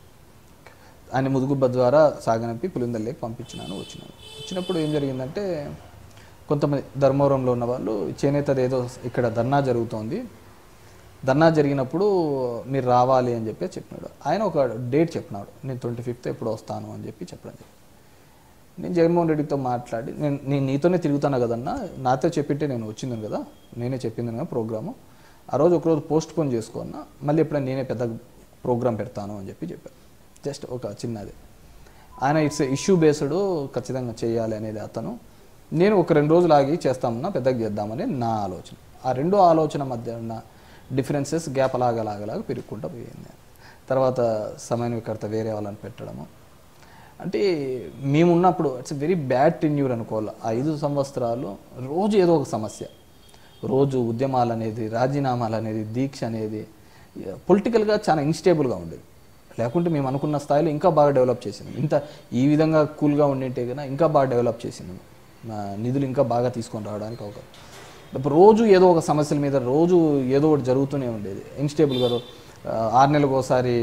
ఆయన ముదుగుబ్బ ద్వారా సాగనంపి పులిందల్లేకి పంపించినాను వచ్చినాను వచ్చినప్పుడు ఏం జరిగిందంటే కొంతమంది ధర్మవరంలో ఉన్న వాళ్ళు చేనేతది ఏదో ఇక్కడ ధర్నా జరుగుతోంది ధర్నా జరిగినప్పుడు మీరు రావాలి అని చెప్పి చెప్పినాడు ఆయన ఒక డేట్ చెప్పినాడు నేను ట్వంటీ ఫిఫ్త్ ఎప్పుడు వస్తాను అని చెప్పి చెప్పడం జరిగింది నేను జగన్మోహన్ రెడ్డితో మాట్లాడి నేను నేను నీతోనే తిరుగుతాను కదన్నా నాతో చెప్పింటే నేను వచ్చింది కదా నేనే చెప్పింది కదా ప్రోగ్రాము ఆ రోజు ఒకరోజు పోస్ట్ పోన్ చేసుకున్నా మళ్ళీ ఎప్పుడైనా నేనే పెద్ద ప్రోగ్రామ్ పెడతాను అని చెప్పి చెప్పాను జస్ట్ ఒక చిన్నది ఆయన ఇట్స్ ఇష్యూ బేస్డ్ ఖచ్చితంగా చేయాలి అనేది అతను నేను ఒక రెండు రోజులు ఆగి చేస్తామన్నా పెద్దగా చేద్దామని నా ఆలోచన ఆ రెండు ఆలోచన మధ్య ఉన్న డిఫరెన్సెస్ గ్యాప్ అలాగలాగలాగా పెరుగుకుంటూ పోయింది తర్వాత సమన్వయకర్త వేరే వాళ్ళని పెట్టడము అంటే మేము ఉన్నప్పుడు ఇట్స్ వెరీ బ్యాడ్ టెన్యూర్ అనుకోవాలి ఆ ఐదు సంవత్సరాలు రోజు ఏదో ఒక సమస్య రోజు ఉద్యమాలు అనేది రాజీనామాలు అనేది దీక్ష అనేది పొలిటికల్గా చాలా ఇన్స్టేబుల్గా ఉండేది లేకుంటే మేము అనుకున్న స్థాయిలో ఇంకా బాగా డెవలప్ చేసింది ఇంత ఈ విధంగా కూల్గా ఉండింటే కన్నా ఇంకా బాగా డెవలప్ చేసింది మా నిధులు ఇంకా బాగా తీసుకొని రావడానికి ఒక ఇప్పుడు రోజు ఏదో ఒక సమస్యల మీద రోజు ఏదో ఒకటి జరుగుతూనే ఉండేది ఇన్స్టేబుల్గా రో- ఆ, ఆరు నెలలకు ఒకసారి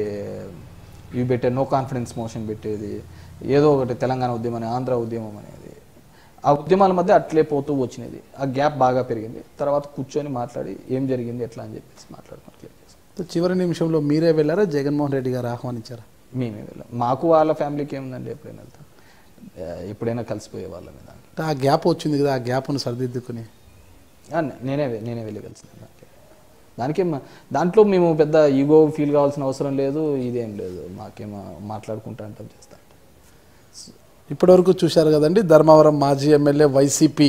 ఇవి పెట్టే నో కాన్ఫిడెన్స్ మోషన్ పెట్టేది ఏదో ఒకటి తెలంగాణ ఉద్యమం అని ఆంధ్ర ఉద్యమం అనేది ఆ ఉద్యమాల మధ్య అట్లే పోతూ వచ్చినది ఆ గ్యాప్ బాగా పెరిగింది తర్వాత కూర్చొని మాట్లాడి ఏం జరిగింది ఎట్లా అని చెప్పేసి మాట్లాడుకుని క్లియర్ చేసాం చివరి నిమిషంలో మీరే వెళ్ళారా జగన్మోహన్ రెడ్డి గారు ఆహ్వానించారా మేమే వెళ్ళాం మాకు వాళ్ళ ఫ్యామిలీకి ఏముందండి ఎప్పుడైనా వెళ్తాం ఆ, ఎప్పుడైనా కలిసిపోయే వాళ్ళమే దానికి అంటే ఆ గ్యాప్ వచ్చింది కదా ఆ గ్యాప్ను సరిదిద్దుకుని ఆ, నే- నేనే వె- నేనే వెళ్ళి కలిసింది దానికి దానికేం దాంట్లో మేము పెద్ద ఈగో ఫీల్ కావాల్సిన అవసరం లేదు ఇదేం లేదు మాకేమో మాట్లాడుకుంటా అంటాం చేస్తా ఉంటాం. ఇప్పటివరకు చూశారు కదండి ధర్మవరం మాజీ ఎమ్మెల్యే వైసీపీ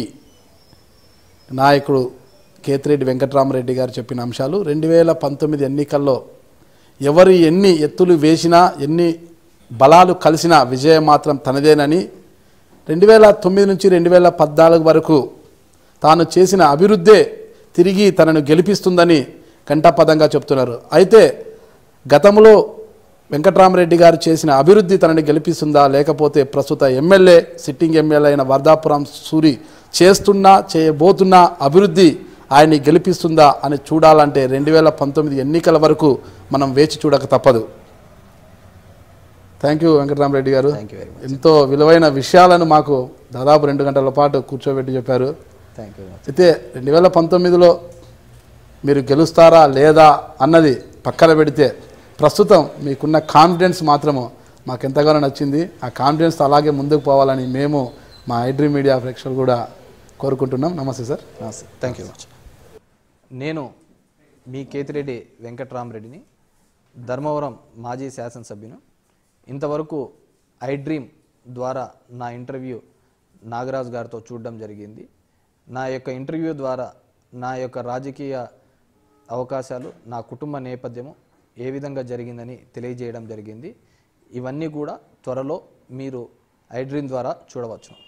నాయకుడు కేతిరెడ్డి వెంకట్రామరెడ్డి గారు చెప్పిన అంశాలు రెండు వేల పంతొమ్మిది ఎన్నికల్లో ఎవరు ఎన్ని ఎత్తులు వేసినా ఎన్ని బలాలు కలిసినా విజయం మాత్రం తనదేనని రెండు వేల తొమ్మిది నుంచి రెండు వేల పద్నాలుగు వరకు తాను చేసిన అభివృద్ధే తిరిగి తనను గెలిపిస్తుందని కంఠపదంగా చెప్తున్నారు అయితే గతంలో వెంకట్రామరెడ్డి గారు చేసిన అభివృద్ధి తనని గెలిపిస్తుందా లేకపోతే ప్రస్తుత ఎమ్మెల్యే సిట్టింగ్ ఎమ్మెల్యే అయిన వర్ధాపురం సూరి చేస్తున్నా చేయబోతున్న అభివృద్ధి ఆయన్ని గెలిపిస్తుందా అని చూడాలంటే రెండు వేల పంతొమ్మిది ఎన్నికల వరకు మనం వేచి చూడక తప్పదు థ్యాంక్ యూ వెంకటరామరెడ్డి గారు థ్యాంక్ యూ వెరీ మచ్ ఎంతో విలువైన విషయాలను మాకు దాదాపు రెండు గంటల పాటు కూర్చోబెట్టి చెప్పారు థ్యాంక్ యూ వెరీ మచ్ అయితే రెండు వేల పంతొమ్మిదిలో మీరు గెలుస్తారా లేదా అన్నది పక్కన పెడితే ప్రస్తుతం మీకున్న కాన్ఫిడెన్స్ మాత్రము మాకు ఎంతగానో నచ్చింది ఆ కాన్ఫిడెన్స్ అలాగే ముందుకు పోవాలని మేము మా ఐడ్రీ మీడియా ప్రేక్షకులు కూడా కోరుకుంటున్నాం నమస్తే సార్ నమస్తే థ్యాంక్ యూ మచ్ నేను మీ కేతిరెడ్డి వెంకట్రామరెడ్డిని ధర్మవరం మాజీ శాసనసభ్యును ఇంతవరకు ఐ డ్రీమ్ ద్వారా నా ఇంటర్వ్యూ నాగరాజు గారితో చూడడం జరిగింది నా యొక్క ఇంటర్వ్యూ ద్వారా నా యొక్క రాజకీయ అవకాశాలు నా కుటుంబ నేపథ్యము ఏ విధంగా జరిగిందని తెలియజేయడం జరిగింది ఇవన్నీ కూడా త్వరలో మీరు ఐ డ్రీమ్ ద్వారా చూడవచ్చు